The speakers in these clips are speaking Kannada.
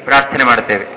ಪ್ರಾರ್ಥನೆ ಮಾಡುತ್ತೇವೆ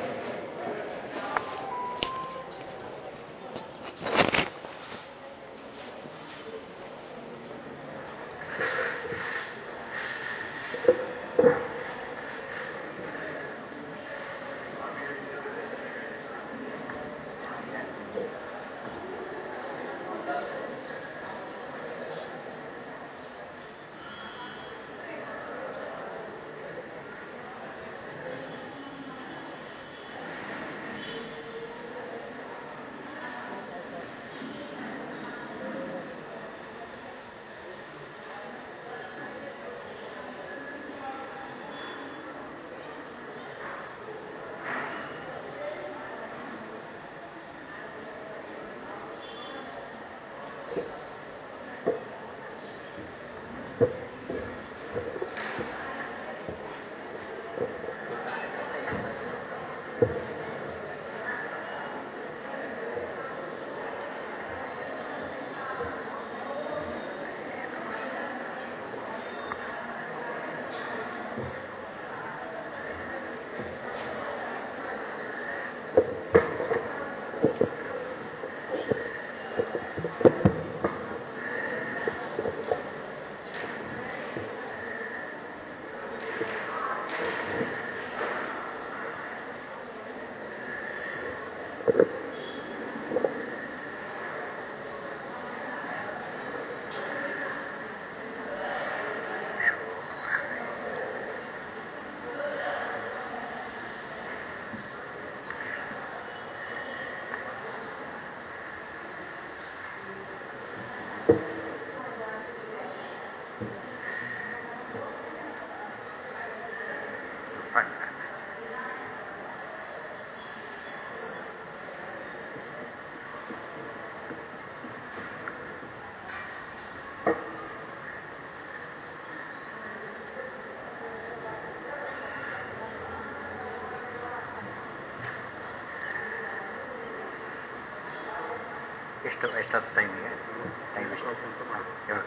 ಎಷ್ಟು ಎಷ್ಟೊತ್ತು ಟೈಮಿಗೆ ಟೈಮ್ ಎಷ್ಟು ಏಳು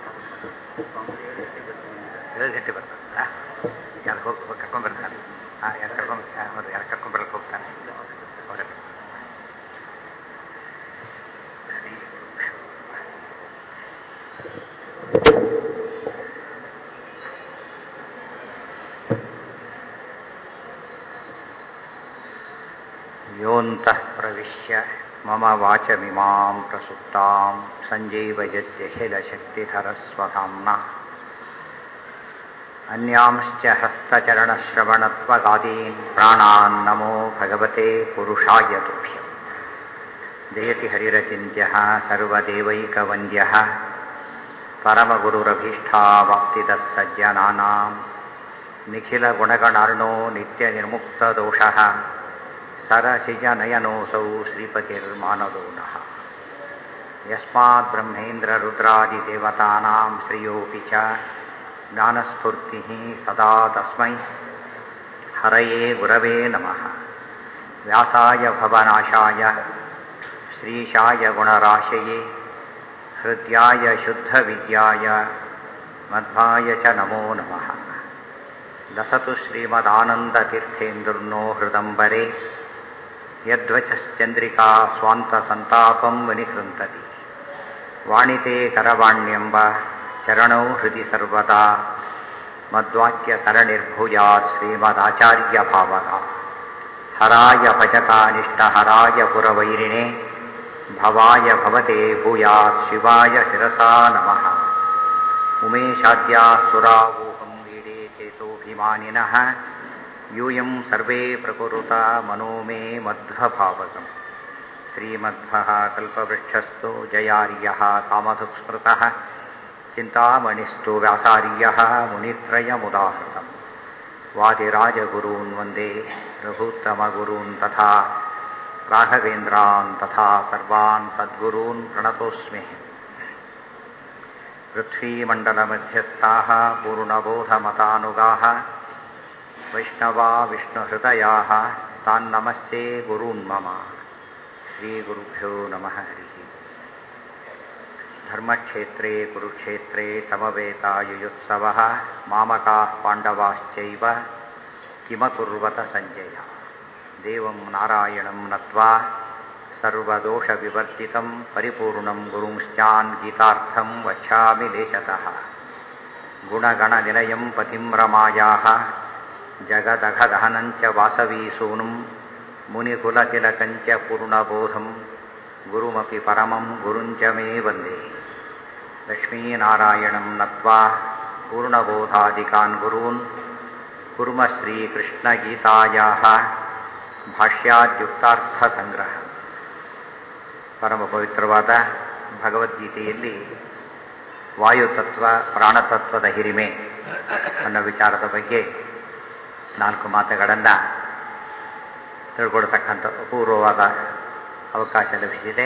ಏಳು ಗಂಟೆ ಬರ್ತಾರಾ ಯಾರು ಹೋಗಿ ಹೋಗಿ ಕರ್ಕೊಂಡ್ಬರ್ತಾರೆ ಹಾಂ ಯಾರು ಕರ್ಕೊಂಡು ಹೌದು ಯಾರು ಕರ್ಕೊಂಡ್ಬರಕ್ಕೆ ಹೋಗ್ತಾನೆ ಅವರೇ ಯೋऽन्तः प्रविश्य मम वाचमिमां प्रसुप्तां सञ्जीवयत्यखिलशक्तिधरस्वधाम्ना अन्यांश्च हस्तचरणश्रवणत्वगादीन् प्राणान् नमो भगवते पुरुषाय तुभ्यम् जयति हरिरचिन्त्यः सर्वदेवैकवन्द्यः परमगुरुरभीष्टावाप्तिदः सज्जनानां निखिलगुणगणार्णो नित्यनिर्मुक्तदोषः सरसिजनयनोऽसौ श्रीपतिर्मानदो नः यस्माद्ब्रह्मेन्द्ररुद्रादिदेवतानां श्रियोऽपि च ज्ञानस्फूर्तिः सदा तस्मै हरये गुरवे नमः व्यासाय भवनाशाय श्रीशाय गुणराशये हृद्याय शुद्धविद्याय मध्वाय च नमो नमः लसतु श्रीमदानन्दतीर्थेन्दुर्नो हृदम्बरे यद्वचश्चन्द्रिका स्वान्तसन्तापं विनिकृन्तति वाणिते करवाण्यम्ब चरणौ हृदि सर्वदा मद्वाक्यसरणिर्भूयात् श्रीमदाचार्यभावगा हराय भजतानिष्टहराय पुरवैरिणे भवाय भवते भूयात् शिवाय शिरसा नमः उमेशाद्यासुरावोहं वीडे चेतोऽभिमानिनः यूयं सर्वे प्रकुरुता मनो मे मध्वभावकम् श्रीमध्वः कल्पवृक्षस्तु जयार्यः कामधुक्स्मृतः चिन्तामणिस्तु व्यासार्यः मुनित्रयमुदाहृतम् वादिराजगुरून् वन्दे रघुत्तमगुरून् तथा राघवेन्द्रान् तथा सर्वान् सद्गुरून् प्रणतोऽस्मि पृथ्वीमण्डलमध्यस्थाः पूर्णबोधमतानुगाः वैष्णवा विष्णुहृदयाः तान्नमस्ये गुरून् मम श्रीगुरुभ्यो नमः हरिः धर्मक्षेत्रे कुरुक्षेत्रे समवेतायुयुत्सवः मामकाः पाण्डवाश्चैव किमकुर्वत सञ्जय ದೇವಂ ನಾರಾಯಣಂ ನತ್ವಾ ಸರ್ವದೋಷವಿವರ್ಜಿತಂ ಪರಿಪೂರ್ಣಂ ಗುರುಂಶ್ಚಾನ್ ಗೀತಾರ್ಥಂ ವಕ್ಷಾಮಿ ಲೇಶತಃ ಗುಣಗಣನಿಲಯಂ ಪತಿಂ ರಮಾಯಾः ಜಗದಘದಹನಂಚ ವಾಸವೀಸೂನುಂ ಮುನಿಕುಲತಿಲಕಂಚ ಪೂರ್ಣಬೋಧಂ ಗುರುಮಪಿ ಪರಮಂ ಗುರುಂಚ ಮೇ ವಂದೇ ಲಕ್ಷ್ಮೀನಾರಾಯಣಂ ನತ್ವಾ ಪೂರ್ಣಬೋಧಾದಿಕಾನ್ ಗುರೂನ್ ಕುರ್ಮ ಶ್ರೀಕೃಷ್ಣಗೀತಾಯಾः ಭಾಷ್ಯಾದ್ಯುಕ್ತಾರ್ಥಸಂಗ್ರಹ ಪರಮ ಪವಿತ್ರವಾದ ಭಗವದ್ಗೀತೆಯಲ್ಲಿ ವಾಯುತತ್ವ ಪ್ರಾಣತತ್ವದ ಹಿರಿಮೆ ಅನ್ನೋ ವಿಚಾರದ ಬಗ್ಗೆ ನಾಲ್ಕು ಮಾತುಗಳನ್ನು ತಿಳ್ಕೊಳ್ತಕ್ಕಂಥ ಅಪೂರ್ವವಾದ ಅವಕಾಶ ಲಭಿಸಿದೆ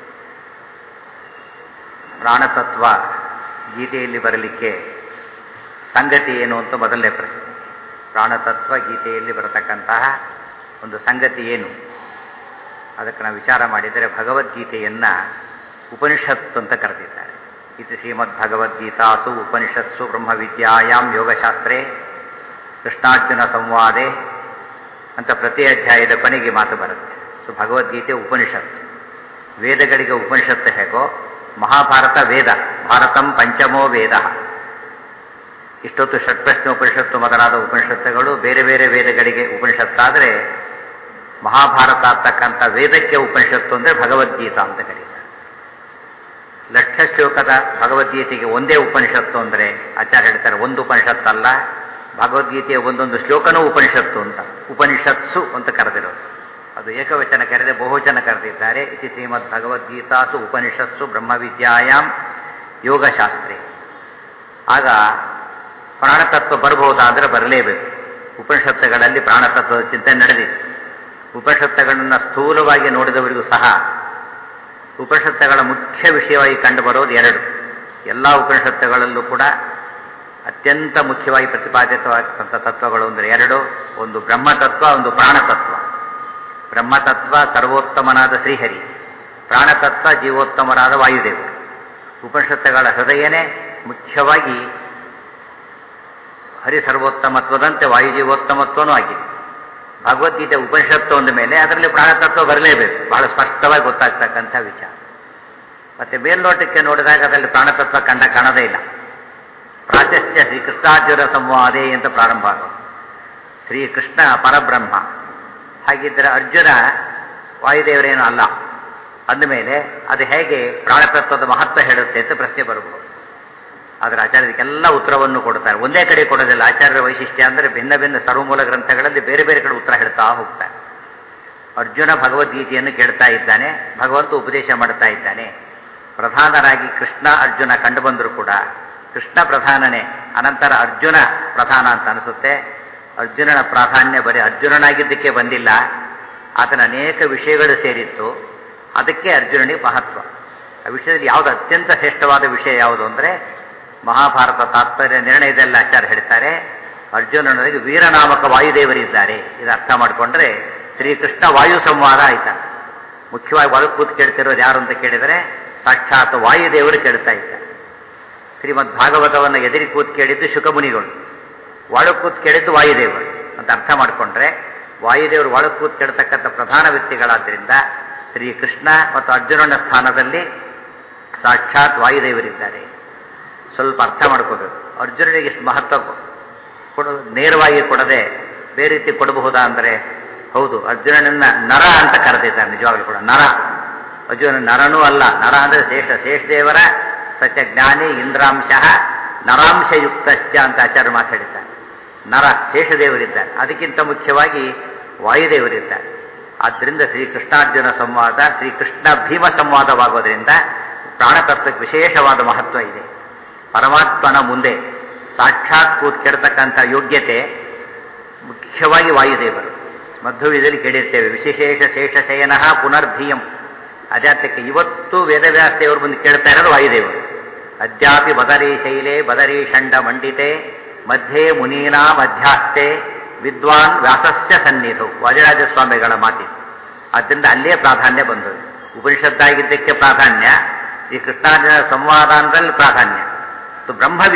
ಪ್ರಾಣತತ್ವ ಗೀತೆಯಲ್ಲಿ ಬರಲಿಕ್ಕೆ ಸಂಗತಿ ಏನು ಅಂತ ಮೊದಲನೇ ಪ್ರಶ್ನೆ ಪ್ರಾಣತತ್ವ ಗೀತೆಯಲ್ಲಿ ಬರತಕ್ಕಂತಹ ಒಂದು ಸಂಗತಿ ಏನು ಅದಕ್ಕೆ ನಾವು ವಿಚಾರ ಮಾಡಿದರೆ ಭಗವದ್ಗೀತೆಯನ್ನು ಉಪನಿಷತ್ತು ಅಂತ ಕರೆದಿದ್ದಾರೆ ಇದು ಶ್ರೀಮದ್ ಭಗವದ್ಗೀತಾಸು ಉಪನಿಷತ್ಸು ಬ್ರಹ್ಮವಿದ್ಯಾಯಾಮ್ ಯೋಗಶಾಸ್ತ್ರೇ ಕೃಷ್ಣಾರ್ಜುನ ಸಂವಾದೆ ಅಂತ ಪ್ರತಿ ಅಧ್ಯಾಯದ ಕೊನೆಗೆ ಮಾತು ಬರುತ್ತೆ ಸೊ ಭಗವದ್ಗೀತೆ ಉಪನಿಷತ್ತು ವೇದಗಳಿಗೆ ಉಪನಿಷತ್ತು ಹೇಗೋ ಮಹಾಭಾರತ ವೇದ ಭಾರತಂ ಪಂಚಮೋ ವೇದ ಇಷ್ಟೊತ್ತು ಷಟ್ಪ್ರಶ್ನೆ ಉಪನಿಷತ್ತು ಮೊದಲಾದ ಉಪನಿಷತ್ತುಗಳು ಬೇರೆ ಬೇರೆ ವೇದಗಳಿಗೆ ಉಪನಿಷತ್ತಾದರೆ ಮಹಾಭಾರತ ಆಗ್ತಕ್ಕಂಥ ವೇದಕ್ಕೆ ಉಪನಿಷತ್ತು ಅಂದರೆ ಭಗವದ್ಗೀತಾ ಅಂತ ಕರೀತಾರೆ ಲಕ್ಷ ಶ್ಲೋಕದ ಭಗವದ್ಗೀತೆಗೆ ಒಂದೇ ಉಪನಿಷತ್ತು ಅಂದರೆ ಆಚಾರ್ಯ ಹೇಳ್ತಾರೆ ಒಂದು ಉಪನಿಷತ್ತಲ್ಲ ಭಗವದ್ಗೀತೆಯ ಒಂದೊಂದು ಶ್ಲೋಕನೂ ಉಪನಿಷತ್ತು ಅಂತ ಉಪನಿಷತ್ಸು ಅಂತ ಕರೆದಿರೋದು ಅದು ಏಕವಚನ ಕರೆದೆ ಬಹುವಚನ ಕರೆದಿದ್ದಾರೆ ಇತಿ ಶ್ರೀಮದ್ ಭಗವದ್ಗೀತಾಸು ಉಪನಿಷತ್ಸು ಬ್ರಹ್ಮವಿದ್ಯಾಯಾಮ್ ಯೋಗಶಾಸ್ತ್ರೆ ಆಗ ಪ್ರಾಣತತ್ವ ಬರಬಹುದಾ ಅಂದರೆ ಬರಲೇಬೇಕು ಉಪನಿಷತ್ತುಗಳಲ್ಲಿ ಪ್ರಾಣತತ್ವದ ಚಿಂತನೆ ನಡೆದಿದೆ ಉಪನಿಷತ್ತುಗಳನ್ನು ಸ್ಥೂಲವಾಗಿ ನೋಡಿದವರಿಗೂ ಸಹ ಉಪನಿಷತ್ತುಗಳ ಮುಖ್ಯ ವಿಷಯವಾಗಿ ಕಂಡುಬರೋದು ಎರಡು ಎಲ್ಲ ಉಪನಿಷತ್ತುಗಳಲ್ಲೂ ಕೂಡ ಅತ್ಯಂತ ಮುಖ್ಯವಾಗಿ ಪ್ರತಿಪಾದಿತವಾದಂಥ ತತ್ವಗಳು ಅಂದರೆ ಎರಡು ಒಂದು ಬ್ರಹ್ಮತತ್ವ ಒಂದು ಪ್ರಾಣತತ್ವ ಬ್ರಹ್ಮತತ್ವ ಸರ್ವೋತ್ತಮನಾದ ಶ್ರೀಹರಿ ಪ್ರಾಣತತ್ವ ಜೀವೋತ್ತಮರಾದ ವಾಯುದೇವರು ಉಪನಿಷತ್ತುಗಳ ಹೃದಯನೇ ಮುಖ್ಯವಾಗಿ ಹರಿ ಸರ್ವೋತ್ತಮತ್ವದಂತೆ ವಾಯುಜೀವೋತ್ತಮತ್ವನೂ ಆಗಿದೆ ಭಗವದ್ಗೀತೆ ಉಪನಿಷತ್ತು ಅಂದ ಮೇಲೆ ಅದರಲ್ಲಿ ಪ್ರಾಣತತ್ವ ಬರಲೇಬೇಕು ಬಹಳ ಸ್ಪಷ್ಟವಾಗಿ ಗೊತ್ತಾಗ್ತಕ್ಕಂಥ ವಿಚಾರ ಮತ್ತೆ ಮೇಲ್ನೋಟಕ್ಕೆ ನೋಡಿದಾಗ ಅದರಲ್ಲಿ ಪ್ರಾಣತತ್ವ ಕಂಡ ಕಾಣದೇ ಇಲ್ಲ ಪ್ರಾಶಸ್ತ್ಯ ಶ್ರೀಕೃಷ್ಣಾರ್ಜುನ ಸಂವಾದೇ ಅಂತ ಪ್ರಾರಂಭ ಆಗೋದು ಶ್ರೀಕೃಷ್ಣ ಪರಬ್ರಹ್ಮ ಹಾಗಿದ್ದರೆ ಅರ್ಜುನ ವಾಯುದೇವರೇನು ಅಲ್ಲ ಅಂದಮೇಲೆ ಅದು ಹೇಗೆ ಪ್ರಾಣತತ್ವದ ಮಹತ್ವ ಹೇಳುತ್ತೆ ಅಂತ ಪ್ರಶ್ನೆ ಬರಬಹುದು ಆದರೆ ಆಚಾರ್ಯರಿಗೆಲ್ಲ ಉತ್ತರವನ್ನು ಕೊಡ್ತಾರೆ ಒಂದೇ ಕಡೆ ಕೊಡೋದಿಲ್ಲ ಆಚಾರ್ಯರ ವೈಶಿಷ್ಟ್ಯ ಅಂದರೆ ಭಿನ್ನ ಭಿನ್ನ ಸರ್ವಮೂಲ ಗ್ರಂಥಗಳಲ್ಲಿ ಬೇರೆ ಬೇರೆ ಕಡೆ ಉತ್ತರ ಹೇಳ್ತಾ ಹೋಗ್ತಾರೆ ಅರ್ಜುನ ಭಗವದ್ಗೀತೆಯನ್ನು ಕೇಳ್ತಾ ಇದ್ದಾನೆ ಭಗವಂತ ಉಪದೇಶ ಮಾಡ್ತಾ ಇದ್ದಾನೆ ಪ್ರಧಾನರಾಗಿ ಕೃಷ್ಣ ಅರ್ಜುನ ಕಂಡು ಬಂದರೂ ಕೂಡ ಕೃಷ್ಣ ಪ್ರಧಾನನೇ ಅನಂತರ ಅರ್ಜುನ ಪ್ರಧಾನ ಅಂತ ಅನಿಸುತ್ತೆ ಅರ್ಜುನನ ಪ್ರಾಧಾನ್ಯ ಬರೀ ಅರ್ಜುನನಾಗಿದ್ದಕ್ಕೆ ಬಂದಿಲ್ಲ ಆತನ ಅನೇಕ ವಿಷಯಗಳು ಸೇರಿತ್ತು ಅದಕ್ಕೆ ಅರ್ಜುನನಿಗೆ ಮಹತ್ವ ಆ ವಿಷಯದಲ್ಲಿ ಯಾವುದು ಅತ್ಯಂತ ಶ್ರೇಷ್ಠವಾದ ವಿಷಯ ಯಾವುದು ಅಂದರೆ ಮಹಾಭಾರತ ತಾತ್ಪರ್ಯ ನಿರ್ಣಯದಲ್ಲಿ ಆಚಾರ್ಯ ಹೇಳ್ತಾರೆ ಅರ್ಜುನನಿಗೆ ವೀರನಾಮಕ ವಾಯುದೇವರಿದ್ದಾರೆ ಇದು ಅರ್ಥ ಮಾಡಿಕೊಂಡ್ರೆ ಶ್ರೀಕೃಷ್ಣ ವಾಯು ಸಂವಾದ ಆಯ್ತ ಮುಖ್ಯವಾಗಿ ಒಳಗೆ ಕೂತು ಕೇಳ್ತಿರೋದು ಯಾರು ಅಂತ ಕೇಳಿದರೆ ಸಾಕ್ಷಾತ್ ವಾಯುದೇವರು ಕೇಳ್ತಾ ಇದ್ದಾರೆ ಶ್ರೀಮದ್ ಭಾಗವತವನ್ನು ಎದುರಿ ಕೂತು ಕೇಳಿದ್ದು ಶುಕಮುನಿಗಳು ಒಳಗೆ ಕೂತು ಕೇಳಿದ್ದು ವಾಯುದೇವರು ಅಂತ ಅರ್ಥ ಮಾಡಿಕೊಂಡ್ರೆ ವಾಯುದೇವರು ಒಳಗೆ ಕೂತು ಕೇಳ್ತಕ್ಕಂಥ ಪ್ರಧಾನ ವ್ಯಕ್ತಿಗಳಾದ್ದರಿಂದ ಶ್ರೀಕೃಷ್ಣ ಮತ್ತು ಅರ್ಜುನನ ಸ್ಥಾನದಲ್ಲಿ ಸಾಕ್ಷಾತ್ ವಾಯುದೇವರಿದ್ದಾರೆ ಸ್ವಲ್ಪ ಅರ್ಥ ಮಾಡ್ಕೋಬೇಕು ಅರ್ಜುನನಿಗೆ ಇಷ್ಟು ಮಹತ್ವ ಕೊಡ ನೇರವಾಗಿ ಕೊಡದೆ ಬೇರೆ ರೀತಿ ಕೊಡಬಹುದಾ ಅಂದರೆ ಹೌದು ಅರ್ಜುನನನ್ನ ನರ ಅಂತ ಕರೆದಿದ್ದಾರೆ ನಿಜವಾಗ್ಲೂ ಕೂಡ ನರ ಅರ್ಜುನ ನರನೂ ಅಲ್ಲ ನರ ಅಂದರೆ ಶೇಷ ಶೇಷದೇವರ ಸತ್ಯ ಜ್ಞಾನಿ ಇಂದ್ರಾಂಶ ನರಾಂಶಯುಕ್ತಶ್ಚ ಅಂತ ಆಚಾರ್ಯ ಮಾತಾಡಿದ್ದಾರೆ ನರ ಶೇಷದೇವರಿದ್ದಾರೆ ಅದಕ್ಕಿಂತ ಮುಖ್ಯವಾಗಿ ವಾಯುದೇವರಿದ್ದಾರೆ ಆದ್ದರಿಂದ ಶ್ರೀಕೃಷ್ಣಾರ್ಜುನ ಸಂವಾದ ಶ್ರೀಕೃಷ್ಣ ಭೀಮ ಸಂವಾದವಾಗೋದ್ರಿಂದ ಪ್ರಾಣತತ್ವಕ್ಕೆ ವಿಶೇಷವಾದ ಮಹತ್ವ ಇದೆ ಪರಮಾತ್ಮನ ಮುಂದೆ ಸಾಕ್ಷಾತ್ ಕೂತ್ ಕೆಡ್ತಕ್ಕಂಥ ಯೋಗ್ಯತೆ ಮುಖ್ಯವಾಗಿ ವಾಯುದೇವರು ಮಧ್ವವಿದಲ್ಲಿ ಕೇಳಿರ್ತೇವೆ ವಿಶೇಷ ಶೇಷಶಯನ ಪುನರ್ಧೀಯಂ ಅದ್ಯಾತಕ್ಕೆ ಇವತ್ತು ವೇದವ್ಯಾಸದೇವರು ಬಂದು ಕೇಳ್ತಾ ಇರೋದು ವಾಯುದೇವರು ಅದ್ಯಾಪಿ ಬದರಿ ಶೈಲೆ ಬದರಿ ಷಂಡ ಮಂಡಿತೆ ಮಧ್ಯೆ ಮುನೀನಾ ಮಧ್ಯಾಸ್ತೆ ವಿದ್ವಾನ್ ವ್ಯಾಸಸ್ಯ ಸನ್ನಿಧು ವಾದಿರಾಜ ಸ್ವಾಮಿಗಳ ಮಾತಿದೆ ಆದ್ದರಿಂದ ಅಲ್ಲೇ ಪ್ರಾಧಾನ್ಯ ಬಂದದ್ದು ಉಪನಿಷತ್ತಾಗಿದ್ದಕ್ಕೆ ಪ್ರಾಧಾನ್ಯ ಈ ಕೃಷ್ಣಾರ್ಜುನ ಸಂವಾದ ಅಂದ್ರಲ್ಲಿ ಪ್ರಾಧಾನ್ಯ ಮತ್ತು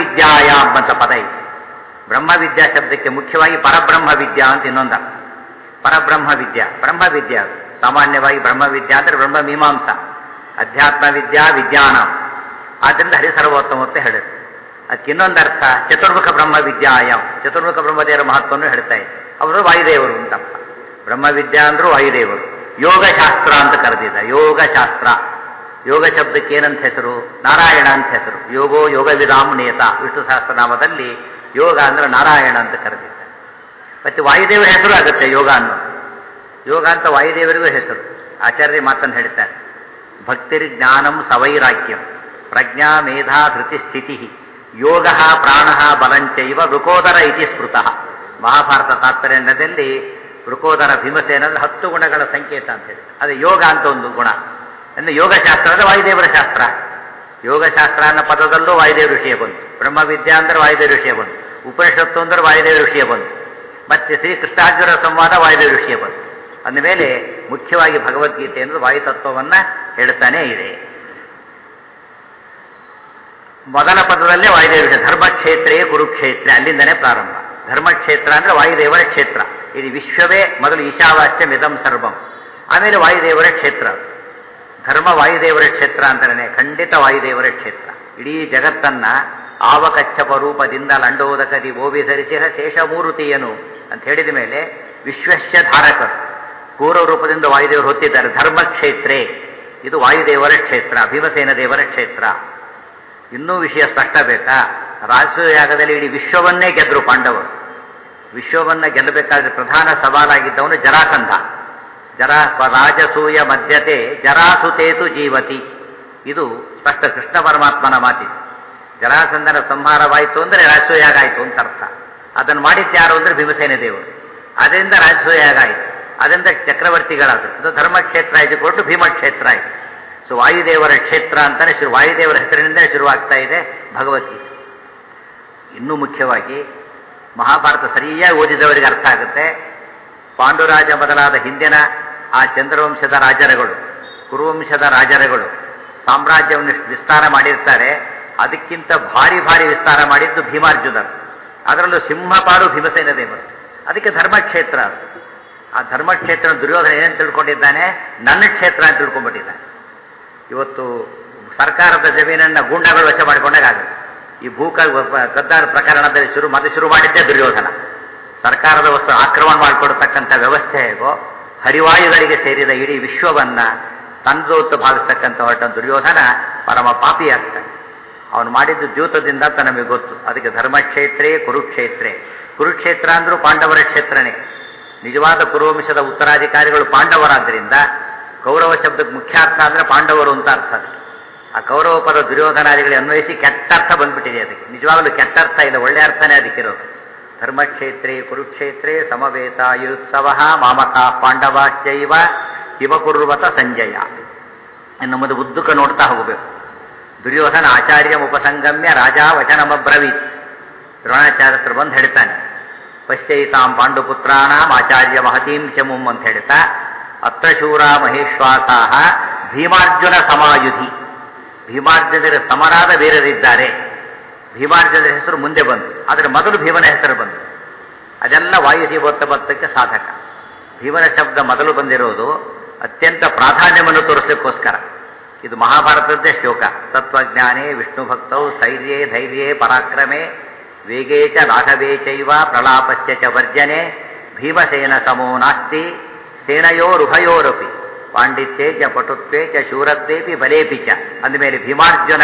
ಬ್ರಹ್ಮವಿದ್ಯಾಯಾಮ್ ಅಂತ ಪದ ಇದೆ ಬ್ರಹ್ಮವಿದ್ಯಾ ಶಬ್ದಕ್ಕೆ ಮುಖ್ಯವಾಗಿ ಪರಬ್ರಹ್ಮ ವಿದ್ಯಾ ಅಂತ ಇನ್ನೊಂದು ಅರ್ಥ ಪರಬ್ರಹ್ಮ ವಿದ್ಯಾ ಬ್ರಹ್ಮ ವಿದ್ಯಾ ಅದು. ಸಾಮಾನ್ಯವಾಗಿ ಬ್ರಹ್ಮ ವಿದ್ಯಾ ಅಂದ್ರೆ ಬ್ರಹ್ಮ ಮೀಮಾಂಸ ಅಧ್ಯಾತ್ಮ ವಿದ್ಯಾ ವಿಜ್ಞಾನ ಆದ್ದರಿಂದ ಹರಿಸರ್ವೋತ್ತಮ ಅಂತ ಹೇಳುತ್ತೆ ಅದಕ್ಕೆ ಇನ್ನೊಂದು ಅರ್ಥ ಚತುರ್ಮುಖ ಬ್ರಹ್ಮ ವಿದ್ಯಾಯಂ ಚತುರ್ಮುಖ ಬ್ರಹ್ಮದೇವರ ಮಹತ್ವವನ್ನು ಹೇಳ್ತಾ ಇದೆ ಅವರು ವಾಯುದೇವರು ಅಂತಪ್ಪ ಬ್ರಹ್ಮವಿದ್ಯಾ ಅಂದ್ರೂ ವಾಯುದೇವರು ಯೋಗಶಾಸ್ತ್ರ ಅಂತ ಕರೆದಿದ್ದ ಯೋಗಶಾಸ್ತ್ರ ಯೋಗ ಶಬ್ದಕ್ಕೆ ಏನಂತ ಹೆಸರು ನಾರಾಯಣ ಅಂತ ಹೆಸರು ಯೋಗೋ ಯೋಗವಿದಾಂ ನೇತ ವಿಷ್ಣು ಸಹಸ್ರನಾಮದಲ್ಲಿ ಯೋಗ ಅಂದ್ರೆ ನಾರಾಯಣ ಅಂತ ಕರೆದಿದ್ದ ಮತ್ತೆ ವಾಯುದೇವರ ಹೆಸರು ಆಗುತ್ತೆ ಯೋಗ ಅನ್ನೋದು ಯೋಗ ಅಂತ ವಾಯುದೇವರಿಗೂ ಹೆಸರು ಆಚಾರ್ಯ ಮಾತನ್ನು ಹೇಳ್ತಾರೆ ಭಕ್ತಿರ್ ಜ್ಞಾನಂ ಸವೈರಾಗ್ಯಂ ಪ್ರಜ್ಞಾ ಮೇಧಾ ಧೃತಿ ಸ್ಥಿತಿ ಯೋಗ ಪ್ರಾಣ ಬಲಂಚೈವ ವೃಕೋದರ ಇತಿ ಸ್ಮೃತಃ ಮಹಾಭಾರತ ತಾತ್ಪರ್ಯದಲ್ಲಿ ವೃಕೋದರ ಭೀಮಸೇನ ಅಂದ್ರೆ ಹತ್ತು ಗುಣಗಳ ಸಂಕೇತ ಅಂತ ಹೇಳಿ ಅದು ಯೋಗ ಅಂತ ಒಂದು ಗುಣ ಅಂದ್ರೆ ಯೋಗಶಾಸ್ತ್ರ ಅಂದ್ರೆ ವಾಯುದೇವರ ಶಾಸ್ತ್ರ ಯೋಗಶಾಸ್ತ್ರ ಅನ್ನೋ ಪದದಲ್ಲೂ ವಾಯುದೇವ ವಿಷಯ ಬಂತು ಬ್ರಹ್ಮವಿದ್ಯಾ ಅಂದ್ರೆ ವಾಯುದೇವ ವಿಷಯ ಬಂತು ಉಪನಿಷತ್ತು ಅಂದ್ರೆ ವಾಯುದೇವ ವಿಷಯ ಬಂತು ಮತ್ತೆ ಶ್ರೀಕೃಷ್ಣಾರ್ಜುನ ಸಂವಾದ ವಾಯುದೇವ ವಿಷಯ ಬಂತು ಅಂದಮೇಲೆ ಮುಖ್ಯವಾಗಿ ಭಗವದ್ಗೀತೆ ಅನ್ನೋದು ವಾಯುತತ್ವವನ್ನ ಹೇಳ್ತಾನೇ ಇದೆ ಮೊದಲ ಪದದಲ್ಲೇ ವಾಯುದೇವ ವಿಷಯ ಧರ್ಮಕ್ಷೇತ್ರೇ ಕುರುಕ್ಷೇತ್ರ ಅಲ್ಲಿಂದನೇ ಪ್ರಾರಂಭ ಧರ್ಮಕ್ಷೇತ್ರ ಅಂದ್ರೆ ವಾಯುದೇವರ ಕ್ಷೇತ್ರ ಇದು ವಿಶ್ವವೇ ಮೊದಲು ಈಶಾವಾಸ್ಯ ಮಿದಂ ಸರ್ವಂ ಆಮೇಲೆ ವಾಯುದೇವರ ಕ್ಷೇತ್ರ ಧರ್ಮ ವಾಯುದೇವರ ಕ್ಷೇತ್ರ ಅಂತಾನೆ ಖಂಡಿತ ವಾಯುದೇವರ ಕ್ಷೇತ್ರ ಇಡೀ ಜಗತ್ತನ್ನ ಆವಕಚ್ಚಪ ರೂಪದಿಂದ ಲಂಡೋದಕದಿ ಓವಿಧರಿಸಿದ ಶೇಷಮೂರುತಿಯನು ಅಂತ ಹೇಳಿದ ಮೇಲೆ ವಿಶ್ವಸ್ಯ ಧಾರಕರು ಪೂರ್ವ ರೂಪದಿಂದ ವಾಯುದೇವರು ಹೊತ್ತಿದ್ದಾರೆ ಧರ್ಮಕ್ಷೇತ್ರೇ ಇದು ವಾಯುದೇವರ ಕ್ಷೇತ್ರ ಭೀಮಸೇನ ದೇವರ ಕ್ಷೇತ್ರ ಇನ್ನೂ ವಿಷಯ ಸ್ಪಷ್ಟ ಬೇಕಾ ರಾಜಸೂಯಾಗದಲ್ಲಿ ಇಡೀ ವಿಶ್ವವನ್ನೇ ಗೆದ್ರು ಪಾಂಡವರು ವಿಶ್ವವನ್ನ ಗೆಲ್ಲಬೇಕಾದ್ರೆ ಪ್ರಧಾನ ಸವಾಲಾಗಿದ್ದವನು ಜರಾಸಂಧ ಜರಾ ರಾಜಸೂಯ ಮಧ್ಯತೆ ಜರಾಸುತೇತು ಜೀವತಿ ಇದು ಸ್ಪಷ್ಟ ಕೃಷ್ಣ ಪರಮಾತ್ಮನ ಮಾತಿದೆ ಜರಾಸಂಧನ ಸಂಹಾರವಾಯಿತು ಅಂದ್ರೆ ರಾಜಸೂಯಾಗ ಆಯಿತು ಅಂತ ಅರ್ಥ ಅದನ್ನು ಮಾಡಿದ್ಯಾರು ಅಂದ್ರೆ ಭೀಮಸೇನ ದೇವರು ಅದರಿಂದ ರಾಜಸೂಯಾಗ ಆಯಿತು ಅದರಿಂದ ಚಕ್ರವರ್ತಿಗಳಾದರು ಅದು ಧರ್ಮಕ್ಷೇತ್ರ ಆಯಿತು ಕೊಟ್ಟು ಭೀಮಕ್ಷೇತ್ರ ಆಯಿತು ಸೊ ವಾಯುದೇವರ ಕ್ಷೇತ್ರ ಅಂತಾನೆ ಶುರು ವಾಯುದೇವರ ಹೆಸರಿನಿಂದ ಶುರುವಾಗ್ತಾ ಇದೆ ಭಗವದ್ಗೀತೆ ಇನ್ನೂ ಮುಖ್ಯವಾಗಿ ಮಹಾಭಾರತ ಸರಿಯಾಗಿ ಓದಿದವರಿಗೆ ಅರ್ಥ ಆಗುತ್ತೆ ಪಾಂಡುರಾಜ ಮೊದಲಾದ ಹಿಂದಿನ ಆ ಚಂದ್ರವಂಶದ ರಾಜರುಗಳು ಕುರುವಂಶದ ರಾಜರುಗಳು ಸಾಮ್ರಾಜ್ಯವನ್ನು ಎಷ್ಟು ವಿಸ್ತಾರ ಮಾಡಿರ್ತಾರೆ ಅದಕ್ಕಿಂತ ಭಾರಿ ಭಾರಿ ವಿಸ್ತಾರ ಮಾಡಿದ್ದು ಭೀಮಾರ್ಜುನರು ಅದರಲ್ಲೂ ಸಿಂಹಪಾಡು ಭೀಮಸೇನ ದೇವರು ಅದಕ್ಕೆ ಧರ್ಮಕ್ಷೇತ್ರ ಅದು. ಆ ಧರ್ಮಕ್ಷೇತ್ರ ದುರ್ಯೋಧನ ಏನೇನು ತಿಳ್ಕೊಂಡಿದ್ದಾನೆ ನನ್ನ ಕ್ಷೇತ್ರ ಅಂತ ತಿಳ್ಕೊಂಡ್ಬಿಟ್ಟಿದ್ದಾನೆ ಇವತ್ತು ಸರ್ಕಾರದ ಜಮೀನನ್ನ ಗೂಂಡಾಗಳು ವಶ ಮಾಡಿಕೊಂಡಾಗ ಆಗುತ್ತೆ ಈ ಭೂಕ ಗದ್ದಾರ ಪ್ರಕರಣದಲ್ಲಿ ಶುರು ಮತ್ತೆ ಶುರು ಮಾಡಿದ್ದೇ ದುರ್ಯೋಧನ ಸರ್ಕಾರದ ವಸ್ತು ಆಕ್ರಮಣ ಮಾಡಿಕೊಡ್ತಕ್ಕಂಥ ವ್ಯವಸ್ಥೆ ಹೇಗೋ ಹರಿವಾಯುಗಳಿಗೆ ಸೇರಿದ ಇಡೀ ವಿಶ್ವವನ್ನ ತಂದೋತ್ತು ಭಾವಿಸ್ತಕ್ಕಂಥ ಹೊರಟ ದುರ್ಯೋಧನ ಪರಮ ಪಾಪಿ ಆಗ್ತಾನೆ ಅವನು ಮಾಡಿದ್ದು ದ್ಯೂತದಿಂದ ಅಂತ ನಮಗೆ ಗೊತ್ತು ಅದಕ್ಕೆ ಧರ್ಮಕ್ಷೇತ್ರೇ ಕುರುಕ್ಷೇತ್ರೇ ಕುರುಕ್ಷೇತ್ರ ಅಂದ್ರೂ ಪಾಂಡವರ ಕ್ಷೇತ್ರನೇ ನಿಜವಾದ ಕುರುವಂಶದ ಉತ್ತರಾಧಿಕಾರಿಗಳು ಪಾಂಡವರಾದ್ದರಿಂದ ಕೌರವ ಶಬ್ದಕ್ಕೆ ಮುಖ್ಯಾರ್ಥ ಅಂದ್ರೆ ಪಾಂಡವರು ಅಂತ ಅರ್ಥ ಅದಕ್ಕೆ ಆ ಕೌರವ ಪದ ದುರ್ಯೋಧನಾದಿಗಳಿಗೆ ಅನ್ವಯಿಸಿ ಕೆಟ್ಟರ್ಥ ಬಂದ್ಬಿಟ್ಟಿದೆ ಅದಕ್ಕೆ ನಿಜವಾಗಲೂ ಕೆಟ್ಟರ್ಥ ಇಲ್ಲ ಒಳ್ಳೆ ಅರ್ಥನೇ ಅದಕ್ಕಿರೋದು ಧರ್ಮಕ್ಷೇತ್ರೇ ಕುರುಕ್ಷೇತ್ರೇ ಸಮವೇತಾಯುತ್ಸವ ಮಾಮಕ ಪಾಂಡವಾಶ್ಚೈವ ಹಿಮಕುರ್ವತ ಸಂಜಯ ಇನ್ನು ಮುಂದೆ ಉದ್ದುಕ ನೋಡ್ತಾ ಹೋಗಬೇಕು ದುರ್ಯೋಧನ ಆಚಾರ್ಯ ಉಪಸಂಗಮ್ಯ ರಾಜ ವಚನಮಬ್ರವೀತ್ ದ್ರೋಣಾಚಾರ್ಯರು ಬಂದು ಹೇಳ್ತಾನೆ ಪಶ್ಚೈತಾಂ ಪಾಂಡುಪುತ್ರಾಣಾಂ ಆಚಾರ್ಯ ಮಹತೀಂ ಚಮುಂ ಅಂತ ಹೇಳ್ತಾ ಅತ್ರ ಶೂರ ಮಹೇಶ್ವಾಸಾಹ ಭೀಮಾರ್ಜುನ ಸಮಾಯುಧಿ ಭೀಮಾರ್ಜುನರ ಸಮರಾದ ವೀರರಿದ್ದಾರೆ ಭೀಮಾರ್ಜುನರ ಹೆಸರು ಮುಂದೆ ಬಂತು ಆದರೆ ಮೊದಲು ಭೀಮನ ಹೆಸರು ಬಂತು ಅದೆಲ್ಲ ವಾಯುಜೀವೋತ್ತಮತ್ವಕ್ಕೆ ಸಾಧಕ ಭೀಮನ ಶಬ್ದ ಮೊದಲು ಬಂದಿರೋದು ಅತ್ಯಂತ ಪ್ರಾಧಾನ್ಯವನ್ನು ತೋರಿಸಲಿಕ್ಕೋಸ್ಕರ ಇದು ಮಹಾಭಾರತದ್ದೇ ಶ್ಲೋಕ ತತ್ವಜ್ಞಾನೇ ವಿಷ್ಣು ಭಕ್ತೌ ಸ್ಥೈರ್ಯೇ ಧೈರ್ಯೇ ಪರಾಕ್ರಮೇ ವೇಗೇ ಚ ರಾಘವೇ ಚೈವ ಪ್ರಲಾಪಸ್ಯ ಚ ವರ್ಜನೆ ಭೀಮಸೇನ ಸಮೋ ನಾಸ್ತಿ ಸೇನಯೋರುಭಯೋರಪಿ ಪಾಂಡಿತ್ಯೇ ಚ ಪಟುತ್ವೇ ಚ ಶೂರತ್ವೇಪಿ ಬಲೇಪಿ ಚ ಅಂದಮೇಲೆ ಭೀಮಾರ್ಜುನ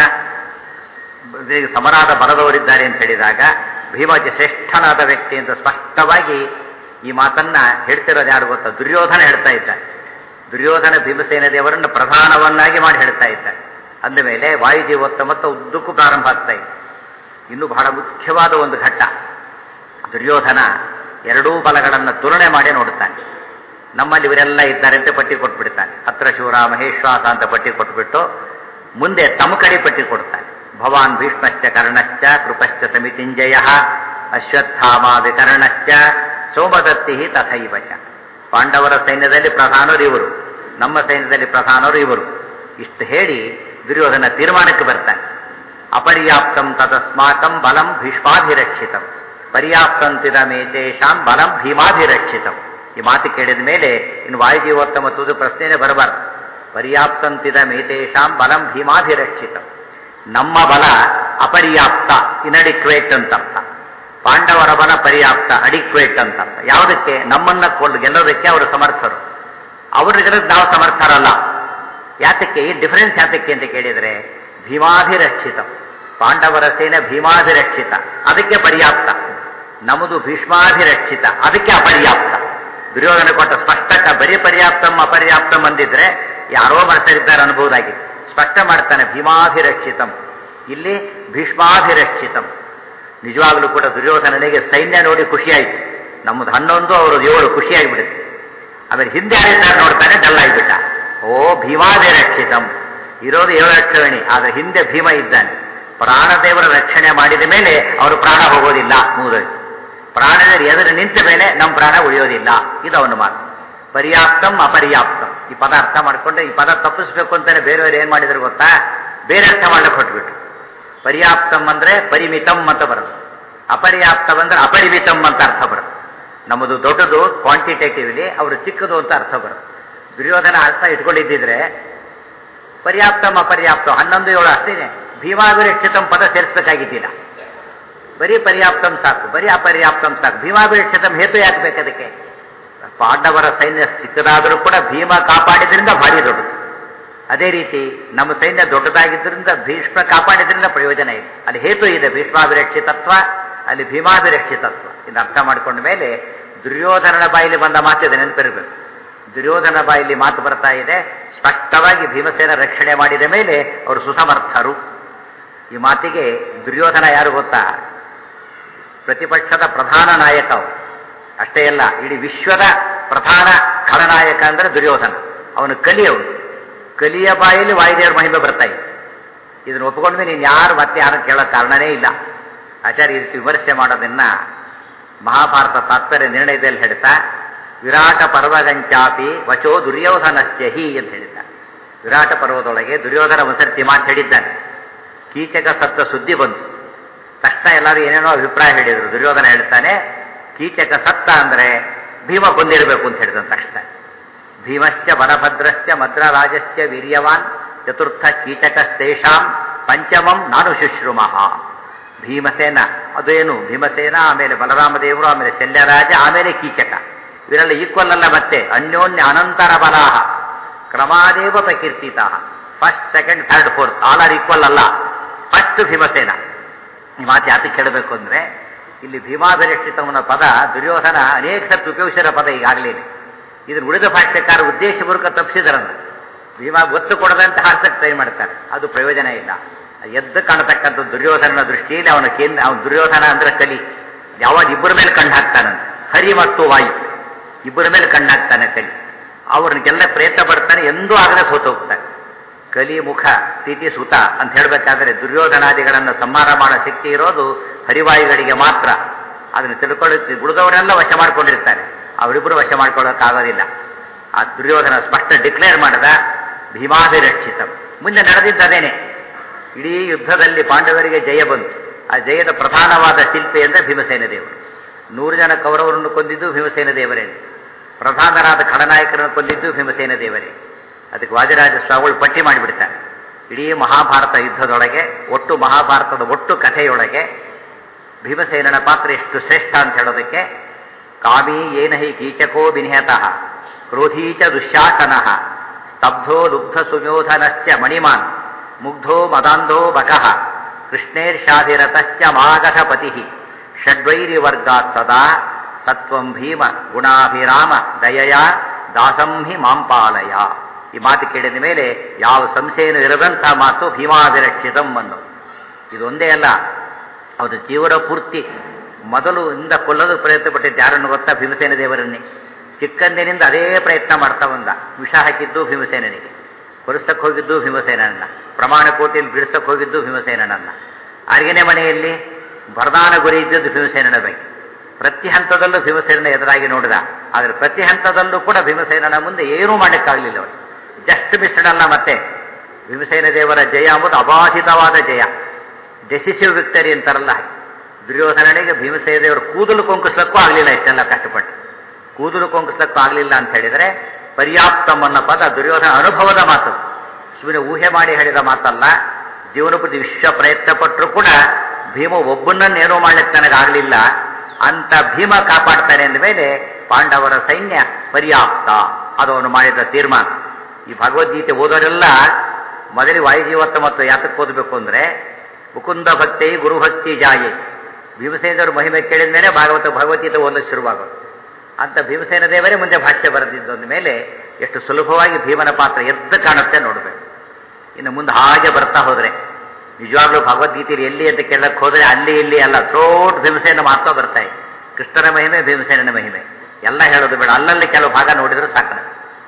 ಸಮರಾದ ಬರದವರಿದ್ದಾರೆ ಅಂತ ಹೇಳಿದಾಗ ಭೀಮಾಜಿ ಶ್ರೇಷ್ಠನಾದ ವ್ಯಕ್ತಿ ಅಂತ ಸ್ಪಷ್ಟವಾಗಿ ಈ ಮಾತನ್ನ ಹೇಳ್ತಿರೋದು ಯಾರು ಗೊತ್ತಾ ದುರ್ಯೋಧನ ಹೇಳ್ತಾ ಇದ್ದಾರೆ ದುರ್ಯೋಧನ ಭೀಮಸೇನ ದೇವರನ್ನು ಪ್ರಧಾನವನ್ನಾಗಿ ಮಾಡಿ ಹೇಳ್ತಾ ಇದ್ದಾರೆ ಅಂದ ಮೇಲೆ ವಾಯುಜೀವೋತ್ತಮತ್ತ ಉದ್ದಕ್ಕೂ ಪ್ರಾರಂಭ ಆಗ್ತಾ ಇದೆ ಇನ್ನು ಬಹಳ ಮುಖ್ಯವಾದ ಒಂದು ಘಟ್ಟ ದುರ್ಯೋಧನ ಎರಡೂ ಬಲಗಳನ್ನು ತುಲನೆ ಮಾಡಿ ನೋಡುತ್ತಾನೆ ನಮ್ಮಲ್ಲಿ ಇವರೆಲ್ಲ ಇದ್ದಾರೆ ಅಂತ ಪಟ್ಟಿ ಕೊಟ್ಬಿಡ್ತಾನೆ ಹತ್ರ ಶಿವರ ಮಹೇಶ್ವಾಸ ಅಂತ ಪಟ್ಟಿ ಕೊಟ್ಬಿಟ್ಟು ಮುಂದೆ ತಮ್ಮ ಕಡೆ ಪಟ್ಟಿ ಕೊಡ್ತಾನೆ ಭವಾನ್ ಭೀಷ್ಮಶ್ಚ ಕರ್ಣಶ್ಚ ಕೃಪಶ್ಚ ಸಮಿತಿಂಜಯ ಅಶ್ವತ್ಥಾಮ ವಿಕರ್ಣಶ್ಚ ಸೋಮದತ್ತಿ ತಥೈವ ಚ ಪಾಂಡವರ ಸೈನ್ಯದಲ್ಲಿ ಪ್ರಧಾನರು ಇವರು ನಮ್ಮ ಸೈನ್ಯದಲ್ಲಿ ಪ್ರಧಾನರು ಇವರು ಇಷ್ಟು ಹೇಳಿ ದುರ್ಯೋಧನ ತೀರ್ಮಾನಕ್ಕೆ ಬರ್ತಾನೆ ಅಪರ್ಯಾಪ್ತಂ ತದಸ್ಮಾಕಂ ಬಲಂ ಭೀಷ್ಮಾಭಿರಕ್ಷಿತಂ ಪರ್ಯಾಪ್ತಂತಿದಮೇತೇಷಾಂ ಬಲಂ ಭೀಮಾಭಿರಕ್ಷಿತಂ ಈ ಮಾತು ಕೇಳಿದ ಮೇಲೆ ಇನ್ನು ವಾಯುಜೀವೋತ್ತಮ ತುದು ಪ್ರಶ್ನೆನೇ ಬರಬಾರ್ದು ಪರ್ಯಾಪ್ತಂತಿದ ಮೇತೇಶಾಂ ಬಲಂ ಭೀಮಾಭಿರಕ್ಷಿತ ನಮ್ಮ ಬಲ ಅಪರ್ಯಾಪ್ತ ಇನಡಿಕ್ವೇಟ್ ಅಂತ ಅರ್ಥ ಪಾಂಡವರ ಬಲ ಪರ್ಯಾಪ್ತ ಅಡಿಕ್ವೇಟ್ ಅಂತ ಅರ್ಥ ಯಾವುದಕ್ಕೆ ನಮ್ಮನ್ನ ಕೊಂಡು ಗೆಲ್ಲೋದಕ್ಕೆ ಅವರು ಸಮರ್ಥರು ಅವ್ರಿಗೆ ನಾವು ಸಮರ್ಥರಲ್ಲ ಯಾತಕ್ಕೆ ಈ ಡಿಫರೆನ್ಸ್ ಯಾತಕ್ಕೆ ಅಂತ ಕೇಳಿದರೆ ಭೀಮಾಭಿರಕ್ಷಿತ ಪಾಂಡವರ ಸೇನೆ ಭೀಮಾಭಿರಕ್ಷಿತ ಅದಕ್ಕೆ ಪರ್ಯಾಪ್ತ ನಮ್ಮದು ಭೀಷ್ಮಾಭಿರಕ್ಷಿತ ಅದಕ್ಕೆ ಅಪರ್ಯಾಪ್ತ ದುರ್ಯೋಧನ ಕೊಟ್ಟ ಸ್ಪಷ್ಟ ಬರೀ ಪರ್ಯಾಪ್ತಂ ಅಪರ್ಯಾಪ್ತಂ ಅಂದಿದ್ರೆ ಯಾರೋ ಮನಸ್ಸರಿದ್ದಾರೆ ಅನ್ಬಹುದಾಗಿತ್ತು ಸ್ಪಷ್ಟ ಮಾಡ್ತಾನೆ ಭೀಮಾಭಿರಕ್ಷಿತಂ ಇಲ್ಲಿ ಭೀಷ್ಮಾಭಿರಕ್ಷಿತಂ ನಿಜವಾಗ್ಲೂ ಕೂಡ ದುರ್ಯೋಧನನಿಗೆ ಸೈನ್ಯ ನೋಡಿ ಖುಷಿಯಾಯಿತು ನಮ್ಮದು ಹನ್ನೊಂದು ಅವರು ಏಳು ಖುಷಿಯಾಗಿಬಿಡುತ್ತೆ ಆಮೇಲೆ ಹಿಂದೆ ಯಾರಿದ್ದಾರೆ ನೋಡ್ತಾನೆ ಡಲ್ ಆಗಿಬಿಟ್ಟ ಓ ಭೀಮಾಭಿರಕ್ಷಿತಂ ಇರೋದು ಏಳು ಲಕ್ಷಣಿ ಆದ್ರೆ ಹಿಂದೆ ಭೀಮ ಇದ್ದಾನೆ ಪ್ರಾಣದೇವರ ರಕ್ಷಣೆ ಮಾಡಿದ ಮೇಲೆ ಅವರು ಪ್ರಾಣ ಹೋಗೋದಿಲ್ಲ ಮುಗಿದೋಯ್ತು ಪ್ರಾಣದೇವರು ಎದುರು ನಿಂತ ಮೇಲೆ ನಮ್ಮ ಪ್ರಾಣ ಉಳಿಯೋದಿಲ್ಲ ಇದು ಅವನ ಮಾತು ಪರ್ಯಾಪ್ತಂ ಅಪರ್ಯಾಪ್ತಂ ಈ ಪದ ಅರ್ಥ ಮಾಡ್ಕೊಂಡ್ರೆ ಈ ಪದ ತಪ್ಪಿಸ್ಬೇಕು ಅಂತಾನೆ ಬೇರೆಯವರು ಏನ್ ಮಾಡಿದ್ರು ಗೊತ್ತಾ ಬೇರೆ ಅರ್ಥ ಮಾಡ್ಲಿಕ್ಕೆ ಹೊಟ್ಬಿಟ್ರು ಪರ್ಯಾಪ್ತಂ ಅಂದ್ರೆ ಪರಿಮಿತಂ ಅಂತ ಬರುತ್ತೆ ಅಪರ್ಯಾಪ್ತಂ ಅಂದ್ರೆ ಅಪರಿಮಿತಂ ಅಂತ ಅರ್ಥ ಬರುತ್ತೆ ನಮ್ಮದು ದೊಡ್ಡದು ಕ್ವಾಂಟಿಟೇಟಿವ್ಲಿ ಅವರು ಚಿಕ್ಕದು ಅಂತ ಅರ್ಥ ಬರುತ್ತೆ ದುರ್ಯೋಧನ ಅರ್ಥ ಇಟ್ಕೊಂಡಿದ್ದಿದ್ರೆ ಪರ್ಯಾಪ್ತಂ ಅಪರ್ಯಾಪ್ತಂ ಹನ್ನೊಂದು ಏಳು ಅಷ್ಟೇನೆ ಭೀಮಾಭಿರಕ್ಷಿತಂ ಪದ ಸೇರಿಸಬೇಕಾಗಿದ್ದಿಲ್ಲ ಬರೀ ಪರ್ಯಾಪ್ತಂ ಸಾಕು ಬರೀ ಅಪರ್ಯಾಪ್ತಂ ಸಾಕು ಭೀಮಾಭಿರಕ್ಷಿತಂ ಹೇತು ಯಾಕೆ ಬೇಕದಕ್ಕೆ ಪಾಂಡವರ ಸೈನ್ಯ ಚಿಕ್ಕದಾದರೂ ಕೂಡ ಭೀಮ ಕಾಪಾಡಿದ್ರಿಂದ ಭಾರಿ ದೊಡ್ಡದು ಅದೇ ರೀತಿ ನಮ್ಮ ಸೈನ್ಯ ದೊಡ್ಡದಾಗಿದ್ದರಿಂದ ಭೀಷ್ಮ ಕಾಪಾಡಿದ್ರಿಂದ ಪ್ರಯೋಜನ ಇದೆ ಅಲ್ಲಿ ಹೇತು ಇದೆ ಭೀಷ್ಮಾಭಿರಕ್ಷಿತತ್ವ ಅಲ್ಲಿ ಭೀಮಾಭಿರಕ್ಷಿತತ್ವ ಇದು ಅರ್ಥ ಮಾಡ್ಕೊಂಡ ಮೇಲೆ ದುರ್ಯೋಧನನ ಬಾಯಲ್ಲಿ ಬಂದ ಮಾತಿದೆ ನೆನಪಿರಬೇಕು ದುರ್ಯೋಧನ ಬಾಯಲ್ಲಿ ಮಾತು ಬರ್ತಾ ಇದೆ ಸ್ಪಷ್ಟವಾಗಿ ಭೀಮಸೇನ ರಕ್ಷಣೆ ಮಾಡಿದ ಮೇಲೆ ಅವರು ಸುಸಮರ್ಥರು ಈ ಮಾತಿಗೆ ದುರ್ಯೋಧನ ಯಾರು ಗೊತ್ತಾ ಪ್ರತಿಪಕ್ಷದ ಪ್ರಧಾನ ನಾಯಕ ಅವರು ಅಷ್ಟೇ ಅಲ್ಲ ಇಡೀ ವಿಶ್ವದ ಪ್ರಧಾನ ಖಳನಾಯಕ ಅಂದ್ರೆ ದುರ್ಯೋಧನ ಅವನು ಕಲಿಯವನು ಕಲಿಯ ಬಾಯಲ್ಲಿ ವಾಯುದೇವರ ಮಹಿಮೆ ಬರ್ತಾ ಇದೆ ಇದನ್ನು ಒಪ್ಪಿಕೊಂಡ್ರೆ ನೀನು ಯಾರು ಮತ್ತೆ ಯಾರು ಕೇಳೋ ಕಾರಣನೇ ಇಲ್ಲ ಆಚಾರ್ಯ ಈ ರೀತಿ ವಿಮರ್ಶೆ ಮಾಡೋದನ್ನ ಮಹಾಭಾರತ ತಾತ್ಪರ್ಯ ನಿರ್ಣಯದಲ್ಲಿ ಹೇಳ್ತಾ ವಿರಾಟ ಪರ್ವಗಂಚಾಪಿ ವಚೋ ದುರ್ಯೋಧನಸ್ಯ ಹಿ ಅಂತ ಹೇಳಿದ್ದಾರೆ ವಿರಾಟ ಪರ್ವದೊಳಗೆ ದುರ್ಯೋಧನ ವಸರ್ತಿ ಮಾತು ಹೇಳಿದ್ದಾನೆ ಕೀಚಕ ಸತ್ತ ಸುದ್ದಿ ಬಂತು ತಕ್ಷಣ ಎಲ್ಲರೂ ಏನೇನೋ ಅಭಿಪ್ರಾಯ ಹೇಳಿದರು ದುರ್ಯೋಧನ ಹೇಳ್ತಾನೆ ಕೀಚಕ ಸತ್ತ ಅಂದ್ರೆ ಭೀಮ ಕೊಂದಿರಬೇಕು ಅಂತ ಹೇಳಿದ ತಕ್ಷಣ ಭೀಮಶ್ಚ ಬಲಭದ್ರಶ್ಚ ಮದ್ರರಾಜಶ್ಚ ವೀರ್ಯವಾನ್ ಚತುರ್ಥ ಕೀಚಕಸ್ತೇಷಾಂ ಪಂಚಮಂ ನಾನು ಶುಶ್ರುಮಃ ಭೀಮಸೇನ ಅದೇನು ಭೀಮಸೇನ ಆಮೇಲೆ ಬಲರಾಮದೇವರು ಆಮೇಲೆ ಶಲ್ಯರಾಜ ಆಮೇಲೆ ಕೀಚಕ ಇವರೆಲ್ಲ ಈಕ್ವಲ್ ಅಲ್ಲ ಮತ್ತೆ ಅನ್ಯೋನ್ಯ ಅನಂತರ ಬಲಾಹ ಕ್ರಮಾದೇವ ಪ್ರಕೀರ್ತಿತ first second third fourth all are equal ಅಲ್ಲ ಫಸ್ಟ್ ಭೀಮಸೇನ ಈ ಮಾತು ಯಾತಕ್ಕೆ ಕೇಳಬೇಕು ಅಂದ್ರೆ ಇಲ್ಲಿ ಭೀಮಾಭಿರಕ್ಷಿತವನ ಪದ ದುರ್ಯೋಧನ ಅನೇಕ ಸರ್ತಿ ಉಪಯೋಗಿಸಿರೋ ಪದ ಈಗಾಗಲೇ ಇದನ್ನು ಉಳಿದ ಭಾಷ್ಯಕಾರ ಉದ್ದೇಶಪೂರ್ವಕ ತಪ್ಪಿಸಿದರನ್ನ ಭೀಮಾ ಒತ್ತು ಕೊಡದಂತೆ ಹಾರ್ಸಕ್ಕೆ ಟ್ರೈ ಮಾಡ್ತಾರೆ ಅದು ಪ್ರಯೋಜನ ಇಲ್ಲ ಎದ್ದು ಕಾಣತಕ್ಕಂಥ ದುರ್ಯೋಧನನ ದೃಷ್ಟಿಯಲ್ಲಿ ಅವನ ಕೇಂದ್ರ ಅವನ ದುರ್ಯೋಧನ ಅಂದ್ರೆ ಕಲಿ ಯಾವಾಗ ಇಬ್ಬರ ಮೇಲೆ ಕಣ್ಣು ಹಾಕ್ತಾನಂತೆ ಹರಿ ಮತ್ತು ವಾಯು ಇಬ್ಬರ ಮೇಲೆ ಕಣ್ಣು ಹಾಕ್ತಾನೆ ಕಲಿ ಅವ್ರನ್ನೆಲ್ಲ ಪ್ರಯತ್ನ ಪಡ್ತಾನೆ ಎಂದೂ ಆಗದೆ ಸೋತು ಹೋಗ್ತಾನೆ ಕಲಿ ಮುಖ ಸ್ಥಿತಿ ಸುತ ಅಂತ ಹೇಳಬೇಕಾದ್ರೆ ದುರ್ಯೋಧನಾದಿಗಳನ್ನು ಸಂಹಾರ ಮಾಡೋ ಶಕ್ತಿ ಇರೋದು ಹರಿವಾಯುಗಳಿಗೆ ಮಾತ್ರ ಅದನ್ನು ತಿಳ್ಕೊಳ್ಳಿ ಉಳಿದವರೆಲ್ಲ ವಶ ಮಾಡ್ಕೊಂಡಿರ್ತಾರೆ ಅವರಿಬ್ಬರು ವಶ ಮಾಡ್ಕೊಳ್ಳೋಕ್ಕಾಗೋದಿಲ್ಲ ಆ ದುರ್ಯೋಧನ ಸ್ಪಷ್ಟ ಡಿಕ್ಲೇರ್ ಮಾಡಿದ ಭೀಮಾಭಿರಕ್ಷಿತ ಮುಂದೆ ನಡೆದಿದ್ದದೇನೆ ಇಡೀ ಯುದ್ಧದಲ್ಲಿ ಪಾಂಡವರಿಗೆ ಜಯ ಬಂತು ಆ ಜಯದ ಪ್ರಧಾನವಾದ ಶಿಲ್ಪಿ ಅಂದರೆ ಭೀಮಸೇನ ದೇವರು ನೂರು ಜನ ಕೌರವರನ್ನು ಕೊಂದಿದ್ದು ಭೀಮಸೇನ ದೇವರೇ ಪ್ರಧಾನರಾದ ಖಳನಾಯಕರನ್ನು ಕೊಂದಿದ್ದು ಭೀಮಸೇನ ದೇವರೇ ಅದಕ್ಕೆ ವಾದಿರಾಜ ಸ್ವಾಮಿಗಳು ಪಟ್ಟಿ ಮಾಡಿಬಿಡ್ತಾರೆ ಇಡೀ ಮಹಾಭಾರತ ಯುದ್ಧದೊಳಗೆ ಒಟ್ಟು ಮಹಾಭಾರತದ ಒಟ್ಟು ಕಥೆಯೊಳಗೆ ಭೀಮಸೇನನ ಪಾತ್ರ ಎಷ್ಟು ಶ್ರೇಷ್ಠ ಅಂತ ಹೇಳೋದಕ್ಕೆ ಕಾಮಿ ಏನ ಹಿ ಕೀಚಕೋ ವಿನಿಹತಃ ಕ್ರೋಧೀಚ ದುಶ್ಯಾಸನಃ ಸ್ತಬ್ಧೋ ಲುಬ್ಧ ಸುಮೋಧನಶ್ಚ ಮಣಿಮಾನ್ ಮುಗ್ಧೋ ಮದಾಂಧೋ ಬಕಃ ಕೃಷ್ಣೇರ್ಷಾಧಿರತಶ್ಚ ಮಾಗಧಪತಿ ಷಡ್ವೈರಿವರ್ಗಾತ್ ಸದಾ ಸತ್ವಂ ಭೀಮ ಗುಣಾಭಿರಾಮ ದಯಯ ದಾಸಂ ಹಿ ಮಾಂಪಾಲಯ ಈ ಮಾತು ಕೇಳಿದ ಮೇಲೆ ಯಾವ ಸಂಶಯನೂ ಇರದಂಥ ಮಾತು ಭೀಮಾಭಿರಕ್ಷಿತಂ ಅನ್ನು ಇದೊಂದೇ ಅಲ್ಲ ಅವರ ಜೀವನ ಪೂರ್ತಿ ಮೊದಲು ಇಂದ ಕೊಲ್ಲಲು ಪ್ರಯತ್ನ ಪಟ್ಟಿದ್ದು ಯಾರನ್ನು ಗೊತ್ತಾ ಭೀಮಸೇನ ದೇವರನ್ನೇ ಚಿಕ್ಕಂದಿನಿಂದ ಅದೇ ಪ್ರಯತ್ನ ಮಾಡ್ತಾ ಬಂದ ವಿಷ ಹಾಕಿದ್ದು ಭೀಮಸೇನನಿಗೆ ಕೊಲಿಸ್ತಕ್ಕೆ ಹೋಗಿದ್ದು ಭೀಮಸೇನನ್ನ ಪ್ರಮಾಣ ಕೋಟಿಯಲ್ಲಿ ಬಿಡಿಸಕ್ಕೆ ಹೋಗಿದ್ದು ಭೀಮಸೇನನನ್ನ ಅರಿಗೆನೆ ಮನೆಯಲ್ಲಿ ವರದಾನ ಗುರಿ ಇದ್ದದ್ದು ಭೀಮಸೇನನ ಬಗ್ಗೆ ಪ್ರತಿ ಹಂತದಲ್ಲೂ ಭೀಮಸೇನನ ಎದುರಾಗಿ ನೋಡಿದ ಆದರೆ ಪ್ರತಿ ಹಂತದಲ್ಲೂ ಕೂಡ ಭೀಮಸೇನನ ಮುಂದೆ ಏನೂ ಮಾಡಕ್ಕಾಗಲಿಲ್ಲ ಅವರು ಜಸ್ಟ್ ಮಿಸ್ಡ್ ಅಲ್ಲ ಮತ್ತೆ ಭೀಮಸೇನ ದೇವರ ಜಯ ಎಂಬುದು ಅಬಾಧಿತವಾದ ಜಯ ಡೆಸಿಸಿವ್ ವಿಕ್ಟರಿ ಅಂತಾರಲ್ಲ ದುರ್ಯೋಧನನಿಗೆ ಭೀಮಸೇನ ದೇವರು ಕೂದಲು ಕೊಂಕಿಸ್ಲಕ್ಕೂ ಆಗಲಿಲ್ಲ ಇಷ್ಟೆಲ್ಲ ಕಷ್ಟಪಟ್ಟು ಕೂದಲು ಕೊಂಕಿಸ್ಲಕ್ಕೂ ಆಗಲಿಲ್ಲ ಅಂತ ಹೇಳಿದರೆ ಪರ್ಯಾಪ್ತಂ ಅನ್ನೋ ಪದ ದುರ್ಯೋಧನ ಅನುಭವದ ಮಾತು ಶಿವನ ಊಹೆ ಮಾಡಿ ಹೇಳಿದ ಮಾತಲ್ಲ ಜೀವನಪತಿ ವಿಶ್ವ ಪ್ರಯತ್ನ ಪಟ್ಟರು ಕೂಡ ಭೀಮ ಒಬ್ಬನನ್ನೇನೋ ಮಾಡ್ಲಿಕ್ಕೆ ನನಗಾಗಲಿಲ್ಲ ಅಂತ ಭೀಮ ಕಾಪಾಡ್ತಾನೆ ಅಂದ ಮೇಲೆ ಪಾಂಡವರ ಸೈನ್ಯ ಪರ್ಯಾಪ್ತ ಅದು ಅವನು ಮಾಡಿದ ತೀರ್ಮಾನ ಈ ಭಗವದ್ಗೀತೆ ಓದೋರೆಲ್ಲ ಮೊದಲು ವಾಯುಜೀವತ್ತ ಮತ್ತು ಯಾತಕ್ಕೆ ಓದಬೇಕು ಅಂದ್ರೆ ಮುಕುಂದ ಭಕ್ತಿ ಗುರುಭಕ್ತಿ ಜಾಯೆ ಭೀಮಸೇನರು ಮಹಿಮೆ ಕೇಳಿದ ಮೇಲೆ ಭಾಗವತ ಭಗವದ್ಗೀತೆ ಓದಲಿಕ್ಕೆ ಶುರುವಾಗೋದು ಅಂತ ಭೀಮಸೇನ ದೇವರೇ ಮುಂದೆ ಭಾಷ್ಯ ಬರೆದಿದ್ದ ಮೇಲೆ ಎಷ್ಟು ಸುಲಭವಾಗಿ ಭೀಮನ ಪಾತ್ರ ಎದ್ದು ಕಾಣುತ್ತೆ ನೋಡಬೇಕು ಇನ್ನು ಮುಂದೆ ಹಾಗೆ ಬರ್ತಾ ಹೋದ್ರೆ ನಿಜವಾಗ್ಲೂ ಭಗವದ್ಗೀತೆಯಲ್ಲಿ ಎಲ್ಲಿ ಅಂತ ಕೇಳಕ್ಕೆ ಹೋದ್ರೆ ಅಲ್ಲಿ ಇಲ್ಲಿ ಅಲ್ಲ ಥ್ರೋಟ್ ಭೀಮಸೇನ ಮಾತ್ರ ಬರ್ತಾ ಇದೆ ಕೃಷ್ಣನ ಮಹಿಮೆ ಭೀಮಸೇನನ ಮಹಿಮೆ ಎಲ್ಲ ಹೇಳೋದು ಬೇಡ ಅಲ್ಲಲ್ಲಿ ಕೆಲವು ಭಾಗ ನೋಡಿದ್ರೆ ಸಾಕು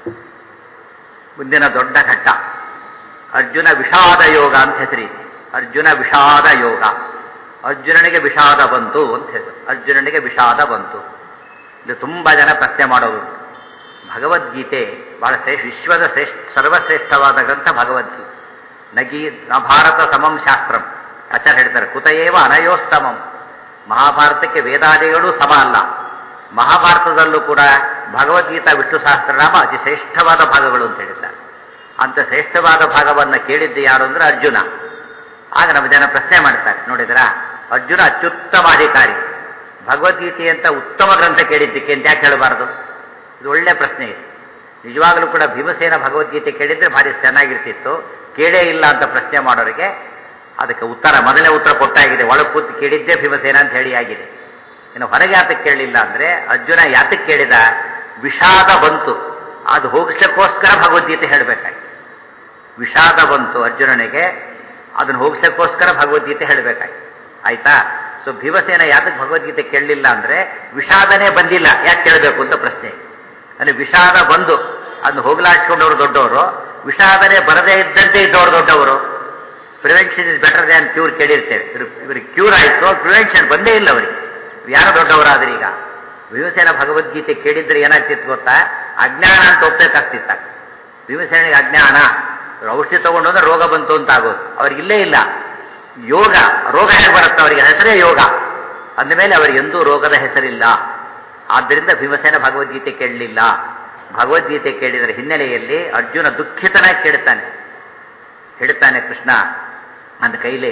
ಮುಂದಿನ ದೊಡ್ಡ ಘಟ್ಟ ಅರ್ಜುನ ವಿಷಾದ ಯೋಗ ಅಂತ ಹೆಸರಿ ಅರ್ಜುನ ವಿಷಾದ ಯೋಗ ಅರ್ಜುನನಿಗೆ ವಿಷಾದ ಬಂತು ಅಂತ ಹೆಸರು ಅರ್ಜುನನಿಗೆ ವಿಷಾದ ಬಂತು ಇದು ತುಂಬಾ ಜನ ಪ್ರಶ್ನೆ ಮಾಡೋದು ಭಗವದ್ಗೀತೆ ಬಹಳ ಶ್ರೇಷ್ಠ ವಿಶ್ವದ ಶ್ರೇಷ್ಠ ಸರ್ವಶ್ರೇಷ್ಠವಾದ ಗ್ರಂಥ ಭಗವದ್ಗೀತೆ ನಗೀ ನ ಭಾರತ ಸಮಂ ಶಾಸ್ತ್ರಂ ಆಚಾರ್ಯ ಹೇಳ್ತಾರೆ ಕುತಯೇವ ಅನಯೋಸ್ತಮಂ ಮಹಾಭಾರತಕ್ಕೆ ವೇದಾದಿಗಳು ಸಮ ಅಲ್ಲ ಮಹಾಭಾರತದಲ್ಲೂ ಕೂಡ ಭಗವದ್ಗೀತಾ ವಿಷ್ಣು ಸಹಸ್ರನಾಮ ಅತಿ ಶ್ರೇಷ್ಠವಾದ ಭಾಗಗಳು ಅಂತ ಹೇಳಿದ್ದಾರೆ ಅಂತ ಶ್ರೇಷ್ಠವಾದ ಭಾಗವನ್ನು ಕೇಳಿದ್ದು ಯಾರು ಅಂದ್ರೆ ಅರ್ಜುನ ಆಗ ನಮ್ಮ ಜನ ಪ್ರಶ್ನೆ ಮಾಡ್ತಾರೆ ನೋಡಿದ್ರ ಅರ್ಜುನ ಅತ್ಯುತ್ತಮ ಅಧಿಕಾರಿ ಭಗವದ್ಗೀತೆ ಅಂತ ಉತ್ತಮ ಗ್ರಂಥ ಕೇಳಿದ್ದಕ್ಕೆ ಅಂತ ಯಾಕೆ ಹೇಳಬಾರದು ಇದು ಒಳ್ಳೆ ಪ್ರಶ್ನೆ ಇದೆ ನಿಜವಾಗಲೂ ಕೂಡ ಭೀಮಸೇನ ಭಗವದ್ಗೀತೆ ಕೇಳಿದ್ರೆ ಭಾರಿ ಚೆನ್ನಾಗಿರ್ತಿತ್ತು ಕೇಳೇ ಇಲ್ಲ ಅಂತ ಪ್ರಶ್ನೆ ಮಾಡೋರಿಗೆ ಅದಕ್ಕೆ ಉತ್ತರ ಮೊದಲನೇ ಉತ್ತರ ಕೊಟ್ಟಾಗಿದೆ ಒಳಗೆ ಕೂತು ಕೇಳಿದ್ದೇ ಭೀಮಸೇನ ಅಂತ ಹೇಳಿ ಆಗಿದೆ ಇನ್ನು ಹೊರಗೆ ಯಾತಕ್ಕೆ ಕೇಳಲಿಲ್ಲ ಅಂದ್ರೆ ಅರ್ಜುನ ಯಾತಕ್ಕೆ ಕೇಳಿದ ವಿಷಾದ ಬಂತು ಅದು ಹೋಗಿಸ್ಲಿಕ್ಕೋಸ್ಕರ ಭಗವದ್ಗೀತೆ ಹೇಳಬೇಕಾಯ್ತು ವಿಷಾದ ಬಂತು ಅರ್ಜುನನಿಗೆ ಅದನ್ನು ಹೋಗಿಸೋಕ್ಕೋಸ್ಕರ ಭಗವದ್ಗೀತೆ ಹೇಳಬೇಕಾಯ್ತು ಆಯ್ತಾ ಸೊ ಭೀಮಸೇನ ಯಾತಕ್ಕೆ ಭಗವದ್ಗೀತೆ ಕೇಳಲಿಲ್ಲ ಅಂದ್ರೆ ವಿಷಾದನೇ ಬಂದಿಲ್ಲ ಯಾಕೆ ಕೇಳಬೇಕು ಅಂತ ಪ್ರಶ್ನೆ ಅಂದ್ರೆ ವಿಷಾದ ಬಂದು ಅದನ್ನು ಹೋಗ್ಲಾಡ್ಸ್ಕೊಂಡವರು ದೊಡ್ಡವರು ವಿಷಾದನೆ ಬರದೇ ಇದ್ದಂತೆ ಇದ್ದವರು ದೊಡ್ಡವರು prevention is better than cure ಕೇಳಿರ್ತೇವೆ ಇವ್ರಿಗೆ ಕ್ಯೂರ್ ಆಯಿತು ಪ್ರಿವೆನ್ಷನ್ ಬಂದೇ ಇಲ್ಲ ಅವರಿಗೆ ಯಾರು ದೊಡ್ಡವರಾದ್ರೆ ಈಗ ಭೀಮಸೇನ ಭಗವದ್ಗೀತೆ ಕೇಳಿದ್ರೆ ಏನಾಗ್ತಿತ್ತು ಗೊತ್ತಾ ಅಜ್ಞಾನ ಅಂತ ಒಪ್ಪಬೇಕಾಗ್ತಿತ್ತ ಭೀಮಸೇನಿಗೆ ಅಜ್ಞಾನ ಔಷಧಿ ತಗೊಂಡು ಅಂದ್ರೆ ರೋಗ ಬಂತು ಅಂತ ಆಗೋದು ಅವ್ರಿಗೆ ಇಲ್ಲೇ ಇಲ್ಲ ಯೋಗ ರೋಗ ಹೇಗೆ ಬರುತ್ತೆ ಅವರಿಗೆ ಹೆಸರೇ ಯೋಗ ಅಂದಮೇಲೆ ಅವರಿಗೆ ಎಂದೂ ರೋಗದ ಹೆಸರಿಲ್ಲ ಆದ್ದರಿಂದ ಭೀಮಸೇನ ಭಗವದ್ಗೀತೆ ಕೇಳಲಿಲ್ಲ ಭಗವದ್ಗೀತೆ ಕೇಳಿದರ ಹಿನ್ನೆಲೆಯಲ್ಲಿ ಅರ್ಜುನ ದುಃಖಿತನಾಗಿ ಕೇಳುತ್ತಾನೆ ಹೇಳ್ತಾನೆ ಕೃಷ್ಣ ನನ್ನ ಕೈಲೇ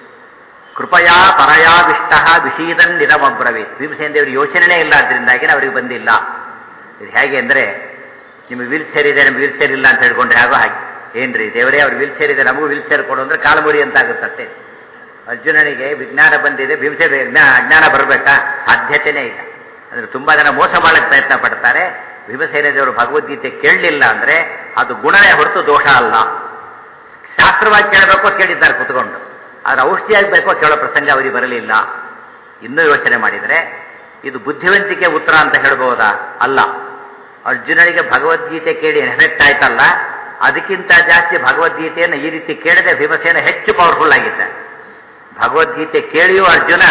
ಕೃಪಯಾ ಪರಯಾವಿಷ್ಟ ವಿಷೀದನ್ ನಿರಮಬ್ರವಿ ಭೀಮಸೇನ ದೇವರು ಯೋಚನೆ ಇಲ್ಲ ಅದರಿಂದಾಗಿ ಅವರಿಗೆ ಬಂದಿಲ್ಲ ಇದು ಹೇಗೆ ಅಂದ್ರೆ ನಿಮಗೆ ವೀಲ್ ಚೇರ್ ಇದೆ ನಮ್ಗೆ ವೀಲ್ ಚೇರ್ ಇಲ್ಲ ಅಂತ ಹೇಳ್ಕೊಂಡ್ರೆ ಹಾಗೋ ಹಾಗೆ ಏನ್ರಿ ದೇವರೇ ಅವ್ರು ವೀಲ್ ಚೇರ್ ಇದೆ ನಮಗೂ ವೀಲ್ ಚೇರ್ ಕೊಡು ಅಂದ್ರೆ ಕಾಲಮುರಿ ಅಂತ ಆಗುತ್ತಷ್ಟೇ ಅರ್ಜುನನಿಗೆ ವಿಜ್ಞಾನ ಬಂದಿದೆ ಭೀಮಸೇನ ಅಜ್ಞಾನ ಬರಬೇಕಾ ಸಾಧ್ಯತೆನೇ ಇಲ್ಲ ಅಂದ್ರೆ ತುಂಬಾ ಜನ ಮೋಸ ಮಾಡಕ್ಕೆ ಪ್ರಯತ್ನ ಪಡ್ತಾರೆ ಭೀಮಸೇನ ದೇವರು ಭಗವದ್ಗೀತೆ ಕೇಳಲಿಲ್ಲ ಅಂದ್ರೆ ಅದು ಗುಣನೇ ಹೊರತು ದೋಷ ಅಲ್ಲ ಶಾಸ್ತ್ರವಾಗಿ ಕೇಳಬೇಕು ಕೇಳಿದ್ದಾರೆ ಕುತ್ಕೊಂಡು ಆದ್ರೆ ಔಷಧಿ ಆಗಬೇಕು ಕೇಳೋ ಪ್ರಸಂಗ ಅವರಿಗೆ ಬರಲಿಲ್ಲ ಇನ್ನೂ ಯೋಚನೆ ಮಾಡಿದರೆ ಇದು ಬುದ್ಧಿವಂತಿಕೆ ಉತ್ತರ ಅಂತ ಹೇಳ್ಬಹುದಾ ಅಲ್ಲ ಅರ್ಜುನನಿಗೆ ಭಗವದ್ಗೀತೆ ಕೇಳಿ ಎಫೆಕ್ಟ್ ಆಯ್ತಲ್ಲ ಅದಕ್ಕಿಂತ ಜಾಸ್ತಿ ಭಗವದ್ಗೀತೆಯನ್ನು ಈ ರೀತಿ ಕೇಳದೆ ಭೀಮಸೇನ ಹೆಚ್ಚು ಪವರ್ಫುಲ್ ಆಗಿದ್ದ ಭಗವದ್ಗೀತೆ ಕೇಳಿಯೂ ಅರ್ಜುನ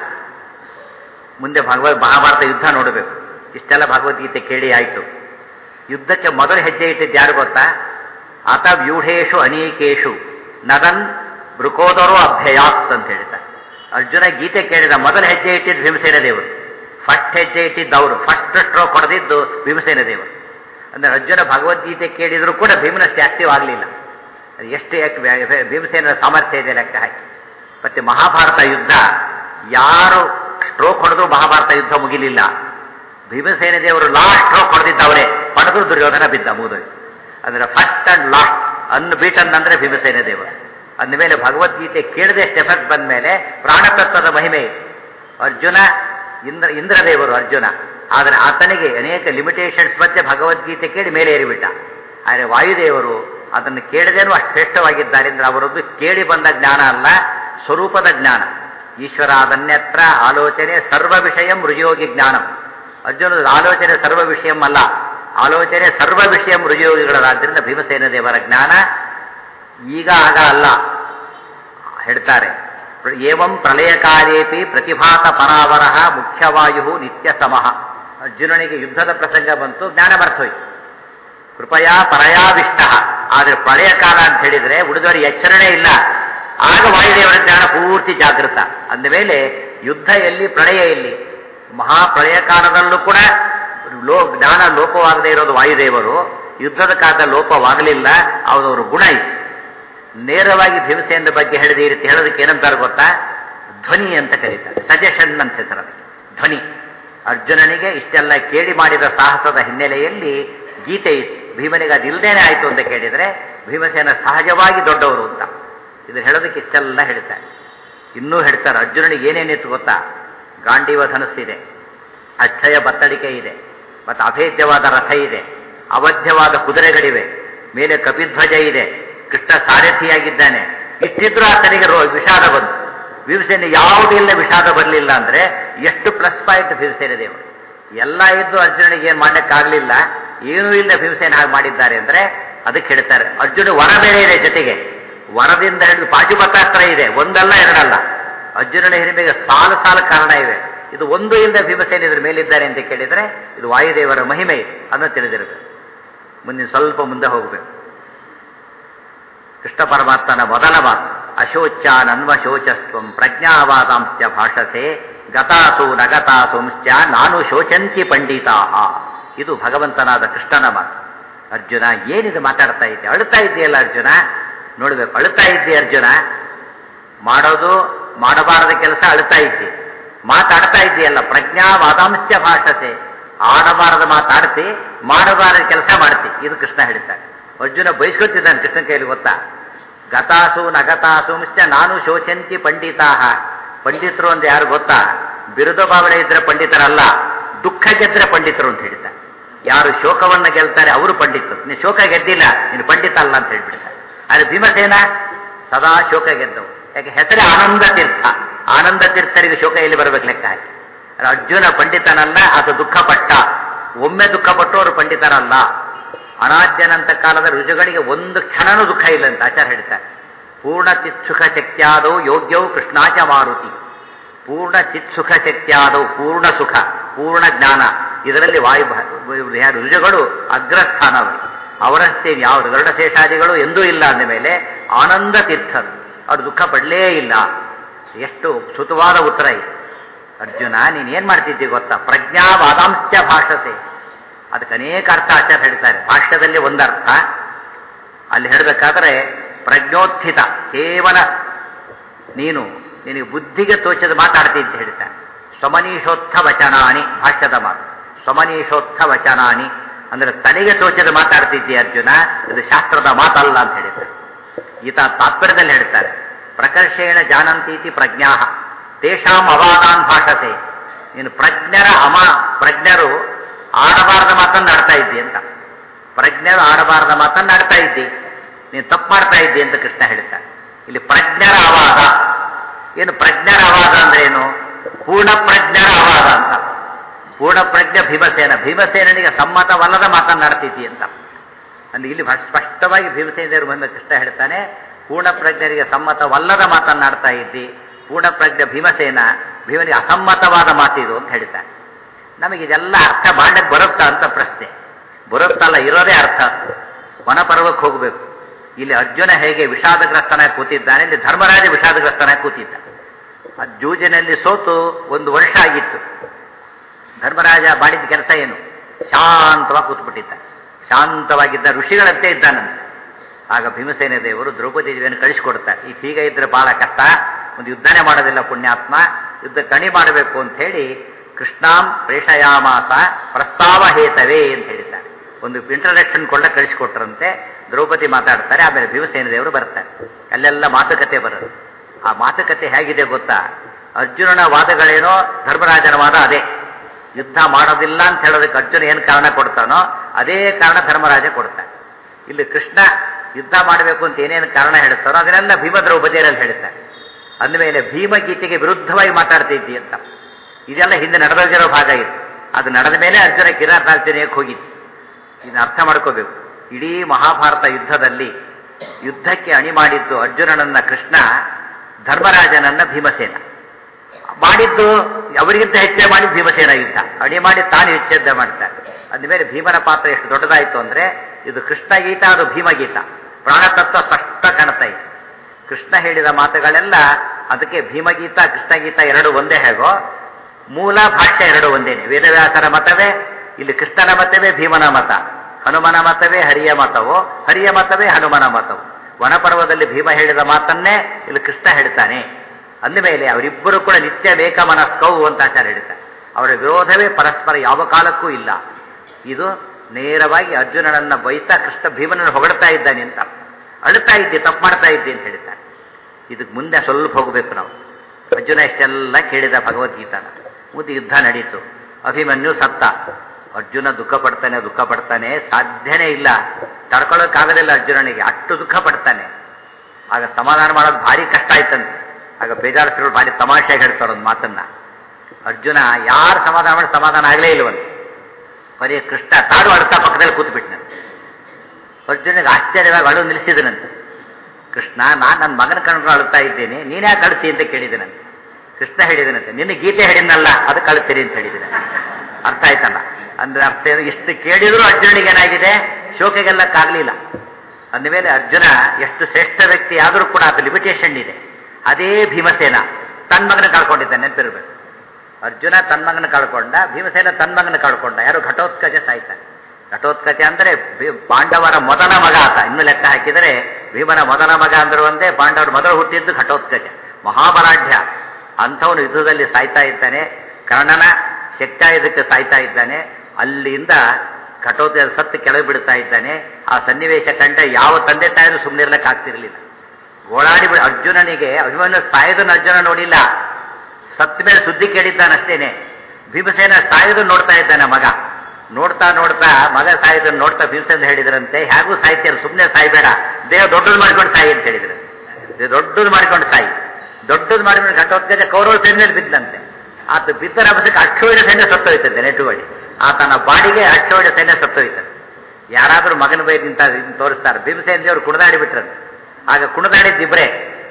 ಮುಂದೆ ಭಗವದ್ ಮಹಾಭಾರತ ಯುದ್ಧ ನೋಡಬೇಕು ಇಷ್ಟೆಲ್ಲ ಭಗವದ್ಗೀತೆ ಕೇಳಿ ಆಯಿತು ಯುದ್ಧಕ್ಕೆ ಮೊದಲು ಹೆಜ್ಜೆ ಇಟ್ಟಿದ್ದು ಯಾರು ಗೊತ್ತಾ ಅತ ವ್ಯೂಢೇಶು ಅನೇಕೇಶು ನದನ್ ಬೃಕೋದರೋ ಅಭ್ಯಯಾತ್ ಅಂತ ಹೇಳ್ತಾರೆ ಅರ್ಜುನ ಗೀತೆ ಕೇಳಿದ ಮೊದಲ ಹೆಜ್ಜೆ ಇಟ್ಟಿದ್ದು ಭೀಮಸೇನ ದೇವರು ಫಸ್ಟ್ ಹೆಜ್ಜೆ ಇಟ್ಟಿದ್ದು ಅವರು ಫಸ್ಟ್ ಸ್ಟ್ರೋಕ್ ಹೊಡೆದಿದ್ದು ಭೀಮಸೇನ ದೇವರು ಅಂದ್ರೆ ಅರ್ಜುನ ಭಗವದ್ಗೀತೆ ಕೇಳಿದ್ರು ಕೂಡ ಭೀಮನಷ್ಟು ಆಕ್ಟಿವ್ ಆಗಲಿಲ್ಲ ಎಷ್ಟು ಭೀಮಸೇನ ಸಾಮರ್ಥ್ಯ ಇದೆ ಲೆಕ್ಕ ಹಾಕಿ ಮತ್ತೆ ಮಹಾಭಾರತ ಯುದ್ಧ ಯಾರು ಸ್ಟ್ರೋಕ್ ಹೊಡೆದ್ರು ಮಹಾಭಾರತ ಯುದ್ಧ ಮುಗಿಲಿಲ್ಲ ಭೀಮಸೇನ ದೇವರು ಲಾಸ್ಟ್ ಸ್ಟ್ರೋಕ್ ಹೊಡೆದಿದ್ದವರೇ ಪಡೆದು ದುರ್ಯೋಧನ ಬಿದ್ದ ಮೂದು ಅಂದ್ರೆ ಫಸ್ಟ್ ಅಂಡ್ ಲಾಸ್ಟ್ ಅನ್ನು ಬೀಟನ್ ಅಂದ್ರೆ ಭೀಮಸೇನ ದೇವರು ಅಂದಮೇಲೆ ಭಗವದ್ಗೀತೆ ಕೇಳದೆ ಎಫೆಕ್ಟ್ ಬಂದ ಮೇಲೆ ಪ್ರಾಣತತ್ವದ ಮಹಿಮೆ ಅರ್ಜುನ ಇಂದ್ರ ಇಂದ್ರದೇವರು ಅರ್ಜುನ ಆದರೆ ಆತನಿಗೆ ಅನೇಕ ಲಿಮಿಟೇಷನ್ಸ್ ಮಧ್ಯೆ ಭಗವದ್ಗೀತೆ ಕೇಳಿ ಮೇಲೆ ಏರಿಬಿಟ್ಟ ಆದರೆ ವಾಯುದೇವರು ಅದನ್ನು ಕೇಳದೇನು ಅಷ್ಟು ಶ್ರೇಷ್ಠವಾಗಿದ್ದಾರೆ ಅಂದ್ರೆ ಅವರದ್ದು ಕೇಳಿ ಬಂದ ಜ್ಞಾನ ಅಲ್ಲ ಸ್ವರೂಪದ ಜ್ಞಾನ ಈಶ್ವರ ಅದನ್ಯತ್ರ ಆಲೋಚನೆ ಸರ್ವ ವಿಷಯಂ ರುಜಯೋಗಿ ಜ್ಞಾನಂ ಅರ್ಜುನದ ಆಲೋಚನೆ ಸರ್ವ ವಿಷಯಂ ಅಲ್ಲ ಆಲೋಚನೆ ಸರ್ವ ವಿಷಯಂ ರುಜಯೋಗಿಗಳಾದ್ರಿಂದ ಭೀಮಸೇನ ದೇವರ ಜ್ಞಾನ ಈಗ ಆಗ ಅಲ್ಲ ಹೇಳ್ತಾರೆ ಏವಂ ಪ್ರಳಯಕಾಲೇಪಿ ಪ್ರತಿಭಾತ ಪರಾವರ ಮುಖ್ಯವಾಯು ನಿತ್ಯ ಸಮಃ ಅರ್ಜುನನಿಗೆ ಯುದ್ಧದ ಪ್ರಸಂಗ ಬಂತು ಜ್ಞಾನ ಬರ್ತೋಯ್ತು ಕೃಪಯಾ ಪರಯಾವಿಷ್ಟ ಆದರೆ ಪ್ರಳಯ ಕಾಲ ಅಂತ ಹೇಳಿದ್ರೆ ಉಳಿದವರ ಎಚ್ಚರಣೆ ಇಲ್ಲ ಆಗ ವಾಯುದೇವರ ಜ್ಞಾನ ಪೂರ್ತಿ ಜಾಗೃತ ಅಂದಮೇಲೆ ಯುದ್ಧ ಎಲ್ಲಿ ಪ್ರಳಯ ಎಲ್ಲಿ ಮಹಾಪ್ರಳಯ ಕಾಲದಲ್ಲೂ ಕೂಡ ಲೋ ಜ್ಞಾನ ಲೋಪವಾಗದೇ ಇರೋದು ವಾಯುದೇವರು ಯುದ್ಧದ ಕಾಲದ ಲೋಪವಾಗಲಿಲ್ಲ ಅವರವರ ಗುಣ ಇತ್ತು ನೇರವಾಗಿ ಭೀಮಸೇನ ಬಗ್ಗೆ ಹೇಳಿದ ಈ ರೀತಿ ಹೇಳೋದಕ್ಕೆ ಏನಂತಾರೆ ಗೊತ್ತಾ ಧ್ವನಿ ಅಂತ ಕರೀತಾರೆ ಸಜೆಷನ್ ಅಂತ ಹೆಸರು ಅದಕ್ಕೆ ಧ್ವನಿ ಅರ್ಜುನನಿಗೆ ಇಷ್ಟೆಲ್ಲ ಕೇಳಿ ಮಾಡಿದ ಸಾಹಸದ ಹಿನ್ನೆಲೆಯಲ್ಲಿ ಗೀತೆ ಇತ್ತು ಭೀಮನಿಗೆ ಅದು ಇಲ್ಲದೇನೆ ಆಯಿತು ಅಂತ ಕೇಳಿದರೆ ಭೀಮಸೇನ ಸಹಜವಾಗಿ ದೊಡ್ಡವರು ಅಂತ ಇದು ಹೇಳೋದಕ್ಕೆ ಇಷ್ಟೆಲ್ಲ ಹೇಳ್ತಾರೆ ಇನ್ನೂ ಹೇಳ್ತಾರೆ ಅರ್ಜುನನಿಗೆ ಏನೇನಿತ್ತು ಗೊತ್ತಾ ಗಾಂಡೀವ ಧನಸ್ಸಿದೆ ಅಕ್ಷಯ ಬತ್ತಳಿಕೆ ಇದೆ ಮತ್ತು ಅಭೇದ್ಯವಾದ ರಥ ಇದೆ ಅವಧ್ಯವಾದ ಕುದುರೆಗಳಿವೆ ಮೇಲೆ ಕಪಿಧ್ವಜ ಇದೆ ಕೃಷ್ಣ ಸಾರಥಿಯಾಗಿದ್ದಾನೆ ಇಷ್ಟಿದ್ರೂ ಆತನಿಗೆ ರೋ ವಿಷಾದ ಬಂತು ಭೀಮಸೇನೆ ಯಾವುದೂ ಇಲ್ಲ ವಿಷಾದ ಬರಲಿಲ್ಲ ಅಂದ್ರೆ ಎಷ್ಟು ಪ್ಲಸ್ ಪಾಯಿಂಟ್ ಭೀಮಸೇನ ದೇವರು ಎಲ್ಲ ಇದ್ದು ಅರ್ಜುನನಿಗೆ ಏನು ಮಾಡಕ್ಕಾಗಲಿಲ್ಲ ಏನೂ ಇಲ್ಲ ಭೀಮಸೇನ ಹಾಗೆ ಮಾಡಿದ್ದಾರೆ ಅಂದ್ರೆ ಅದಕ್ಕೆ ಹೇಳ್ತಾರೆ ಅರ್ಜುನ ವರ ಬೇರೆ ಇದೆ ಜೊತೆಗೆ ವರದಿಂದ ಹಿಡಿದು ಪಾಶುಪತಾಸ್ತ್ರ ಇದೆ ಒಂದಲ್ಲ ಎರಡಲ್ಲ ಅರ್ಜುನನ ಹಿರಿಮೆಗೆ ಸಾಲು ಸಾಲು ಕಾರಣ ಇವೆ ಇದು ಒಂದು ಇಲ್ಲದೆ ಭೀಮಸೇನ ಇದ್ರ ಮೇಲಿದ್ದಾರೆ ಅಂತ ಕೇಳಿದರೆ ಇದು ವಾಯುದೇವರ ಮಹಿಮೆ ಇದೆ ಅದನ್ನು ತಿಳಿದಿರಬೇಕು ಮುಂದಿನ ಸ್ವಲ್ಪ ಮುಂದೆ ಹೋಗಬೇಕು ಕೃಷ್ಣ ಪರಮಾತ್ಮನ ಮೊದಲ ಮಾತು ಅಶೋಚ ನನ್ವಶೋಚಸ್ತ್ವಂ ಪ್ರಜ್ಞಾವಾದಾಂಶ್ಚ ಭಾಷಸೆ ಗತಾಸು ನಗತಾಸುಂಶ್ಚ ನಾನು ಶೋಚಂತಿ ಪಂಡಿತಾಹ ಇದು ಭಗವಂತನಾದ ಕೃಷ್ಣನ ಮಾತು ಅರ್ಜುನ ಏನಿದು ಮಾತಾಡ್ತಾ ಇದ್ದೆ ಅಳುತ್ತಾ ಇದೆಯಲ್ಲ ಅರ್ಜುನ ನೋಡ್ಬೇಕು ಅಳುತ್ತಾ ಇದ್ದೆ ಅರ್ಜುನ ಮಾಡೋದು ಮಾಡಬಾರದ ಕೆಲಸ ಅಳುತ್ತಾ ಇದ್ದೆ ಮಾತಾಡ್ತಾ ಇದ್ದೀಯಲ್ಲ ಪ್ರಜ್ಞಾವಾದಾಂಶ್ಚ ಭಾಷಸೆ ಆಡಬಾರದ ಮಾತಾಡ್ತಿ ಮಾಡಬಾರದ ಕೆಲಸ ಮಾಡ್ತಿ ಇದು ಕೃಷ್ಣ ಹೇಳ್ತಾನೆ ಅರ್ಜುನ ಬಯಸ್ಕೊತಿದ್ದಾನೆ ಕೃಷ್ಣ ಕೈಲಿ ಗೊತ್ತಾ ಗತಾಸು ನಗತಾಸುಂಶ್ಚ ನಾನು ಶೋಚಂತಿ ಪಂಡಿತಾಹ ಪಂಡಿತರು ಅಂತ ಯಾರು ಗೊತ್ತಾ ಬಿರುದ ಭಾವನೆ ಇದ್ರೆ ಪಂಡಿತರಲ್ಲ ದುಃಖ ಗೆದ್ರೆ ಪಂಡಿತರು ಅಂತ ಹೇಳ್ತಾರೆ ಯಾರು ಶೋಕವನ್ನ ಗೆಲ್ತಾರೆ ಅವರು ಪಂಡಿತರು ನೀನು ಶೋಕ ಗೆದ್ದಿಲ್ಲ ನೀನು ಪಂಡಿತ ಅಲ್ಲ ಅಂತ ಹೇಳ್ಬಿಡ್ತಾರೆ ಆದ್ರೆ ಭೀಮಸೇನ ಸದಾ ಶೋಕ ಗೆದ್ದವು ಯಾಕೆ ಹೆಸರೇ ಆನಂದ ತೀರ್ಥ ಆನಂದ ತೀರ್ಥರಿಗೆ ಶೋಕ ಎಲ್ಲಿ ಬರಬೇಕು ಲೆಕ್ಕ ಹಾಕಿ ಆದ್ರೆ ಅರ್ಜುನ ಪಂಡಿತನಲ್ಲ ಅದು ದುಃಖ ಪಟ್ಟ ಒಮ್ಮೆ ದುಃಖ ಪಟ್ಟವರು ಪಂಡಿತರಲ್ಲ ಅನಾದ್ಯನಂತ ಕಾಲದ ರುಜುಗಳಿಗೆ ಒಂದು ಕ್ಷಣನೂ ದುಃಖ ಇಲ್ಲ ಅಂತ ಆಚಾರ ಹೇಳ್ತಾರೆ ಪೂರ್ಣ ಚಿತ್ಸುಖ ಶಕ್ತಿಯಾದವು ಯೋಗ್ಯವು ಕೃಷ್ಣಾಚ ಮಾರುತಿ ಪೂರ್ಣ ಚಿತ್ಸುಖ ಶಕ್ತಿಯಾದವು ಪೂರ್ಣ ಸುಖ ಪೂರ್ಣ ಜ್ಞಾನ ಇದರಲ್ಲಿ ವಾಯು ರುಜುಗಳು ಅಗ್ರಸ್ಥಾನವರು ಅವರಷ್ಟೇ ಯಾವ ಗರುಡ ಶೇಷಾದಿಗಳು ಎಂದೂ ಇಲ್ಲ ಅಂದ ಮೇಲೆ ಆನಂದ ತೀರ್ಥರು ಅವರು ದುಃಖ ಪಡಲೇ ಇಲ್ಲ ಎಷ್ಟು ಸುತವಾದ ಉತ್ತರ ಇದೆ ಅರ್ಜುನ ನೀನ್ ಏನ್ ಮಾಡ್ತಿದ್ದಿ ಗೊತ್ತಾ ಪ್ರಜ್ಞಾವಾದಾಂಶ ಭಾಷಸೆ ಅದಕ್ಕೆ ಅನೇಕ ಅರ್ಥ ಆಚಾರ ಹೇಳ್ತಾರೆ ಭಾಷ್ಯದಲ್ಲಿ ಒಂದರ್ಥ ಅಲ್ಲಿ ಹೇಳಬೇಕಾದ್ರೆ ಪ್ರಜ್ಞೋತ್ಥಿತ ಕೇವಲ ನೀನು ನಿನಗೆ ಬುದ್ಧಿಗೆ ತೋಚದ ಮಾತಾಡ್ತಿದ್ದೆ ಹೇಳ್ತಾನೆ ಸ್ವಮನೀಶೋತ್ಥ ವಚನಾನಿ ಭಾಷ್ಯದ ಮಾತು ಸ್ವಮನೀಶೋತ್ಥ ವಚನಾನಿ ಅಂದ್ರೆ ತಲೆಗೆ ತೋಚದ ಮಾತಾಡ್ತಿದ್ದೆ ಅರ್ಜುನ ಇದು ಶಾಸ್ತ್ರದ ಮಾತಲ್ಲ ಅಂತ ಹೇಳಿದ್ದಾರೆ ಈತ ತಾತ್ಪರ್ಯದಲ್ಲಿ ಹೇಳ್ತಾರೆ ಪ್ರಕರ್ಷೇಣ ಜಾನಂತೀತಿ ಪ್ರಜ್ಞಾ ತೇಷಾಂ ಅವಾದಾನ್ ಭಾಷತೆ ನೀನು ಪ್ರಜ್ಞರ ಅಮ ಪ್ರಜ್ಞರು ಆಡಬಾರದ ಮಾತನ್ನು ಆಡ್ತಾ ಇದ್ದಿ ಅಂತ ಪ್ರಜ್ಞರು ಆಡಬಾರದ ಮಾತನ್ನು ಆಡ್ತಾ ಇದ್ದಿ ನೀನು ತಪ್ಪು ಮಾಡ್ತಾ ಇದ್ದಿ ಅಂತ ಕೃಷ್ಣ ಹೇಳ್ತಾನೆ ಇಲ್ಲಿ ಪ್ರಜ್ಞರ ಅವಾದ ಏನು ಪ್ರಜ್ಞರ ಅವಾದ ಅಂದ್ರೆ ಏನು ಪೂರ್ಣ ಪ್ರಜ್ಞರ ಅವಾದ ಅಂತ ಪೂರ್ಣ ಪ್ರಜ್ಞೆ ಭೀಮಸೇನ ಭೀಮಸೇನಿಗೆ ಸಮ್ಮತವಲ್ಲದ ಮಾತನ್ನಾಡ್ತಿದ್ದಿ ಅಂತ ಅಂದ್ರೆ ಇಲ್ಲಿ ಸ್ಪಷ್ಟವಾಗಿ ಭೀಮಸೇನ ದೇವರು ಬಂದ ಕೃಷ್ಣ ಹೇಳ್ತಾನೆ ಪೂರ್ಣ ಪ್ರಜ್ಞರಿಗೆ ಸಮ್ಮತವಲ್ಲದ ಮಾತನ್ನಾಡ್ತಾ ಇದ್ದಿ ಪೂರ್ಣ ಪ್ರಜ್ಞೆ ಭೀಮಸೇನ ಭೀಮನಿಗೆ ಅಸಮ್ಮತವಾದ ಮಾತಿದು ಅಂತ ಹೇಳ್ತಾನೆ ನಮಗೆ ಇದೆಲ್ಲ ಅರ್ಥ ಮಾಡಕ್ಕೆ ಬರುತ್ತಾ ಅಂತ ಪ್ರಶ್ನೆ ಬರುತ್ತಲ್ಲ ಇರೋದೇ ಅರ್ಥ ವನಪರ್ವಕ್ಕೆ ಹೋಗಬೇಕು ಇಲ್ಲಿ ಅರ್ಜುನ ಹೇಗೆ ವಿಷಾದಗ್ರಸ್ತನಾಗಿ ಕೂತಿದ್ದಾನೆ ಇಲ್ಲಿ ಧರ್ಮರಾಜ ವಿಷಾದಗ್ರಸ್ತನಾಗಿ ಕೂತಿದ್ದ ಆ ಜೂಜಿನಲ್ಲಿ ಸೋತು ಒಂದು ವರ್ಷ ಆಗಿತ್ತು ಧರ್ಮರಾಜ ಮಾಡಿದ ಕೆಲಸ ಏನು ಶಾಂತವಾಗಿ ಕೂತ್ಬಿಟ್ಟಿದ್ದ ಶಾಂತವಾಗಿದ್ದ ಋಷಿಗಳಂತೆ ಇದ್ದಾನಂತೆ ಆಗ ಭೀಮಸೇನ ದೇವರು ದ್ರೌಪದಿ ದೇವಿಯನ್ನು ಕಳಿಸಿಕೊಡ್ತಾರೆ ಈ ಹೀಗೆ ಇದ್ರೆ ಬಹಳ ಕಷ್ಟ ಒಂದು ಯುದ್ಧನೇ ಮಾಡೋದಿಲ್ಲ ಪುಣ್ಯಾತ್ಮ ಯುದ್ಧ ಕಣಿ ಮಾಡಬೇಕು ಅಂತ ಹೇಳಿ ಕೃಷ್ಣಾಂ ಪ್ರೇಷಯಾಮಾಸ ಪ್ರಸ್ತಾವ ಹೇತವೇ ಅಂತ ಹೇಳಿದ್ದಾರೆ ಒಂದು ಇಂಟ್ರಡಕ್ಷನ್ ಕೊಳ್ಳ ಕಳಿಸಿಕೊಟ್ರಂತೆ ದ್ರೌಪದಿ ಮಾತಾಡ್ತಾರೆ ಆಮೇಲೆ ಭೀಮಸೇನ ದೇವರು ಬರ್ತಾರೆ ಅಲ್ಲೆಲ್ಲ ಮಾತುಕತೆ ಬರೋದು ಆ ಮಾತುಕತೆ ಹೇಗಿದೆ ಗೊತ್ತಾ ಅರ್ಜುನನ ವಾದಗಳೇನೋ ಧರ್ಮರಾಜನ ವಾದ ಅದೇ ಯುದ್ಧ ಮಾಡೋದಿಲ್ಲ ಅಂತ ಹೇಳೋದಕ್ಕೆ ಅರ್ಜುನ ಏನು ಕಾರಣ ಕೊಡ್ತಾನೋ ಅದೇ ಕಾರಣ ಧರ್ಮರಾಜ ಕೊಡ್ತಾನೆ ಇಲ್ಲಿ ಕೃಷ್ಣ ಯುದ್ಧ ಮಾಡಬೇಕು ಅಂತ ಏನೇನು ಕಾರಣ ಹೇಳ್ತಾರೋ ಅದನ್ನೆಲ್ಲ ಭೀಮ ದ್ರೌಪದಿಯರಲ್ಲಿ ಹೇಳ್ತಾರೆ ಅಂದಮೇಲೆ ಭೀಮಗೀತೆಗೆ ವಿರುದ್ಧವಾಗಿ ಮಾತಾಡ್ತಿದ್ದಿ ಅಂತ ಇದೆಲ್ಲ ಹಿಂದೆ ನಡೆದಿರೋ ಭಾಗ ಇತ್ತು ಅದು ನಡೆದ ಮೇಲೆ ಅರ್ಜುನ ಕಿರಾತಾರ್ಜುನಿಯಕ್ಕೆ ಹೋಗಿತ್ತು ಇದನ್ನ ಅರ್ಥ ಮಾಡ್ಕೋಬೇಕು ಇಡೀ ಮಹಾಭಾರತ ಯುದ್ಧದಲ್ಲಿ ಯುದ್ಧಕ್ಕೆ ಅಣಿ ಮಾಡಿದ್ದು ಅರ್ಜುನನನ್ನ ಕೃಷ್ಣ ಧರ್ಮರಾಜನನ್ನ ಭೀಮಸೇನ ಮಾಡಿದ್ದು ಅವರಿಗಿಂತ ಹೆಚ್ಚೆ ಮಾಡಿ ಭೀಮಸೇನ ಯುದ್ಧ ಅಣಿ ಮಾಡಿ ತಾನು ಹೆಚ್ಚೆದ್ದ ಮಾಡ್ತಾರೆ ಅಂದಮೇಲೆ ಭೀಮನ ಪಾತ್ರ ಎಷ್ಟು ದೊಡ್ಡದಾಯಿತು ಅಂದ್ರೆ ಇದು ಕೃಷ್ಣ ಗೀತ ಅದು ಭೀಮಗೀತ ಪ್ರಾಣತತ್ವ ಸ್ಪಷ್ಟ ಕಾಣ್ತಾ ಇದೆ ಕೃಷ್ಣ ಹೇಳಿದ ಮಾತುಗಳೆಲ್ಲ ಅದಕ್ಕೆ ಭೀಮಗೀತ ಕೃಷ್ಣಗೀತ ಎರಡು ಒಂದೇ ಹೇಗೋ ಮೂಲ ಭಾಷ್ಯ ಎರಡು ಒಂದೇನೆ ವೇದವ್ಯಾಸರ ಮತವೇ ಇಲ್ಲಿ ಕೃಷ್ಣನ ಮತವೇ ಭೀಮನ ಮತ ಹನುಮನ ಮತವೇ ಹರಿಯ ಮತವೋ ಹರಿಯ ಮತವೇ ಹನುಮನ ಮತವೋ ವನಪರ್ವದಲ್ಲಿ ಭೀಮ ಹೇಳಿದ ಮಾತನ್ನೇ ಇಲ್ಲಿ ಕೃಷ್ಣ ಹೇಳ್ತಾನೆ ಅಂದಮೇಲೆ ಅವರಿಬ್ಬರು ಕೂಡ ನಿತ್ಯ ವೇಕ ಮನಸ್ಕೌ ಅಂತ ಆಚಾರ್ಯ ಹೇಳ್ತಾರೆ ಅವರ ವಿರೋಧವೇ ಪರಸ್ಪರ ಯಾವ ಕಾಲಕ್ಕೂ ಇಲ್ಲ ಇದು ನೇರವಾಗಿ ಅರ್ಜುನನನ್ನ ಬೈತಾ ಕೃಷ್ಣ ಭೀಮನನ್ನು ಹೊಗಳ್ತಾ ಇದ್ದಾನೆ ಅಂತ ಅಳುತ್ತಾ ಇದ್ದೆ ತಪ್ಪು ಮಾಡ್ತಾ ಇದ್ದೆ ಅಂತ ಹೇಳ್ತಾನೆ ಇದಕ್ಕೆ ಮುಂದೆ ಸ್ವಲ್ಪ ಹೋಗಬೇಕು ನಾವು ಅರ್ಜುನ ಇಷ್ಟೆಲ್ಲ ಕೇಳಿದ ಭಗವದ್ಗೀತಾನ ಮುಂದೆ ಯುದ್ಧ ನಡೀತು ಅಭಿಮನ್ಯು ಸತ್ತ ಅರ್ಜುನ ದುಃಖ ಪಡ್ತಾನೆ ದುಃಖ ಪಡ್ತಾನೆ ಸಾಧ್ಯನೇ ಇಲ್ಲ ತಡ್ಕೊಳ್ಳೋಕ್ಕಾಗೋದಿಲ್ಲ ಅರ್ಜುನನಿಗೆ ಅಷ್ಟು ದುಃಖ ಪಡ್ತಾನೆ ಆಗ ಸಮಾಧಾನ ಮಾಡೋದು ಭಾರಿ ಕಷ್ಟ ಆಯ್ತಂತೆ ಆಗ ಬೇಜಾರಸ್ಗಳು ಭಾರಿ ತಮಾಷೆಯಾಗಿ ಹೇಳ್ತಾರೆ ಒಂದು ಮಾತನ್ನ ಅರ್ಜುನ ಯಾರು ಸಮಾಧಾನ ಮಾಡಿ ಸಮಾಧಾನ ಆಗಲೇ ಇಲ್ವಂತೆ ಬರೀ ಕೃಷ್ಣ ತಾಡು ಅಡ್ತಾ ಪಕ್ಕದಲ್ಲಿ ಕೂತ್ಬಿಟ್ನಂತೆ ಅರ್ಜುನಿಗೆ ಆಶ್ಚರ್ಯವಾಗಿ ಅಳು ನಿಲ್ಲಿಸಿದನಂತೆ ಕೃಷ್ಣ ನಾನು ನನ್ನ ಮಗನ ಕಣ್ಗಳು ಅಳುತ್ತಾ ಇದ್ದೇನೆ ನೀನ್ಯಾಕೆ ಅಳ್ತಿ ಅಂತ ಕೇಳಿದನಂತೆ ಕೃಷ್ಣ ಹೇಳಿದನಂತೆ ನಿನ್ನ ಗೀತೆ ಹೇಳಿದ್ನಲ್ಲ ಅದಕ್ಕೆ ಅಳ್ತೀರಿ ಅಂತ ಹೇಳಿದನ ಅರ್ಥ ಆಯ್ತಲ್ಲ ಅಂದ್ರೆ ಅರ್ಥ ಏನು ಇಷ್ಟು ಕೇಳಿದ್ರು ಅರ್ಜುನಿಗೆ ಏನಾಗಿದೆ ಶೋಕಗೆಲ್ಲಕ್ಕಾಗ್ಲಿಲ್ಲ ಅಂದಮೇಲೆ ಅರ್ಜುನ ಎಷ್ಟು ಶ್ರೇಷ್ಠ ವ್ಯಕ್ತಿ ಆದರೂ ಕೂಡ ಅದು ಲಿಮಿಟೇಷನ್ ಇದೆ ಅದೇ ಭೀಮಸೇನ ತನ್ನ ಮಗನ ಕಳ್ಕೊಂಡಿದ್ದಾನೆ ನೆನಪಿರ್ಬೇಕು ಅರ್ಜುನ ತನ್ನ ಮಗನ ಕಳ್ಕೊಂಡ ಭೀಮಸೇನ ತನ್ನ ಮಗನ ಕಳ್ಕೊಂಡ ಯಾರು ಘಟೋತ್ಕಜ ಸಾಯ್ತಾನೆ ಘಟೋತ್ಕಚ ಅಂದ್ರೆ ಭೀ- ಪಾಂಡವರ ಮೊದಲ ಮಗ ಆತ ಇನ್ನು ಲೆಕ್ಕ ಹಾಕಿದರೆ ಭೀಮನ ಮೊದಲ ಮಗ ಅಂದ್ರೆ ಒಂದೇ ಪಾಂಡವರ ಮೊದಲು ಹುಟ್ಟಿದ್ದು ಘಟೋತ್ಕಚ ಮಹಾಬಲಾಢ್ಯ ಅಂಥವನು ಯುದ್ಧದಲ್ಲಿ ಸಾಯ್ತಾ ಇದ್ದಾನೆ ಕರ್ಣನ ಶಕ್ತಾಯುಧಕ್ಕೆ ಸಾಯ್ತಾ ಇದ್ದಾನೆ ಅಲ್ಲಿಂದ ಘಟೋತ್ಕಚ ಸತ್ತು ಕೆಳಗೆ ಬಿಡ್ತಾ ಇದ್ದಾನೆ ಆ ಸನ್ನಿವೇಶ ಕಂಡ ಯಾವ ತಂದೆ ತಾಯಿನೂ ಸುಮ್ಮನಿರ್ಲಕ್ಕೆ ಆಗ್ತಿರ್ಲಿಲ್ಲ ಗೋಳಾಡಿ ಬಿಡ ಅರ್ಜುನನಿಗೆ ಅಭಿಮನ್ಯು ಸಾಯೋದನ್ನ ಅರ್ಜುನ ನೋಡಿಲ್ಲ ಸತ್ತ ಮೇಲೆ ಸುದ್ದಿ ಕೇಳಿದ್ದಾನಷ್ಟೇನೆ ಭೀಮಸೇನ ಸಾಯೋದನ್ನ ನೋಡ್ತಾ ಇದ್ದಾನೆ ಮಗ ನೋಡ್ತಾ ನೋಡ್ತಾ ಮಗ ಸಾಯೋದನ್ನ ನೋಡ್ತಾ ಭೀಮಸೇನ ಹೇಳಿದ್ರಂತೆ ಹೇಗೂ ಸಾಯ್ತೀರ ಸುಮ್ಮನೆ ಸಾಯ್ಬೇಡ ದೇಹ ದೊಡ್ಡದು ಮಾಡ್ಕೊಂಡು ಸಾಯಿ ಅಂತ ಹೇಳಿದ್ರು ದೇಹ ದೊಡ್ಡದು ಮಾಡ್ಕೊಂಡು ಸಾಯಿ ದೊಡ್ಡದು ಮಾಡಿಕೊಂಡು ಘಟೋತ್ಕಜ ಕೌರವ ಸೈನ್ಯದಲ್ಲಿ ಬಿದ್ದಂತೆ ಆತ ಬಿದ್ದರ ಅವಶ್ಯಕ ಅಕ್ಷೋಹಿಣ ಸೈನ್ಯ ಸತ್ತೋಯ್ತಂತೆ ನೆಟುವಡಿ ಆತನ ಬಾಡಿಗೆ ಅಕ್ಷೋಹಿಣ ಸೈನ್ಯ ಸತ್ತೋಯ್ತದೆ ಯಾರಾದರೂ ಮಗನ ಬೈ ನಿಂತ ತೋರಿಸ್ತಾರೆ ಭೀಮಸೇನ ದೇವರು ಕುಣಿದಾಡಿ ಬಿಟ್ರಂತೆ ಆಗ ಕುಣಿದಾಡಿದ್ದಿಬ್ರೆ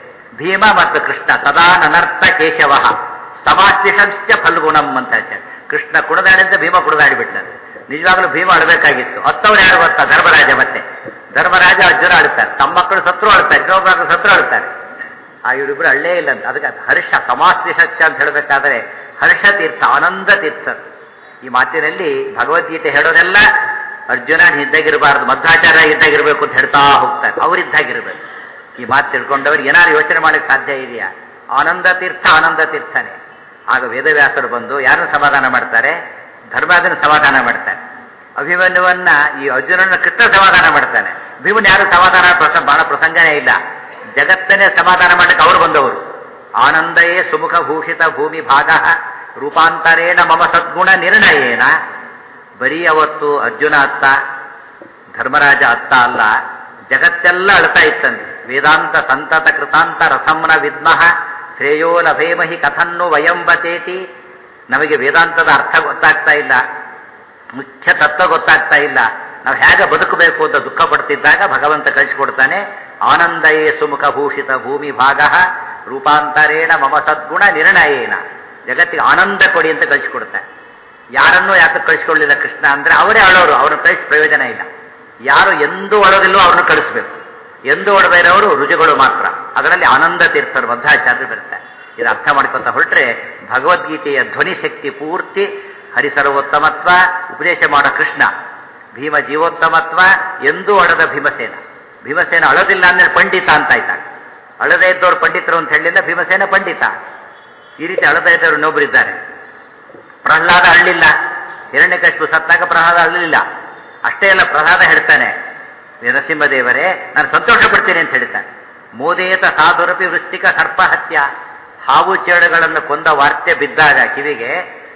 ಭೀಮ ಮತ್ತು ಕೃಷ್ಣ ಸದಾ ನನರ್ಥ ಕೇಶವ ಸಮಾಸ್ತಿಷಂಶ್ಚ ಫಲ್ಗುಣಂ ಅಂತ ಹೇಳ್ತಾರೆ ಕೃಷ್ಣ ಕುಣಿದಾಡಿದ್ದ ಭೀಮ ಕುಣಿದಾಡಿ ಬಿಟ್ಟಂತೆ ನಿಜವಾಗ್ಲೂ ಭೀಮ ಅಳಬೇಕಾಗಿತ್ತು ಹತ್ತವ್ರು ಯಾರು ಗೊತ್ತಾ ಧರ್ಮರಾಜ ಮತ್ತೆ ಧರ್ಮರಾಜ ಅರ್ಜುನ ಆಡುತ್ತಾರೆ ತಮ್ಮ ಮಕ್ಕಳು ಸತ್ರು ಆಡುತ್ತಾರೆ ಇನ್ನೊಬ್ಬ ಮಕ್ಕಳು ಸತ್ರು ಆಡುತ್ತಾರೆ ಆ ಇವರಿಬ್ರು ಅಳ್ಳೇ ಇಲ್ಲ ಅಂತ ಅದಕ್ಕೆ ಅದು ಹರ್ಷ ಸಮಾಸ್ತಿಷಚ್ಚ ಅಂತ ಹೇಳಬೇಕಾದ್ರೆ ಹರ್ಷ ತೀರ್ಥ ಆನಂದ ತೀರ್ಥ ಈ ಮಾತಿನಲ್ಲಿ ಭಗವದ್ಗೀತೆ ಹೇಳೋದೆಲ್ಲ ಅರ್ಜುನ ಇದ್ದಾಗಿರಬಾರದು ಮಧ್ವಾಚಾರ್ಯ ಇದ್ದಾಗಿರ್ಬೇಕು ಅಂತ ಹೇಳ್ತಾ ಹೋಗ್ತಾರೆ ಅವರಿದ್ದಾಗಿರ್ಬೇಕು ಈ ಮಾತು ತಿಳ್ಕೊಂಡವ್ರು ಏನಾದ್ರು ಯೋಚನೆ ಮಾಡಕ್ಕೆ ಸಾಧ್ಯ ಇದೆಯಾ ಆನಂದ ತೀರ್ಥ ಆನಂದ ತೀರ್ಥನೇ ಆಗ ವೇದವ್ಯಾಸರು ಬಂದು ಯಾರನ್ನು ಸಮಾಧಾನ ಮಾಡ್ತಾರೆ ಧರ್ಮಾದನ ಸಮಾಧಾನ ಮಾಡ್ತಾರೆ ಅಭಿಮನ್ಯುವನ್ನ ಈ ಅರ್ಜುನನ ಕೃಷ್ಣ ಸಮಾಧಾನ ಮಾಡ್ತಾನೆ ಭೀಮನ್ ಯಾರು ಸಮಾಧಾನ ಪ್ರಸ ಬಹಳ ಪ್ರಸಂಗನೇ ಇಲ್ಲ ಜಗತ್ತನ್ನೇ ಸಮಾಧಾನ ಮಾಡಕ್ಕೆ ಅವರು ಬಂದವರು ಆನಂದಯೇ ಸುಮುಖ ಭೂಷಿತ ಭೂಮಿ ಭಾಗ ರೂಪಾಂತರೇಣ ಮಮ ಸದ್ಗುಣ ನಿರ್ಣಯೇನ ಬರೀ ಅವತ್ತು ಅರ್ಜುನ ಅತ್ತ ಧರ್ಮರಾಜ ಅತ್ತ ಅಲ್ಲ ಜಗತ್ತೆಲ್ಲ ಅಳ್ತಾ ಇತ್ತಂತೆ ವೇದಾಂತ ಸಂತತ ಕೃತಾಂತ ರಸಂನ ವಿದ್ಮಃ ಶ್ರೇಯೋ ಲಭೇಮಹಿ ಕಥನ್ನು ವಯಂಬತೇತಿ ನಮಗೆ ವೇದಾಂತದ ಅರ್ಥ ಗೊತ್ತಾಗ್ತಾ ಇಲ್ಲ ಮುಖ್ಯ ತತ್ವ ಗೊತ್ತಾಗ್ತಾ ಇಲ್ಲ ನಾವು ಹೇಗೆ ಬದುಕಬೇಕು ಅಂತ ದುಃಖ ಪಡ್ತಿದ್ದಾಗ ಭಗವಂತ ಕಳಿಸಿಕೊಡ್ತಾನೆ ಆನಂದಯೇ ಸುಮುಖ ಭೂಷಿತ ಭೂಮಿ ಭಾಗ ರೂಪಾಂತರೇಣ ಮಮ ಸದ್ಗುಣ ನಿರ್ಣಯೇನ ಜಗತ್ತಿಗೆ ಆನಂದ ಕೊಡಿ ಅಂತ ಕಳಿಸಿಕೊಡ್ತಾನೆ ಯಾರನ್ನೂ ಯಾಕೆ ಕಳಿಸ್ಕೊಳ್ಳಿಲ್ಲ ಕೃಷ್ಣ ಅಂದ್ರೆ ಅವರೇ ಅಳೋರು ಅವ್ರನ್ನ ಕಳಿಸಿ ಪ್ರಯೋಜನ ಇಲ್ಲ ಯಾರು ಎಂದೂ ಅಳೋದಿಲ್ಲೋ ಅವ್ರನ್ನ ಕಳಿಸ್ಬೇಕು ಎಂದು ಒಡದೇ ಇರೋರು ರುಜುಗಳು ಮಾತ್ರ ಅದರಲ್ಲಿ ಆನಂದ ತೀರ್ಥರು ಮಧ್ವಾಚಾರ್ಯರು ಬರ್ತಾರೆ ಇದು ಅರ್ಥ ಮಾಡ್ಕೊತ ಹೊರಟ್ರೆ ಭಗವದ್ಗೀತೆಯ ಧ್ವನಿ ಶಕ್ತಿ ಪೂರ್ತಿ ಹರಿಸರ್ವೋತ್ತಮತ್ವ ಉಪದೇಶ ಮಾಡೋ ಕೃಷ್ಣ ಭೀಮ ಜೀವೋತ್ತಮತ್ವ ಎಂದೂ ಅಳದ ಭೀಮಸೇನ ಭೀಮಸೇನ ಅಳೋದಿಲ್ಲ ಅಂದ್ರೆ ಪಂಡಿತ ಅಂತ ಆಯ್ತಾಗ ಅಳದೇ ಇದ್ದವ್ರು ಪಂಡಿತರು ಅಂತ ಹೇಳಿಲ್ಲ ಭೀಮಸೇನ ಪಂಡಿತ ಈ ರೀತಿ ಅಳದೇ ಇದ್ದವರು ಇನ್ನೊಬ್ಬರಿದ್ದಾರೆ ಪ್ರಹ್ಲಾದ ಅಳ್ಳಿಲ್ಲ ಹಿರಣ್ಯಕಶ್ಯಪು ಸತ್ತಾಗ ಪ್ರಹ್ಲಾದ ಅಳ್ಳಲಿಲ್ಲ ಅಷ್ಟೇ ಅಲ್ಲ ಪ್ರಹ್ಲಾದ ಹೇಳ್ತಾನೆ ನರಸಿಂಹದೇವರೇ ನಾನು ಸಂತೋಷ ಪಡ್ತೀನಿ ಅಂತ ಹೇಳ್ತಾನೆ ಮೋದೇತ ಸಾಧುರಪಿ ವೃಶ್ಚಿಕ ಸರ್ಪಹತ್ಯ ಹಾವು ಚೇಳುಗಳನ್ನು ಕೊಂದ ವಾರ್ತೆ ಬಿದ್ದಾಗ ಕಿವಿಗೆ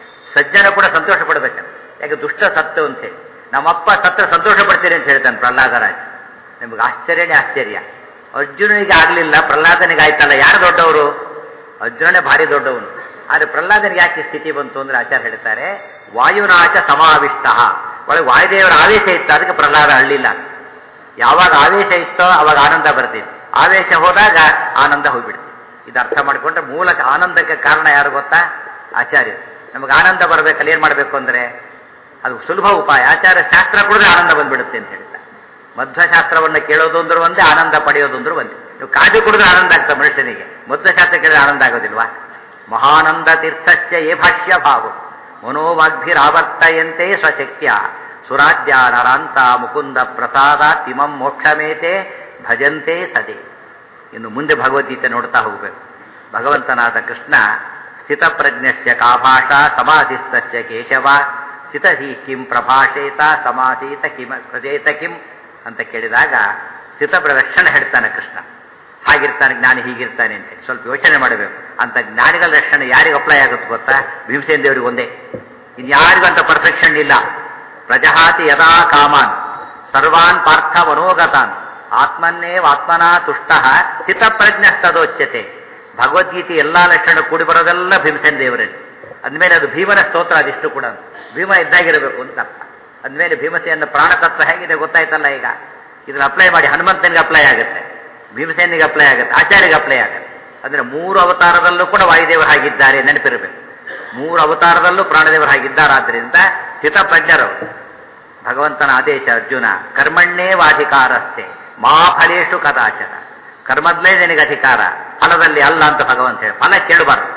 ಸಜ್ಜನ ಕೂಡ ಸಂತೋಷ ಪಡಬೇಕಂತ ಯಾಕೆ ದುಷ್ಟ ಸತ್ತು ಅಂತೇಳಿ ನಮ್ಮಪ್ಪ ಸತ್ರ ಸಂತೋಷ ಪಡ್ತೀನಿ ಅಂತ ಹೇಳ್ತಾನೆ ಪ್ರಹ್ಲಾದರಾಜ್ ನಿಮ್ಗೆ ಆಶ್ಚರ್ಯನೇ ಆಶ್ಚರ್ಯ ಅರ್ಜುನನಿಗೆ ಆಗ್ಲಿಲ್ಲ ಪ್ರಹ್ಲಾದನಿಗೆ ಆಯ್ತಲ್ಲ ಯಾರು ದೊಡ್ಡವರು ಅರ್ಜುನನೇ ಭಾರಿ ದೊಡ್ಡವನು ಆದ್ರೆ ಪ್ರಹ್ಲಾದನಿಗೆ ಯಾಕೆ ಈ ಸ್ಥಿತಿ ಬಂತು ಅಂದ್ರೆ ಆಚಾರ್ಯ ಹೇಳ್ತಾರೆ ವಾಯುನಾಚ ಸಮಾವಿಷ್ಟ ಒಳಗೆ ವಾಯುದೇವರ ಆವೇಶ ಇತ್ತು ಅದಕ್ಕೆ ಪ್ರಹ್ಲಾದ ಅಳ್ಳಿಲ್ಲ ಯಾವಾಗ ಆವೇಶ ಇತ್ತೋ ಅವಾಗ ಆನಂದ ಬರ್ತಿತ್ತು ಆವೇಶ ಹೋದಾಗ ಆನಂದ ಹೋಗ್ಬಿಡ್ತು ಇದು ಅರ್ಥ ಮಾಡಿಕೊಂಡ್ರೆ ಮೂಲ ಆನಂದಕ್ಕೆ ಕಾರಣ ಯಾರು ಗೊತ್ತಾ ಆಚಾರ್ಯ ನಮಗೆ ಆನಂದ ಬರಬೇಕಲ್ಲ ಏನ್ ಮಾಡಬೇಕು ಅಂದ್ರೆ ಅದು ಸುಲಭ ಉಪಾಯ ಆಚಾರ್ಯ ಶಾಸ್ತ್ರ ಕುಡಿದ್ರೆ ಆನಂದ ಬಂದ್ಬಿಡುತ್ತೆ ಅಂತ ಹೇಳ್ತಾರೆ ಮಧ್ವಶಾಸ್ತ್ರವನ್ನು ಕೇಳೋದು ಅಂದ್ರೆ ಒಂದೇ ಆನಂದ ಪಡೆಯೋದು ಅಂದ್ರೆ ಒಂದೇ ನೀವು ಕಾಜು ಕುಡಿದ್ರೆ ಆನಂದ ಆಗ್ತದೆ ಮನುಷ್ಯನಿಗೆ ಮಧ್ವಶಾಸ್ತ್ರ ಕೇಳಿದ್ರೆ ಆನಂದ ಆಗೋದಿಲ್ವಾ ಮಹಾನಂದ ತೀರ್ಥಸ್ಯ ಏ ಭಾಷ್ಯ ಭಾವ ಮನೋವಾಗ್ಭಿರಾವರ್ತಯಂತೆ ಸ್ವಶಕ್ತಿಯ ಸುರಾಜ್ಯ ನರಾಂತ ಮುಕುಂದ ಪ್ರಸಾದ ತಿಮಂ ಮೋಕ್ಷಮೇತೆ ಭಜಂತೆ ಸದೇ ಇನ್ನು ಮುಂದೆ ಭಗವದ್ಗೀತೆ ನೋಡ್ತಾ ಹೋಗಬೇಕು ಭಗವಂತನಾದ ಕೃಷ್ಣ ಸ್ಥಿತಪ್ರಜ್ಞಸ್ಯ ಕಾಭಾಷ ಸಮಾಧಿಸ್ತಸ್ಯ ಕೇಶವ ಸ್ಥಿತಹಿ ಕಿಂ ಪ್ರಭಾಷೇತ ಸಮಾಧೀತ ಕಿಮ ಪ್ರಜೇತ ಕಿಂ ಅಂತ ಕೇಳಿದಾಗ ಸ್ಥಿತಪ್ರದಕ್ಷಿಣೆ ಹೇಳ್ತಾನೆ ಕೃಷ್ಣ ಹಾಗಿರ್ತಾನೆ ಜ್ಞಾನಿ ಹೀಗಿರ್ತಾನೆ ಅಂತ ಸ್ವಲ್ಪ ಯೋಚನೆ ಮಾಡಬೇಕು ಅಂತ ಜ್ಞಾನಿಗಳ ಲಕ್ಷಣ ಯಾರಿಗೆ ಅಪ್ಲೈ ಆಗುತ್ತೆ ಗೊತ್ತಾ ಭೀಮಸೇನ ದೇವರಿಗೆ ಒಂದೇ ಇನ್ಯಾರಿಗೂ ಅಂತ ಪರ್ಫೆಕ್ಷನ್ ಇಲ್ಲ ಪ್ರಜಹಾತಿ ಯದಾ ಕಾಮಾನ್ ಸರ್ವಾನ್ ಪಾರ್ಥ ಮನೋಗತಾನ್ ಆತ್ಮನ್ನೇವಾತ್ಮನ ತುಷ್ಟ ಸ್ಥಿತಪ್ರಜ್ಞಸ್ತದೋಚ್ಯತೆ ಭಗವದ್ಗೀತೆ ಎಲ್ಲಾ ಲಕ್ಷಣ ಕೂಡಿ ಬರೋದೆಲ್ಲ ಭೀಮಸೇನ ದೇವರಲ್ಲಿ ಅಂದಮೇಲೆ ಅದು ಭೀಮನ ಸ್ತೋತ್ರ ಅದಿಷ್ಟು ಕೂಡ ಭೀಮ ಇದ್ದಾಗಿರಬೇಕು ಅಂತ ಅರ್ಥ ಅಂದಮೇಲೆ ಭೀಮಸೇನ ಪ್ರಾಣತತ್ವ ಹೇಗಿದೆ ಗೊತ್ತಾಯ್ತಲ್ಲ ಈಗ ಇದನ್ನ ಅಪ್ಲೈ ಮಾಡಿ ಹನುಮಂತನಿಗೆ ಅಪ್ಲೈ ಆಗುತ್ತೆ ಭೀಮಸೇನಿಗೆ ಅಪ್ಲೈ ಆಗುತ್ತೆ ಆಚಾರ್ಯಗೆ ಅಪ್ಲೈ ಆಗುತ್ತೆ ಅಂದ್ರೆ ಮೂರು ಅವತಾರದಲ್ಲೂ ಕೂಡ ವಾಯುದೇವರು ಹಾಗಿದ್ದಾರೆ ನೆನಪಿರಬೇಕು ಮೂರು ಅವತಾರದಲ್ಲೂ ಪ್ರಾಣದೇವರು ಹಾಗಿದ್ದಾರಾದ್ರಿಂದ ಸ್ಥಿತಪ್ರಜ್ಞರವರು ಭಗವಂತನ ಆದೇಶ ಅರ್ಜುನ ಕರ್ಮಣ್ಣೇ ವಾಧಿಕಾರಸ್ತೆ ಮಾ ಫಲೇಶು ಕದಾಚನ ಕರ್ಮದ್ಲೇ ನಿನಗೆ ಅಧಿಕಾರ ಫಲದಲ್ಲಿ ಅಲ್ಲ ಅಂತ ಭಗವಂತ ಹೇಳಿ ಫಲ ಕೇಳಬಾರ್ದು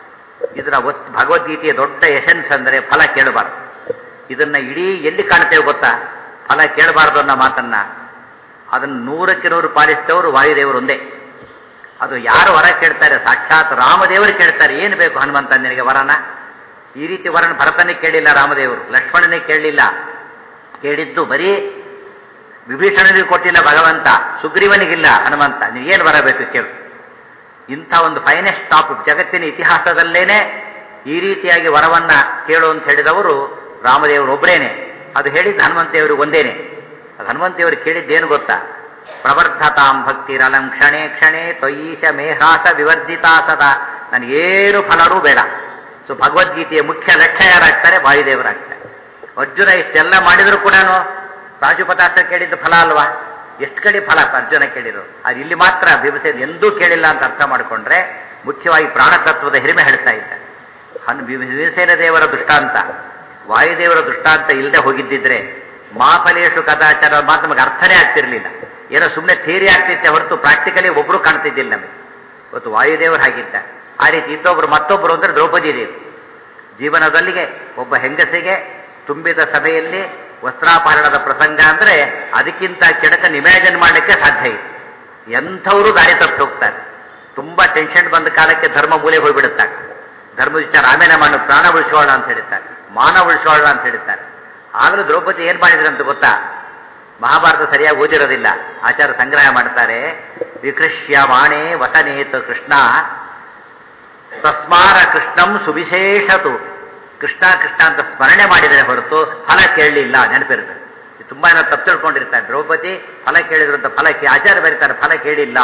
ಇದರ ಒತ್ ಭಗವದ್ಗೀತೆಯ ದೊಡ್ಡ ಎಸೆನ್ಸ್ ಅಂದರೆ ಫಲ ಕೇಳಬಾರ್ದು ಇದನ್ನ ಇಡೀ ಎಲ್ಲಿ ಕಾಣ್ತೇವೆ ಗೊತ್ತಾ ಫಲ ಕೇಳಬಾರ್ದು ಅನ್ನೋ ಮಾತನ್ನ ಅದನ್ನು ನೂರಕ್ಕೆ ನೂರು ಪಾಲಿಸಿದವರು ವಾಯುದೇವರು ಒಂದೇ ಅದು ಯಾರು ವರ ಕೇಳ್ತಾರೆ ಸಾಕ್ಷಾತ್ ರಾಮದೇವರು ಕೇಳ್ತಾರೆ ಏನು ಬೇಕು ಹನುಮಂತ ನಿನಗೆ ವರನ ಈ ರೀತಿ ವರನ ಭರತನಿಗೆ ಕೇಳಿಲ್ಲ ರಾಮದೇವರು ಲಕ್ಷ್ಮಣನಿಗೆ ಕೇಳಲಿಲ್ಲ ಕೇಳಿದ್ದು ಬರೀ ವಿಭೀಷಣನಿಗೆ ಕೊಟ್ಟಿಲ್ಲ ಭಗವಂತ ಸುಗ್ರೀವನಿಗಿಲ್ಲ ಹನುಮಂತ ನೀವೇನು ಬರಬೇಕು ಕೇಳು ಇಂಥ ಒಂದು ಫೈನೆಸ್ಟ್ ಟಾಪ್ ಜಗತ್ತಿನ ಇತಿಹಾಸದಲ್ಲೇನೆ ಈ ರೀತಿಯಾಗಿ ವರವನ್ನ ಕೇಳು ಅಂತ ಹೇಳಿದವರು ರಾಮದೇವರು ಒಬ್ಬರೇನೆ ಅದು ಹೇಳಿದ್ದು ಹನುಮಂತೇವರು ಒಂದೇನೆ ಅದು ಹನುಮಂತೇವರು ಕೇಳಿದ್ದೇನು ಗೊತ್ತಾ ಪ್ರವರ್ಧತಾಂ ಭಕ್ತಿರಲಂ ಕ್ಷಣೆ ಕ್ಷಣೆ ತ್ವಯೀಶ ಮೇಹಾಸ ವಿವರ್ಜಿತಾ ಸದಾ ನನಗೇನು ಫಲರೂ ಬೇಡ ಸೊ ಭಗವದ್ಗೀತೆಯ ಮುಖ್ಯ ಲಕ್ಷ್ಯ ಯಾರಾಗ್ತಾರೆ ವಾಯುದೇವರಾಗ್ತಾರೆ ಅರ್ಜುನ ಇಷ್ಟೆಲ್ಲ ಮಾಡಿದ್ರು ಕೂಡ ರಾಜುಪದಾರ್ಥ ಕೇಳಿದ್ದು ಫಲ ಅಲ್ವಾ ಎಷ್ಟು ಕಡೆ ಫಲ ಅರ್ಜುನ ಕೇಳಿದ್ರು ಅದು ಇಲ್ಲಿ ಮಾತ್ರ ಭೀಮಸೇನ ಎಂದೂ ಕೇಳಿಲ್ಲ ಅಂತ ಅರ್ಥ ಮಾಡಿಕೊಂಡ್ರೆ ಮುಖ್ಯವಾಗಿ ಪ್ರಾಣತತ್ವದ ಹಿರಿಮೆ ಹೇಳ್ತಾ ಇದ್ದ ಹನ್ ಭೀಮಸೇನ ದೇವರ ದೃಷ್ಟಾಂತ ವಾಯುದೇವರ ದೃಷ್ಟಾಂತ ಇಲ್ಲದೆ ಹೋಗಿದ್ದಿದ್ರೆ ಮಾಫಲೇಶು ಕದಾಚಾರ ಮಾತು ನಮಗೆ ಅರ್ಥನೇ ಆಗ್ತಿರ್ಲಿಲ್ಲ ಏನೋ ಸುಮ್ಮನೆ ಥಿಯರಿ ಆಗ್ತಿತ್ತೆ ಹೊರತು ಪ್ರಾಕ್ಟಿಕಲಿ ಒಬ್ರು ಕಾಣ್ತಿದ್ದಿಲ್ಲ ನಮಗೆ ಇವತ್ತು ವಾಯುದೇವರು ಹಾಗಿದ್ದ ಆ ರೀತಿ ಇದ್ದೊಬ್ರು ಮತ್ತೊಬ್ಬರು ಅಂದ್ರೆ ದ್ರೌಪದಿ ದೇವಿ ಜೀವನದಲ್ಲಿಗೆ ಒಬ್ಬ ಹೆಂಗಸಿಗೆ ತುಂಬಿದ ಸಭೆಯಲ್ಲಿ ವಸ್ತ್ರಾಪಹರಣದ ಪ್ರಸಂಗ ಅಂದ್ರೆ ಅದಕ್ಕಿಂತ ಕೆಡಕನ್ನು ಇಮ್ಯಾಜಿನ್ ಮಾಡಲಿಕ್ಕೆ ಸಾಧ್ಯ ಇದೆ ಎಂಥವರು ದಾರಿ ತಪ್ಪಿ ಹೋಗ್ತಾರೆ ತುಂಬಾ ಟೆನ್ಷನ್ ಬಂದ ಕಾಲಕ್ಕೆ ಧರ್ಮ ಮೂಲೆ ಹೋಗ್ಬಿಡುತ್ತಾರೆ ಧರ್ಮ ವಿಚಾರ ಆಮೇಲೆ ಮಾಡು ಪ್ರಾಣ ಉಳಿಸೋಣ ಅಂತ ಹೇಳ್ತಾರೆ ಮಾನ ಉಳಿಸೋಣ ಅಂತ ಹೇಳ್ತಾರೆ ಆಗಲೂ ದ್ರೌಪದಿ ಏನ್ ಮಾಡಿದ್ರು ಅಂತ ಗೊತ್ತಾ ಮಹಾಭಾರತ ಸರಿಯಾಗಿ ಓದಿರೋದಿಲ್ಲ ಆಚಾರ ಸಂಗ್ರಹ ಮಾಡ್ತಾರೆ ವಿಕೃಷ್ಯ ವಾಣೆ ವಸನೇತು ಕೃಷ್ಣ ತಸ್ಮಾರ ಕೃಷ್ಣಂ ಸುವಿಶೇಷತು ಕೃಷ್ಣ ಕೃಷ್ಣ ಅಂತ ಸ್ಮರಣೆ ಮಾಡಿದರೆ ಹೊರತು ಫಲ ಕೇಳಲಿಲ್ಲ ನೆನಪಿರುತ್ತೆ ಇದು ತುಂಬಾ ಏನೋ ತಪ್ಪು ತಿಳ್ಕೊಂಡಿರ್ತಾರೆ ದ್ರೌಪದಿ ಫಲ ಕೇಳಿದ್ರು ಅಂತ ಫಲ ಕೇ ಆಚಾರ ಬರೀತಾರೆ ಫಲ ಕೇಳಿಲ್ಲ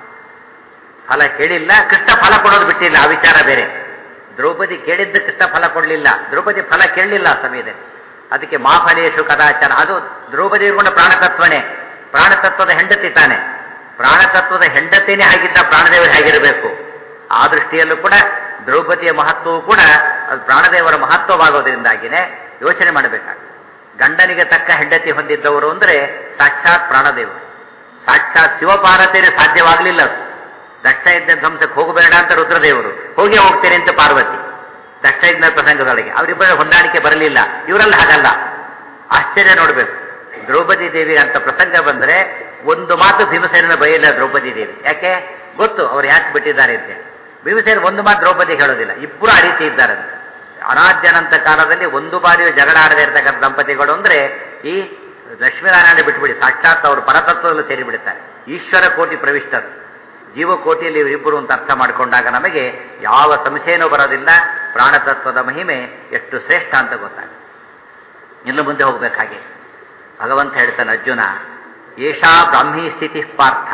ಫಲ ಕೇಳಿಲ್ಲ ಕೃಷ್ಣ ಫಲ ಕೊಡೋದು ಬಿಟ್ಟಿಲ್ಲ ಆ ವಿಚಾರ ಬೇರೆ ದ್ರೌಪದಿ ಕೇಳಿದ್ದು ಕೃಷ್ಣ ಫಲ ಕೊಡಲಿಲ್ಲ ದ್ರೌಪದಿ ಫಲ ಕೇಳಲಿಲ್ಲ ಆ ಸಮಯದಲ್ಲಿ ಅದಕ್ಕೆ ಮಾಫಲೇಶು ಕದಾಚಾರ ಅದು ದ್ರೌಪದಿ ಇರ್ಕೊಂಡ ಪ್ರಾಣತತ್ವನೇ ಪ್ರಾಣತತ್ವದ ಹೆಂಡತಿ ತಾನೆ ಪ್ರಾಣತತ್ವದ ಹೆಂಡತಿನೇ ಆಗಿದ್ದ ಪ್ರಾಣದೇವರು ಹೇಗಿರಬೇಕು ಆ ದೃಷ್ಟಿಯಲ್ಲೂ ಕೂಡ ದ್ರೌಪದಿಯ ಮಹತ್ವವು ಕೂಡ ಅದು ಪ್ರಾಣದೇವರ ಮಹತ್ವವಾಗೋದ್ರಿಂದಾಗಿನೇ ಯೋಚನೆ ಮಾಡಬೇಕಾಗ್ತದೆ ಗಂಡನಿಗೆ ತಕ್ಕ ಹೆಂಡತಿ ಹೊಂದಿದ್ದವರು ಅಂದ್ರೆ ಸಾಕ್ಷಾತ್ ಪ್ರಾಣದೇವರು ಸಾಕ್ಷಾತ್ ಶಿವಪಾರ್ವತಿಯರು ಸಾಧ್ಯವಾಗಲಿಲ್ಲ ಅದು ದಕ್ಷ ಯಜ್ಞ ಧ್ವಂಸಕ್ಕೆ ಹೋಗಬೇಡ ಅಂತ ರುದ್ರದೇವರು ಹೋಗಿ ಹೋಗ್ತೇನೆ ಅಂತ ಪಾರ್ವತಿ ದಕ್ಷ ಯಜ್ಞ ಪ್ರಸಂಗದೊಳಗೆ ಅವರಿಬ್ಬರ ಹೊಂದಾಣಿಕೆ ಬರಲಿಲ್ಲ ಇವರಲ್ಲಿ ಹಾಗಲ್ಲ ಆಶ್ಚರ್ಯ ನೋಡಬೇಕು ದ್ರೌಪದಿ ದೇವಿ ಅಂತ ಪ್ರಸಂಗ ಬಂದ್ರೆ ಒಂದು ಮಾತು ಭೀಮಸೇನ ಬಯಲಿಲ್ಲ ದ್ರೌಪದಿ ದೇವಿ ಯಾಕೆ ಗೊತ್ತು ಅವ್ರು ಯಾಕೆ ಬಿಟ್ಟಿದ್ದಾರೆ ಅಂತ ಭೀಮಸೇನ ಒಂದು ಮಾತು ದ್ರೌಪದಿ ಹೇಳೋದಿಲ್ಲ ಇಬ್ಬರು ಆ ರೀತಿ ಇದ್ದಾರಂತೆ ಅನಾದ್ಯನಂತ ಕಾಲದಲ್ಲಿ ಒಂದು ಬಾರಿಯೂ ಜಗಳ ಆಡದೇ ಇರತಕ್ಕಂಥ ದಂಪತಿಗಳು ಅಂದ್ರೆ ಈ ಲಕ್ಷ್ಮೀನಾರಾಯಣ ಬಿಟ್ಬಿಡಿ ಸಾಕ್ಷಾತ್ ಅವರು ಪರತತ್ವದಲ್ಲಿ ಸೇರಿಬಿಡುತ್ತಾರೆ ಈಶ್ವರ ಕೋಟಿ ಪ್ರವಿಷ್ಟರು ಜೀವಕೋಟಿಯಲ್ಲಿ ಇವರಿಬ್ಬರು ಅಂತ ಅರ್ಥ ಮಾಡಿಕೊಂಡಾಗ ನಮಗೆ ಯಾವ ಸಂಶಯನೂ ಬರೋದಿಲ್ಲ ಪ್ರಾಣತತ್ವದ ಮಹಿಮೆ ಎಷ್ಟು ಶ್ರೇಷ್ಠ ಅಂತ ಗೊತ್ತಾಗುತ್ತೆ ಇನ್ನು ಮುಂದೆ ಹೋಗ್ಬೇಕು ಹಾಗೆ ಭಗವಂತ ಹೇಳ್ತಾನೆ ಅರ್ಜುನ ಏಷಾ ಬ್ರಾಹ್ಮೀ ಸ್ಥಿತಿ ಪಾರ್ಥ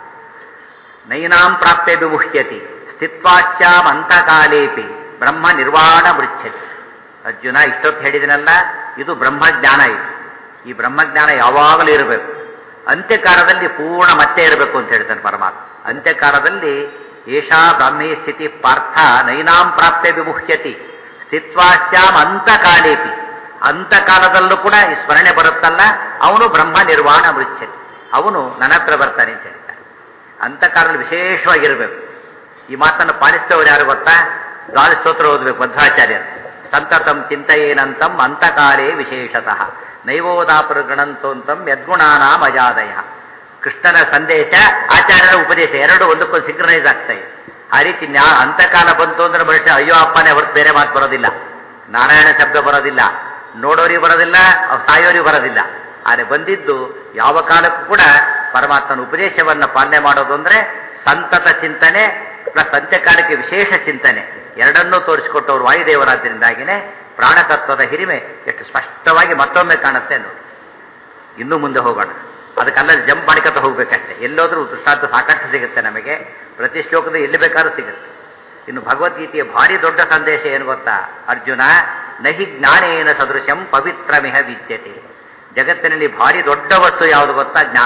ನೈನಾಂ ಪ್ರಾಪ್ತೆ ವಿಮುಹ್ಯತಿ ಸ್ಥಿತ್ವಾಶ್ಯಾಮ್ ಅಂತಕಾಲೇಪಿ ಬ್ರಹ್ಮ ನಿರ್ವಾಣ ಮೃಚ್ಛತಿ ಅರ್ಜುನ ಇಷ್ಟೊತ್ತು ಹೇಳಿದನಲ್ಲ ಇದು ಬ್ರಹ್ಮಜ್ಞಾನ ಇದು ಈ ಬ್ರಹ್ಮಜ್ಞಾನ ಯಾವಾಗಲೂ ಇರಬೇಕು ಅಂತ್ಯಕಾಲದಲ್ಲಿ ಪೂರ್ಣ ಮತ್ತೆ ಇರಬೇಕು ಅಂತ ಹೇಳ್ತಾನೆ ಪರಮಾತ್ಮ ಅಂತ್ಯಕಾಲದಲ್ಲಿ ಏಷಾ ಬ್ರಾಹ್ಮೀ ಸ್ಥಿತಿ ಪಾರ್ಥ ನೈನಾಂ ಪ್ರಾಪ್ತೆ ವಿಮುಹ್ಯತಿ ಸ್ಥಿತ್ವಾಶ್ಯಾಮ್ ಅಂತಕಾಲೇಪಿ ಅಂತಕಾಲದಲ್ಲೂ ಕೂಡ ಈ ಸ್ಮರಣೆ ಬರುತ್ತಲ್ಲ ಅವನು ಬ್ರಹ್ಮ ನಿರ್ವಾಣ ಮೃಚ್ಛತಿ ಅವನು ನನ್ನ ಹತ್ರ ಬರ್ತಾನೆ ಅಂತ ಹೇಳ್ತಾನೆ ಅಂತಕಾಲದಲ್ಲಿ ವಿಶೇಷವಾಗಿರಬೇಕು ಈ ಮಾತನ್ನು ಪಾಲಿಸಿದವರು ಯಾರು ಗೊತ್ತಾ ದ್ವಾದ ಸ್ತೋತ್ರ ಓದಬೇಕು ಭದ್ರಾಚಾರ್ಯರು ಸಂತತಂ ಚಿಂತೆಯೇನಂತಂ ಅಂತಕಾಲೇ ವಿಶೇಷತಃ ನೈವೋದಾಪುರ ಗಣಂತೋಂತಂ ಯದ್ಗುಣಾನಾಂ ಅಜಾದಯ ಕೃಷ್ಣನ ಸಂದೇಶ ಆಚಾರ್ಯರ ಉಪದೇಶ ಎರಡು ಒಂದಕ್ಕೊಂದು ಸಿಂಕ್ರನೈಸ್ ಆಗ್ತಾ ಇದೆ ಆ ರೀತಿ ನ್ಯಾ ಅಂತಕಾಲ ಬಂತು ಅಂದ್ರೆ ಮನುಷ್ಯ ಅಯ್ಯೋ ಅಪ್ಪನೇ ಹೊರತು ಬೇರೆ ಮಾತು ಬರೋದಿಲ್ಲ ನಾರಾಯಣ ಶಬ್ದ ಬರೋದಿಲ್ಲ ನೋಡೋರಿಗೆ ಬರೋದಿಲ್ಲ ಸಾಯೋರಿಗೆ ಬರೋದಿಲ್ಲ ಆದರೆ ಬಂದಿದ್ದು ಯಾವ ಕಾಲಕ್ಕೂ ಕೂಡ ಪರಮಾತ್ಮನ ಉಪದೇಶವನ್ನ ಪಾಲನೆ ಮಾಡೋದು ಅಂದ್ರೆ ಸಂತತ ಚಿಂತನೆ ಪ್ಲಸ್ ಅಂತ್ಯಕಾಲಕ್ಕೆ ವಿಶೇಷ ಚಿಂತನೆ ಎರಡನ್ನೂ ತೋರಿಸಿಕೊಟ್ಟವರು ವಾಯುದೇವರಾದ್ದರಿಂದಾಗಿನೇ ಪ್ರಾಣತತ್ವದ ಹಿರಿಮೆ ಎಷ್ಟು ಸ್ಪಷ್ಟವಾಗಿ ಮತ್ತೊಮ್ಮೆ ಕಾಣುತ್ತೆ ನೋಡಿ ಇನ್ನೂ ಮುಂದೆ ಹೋಗೋಣ ಅದಕ್ಕಲ್ಲದೆ ಜಂಪ್ ಮಾಡ್ಕೊತ ಹೋಗ್ಬೇಕಷ್ಟೇ ಎಲ್ಲೋದ್ರೂ ದೃಷ್ಟಾಂತ ಸಾಕಷ್ಟು ಸಿಗುತ್ತೆ ನಮಗೆ ಪ್ರತಿ ಶ್ಲೋಕದ ಎಲ್ಲಿ ಬೇಕಾದ್ರೂ ಸಿಗುತ್ತೆ ಇನ್ನು ಭಗವದ್ಗೀತೆಯ ಭಾರಿ ದೊಡ್ಡ ಸಂದೇಶ ಏನು ಗೊತ್ತಾ ಅರ್ಜುನ ನಹಿ ಜ್ಞಾನೇನ ಸದೃಶಂ ಪವಿತ್ರಮಿಹ ವಿದ್ಯತೆ ಜಗತ್ತಿನಲ್ಲಿ ಭಾರಿ ದೊಡ್ಡ ವಸ್ತು ಯಾವುದು ಗೊತ್ತಾ ಜ್ಞಾನ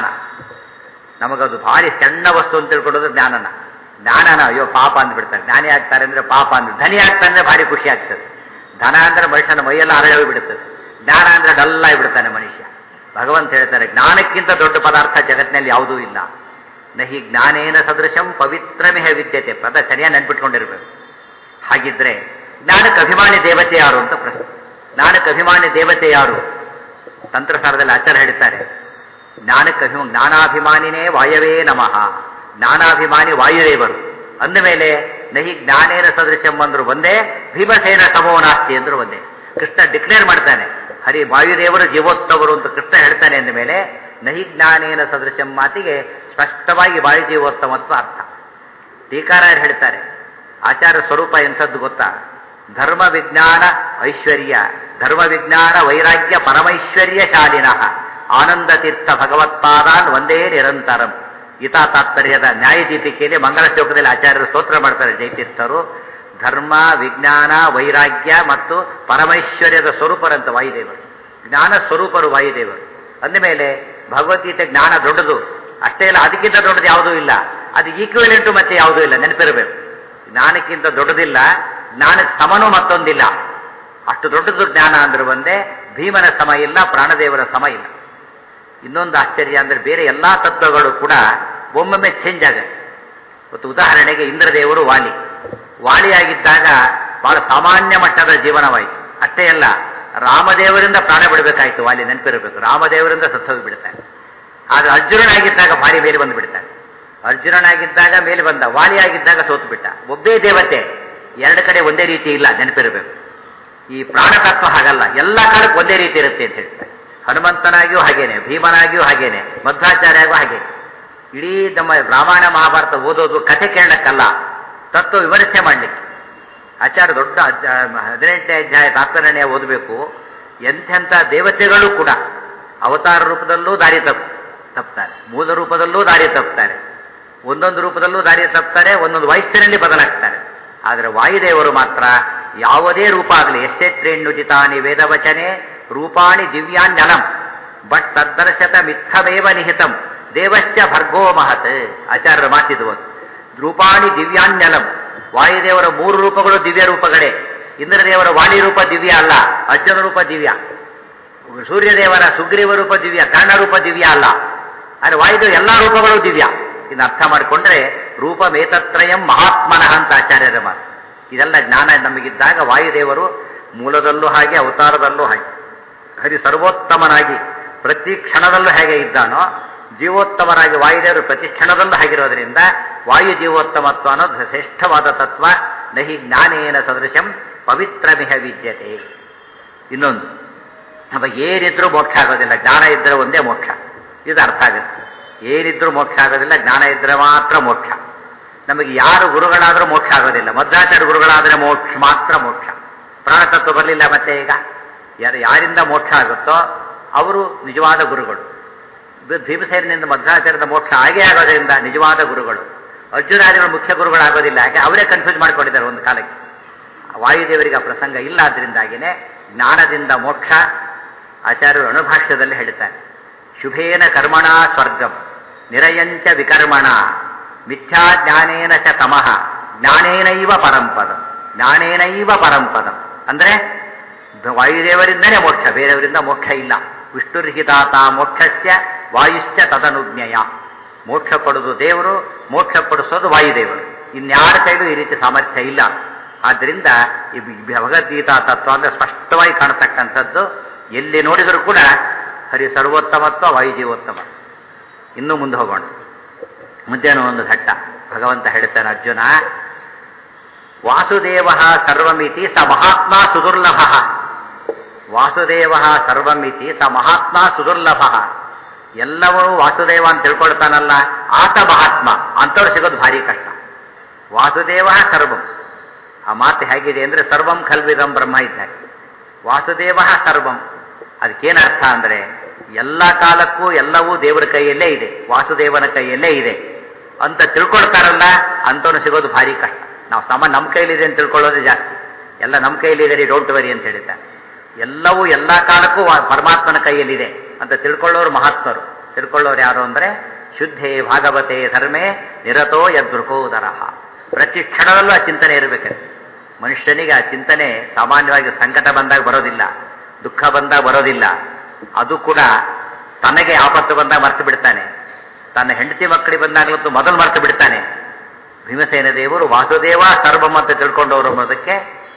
ನಮಗದು ಭಾರಿ ಸಣ್ಣ ವಸ್ತು ಅಂತ ತಿಳ್ಕೊಳ್ಳೋದು ಜ್ಞಾನನ ಜ್ಞಾನನ ಅಯ್ಯೋ ಪಾಪ ಅಂದ್ಬಿಡ್ತಾರೆ ಜ್ಞಾನಿ ಆಗ್ತಾರೆ ಅಂದ್ರೆ ಪಾಪ ಅಂದ್ರೆ ಧನಿ ಆಗ್ತಾನೆ ಅಂದ್ರೆ ಭಾರಿ ಖುಷಿ ಆಗ್ತದೆ ಧನ ಅಂದ್ರೆ ಮನುಷ್ಯನ ಮೈಯೆಲ್ಲ ಅರಳಿ ಬಿಡುತ್ತದೆ ಜ್ಞಾನ ಅಂದ್ರೆ ಡಲ್ ಆಗಿಬಿಡ್ತಾನೆ ಮನುಷ್ಯ ಭಗವಂತ ಹೇಳ್ತಾರೆ ಜ್ಞಾನಕ್ಕಿಂತ ದೊಡ್ಡ ಪದಾರ್ಥ ಜಗತ್ತಿನಲ್ಲಿ ಯಾವುದೂ ಇಲ್ಲ ನಹಿ ಜ್ಞಾನೇನ ಸದೃಶಂ ಪವಿತ್ರಮಿಹ ವಿದ್ಯತೆ ಪದ ಸರಿಯಾಗಿ ನೆನ್ಪಿಟ್ಕೊಂಡಿರ್ಬೇಕು ಹಾಗಿದ್ರೆ ಜ್ಞಾನಕ್ಕೆ ಅಭಿಮಾನಿ ದೇವತೆ ಯಾರು ಅಂತ ಪ್ರಶ್ನೆ ಜ್ಞಾನಕ್ಕೆ ಅಭಿಮಾನಿ ದೇವತೆ ಯಾರು ತಂತ್ರಸಾರದಲ್ಲಿ ಆಚಾರ್ಯ ಹೇಳ್ತಾರೆ ಜ್ಞಾನಕ್ಕೆ ಅಭಿಮ ಜ್ಞಾನಾಭಿಮಾನಿನೇ ವಾಯವೇ ನಮಃ ಜ್ಞಾನಾಭಿಮಾನಿ ವಾಯುದೇವರು ಅಂದಮೇಲೆ ನಹಿ ಜ್ಞಾನೇನ ಸದೃಶಂ ಅಂದ್ರು ಒಂದೇ ಭೀಮಸೇನ ಸಮೋ ನಾಸ್ತಿ ಅಂದ್ರು ಒಂದೇ ಕೃಷ್ಣ ಡಿಕ್ಲೇರ್ ಮಾಡ್ತಾನೆ ಹರಿ ವಾಯುದೇವರು ಜೀವೋತ್ತವರು ಅಂತ ಕೃಷ್ಣ ಹೇಳ್ತಾನೆ ಅಂದ ಮೇಲೆ ನಹಿ ಜ್ಞಾನೇನ ಸದೃಶಂ ಮಾತಿಗೆ ಸ್ಪಷ್ಟವಾಗಿ ವಾಯು ಜೀವೋತ್ತಮತ್ವ ಅರ್ಥ ಟೀಕಾರಾಯರು ಹೇಳ್ತಾರೆ ಆಚಾರ ಸ್ವರೂಪ ಎಂಥದ್ದು ಗೊತ್ತಾ ಧರ್ಮ ವಿಜ್ಞಾನ ಐಶ್ವರ್ಯ ಧರ್ಮ ವಿಜ್ಞಾನ ವೈರಾಗ್ಯ ಪರಮೈಶ್ವರ್ಯ ಶಾಲಿನಃ ಆನಂದ ತೀರ್ಥ ಭಗವತ್ಪಾದಾನ್ ಒಂದೇ ನಿರಂತರಂ ಗೀತಾ ತಾತ್ಪರ್ಯದ ನ್ಯಾಯದೀಪಿಕೆಯಲ್ಲಿ ಮಂಗಲ ಶ್ಲೋಕದಲ್ಲಿ ಆಚಾರ್ಯರು ಸ್ತೋತ್ರ ಮಾಡ್ತಾರೆ ಜಯತೀರ್ಥರು ಧರ್ಮ ವಿಜ್ಞಾನ ವೈರಾಗ್ಯ ಮತ್ತು ಪರಮೈಶ್ವರ್ಯದ ಸ್ವರೂಪರಂತ ವಾಯುದೇವರು ಜ್ಞಾನ ಸ್ವರೂಪರು ವಾಯುದೇವರು ಅಂದಮೇಲೆ ಭಗವದ್ಗೀತೆ ಜ್ಞಾನ ದೊಡ್ಡದು ಅಷ್ಟೇ ಇಲ್ಲ ಅದಕ್ಕಿಂತ ದೊಡ್ಡದು ಯಾವುದೂ ಇಲ್ಲ ಅದು ಈಕ್ವಿಲೆಂಟು ಮತ್ತೆ ಯಾವುದೂ ಇಲ್ಲ ನೆನಪಿರಬೇಕು ಜ್ಞಾನಕ್ಕಿಂತ ದೊಡ್ಡದಿಲ್ಲ ಜ್ಞಾನಕ್ಕೆ ಸಮನೂ ಮತ್ತೊಂದಿಲ್ಲ ಅಷ್ಟು ದೊಡ್ಡದು ಜ್ಞಾನ ಅಂದ್ರೆ ಒಂದೇ ಭೀಮನ ಸಮ ಇಲ್ಲ ಪ್ರಾಣದೇವರ ಸಮ ಇಲ್ಲ ಇನ್ನೊಂದು ಆಶ್ಚರ್ಯ ಅಂದ್ರೆ ಬೇರೆ ಎಲ್ಲಾ ತತ್ವಗಳು ಕೂಡ ಒಮ್ಮೊಮ್ಮೆ ಚೇಂಜ್ ಆಗುತ್ತೆ ಮತ್ತು ಉದಾಹರಣೆಗೆ ಇಂದ್ರದೇವರು ವಾಲಿ ವಾಲಿಯಾಗಿದ್ದಾಗ ಬಹಳ ಸಾಮಾನ್ಯ ಮಟ್ಟದ ಜೀವನವಾಯಿತು ಅಷ್ಟೇ ಅಲ್ಲ ರಾಮದೇವರಿಂದ ಪ್ರಾಣ ಬಿಡಬೇಕಾಯ್ತು ವಾಲಿ ನೆನಪಿರಬೇಕು ರಾಮದೇವರಿಂದ ಸತ್ತೋಗಿ ಬಿಡ್ತಾನೆ ಆದ್ರೆ ಅರ್ಜುನನಾಗಿದ್ದಾಗ ಭಾರಿ ಮೇಲೆ ಬಂದು ಬಿಡ್ತಾನೆ ಅರ್ಜುನನಾಗಿದ್ದಾಗ ಮೇಲೆ ಬಂದ ವಾಲಿಯಾಗಿದ್ದಾಗ ಸೋತು ಬಿಟ್ಟ ಒಬ್ಬೇ ದೇವತೆ ಎರಡು ಕಡೆ ಒಂದೇ ರೀತಿ ಇಲ್ಲ ನೆನಪಿರಬೇಕು ಈ ಪ್ರಾಣತತ್ವ ಹಾಗಲ್ಲ ಎಲ್ಲ ಕಾಲಕ್ಕೆ ಒಂದೇ ರೀತಿ ಇರುತ್ತೆ ಅಂತ ಹೇಳ್ತಾರೆ ಹನುಮಂತನಾಗಿಯೂ ಹಾಗೇನೆ ಭೀಮನಾಗಿಯೂ ಹಾಗೇನೆ ಮಧ್ವಾಚಾರ್ಯಾಗೂ ಹಾಗೆ ಇಡೀ ನಮ್ಮ ರಾಮಾಯಣ ಮಹಾಭಾರತ ಓದೋದು ಕಥೆ ಕೇಳಕ್ಕಲ್ಲ ತತ್ವ ವಿಮರ್ಶೆ ಮಾಡಲಿಕ್ಕೆ ಆಚಾರ್ಯ ದೊಡ್ಡ ಹದಿನೆಂಟನೇ ಅಧ್ಯಾಯ ತಾತ್ಪರ್ಯ ಓದಬೇಕು ಎಂಥೆಂಥ ದೇವತೆಗಳು ಕೂಡ ಅವತಾರ ರೂಪದಲ್ಲೂ ದಾರಿ ತಪ್ಪು ತಪ್ತಾರೆ ಮೂಲ ರೂಪದಲ್ಲೂ ದಾರಿ ತಪ್ತಾರೆ ಒಂದೊಂದು ರೂಪದಲ್ಲೂ ದಾರಿ ತಪ್ತಾರೆ ಒಂದೊಂದು ವಯಸ್ಸಿನಲ್ಲಿ ಬದಲಾಗ್ತಾರೆ ಆದರೆ ವಾಯುದೇವರು ಮಾತ್ರ ಯಾವುದೇ ರೂಪ ಆಗಲಿ ಯಶೇತ್ರೇಣ್ಣುಜಿತಾನಿ ವೇದವಚನೆ ರೂಪಾಣಿ ದಿವ್ಯಾನ್ಯಲಂ ಬಟ್ ತದ್ದರ್ಶತ ಮಿಥಮೇವ ನಿಹಿತಂ ದೇವಸ್ಯ ಭರ್ಗೋ ಮಹತ್ ಆಚಾರ್ಯರ ಮಾತಿದು ರೂಪಾಣಿ ದಿವ್ಯಾನ್ಯಲಂ ವಾಯುದೇವರ ಮೂರು ರೂಪಗಳು ದಿವ್ಯ ರೂಪಗಳೇ ಇಂದ್ರದೇವರ ವಾಣಿ ರೂಪ ದಿವ್ಯ ಅಲ್ಲ ಅರ್ಜುನ ರೂಪ ದಿವ್ಯ ಸೂರ್ಯದೇವರ ಸುಗ್ರೀವ ರೂಪ ದಿವ್ಯ ಕರ್ಣ ರೂಪ ದಿವ್ಯ ಅಲ್ಲ ಆದರೆ ವಾಯುದೇವ ಎಲ್ಲಾ ರೂಪಗಳು ದಿವ್ಯ ಇನ್ನು ಅರ್ಥ ಮಾಡಿಕೊಂಡ್ರೆ ರೂಪಮೇತತ್ರಯಂ ಮಹಾತ್ಮನಃ ಅಂತ ಆಚಾರ್ಯರ ಮಾತು ಇದೆಲ್ಲ ಜ್ಞಾನ ನಮಗಿದ್ದಾಗ ವಾಯುದೇವರು ಮೂಲದಲ್ಲೂ ಹಾಗೆ ಅವತಾರದಲ್ಲೂ ಹಾಗೆ ಹರಿ ಸರ್ವೋತ್ತಮನಾಗಿ ಪ್ರತಿ ಕ್ಷಣದಲ್ಲೂ ಹೇಗೆ ಇದ್ದಾನೋ ಜೀವೋತ್ತಮರಾಗಿ ವಾಯುದೇವರು ಪ್ರತಿ ಕ್ಷಣದಲ್ಲೂ ಆಗಿರೋದ್ರಿಂದ ವಾಯು ಜೀವೋತ್ತಮತ್ವ ಅನ್ನೋದು ಶ್ರೇಷ್ಠವಾದ ತತ್ವ ನಹಿ ಜ್ಞಾನೇನ ಸದೃಶಂ ಪವಿತ್ರಮಿಹ ವಿದ್ಯತೆ ಇನ್ನೊಂದು ನಮಗೆ ಏನಿದ್ರೂ ಮೋಕ್ಷ ಆಗೋದಿಲ್ಲ ಜ್ಞಾನ ಇದ್ದರೆ ಒಂದೇ ಮೋಕ್ಷ ಇದು ಅರ್ಥ ಆಗುತ್ತೆ ಏನಿದ್ರೂ ಮೋಕ್ಷ ಆಗೋದಿಲ್ಲ ಜ್ಞಾನ ಇದ್ದರೆ ಮಾತ್ರ ಮೋಕ್ಷ ನಮಗೆ ಯಾರು ಗುರುಗಳಾದರೂ ಮೋಕ್ಷ ಆಗೋದಿಲ್ಲ ಮಧ್ವಾಚಾರ್ಯ ಗುರುಗಳಾದರೆ ಮೋಕ್ಷ ಮಾತ್ರ ಮೋಕ್ಷ ಪ್ರಾಣತತ್ವ ಬರಲಿಲ್ಲ ಮತ್ತೆ ಈಗ ಯಾರು ಯಾರಿಂದ ಮೋಕ್ಷ ಆಗುತ್ತೋ ಅವರು ನಿಜವಾದ ಗುರುಗಳು ಭೀಮಸೇನಿಂದ ಮಧ್ವಾಚಾರ್ಯದ ಮೋಕ್ಷ ಆಗೇ ಆಗೋದ್ರಿಂದ ನಿಜವಾದ ಗುರುಗಳು ಅರ್ಜುನಾದಿಗಳು ಮುಖ್ಯ ಗುರುಗಳಾಗೋದಿಲ್ಲ ಯಾಕೆ ಅವರೇ ಕನ್ಫ್ಯೂಸ್ ಮಾಡ್ಕೊಂಡಿದ್ದಾರೆ ಒಂದು ಕಾಲಕ್ಕೆ ವಾಯುದೇವರಿಗೆ ಆ ಪ್ರಸಂಗ ಇಲ್ಲ ಆದ್ರಿಂದಾಗಿನೇ ಜ್ಞಾನದಿಂದ ಮೋಕ್ಷ ಆಚಾರ್ಯರು ಅಣುಭಾಷ್ಯದಲ್ಲಿ ಹೇಳ್ತಾರೆ ಶುಭೇನ ಕರ್ಮಣ ಸ್ವರ್ಗಂ ನಿರಯಂಚ ವಿಕರ್ಮಣ ಮಿಥ್ಯಾ ಜ್ಞಾನೇನ ಚ ತಮಃ ಜ್ಞಾನೇನೈವ ಪರಂಪದಂ ಜ್ಞಾನೇನೈವ ಪರಂಪದಂ ಅಂದ್ರೆ ವಾಯುದೇವರಿಂದನೇ ಮೋಕ್ಷ ಬೇರೆಯವರಿಂದ ಮೋಕ್ಷ ಇಲ್ಲ ವಿಷ್ಣುರ್ಹಿತಾತ ಮೋಕ್ಷಸ್ಯ ವಾಯುಶ್ಚ ತದನುಜ್ಞಯ ಮೋಕ್ಷ ಕೊಡುವುದು ದೇವರು ಮೋಕ್ಷ ಕೊಡಿಸೋದು ವಾಯುದೇವರು ಇನ್ಯಾರ ಕೈಲೂ ಈ ರೀತಿ ಸಾಮರ್ಥ್ಯ ಇಲ್ಲ ಆದ್ದರಿಂದ ಈ ಭಗವದ್ಗೀತಾ ತತ್ವ ಅಂದ್ರೆ ಸ್ಪಷ್ಟವಾಗಿ ಕಾಣತಕ್ಕಂಥದ್ದು ಎಲ್ಲಿ ನೋಡಿದರೂ ಕೂಡ ಹರಿ ಸರ್ವೋತ್ತಮತ್ವ ವಾಯುಜೀವೋತ್ತಮ ಇನ್ನೂ ಮುಂದೆ ಹೋಗೋಣ ಮುಂದೇನೋ ಒಂದು ಘಟ್ಟ ಭಗವಂತ ಹೇಳ್ತಾನೆ ಅರ್ಜುನ ವಾಸುದೇವ ಸರ್ವಮಿತಿ ಸ ಮಹಾತ್ಮ ಸುದುರ್ಲಭ ವಾಸುದೇವ ಸರ್ವಮಿತಿ ಸ ಮಹಾತ್ಮ ಸುದುರ್ಲಭ ಎಲ್ಲವೂ ವಾಸುದೇವ ಅಂತ ತಿಳ್ಕೊಳ್ತಾನಲ್ಲ ಆತ ಮಹಾತ್ಮ ಅಂಥವ್ರು ಸಿಗೋದು ಭಾರಿ ಕಷ್ಟ ವಾಸುದೇವ ಸರ್ವಂ ಆ ಮಾತು ಹೇಗಿದೆ ಅಂದ್ರೆ ಸರ್ವಂ ಖಲ್ವಿದಂ ಬ್ರಹ್ಮ ಇದ್ದಾರೆ ವಾಸುದೇವ ಸರ್ವಂ ಅದಕ್ಕೇನು ಅರ್ಥ ಅಂದ್ರೆ ಎಲ್ಲ ಕಾಲಕ್ಕೂ ಎಲ್ಲವೂ ದೇವರ ಕೈಯಲ್ಲೇ ಇದೆ ವಾಸುದೇವನ ಕೈಯಲ್ಲೇ ಇದೆ ಅಂತ ತಿಳ್ಕೊಳ್ತಾರಲ್ಲ ಅಂಥವ್ನು ಸಿಗೋದು ಭಾರಿ ಕಷ್ಟ ನಾವು ಸಮ ನಮ್ಮ ಕೈಲಿದೆ ಅಂತ ತಿಳ್ಕೊಳ್ಳೋದೇ ಜಾಸ್ತಿ ಎಲ್ಲ ನಮ್ಮ ಕೈಲಿದೆ ಡೋಂಟ್ ವರಿ ಅಂತ ಹೇಳಿದ್ದಾರೆ ಎಲ್ಲವೂ ಎಲ್ಲ ಕಾಲಕ್ಕೂ ಪರಮಾತ್ಮನ ಕೈಯಲ್ಲಿದೆ ಅಂತ ತಿಳ್ಕೊಳ್ಳೋರು ಮಹಾತ್ಮರು ತಿಳ್ಕೊಳ್ಳೋರು ಯಾರು ಅಂದ್ರೆ ಶುದ್ಧೇ ಭಾಗವತೆ ಧರ್ಮೇ ನಿರತೋ ಯದೃಕೋದರಹ ಪ್ರತಿ ಕ್ಷಣದಲ್ಲೂ ಆ ಚಿಂತನೆ ಇರಬೇಕಂತೆ ಮನುಷ್ಯನಿಗೆ ಆ ಚಿಂತನೆ ಸಾಮಾನ್ಯವಾಗಿ ಸಂಕಟ ಬಂದಾಗ ಬರೋದಿಲ್ಲ ದುಃಖ ಬಂದಾಗ ಬರೋದಿಲ್ಲ ಅದು ಕೂಡ ತನಗೆ ಆಪತ್ತು ಬಂದಾಗ ಮರ್ತು ಬಿಡ್ತಾನೆ ತನ್ನ ಹೆಂಡತಿ ಮಕ್ಕಳಿಗೆ ಬಂದಾಗಲಂತೂ ಮೊದಲು ಮರ್ತು ಬಿಡ್ತಾನೆ ಭೀಮಸೇನ ದೇವರು ವಾಸುದೇವ ಸರ್ವಂ ಅಂತ ತಿಳ್ಕೊಂಡವರು ಅನ್ನೋದಕ್ಕೆ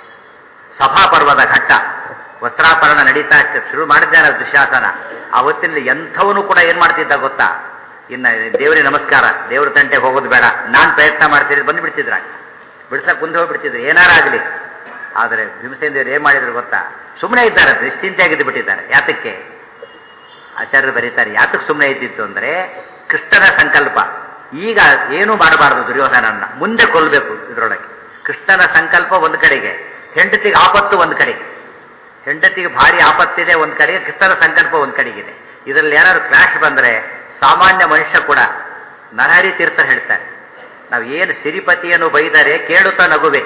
ಸಭಾಪರ್ವದ ಘಟ್ಟ ವಸ್ತ್ರಾಪರಣ ನಡೀತಾ ಶುರು ಮಾಡಿದ್ದಾನೆ ದುಶಾಸನ ಆ ಹೊತ್ತಿನಲ್ಲಿ ಎಂಥವನು ಕೂಡ ಏನ್ ಮಾಡ್ತಿದ್ದ ಗೊತ್ತಾ ಇನ್ನ ದೇವರಿಗೆ ನಮಸ್ಕಾರ ದೇವ್ರ ತಂಟೆಗೆ ಹೋಗೋದು ಬೇಡ ನಾನ್ ಪ್ರಯತ್ನ ಮಾಡ್ತೀನಿ ಬಂದು ಬಿಡ್ತಿದ್ರ ಬಿಡ್ಸಕ್ ಮುಂದೆ ಹೋಗ್ಬಿಡ್ತಿದ್ರು ಏನಾರಾಗಲಿ ಆದರೆ ಭೀಮಸೇನ ದೇವರು ಏನ್ ಮಾಡಿದ್ರು ಗೊತ್ತಾ ಸುಮ್ಮನೆ ಇದ್ದಾರೆ ನಿಶ್ಚಿಂತೆಯಾಗಿದ್ದು ಬಿಟ್ಟಿದ್ದಾರೆ ಯಾತಕ್ಕೆ ಆಚಾರ್ಯರು ಬರೀತಾರೆ ಯಾತಕ್ಕೆ ಸುಮ್ಮನೆ ಇದ್ದಿತ್ತು ಅಂದ್ರೆ ಕೃಷ್ಣನ ಸಂಕಲ್ಪ ಈಗ ಏನು ಮಾಡಬಾರದು ದುರ್ಯೋಧನನ್ನ ಮುಂದೆ ಕೊಲ್ಲಬೇಕು ಇದರೊಳಗೆ ಕೃಷ್ಣನ ಸಂಕಲ್ಪ ಒಂದು ಕಡೆಗೆ ಹೆಂಡತಿಗೆ ಆಪತ್ತು ಒಂದು ಕಡೆಗೆ ಹೆಂಡತಿಗೆ ಭಾರಿ ಆಪತ್ತಿದೆ ಒಂದು ಕಡೆಗೆ ಕೃಷ್ಣನ ಸಂಕಲ್ಪ ಒಂದು ಕಡೆಗಿದೆ ಇದರಲ್ಲಿ ಏನಾದ್ರು ಕ್ರಾಶ್ ಬಂದ್ರೆ ಸಾಮಾನ್ಯ ಮನುಷ್ಯ ಕೂಡ ನರಹರಿ ತೀರ್ಥರು ಹೇಳ್ತಾರೆ ನಾವು ಏನು ಸಿರಿಪತಿಯನ್ನು ಬೈದರೆ ಕೇಳುತ್ತಾ ನಗುವೆ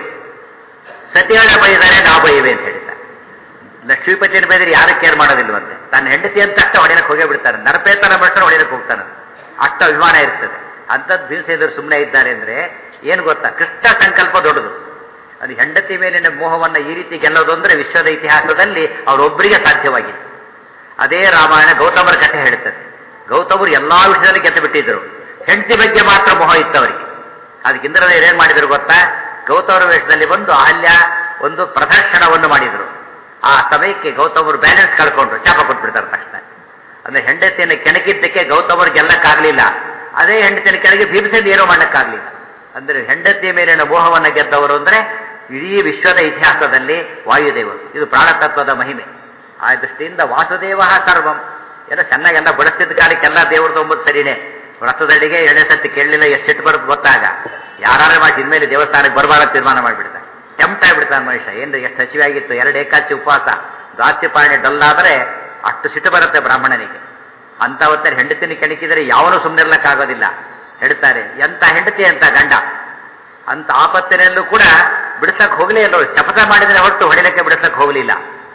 ಸತಿಯಳ ಬೈದರೆ ನಾವು ಬೈವೆ ಅಂತ ಹೇಳ್ತಾರೆ ಲಕ್ಷ್ಮೀಪತಿಯನ್ನು ಬೈದರೆ ಯಾರು ಕೇರ್ ಮಾಡೋದಿಲ್ವಂತೆ ತನ್ನ ಹೆಂಡತಿ ಅಂತ ಅಷ್ಟ ಹೊಡೆಯಕ್ಕೆ ಹೋಗೇ ಬಿಡ್ತಾರೆ ನರಪೇತನ ಮನುಷ್ಯನ ಹೊಡೆಯಕ್ಕೆ ಹೋಗ್ತಾನೆ ಅಷ್ಟ ಅಭಿಮಾನ ಇರ್ತದೆ ಅಂಥದ್ದು ಭೀಮಸೇನರು ಸುಮ್ಮನೆ ಇದ್ದಾರೆ ಅಂದ್ರೆ ಏನು ಗೊತ್ತಾ ಕೃಷ್ಣ ಸಂಕಲ್ಪ ದೊಡ್ಡದು ಅದು ಹೆಂಡತಿ ಮೇಲಿನ ಮೋಹವನ್ನ ಈ ರೀತಿ ಗೆಲ್ಲೋದು ಅಂದ್ರೆ ವಿಶ್ವದ ಇತಿಹಾಸದಲ್ಲಿ ಅವರೊಬ್ಬರಿಗೆ ಸಾಧ್ಯವಾಗಿತ್ತು ಅದೇ ರಾಮಾಯಣ ಗೌತಮರ ಕಥೆ ಹೇಳ್ತದೆ ಗೌತಮರು ಎಲ್ಲಾ ವಿಷಯದಲ್ಲಿ ಗೆದ್ದು ಬಿಟ್ಟಿದ್ರು ಹೆಂಡತಿ ಬಗ್ಗೆ ಮಾತ್ರ ಮೋಹ ಇತ್ತು ಅವರಿಗೆ ಅದಕ್ಕೆ ಇಂದ್ರದೇವರು ಏನ್ ಮಾಡಿದ್ರು ಗೊತ್ತಾ ಗೌತಮರ ವೇಷದಲ್ಲಿ ಬಂದು ಅಹಲ್ಯ ಒಂದು ಪ್ರದರ್ಶನವನ್ನು ಮಾಡಿದ್ರು ಆ ಸಮಯಕ್ಕೆ ಗೌತಮರು ಬ್ಯಾಲೆನ್ಸ್ ಕಳ್ಕೊಂಡ್ರು ಶಾಪ ಕೊಟ್ಬಿಡ್ತಾರೆ ತಕ್ಷಣ ಅಂದ್ರೆ ಹೆಂಡತಿಯನ್ನು ಕೆಣಕಿದ್ದಕ್ಕೆ ಗೌತಮರು ಗೆಲ್ಲಕ್ಕಾಗ್ಲಿಲ್ಲ ಅದೇ ಹೆಂಡತಿನ ಕೆಳಗೆ ಭೀಮಸೇನ ಏನೋ ಮಾಡಕ್ಕಾಗ್ಲಿಲ್ಲ ಅಂದ್ರೆ ಹೆಂಡತಿಯ ಮೇಲಿನ ಮೋಹವನ್ನು ಗೆದ್ದವರು ಅಂದ್ರೆ ಇಡೀ ವಿಶ್ವದ ಇತಿಹಾಸದಲ್ಲಿ ವಾಯುದೇವರು ಇದು ಪ್ರಾಣತತ್ವದ ಮಹಿಮೆ ಆ ದೃಷ್ಟಿಯಿಂದ ವಾಸುದೇವ ಸರ್ವಂ ಎಲ್ಲ ಚೆನ್ನಾಗೆಲ್ಲ ಬಳಸ್ತಿದ್ದ ಕಾಲಕ್ಕೆಲ್ಲ ದೇವ್ರದ್ದು ಒಂಬತ್ತು ಸರಿನೇ ವ್ರತದಡಿಗೆ ಎರಡನೇ ಸತಿ ಕೇಳಲಿಲ್ಲ ಎಷ್ಟು ಸಿಟ್ಟು ಬರುತ್ತೆ ಗೊತ್ತಾಗ ಯಾರು ಮಾಡಿ ಇನ್ಮೇಲೆ ದೇವಸ್ಥಾನಕ್ಕೆ ಬರಬಾರ್ದು ತೀರ್ಮಾನ ಮಾಡಿಬಿಡ್ತಾನೆ ಟೆಂಪ್ಟ್ ಆಗಿಬಿಡ್ತಾನೆ ಮನುಷ್ಯ ಏನು ಎಷ್ಟು ಹಸಿವಾಗಿತ್ತು ಎರಡು ಏಕಾಚಿ ಉಪವಾಸ ದ್ವಾಚಿ ಪಾರಣೆ ಡಲ್ಲಾದರೆ ಅಷ್ಟು ಸಿಟ್ಟು ಬರುತ್ತೆ ಬ್ರಾಹ್ಮಣನಿಗೆ ಅಂತ ಹೊತ್ತಲ್ಲಿ ಹೆಂಡತಿನ ಕೆಣಕಿದರೆ ಯಾವನೂ ಸುಮ್ಮನಿರ್ಲಕ್ಕಾಗೋದಿಲ್ಲ ಹೇಳ್ತಾರೆ ಎಂತ ಹೆಂಡತಿ ಅಂತ ಗಂಡ ಅಂತ ಆಪತ್ತಿನಲ್ಲೂ ಕೂಡ ಬಿಡಿಸಕ್ ಹೋಗ್ಲೇ ಇಲ್ಲ ಅವ್ರು. ಶಪಥ ಮಾಡಿದ್ರೆ ಹೊರತು ಹೊಡಿಲಕ್ಕೆ ಬಿಡಿಸಕ್ ಹೋಗ್ಲಿಲ್ಲ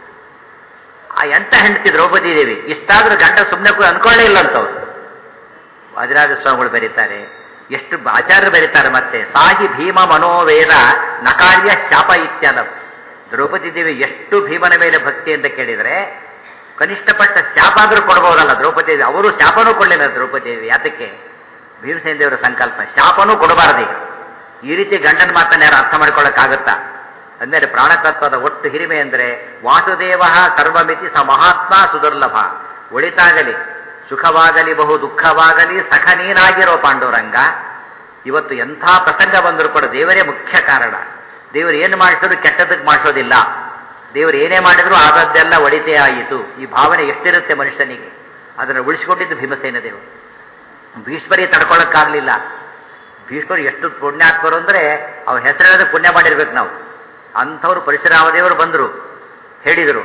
ಆ ಎಂತ ಹೆಂಡತಿ ದ್ರೌಪದಿ ದೇವಿ ಇಷ್ಟಾದ್ರೂ ಗಂಡ ಸುಮ್ಮನೆ ಕೂಡ ಅನ್ಕೊಳ್ಳೇ ಇಲ್ಲ ಅಂತವ್ರು ವಾಜರಾಜ ಸ್ವಾಮಿಗಳು ಬರೀತಾರೆ ಎಷ್ಟು ಆಚಾರ್ಯರು ಬರೀತಾರೆ ಮತ್ತೆ ಸಾಹಿ ಭೀಮ ಮನೋವೇದ ನಕಾರ್ಯ ಶಾಪ ಇತ್ಯಾದ ದ್ರೌಪದಿ ದೇವಿ ಎಷ್ಟು ಭೀಮನ ಮೇಲೆ ಭಕ್ತಿ ಅಂತ ಕೇಳಿದ್ರೆ ಕನಿಷ್ಠಪಟ್ಟ ಶಾಪ ಆದ್ರೂ ಕೊಡಬಹುದಲ್ಲ ದ್ರೌಪದಿ ದೇವಿ ಅವರು ಶಾಪನೂ ಕೊಡಲಿಲ್ಲ ದ್ರೌಪದಿ ದೇವಿ ಯಾತಕ್ಕೆ ಭೀಮಸೇನ ದೇವರ ಸಂಕಲ್ಪ ಶಾಪನೂ ಕೊಡಬಾರದು ಈಗ ಈ ರೀತಿ ಗಂಡನ ಮಾತನ್ನ ಯಾರು ಅರ್ಥ ಮಾಡ್ಕೊಳ್ಳೋಕ್ಕಾಗತ್ತಾ ಅಂದರೆ ಪ್ರಾಣತತ್ವದ ಒಟ್ಟು ಹಿರಿಮೆ ಅಂದರೆ ವಾಸುದೇವ ಸರ್ವಮಿತಿ ಸ ಮಹಾತ್ಮ ಸುದುರ್ಲಭ ಒಳಿತಾಗಲಿ ಸುಖವಾಗಲಿ ಬಹು ದುಃಖವಾಗಲಿ ಸಖ ನೀನಾಗಿರೋ ಪಾಂಡುರಂಗ ಇವತ್ತು ಎಂಥ ಪ್ರಸಂಗ ಬಂದರೂ ಕೂಡ ದೇವರೇ ಮುಖ್ಯ ಕಾರಣ ದೇವರು ಏನು ಮಾಡಿಸಿದ್ರು ಕೆಟ್ಟದಕ್ಕೆ ಮಾಡಿಸೋದಿಲ್ಲ ದೇವರು ಏನೇ ಮಾಡಿದ್ರು ಆದದ್ದೆಲ್ಲ ಒಳಿತೇ ಆಯಿತು ಈ ಭಾವನೆ ಎಷ್ಟಿರುತ್ತೆ ಮನುಷ್ಯನಿಗೆ ಅದನ್ನು ಉಳಿಸಿಕೊಂಡಿದ್ದು ಭೀಮಸೇನ ದೇವರು ಭೀಷ್ಮರಿ ತಡ್ಕೊಳ್ಳೋಕ್ಕಾಗಲಿಲ್ಲ ಭೀಷ್ಮರು ಎಷ್ಟು ಪುಣ್ಯಾತ್ಮರು ಅಂದ್ರೆ ಅವ್ರ ಹೆಸರೇಳದ ಪುಣ್ಯ ಮಾಡಿರ್ಬೇಕು ನಾವು ಅಂಥವ್ರು ಪರಶುರಾಮ ದೇವರು ಬಂದರು ಹೇಳಿದರು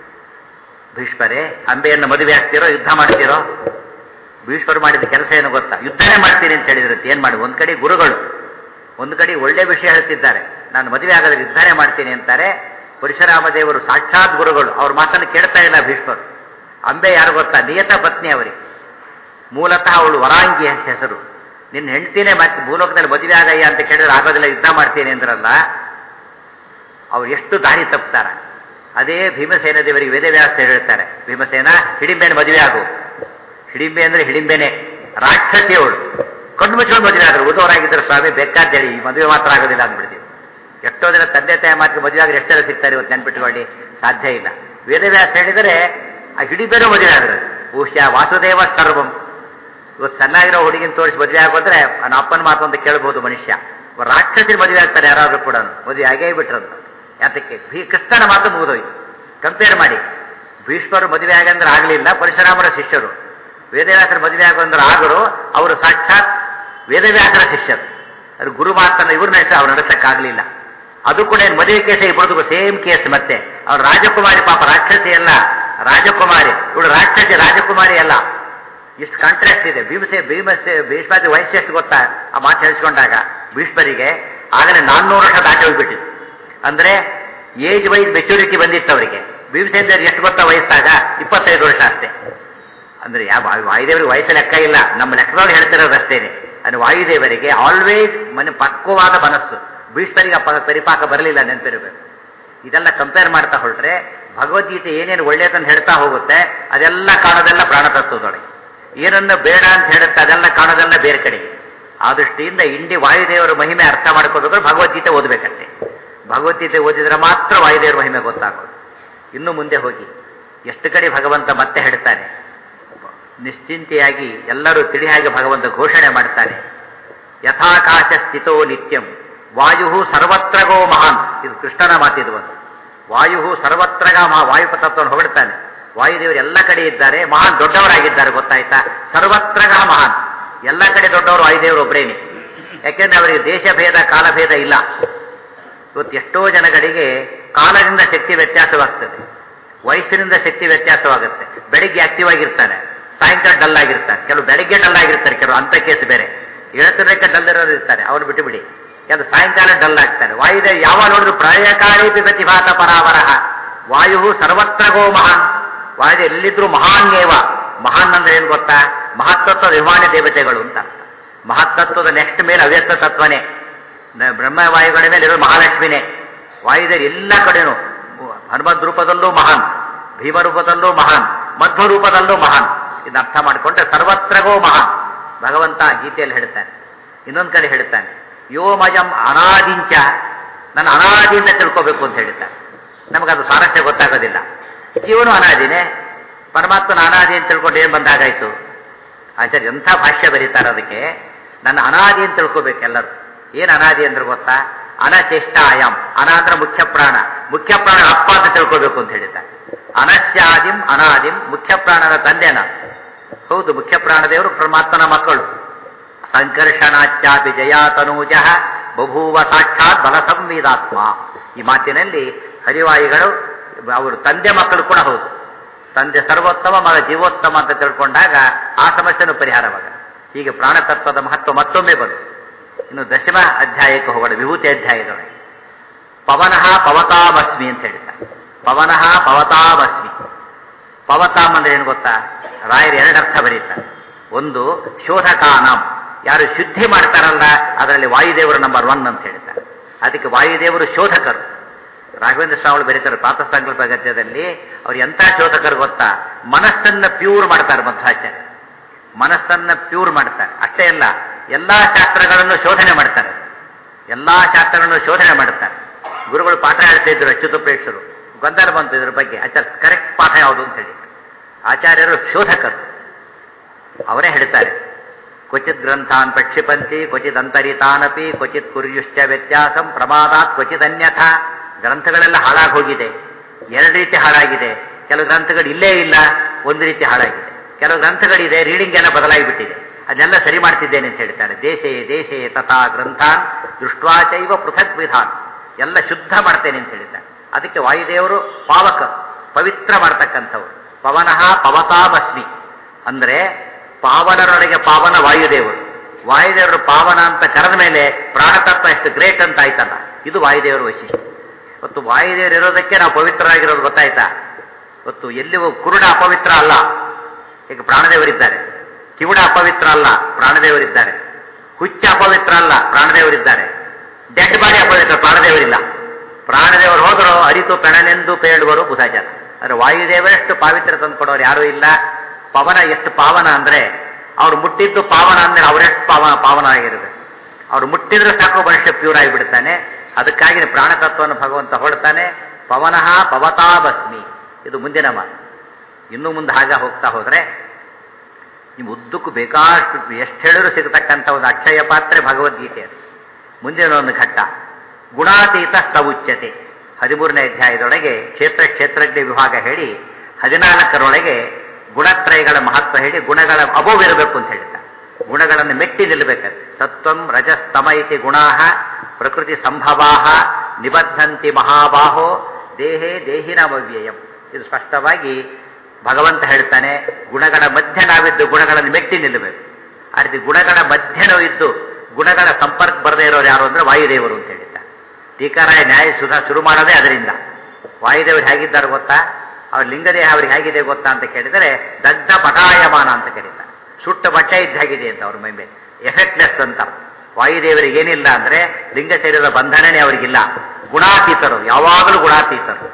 ಭೀಷ್ಮರೇ ಅಂಬೆಯನ್ನು ಮದುವೆ ಆಗ್ತಿರೋ ಯುದ್ಧ ಮಾಡ್ತಿರೋ ಭೀಷ್ಮರು ಮಾಡಿದ ಕೆಲಸ ಏನು ಗೊತ್ತಾ ಯುದ್ಧನೇ ಮಾಡ್ತೀನಿ ಅಂತ ಹೇಳಿದ್ರು ಏನ್ ಮಾಡಿ ಒಂದ್ ಕಡೆ ಗುರುಗಳು ಒಂದು ಕಡೆ ಒಳ್ಳೆ ವಿಷಯ ಹೇಳ್ತಿದ್ದಾರೆ ನಾನು ಮದುವೆ ಆಗೋದ್ರೆ ಯುದ್ಧನೇ ಮಾಡ್ತೀನಿ ಅಂತಾರೆ ಪರಶುರಾಮ ದೇವರು ಸಾಕ್ಷಾತ್ ಗುರುಗಳು ಅವ್ರ ಮಾತನ್ನು ಕೇಳ್ತಾ ಇಲ್ಲ ಭೀಷ್ಮರು ಅಂಬೆ ಯಾರು ಗೊತ್ತಾ ನಿಯತ ಪತ್ನಿ ಅವರಿಗೆ ಮೂಲತಃ ಅವಳು ವರಾಂಗಿ ಅಂತ ಹೆಸರು ನಿನ್ನ ಹೆಂಡ್ತಿನೇ ಮತ್ತೆ ಭೂಲೋಕದಲ್ಲಿ ಮದುವೆ ಆಗಯ್ಯ ಅಂತ ಕೇಳಿದ್ರೆ ಆಗೋದಿಲ್ಲ ಯುದ್ಧ ಮಾಡ್ತೀನಿ ಅಂದ್ರಲ್ಲ ಅವ್ರು ಎಷ್ಟು ದಾರಿ ತಪ್ತಾರ ಅದೇ ಭೀಮಸೇನ ದೇವರಿಗೆ ವೇದವ್ಯಾಸ ಹೇಳ್ತಾರೆ ಭೀಮಸೇನ ಹಿಡಿಂಬೆನ ಮದುವೆ ಆಗು ಹಿಡಿಂಬೆ ಅಂದ್ರೆ ಹಿಡಿಂಬೆನೆ ರಾಕ್ಷಸಿ ಅವಳು ಕಣ್ಣು ಮುಚ್ಕೊಂಡು ಮದುವೆ ಆದ್ರು ಉದವರಾಗಿದ್ದರು ಸ್ವಾಮಿ ಬೇಕಾದ್ದೇಳಿ ಈ ಮದುವೆ ಮಾತ್ರ ಆಗೋದಿಲ್ಲ ಅಂದ್ಬಿಡ್ತೀವಿ ಎಷ್ಟೋ ಜನ ತಂದೆ ತಾಯಿ ಮಾತಿಗೆ ಮದುವೆ ಆದ್ರೆ ಎಷ್ಟೆಲ್ಲ ಸಿಗ್ತಾರೆ ಇವತ್ತು ನೆನ್ಪಿಟ್ಕೊಳ್ಳಿ ಸಾಧ್ಯ ಇಲ್ಲ ವೇದವ್ಯಾಸ ಹೇಳಿದರೆ ಆ ಹಿಡಿಬೇರೆ ಮದುವೆ ಆದ್ರೆ ಬಹುಶಃ ವಾಸುದೇವ ಸರ್ವಂ ಇವತ್ತು ಚೆನ್ನಾಗಿರೋ ಹುಡುಗಿನ ತೋರಿಸಿ ಮದುವೆ ಆಗೋದ್ರೆ ನನ್ನ ಅಪ್ಪನ ಮಾತು ಅಂತ ಕೇಳಬಹುದು ಮನುಷ್ಯ ರಾಕ್ಷಸರ ಮದುವೆ ಆಗ್ತಾರೆ ಯಾರಾದ್ರೂ ಕೂಡ ಮದುವೆ ಆಗೇ ಬಿಟ್ರಂತ ಯಾತಕ್ಕೆ ಭೀ ಕೃಷ್ಣನ ಮಾತು ಮುಗಿದೋಯ್ತು ಕಂಪೇರ್ ಮಾಡಿ ಭೀಷ್ಮರು ಮದುವೆ ಆಗಂದ್ರೆ ಆಗಲಿಲ್ಲ ಪರಶುರಾಮರ ಶಿಷ್ಯರು ವೇದವ್ಯಾಸರ ಮದುವೆ ಆಗೋಂದ್ರೆ ಆಗರು ಅವರು ಸಾಕ್ಷಾತ್ ವೇದವ್ಯಾಸರ ಶಿಷ್ಯರು ಅದು ಗುರು ಮಾತನ್ನ ಇವ್ರ ನಡೆಸ ಅವ್ರು ನಡೆಸಕ್ಕಾಗಲಿಲ್ಲ ಅದು ಕೂಡ ಏನ್ ಮದುವೆ ಕೇಸ ಇಬ್ಬರದು ಸೇಮ್ ಕೇಸ್ ಮತ್ತೆ ಅವ್ರು ರಾಜಕುಮಾರಿ ಪಾಪ ರಾಕ್ಷಸಿ ಅಲ್ಲ ರಾಜಕುಮಾರಿ ಇವಳು ರಾಕ್ಷಸಿ ರಾಜಕುಮಾರಿ ಅಲ್ಲ ಇಷ್ಟು ಕಾಂಟ್ರಾಕ್ಟ್ ಇದೆ ಭೀಮಸೆ ಭೀಮಸೆ ಭೀಷ್ಮಾದಿ ವಯಸ್ಸು ಎಷ್ಟು ಗೊತ್ತಾ ಆ ಮಾತು ಹೇಳಿಸ್ಕೊಂಡಾಗ ಭೀಷ್ಮರಿಗೆ ಆಗಲೇ ನಾನ್ನೂರು ವರ್ಷ ದಾಟಿ ಹೋಗ್ಬಿಟ್ಟಿತ್ತು ಅಂದ್ರೆ ಏಜ್ ವೈಸ್ ಮೆಚುರಿಟಿ ಬಂದಿತ್ತು ಅವರಿಗೆ ಭೀಮಸೇಂದ್ರ ಎಷ್ಟು ಗೊತ್ತಾ ವಯಸ್ಸಾಗ ಇಪ್ಪತ್ತೈದು ವರ್ಷ ಅಷ್ಟೇ ಅಂದ್ರೆ ಯಾವ ವಾಯುದೇವರಿಗೆ ವಯಸ್ಸು ಲೆಕ್ಕ ಇಲ್ಲ ನಮ್ಮ ಲೆಕ್ಕದವ್ರು ಹೇಳ್ತಿರೋದು ಅಷ್ಟೇನೆ ಅಂದ್ರೆ ವಾಯುದೇವರಿಗೆ ಆಲ್ವೇಸ್ ಮನೆ ಪಕ್ವವಾದ ಮನಸ್ಸು ಭೀಷ್ಮರಿಗೆ ಆ ಪ- ಪರಿಪಾಕ ಬರಲಿಲ್ಲ ನೆನಪಿರಬೇಕು ಇದೆಲ್ಲ ಕಂಪೇರ್ ಮಾಡ್ತಾ ಹೊರಟ್ರೆ ಭಗವದ್ಗೀತೆ ಏನೇನು ಒಳ್ಳೆಯದನ್ನು ಹೇಳ್ತಾ ಹೋಗುತ್ತೆ ಅದೆಲ್ಲ ಕಾಣೋದೆಲ್ಲ ಪ್ರಾಣತತ್ವದೊಳಗೆ ಏನನ್ನು ಬೇಡ ಅಂತ ಹೇಳುತ್ತೆ ಅದೆಲ್ಲ ಕಾಣೋದೆಲ್ಲ ಬೇರೆ ಕಡೆಗೆ ಆ ದೃಷ್ಟಿಯಿಂದ ಇಂಡಿ ವಾಯುದೇವರ ಮಹಿಮೆ ಅರ್ಥ ಮಾಡ್ಕೋಬೇಕಾದ್ರೆ ಭಗವದ್ಗೀತೆ ಓದಬೇಕಂತೆ ಭಗವದ್ಗೀತೆ ಓದಿದ್ರೆ ಮಾತ್ರ ವಾಯುದೇವರ ಮಹಿಮೆ ಗೊತ್ತಾಗೋದು ಇನ್ನು ಮುಂದೆ ಹೋಗಿ ಎಷ್ಟು ಕಡೆ ಭಗವಂತ ಮತ್ತೆ ಹೇಳ್ತಾನೆ ನಿಶ್ಚಿಂತೆಯಾಗಿ ಎಲ್ಲರೂ ತಿಳಿ ಹಾಗೆ ಭಗವಂತ ಘೋಷಣೆ ಮಾಡ್ತಾನೆ ಯಥಾಕಾಶ ಸ್ಥಿತೋ ನಿತ್ಯಂ ವಾಯು ಸರ್ವತ್ರಗೋ ಮಹಾನ್ ಇದು ಕೃಷ್ಣನ ಮಾತಿದು ಒಂದು ವಾಯು ಸರ್ವತ್ರಗ ಮಹಾ ವಾಯುಪತತ್ವವನ್ನು ಹೊಗಡ್ತಾನೆ ವಾಯುದೇವರು ಎಲ್ಲ ಕಡೆ ಇದ್ದಾರೆ ಮಹಾನ್ ದೊಡ್ಡವರಾಗಿದ್ದಾರೆ ಗೊತ್ತಾಯ್ತಾ ಸರ್ವತ್ರಗ ಮಹಾನ್ ಎಲ್ಲ ಕಡೆ ದೊಡ್ಡವರು ವಾಯುದೇವರು ಒಬ್ಬರೇನೆ ಯಾಕೆಂದ್ರೆ ಅವರಿಗೆ ದೇಶ ಭೇದ ಕಾಲಭೇದ ಇಲ್ಲ ಇವತ್ತು ಎಷ್ಟೋ ಜನಗಳಿಗೆ ಕಾಲದಿಂದ ಶಕ್ತಿ ವ್ಯತ್ಯಾಸವಾಗ್ತದೆ ವಯಸ್ಸಿನಿಂದ ಶಕ್ತಿ ವ್ಯತ್ಯಾಸವಾಗುತ್ತೆ ಬೆಳಿಗ್ಗೆ ಆಕ್ಟಿವ್ ಆಗಿರ್ತಾನೆ ಸಾಯಂಕಾಲ ಡಲ್ ಆಗಿರ್ತಾನೆ ಕೆಲವು ಬೆಳಿಗ್ಗೆ ಡಲ್ ಆಗಿರ್ತಾರೆ ಕೆಲವು ಅಂತ ಕೇಸ್ ಬೇರೆ ಹೇಳ್ತಿರ್ಬೇಕ ಡಲ್ ಇರೋರು ಇರ್ತಾರೆ ಅವ್ರು ಬಿಟ್ಟು ಬಿಡಿ ಕೆಲವು ಸಾಯಂಕಾಲ ಡಲ್ ಆಗ್ತಾರೆ ವಾಯುದೇವ ಯಾವ ನೋಡಿದ್ರು ಪ್ರಳಯಕಾರಿ ಪ್ರತಿಭಾತ ಪರಾವರಹ ವಾಯು ಸರ್ವತ್ರಗೋ ಮಹಾನ್ ವಾಯು ಎಲ್ಲಿದ್ರು ಮಹಾನ್ಯೇವ ಮಹಾನ್ ಅಂದ್ರೆ ಏನ್ ಗೊತ್ತಾ ಮಹತ್ತತ್ವದ ವಿಮಾನ ದೇವತೆಗಳು ಅಂತ ಅರ್ಥ ಮಹತ್ತತ್ವದ ನೆಕ್ಸ್ಟ್ ಮೇಲೆ ಅವ್ಯಕ್ತ ತತ್ವನೇ ನ- ಬ್ರಹ್ಮವಾಯುಗಳ ಮೇಲೆ ಇರೋ ಮಹಾಲಕ್ಷ್ಮಿನೇ ವಾಯುದೇವರು ಎಲ್ಲ ಕಡೆನೂ ಹನುಮದ್ ರೂಪದಲ್ಲೂ ಮಹಾನ್ ಭೀಮ ರೂಪದಲ್ಲೂ ಮಹಾನ್ ಮಧ್ವ ರೂಪದಲ್ಲೂ ಮಹಾನ್ ಇದನ್ನ ಅರ್ಥ ಮಾಡಿಕೊಂಡ್ರೆ ಸರ್ವತ್ರಗೋ ಮಹಾನ್ ಭಗವಂತ ಗೀತೆಯಲ್ಲಿ ಹೇಳ್ತಾನೆ ಇನ್ನೊಂದು ಕಡೆ ಹೇಳ್ತಾನೆ ಯೋ ಮಜಂ ಅನಾದಿಂಚ ನನ್ನ ಅನಾದಿಯಿಂದ ತಿಳ್ಕೋಬೇಕು ಅಂತ ಹೇಳ್ತಾನೆ ನಮಗದು ಸಾರಸ್ಯ ಗೊತ್ತಾಗೋದಿಲ್ಲ ಜೀವನು ಅನಾದಿನೇ ಪರಮಾತ್ಮನ ಅನಾದಿ ಅಂತ ತಿಳ್ಕೊಂಡು ಏನ್ ಬಂದಾಗಾಯ್ತು ಆಚಾರ್ಯ ಎಂಥ ಭಾಷ್ಯ ಬರೀತಾರೆ ಅದಕ್ಕೆ ನನ್ನ ಅನಾದಿ ಅಂತ ತಿಳ್ಕೋಬೇಕು ಎಲ್ಲರೂ ಏನ್ ಅನಾದಿ ಅಂದ್ರೆ ಗೊತ್ತಾ ಅನಚೇಷ್ಟ ಆಯಾಮ್ ಅನ ಅಂದ್ರೆ ಮುಖ್ಯ ಪ್ರಾಣ ಮುಖ್ಯ ಪ್ರಾಣ ಅಪ್ಪ ಅಂತ ತಿಳ್ಕೋಬೇಕು ಅಂತ ಹೇಳಿದ್ದಾರೆ ಅನಶ್ಯಾದಿಂ ಅನಾದಿಂ ಮುಖ್ಯ ಪ್ರಾಣನ ತಂದೆನ ಹೌದು ಮುಖ್ಯ ಪ್ರಾಣದೇವರು ಪರಮಾತ್ಮನ ಮಕ್ಕಳು ಸಂಕರ್ಷಣಾಚ್ಚಾಪಿ ಜಯಾತನೂಜ ಬಭೂವ ಸಾಕ್ಷಾತ್ ಬಲ ಸಂವೇದಾತ್ಮ ಈ ಮಾತಿನಲ್ಲಿ ಹರಿವಾಯುಗಳು ಅವರು ತಂದೆ ಮಕ್ಕಳು ಕೂಡ ಹೌದು ತಂದೆ ಸರ್ವೋತ್ತಮ ಮಗ ಜೀವೋತ್ತಮ ಅಂತ ತಿಳ್ಕೊಂಡಾಗ ಆ ಸಮಸ್ಯೆನೂ ಪರಿಹಾರವಾಗ ಹೀಗೆ ಪ್ರಾಣತತ್ವದ ಮಹತ್ವ ಮತ್ತೊಮ್ಮೆ ಬಂತು ಇನ್ನು ದಶಮ ಅಧ್ಯಾಯಕ್ಕೆ ಹೋಗೋಣ ವಿಭೂತಿ ಅಧ್ಯಾಯದೊಳಗೆ ಪವನಃ ಪವತಾಮಸ್ಮಿ ಅಂತ ಹೇಳ್ತಾರೆ ಪವನಃ ಪವತಾಮಸ್ಮಿ ಪವತಾಮ್ ಅಂದ್ರೆ ಏನು ಗೊತ್ತಾ ರಾಯರು ಎರಡರ್ಥ ಬರೀತಾರೆ ಒಂದು ಶೋಧಕಾನಾಂ ಯಾರು ಶುದ್ಧಿ ಮಾಡ್ತಾರಲ್ಲ ಅದರಲ್ಲಿ ವಾಯುದೇವರು ನಂಬರ್ ಒನ್ ಅಂತ ಹೇಳ್ತಾರೆ ಅದಕ್ಕೆ ವಾಯುದೇವರು ಶೋಧಕರು ರಾಘವೇಂದ್ರ ಸ್ವಾಮಿಗಳು ಬರೀತಾರೆ ಪ್ರಾತಃ ಸಂಕಲ್ಪ ಗದ್ಯದಲ್ಲಿ ಅವ್ರು ಎಂಥ ಶೋಧಕರು ಗೊತ್ತಾ ಮನಸ್ಸನ್ನ ಪ್ಯೂರ್ ಮಾಡ್ತಾರೆ ಮಧ್ವಾಚಾರ್ಯ ಮನಸ್ಸನ್ನ ಪ್ಯೂರ್ ಮಾಡ್ತಾರೆ ಅಷ್ಟೇ ಅಲ್ಲ ಎಲ್ಲಾ ಶಾಸ್ತ್ರಗಳನ್ನು ಶೋಧನೆ ಮಾಡ್ತಾರೆ ಎಲ್ಲಾ ಶಾಸ್ತ್ರಗಳನ್ನು ಶೋಧನೆ ಮಾಡ್ತಾರೆ ಗುರುಗಳು ಪಾಠ ಹೇಳ್ತಾ ಇದ್ರು ಅಚ್ಯುತಪ್ರೇಕ್ಷರು ಗೊಂದಲ ಬಂತು ಇದ್ರ ಬಗ್ಗೆ ಆಚಾರ್ಯ ಕರೆಕ್ಟ್ ಪಾಠ ಯಾವುದು ಅಂತ ಹೇಳಿ ಆಚಾರ್ಯರು ಶೋಧಕರು ಅವರೇ ಹೇಳ್ತಾರೆ ಕ್ವಚಿತ್ ಗ್ರಂಥಾನ್ ಪ್ರಕ್ಷಿಪಂತಿ ಕ್ವಚಿತ್ ಅಂತರಿತಾನಪಿ ಕ್ವಚಿತ್ ಕುರ್ಯುಶ್ಚ ವ್ಯತ್ಯಾಸಂ ಪ್ರಮಾದಾತ್ ಕ್ವಚಿತ್ ಅನ್ಯಥಾ ಗ್ರಂಥಗಳೆಲ್ಲ ಹಾಳಾಗಿ ಹೋಗಿದೆ ಎರಡು ರೀತಿ ಹಾಳಾಗಿದೆ ಕೆಲವು ಗ್ರಂಥಗಳು ಇಲ್ಲೇ ಇಲ್ಲ ಒಂದು ರೀತಿ ಹಾಳಾಗಿದೆ ಕೆಲವು ಗ್ರಂಥಗಳಿದೆ ರೀಡಿಂಗ್ ಎಲ್ಲ ಬದಲಾಗಿಬಿಟ್ಟಿದೆ ಅದನ್ನೆಲ್ಲ ಸರಿ ಮಾಡ್ತಿದ್ದೇನೆ ಅಂತ ಹೇಳ್ತಾರೆ ದೇಶೇ ದೇಶೇ ತಥಾ ಗ್ರಂಥಾನ್ ದೃಷ್ಟ್ವಾಚೈವ ಪೃಥಕ್ ವಿಧಾನ್ ಎಲ್ಲ ಶುದ್ಧ ಮಾಡ್ತೇನೆ ಅಂತ ಹೇಳ್ತಾರೆ ಅದಕ್ಕೆ ವಾಯುದೇವರು ಪಾವಕ ಪವಿತ್ರ ಮಾಡ್ತಕ್ಕಂಥವ್ರು ಪವನಃ ಪವತಾಮಸ್ಮಿ ಅಂದ್ರೆ ಪಾವನರೊಳಗೆ ಪಾವನ ವಾಯುದೇವರು ವಾಯುದೇವರು ಪಾವನ ಅಂತ ಕರೆದ ಮೇಲೆ ಪ್ರಾಣತತ್ವ ಎಷ್ಟು ಗ್ರೇಟ್ ಅಂತ ಆಯ್ತಲ್ಲ ಇದು ವಾಯುದೇವರ ವೈಶಿಷ್ಟ್ಯ ಇವತ್ತು ವಾಯುದೇವರು ಇರೋದಕ್ಕೆ ನಾವು ಪವಿತ್ರರಾಗಿರೋದು ಗೊತ್ತಾಯ್ತಾ ಇವತ್ತು ಎಲ್ಲಿಯೂ ಕುರುಡ ಅಪವಿತ್ರ ಅಲ್ಲ ಈಗ ಪ್ರಾಣದೇವರಿದ್ದಾರೆ ಕಿವುಡ ಅಪವಿತ್ರ ಅಲ್ಲ ಪ್ರಾಣದೇವರಿದ್ದಾರೆ ಹುಚ್ಚ ಅಪವಿತ್ರ ಅಲ್ಲ ಪ್ರಾಣದೇವರಿದ್ದಾರೆ ಡೆಡ್ ಬಾಡಿ ಅಪವಿತ್ರ ಪ್ರಾಣದೇವರಿಲ್ಲ ಪ್ರಾಣದೇವರು ಹೋದರು ಅರಿತು ಪ್ರಣನೆಂದು ಪೇಳುವರು ಬುಧಾಜನ ಅಂದ್ರೆ ವಾಯುದೇವರಷ್ಟು ಪಾವಿತ್ರ ತಂದುಕೊಡೋರು ಯಾರೂ ಇಲ್ಲ ಪವನ ಎಷ್ಟು ಪಾವನ ಅಂದ್ರೆ ಅವ್ರು ಮುಟ್ಟಿದ್ದು ಪಾವನ ಅಂದ್ರೆ ಅವರೆಷ್ಟು ಪಾವನ ಪಾವನ ಆಗಿರಬೇಕು ಅವ್ರು ಮುಟ್ಟಿದ್ರೆ ಸಾಕು ಮನುಷ್ಯ ಪ್ಯೂರ್ ಆಗಿಬಿಡ್ತಾನೆ ಅದಕ್ಕಾಗಿ ಪ್ರಾಣತತ್ವವನ್ನು ಭಗವಂತ ಹೊಡ್ತಾನೆ ಪವನಃ ಪವತಾ ಭಸ್ಮಿ ಇದು ಮುಂದಿನ ಮಾತು ಇನ್ನು ಮುಂದೆ ಹಾಗೆ ಹೋಗ್ತಾ ಹೋದ್ರೆ ನಿಮ್ಮ ಉದ್ದಕ್ಕೂ ಬೇಕಾಷ್ಟು ಎಷ್ಟು ಹೇಳಿದ್ರು ಸಿಗತಕ್ಕಂಥ ಒಂದು ಅಕ್ಷಯ ಪಾತ್ರೆ ಭಗವದ್ಗೀತೆ ಅದು ಮುಂದಿನ ಒಂದು ಘಟ್ಟ ಗುಣಾತೀತ ಸವುಚ್ಯತೆ ಹದಿಮೂರನೇ ಅಧ್ಯಾಯದೊಳಗೆ ಕ್ಷೇತ್ರ ಕ್ಷೇತ್ರಜ್ಞ ವಿಭಾಗ ಹೇಳಿ ಹದಿನಾಲ್ಕರೊಳಗೆ ಗುಣತ್ರಯಗಳ ಮಹತ್ವ ಹೇಳಿ ಗುಣಗಳ ಅಭೋವಿರಬೇಕು ಅಂತ ಹೇಳ್ತಾರೆ ಗುಣಗಳನ್ನು ಮೆಟ್ಟಿ ನಿಲ್ಲಬೇಕಂತೆ ಸತ್ವಂ ರಜಸ್ತಮ ಇತಿ ಗುಣಾ ಪ್ರಕೃತಿ ಸಂಭವಾ ನಿಬದ್ಧಂತಿ ಮಹಾಬಾಹೋ ದೇಹೇ ದೇಹಿನವ್ಯಯಂ ಇದು ಸ್ಪಷ್ಟವಾಗಿ ಭಗವಂತ ಹೇಳ್ತಾನೆ ಗುಣಗಳ ಮಧ್ಯ ನಾವಿದ್ದು ಗುಣಗಳನ್ನು ಮೆಟ್ಟಿ ನಿಲ್ಲಬೇಕು ಆ ರೀತಿ ಗುಣಗಳ ಮಧ್ಯ ನಾವಿದ್ದು ಗುಣಗಳ ಸಂಪರ್ಕ ಬರದೇ ಇರೋರು ಯಾರು ಅಂದ್ರೆ ವಾಯುದೇವರು ಅಂತ ಹೇಳಿದ್ದಾರೆ ಟೀಕಾರಾಯ ನ್ಯಾಯ ಸುಧಾ ಶುರು ಮಾಡೋದೇ ಅದರಿಂದ ವಾಯುದೇವರು ಹೇಗಿದ್ದಾರೆ ಗೊತ್ತಾ ಅವ್ರ ಲಿಂಗದೇಹ ಅವ್ರಿಗೆ ಹೇಗಿದೆ ಗೊತ್ತಾ ಅಂತ ಕೇಳಿದರೆ ದಗ್ಧ ಪಟಾಯಮಾನ ಅಂತ ಕರೀತಾರೆ ಸುಟ್ಟ ಬಟ್ಟೆ ಇದ್ದಾಗಿದೆ ಅಂತ ಅವ್ರ ಮೈ ಮೇಲೆ ಎಫೆಕ್ಟ್ಲೆಸ್ ಅಂತ ವಾಯುದೇವರಿಗೆ ಏನಿಲ್ಲ ಅಂದ್ರೆ ಲಿಂಗ ಶರೀರದ ಬಂಧನನೇ ಅವರಿಗಿಲ್ಲ ಗುಣಾತೀತರು ಯಾವಾಗಲೂ ಗುಣಾತೀತರು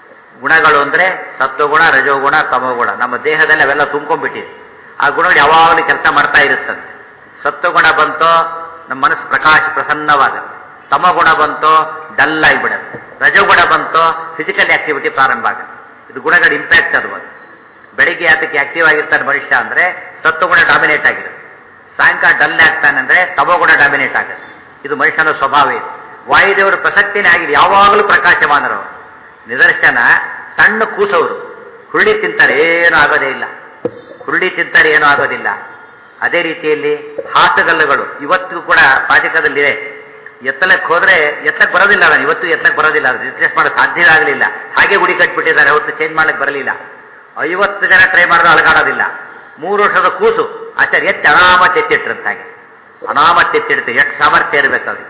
ಗುಣಗಳು ಅಂದ್ರೆ ಸತ್ವಗುಣ ರಜೋಗುಣ ತಮೋಗುಣ ನಮ್ಮ ದೇಹದಲ್ಲಿ ಅವೆಲ್ಲ ತುಂಬ್ಕೊಂಡ್ಬಿಟ್ಟಿದೆ ಆ ಗುಣಗಳು ಯಾವಾಗಲೂ ಕೆಲಸ ಮಾಡ್ತಾ ಇರುತ್ತಂತೆ ಸತ್ವಗುಣ ಬಂತೋ ನಮ್ಮ ಮನಸ್ಸು ಪ್ರಕಾಶ ಪ್ರಸನ್ನವಾಗುತ್ತೆ ತಮಗುಣ ಬಂತೋ ಡಲ್ ಆಗಿಬಿಡುತ್ತೆ ರಜೋಗುಣ ಬಂತೋ ಫಿಸಿಕಲ್ ಆಕ್ಟಿವಿಟಿ ಪ್ರಾರಂಭ ಆಗುತ್ತೆ ಇದು ಗುಣಗಳ ಇಂಪ್ಯಾಕ್ಟ್ ಅದು ಒಂದು ಬೆಳಿಗ್ಗೆ ಅದಕ್ಕೆ ಆಕ್ಟಿವ್ ಆಗಿರ್ತಾನೆ ಮನುಷ್ಯ ಅಂದ್ರೆ ಸತ್ವಗುಣ ಡಾಮಿನೇಟ್ ಆಗಿರುತ್ತೆ ಸಾಯಂಕಾಲ ಡಲ್ ಆಗ್ತಾನೆ ಅಂದ್ರೆ ತಮೋಗುಣ ಡಾಮಿನೇಟ್ ಆಗುತ್ತೆ ಇದು ಮನುಷ್ಯನ ಸ್ವಭಾವ ಇದೆ ವಾಯುದೇವರ ಪ್ರಸಕ್ತಿನೇ ಆಗಿದೆ ಯಾವಾಗಲೂ ಪ್ರಕಾಶಮಾನರು ನಿದರ್ಶನ ಸಣ್ಣ ಕೂಸವರು ಹುರುಳಿ ತಿಂತಾರೆ ಏನೂ ಆಗೋದೇ ಇಲ್ಲ ಹುರುಳಿ ತಿಂತಾರೆ ಏನೂ ಆಗೋದಿಲ್ಲ ಅದೇ ರೀತಿಯಲ್ಲಿ ಹಾಸಗಲ್ಲುಗಳು ಇವತ್ತಿಗೂ ಕೂಡ ಪಾಚಕದಲ್ಲಿದೆ ಎತ್ತಲಕ್ಕೆ ಹೋದ್ರೆ ಎತ್ತಕ್ಕೆ ಬರೋದಿಲ್ಲ ನಾನು ಇವತ್ತು ಎತ್ತಕ್ಕೆ ಬರೋದಿಲ್ಲ ಅದು ರಿಪ್ಲೇಸ್ ಮಾಡೋಕೆ ಸಾಧ್ಯವೇ ಆಗಲಿಲ್ಲ ಹಾಗೆ ಗುಡಿ ಕಟ್ಬಿಟ್ಟಿದ್ದಾರೆ ಅವತ್ತು ಚೇಂಜ್ ಮಾಡಕ್ಕೆ ಬರಲಿಲ್ಲ ಐವತ್ತು ಜನ ಟ್ರೈ ಮಾಡಿದ್ರು ಅಲಗಾಡೋದಿಲ್ಲ ಮೂರು ವರ್ಷದ ಕೂಸು ಆಚಾರ್ಯ ಎತ್ತಿ ಅನಾಮತ್ ಎತ್ತಿಟ್ಟಿರಂತಾಗೆ ಅನಾಮತ್ ಎತ್ತಿಡುತ್ತೆ ಎಷ್ಟು ಸಾಮರ್ಥ್ಯ ಇರಬೇಕು ಅವರಿಗೆ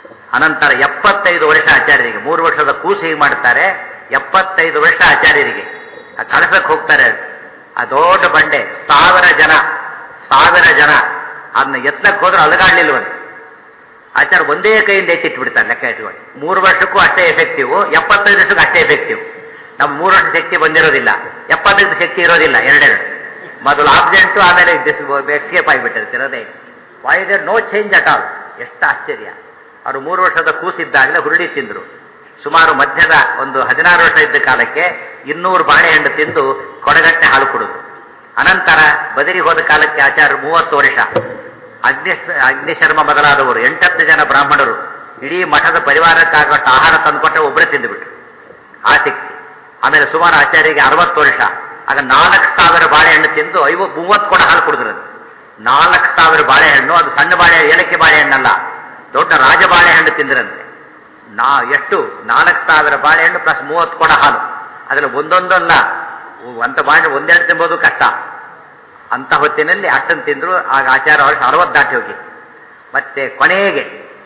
ಅನಂತರ ಎಪ್ಪತ್ತೈದು ವರ್ಷ ಆಚಾರ್ಯರಿಗೆ ಮೂರು ವರ್ಷದ ಕೂಸು ಹೀಗೆ ಮಾಡ್ತಾರೆ ಎಪ್ಪತ್ತೈದು ವರ್ಷ ಆಚಾರ್ಯರಿಗೆ ಆ ಕಳಸಕ್ಕೆ ಹೋಗ್ತಾರೆ ಆ ದೊಡ್ಡ ಬಂಡೆ ಸಾವಿರ ಜನ ಸಾವಿರ ಜನ ಅದನ್ನ ಎತ್ತಲಕ್ಕೆ ಹೋದ್ರೆ ಅಲಗಾಡ್ಲಿಲ್ವಂತೆ ಆಚಾರ ಒಂದೇ ಕೈಯಿಂದ ಎತ್ತಿಟ್ಬಿಡ್ತಾರೆ ಲೆಕ್ಕ ಇಟ್ಕೊಂಡು ಮೂರು ವರ್ಷಕ್ಕೂ ಅಷ್ಟೇ ಎಫೆಕ್ಟಿವ್ ಎಪ್ಪತ್ತೈದು ವರ್ಷಕ್ಕೂ ಅಷ್ಟೇ ಎಫೆಕ್ಟಿವ್ ನಮ್ಮ ಮೂರು ವರ್ಷ ಶಕ್ತಿ ಬಂದಿರೋದಿಲ್ಲ ಎಪ್ಪತ್ತೈದು ಶಕ್ತಿ ಇರೋದಿಲ್ಲ ಎರಡೆರಡು ಮೊದಲು ಆಬ್ಸೆಂಟು ಆಮೇಲೆ ಎಸ್ಕೇಪ್ ಆಗಿಬಿಟ್ಟಿರುತ್ತೆ ಇರೋದೇ Vayudev no change at all ಎಷ್ಟು ಆಶ್ಚರ್ಯ ಅವರು ಮೂರು ವರ್ಷದ ಕೂಸಿದ್ದಾಗಲೇ ಹುರುಳಿ ತಿಂದರು ಸುಮಾರು ಮಧ್ಯದ ಒಂದು ಹದಿನಾರು ವರ್ಷ ಇದ್ದ ಕಾಲಕ್ಕೆ ಇನ್ನೂರು ಬಾಳೆಹಣ್ಣು ತಿಂದು ಕೊಡಗಟ್ಟೆ ಹಾಲು ಕುಡಿದ್ರು ಅನಂತರ ಬದರಿ ಹೋದ ಕಾಲಕ್ಕೆ ಆಚಾರ್ಯ ಮೂವತ್ತು ವರ್ಷ ಅಗ್ನಿ ಅಗ್ನಿಶರ್ಮ ಮೊದಲಾದವರು ಎಂಟತ್ತು ಜನ ಬ್ರಾಹ್ಮಣರು ಇಡೀ ಮಠದ ಪರಿವಾರಕ್ಕಾಗುವಷ್ಟು ಆಹಾರ ತಂದುಕೊಟ್ಟೆ ಒಬ್ಬರೇ ತಿಂದುಬಿಟ್ರು ಆಸಕ್ತಿ ಆಮೇಲೆ ಸುಮಾರು ಆಚಾರ್ಯರಿಗೆ ಅರವತ್ತು ವರ್ಷ ಆಗ ನಾಲ್ಕು ಸಾವಿರ ಬಾಳೆಹಣ್ಣು ತಿಂದು ಐವ ಮೂವತ್ತು ಕೊಡ ಹಾಲು ಕುಡಿದ್ರು ನಾಲ್ಕು ಸಾವಿರ ಬಾಳೆಹಣ್ಣು ಅದು ಸಣ್ಣ ಬಾಳೆ ಏಲಕ್ಕಿ ಬಾಳೆಹಣ್ಣಲ್ಲ ದೊಡ್ಡ ರಾಜ ಬಾಳೆಹಣ್ಣು ತಿಂದ್ರಂತೆ ನಾ ಎಷ್ಟು ನಾಲ್ಕು ಸಾವಿರ ಬಾಳೆಹಣ್ಣು ಪ್ಲಸ್ ಮೂವತ್ತು ಕೊಡ ಹಾಲು ಅದ್ರಲ್ಲಿ ಒಂದೊಂದಲ್ಲ ಅಂತ ಬಾಳೆ ಒಂದೆರಡು ತಿಂಬೋದು ಕಷ್ಟ ಅಂತ ಹೊತ್ತಿನಲ್ಲಿ ಅಷ್ಟನ್ನು ತಿಂದ್ರು ಆಗ ಆಚಾರ ವರ್ಷ ಅರವತ್ತು ದಾಟಿ ಹೋಗಿತ್ತು ಮತ್ತೆ ಕೊನೆಗೆ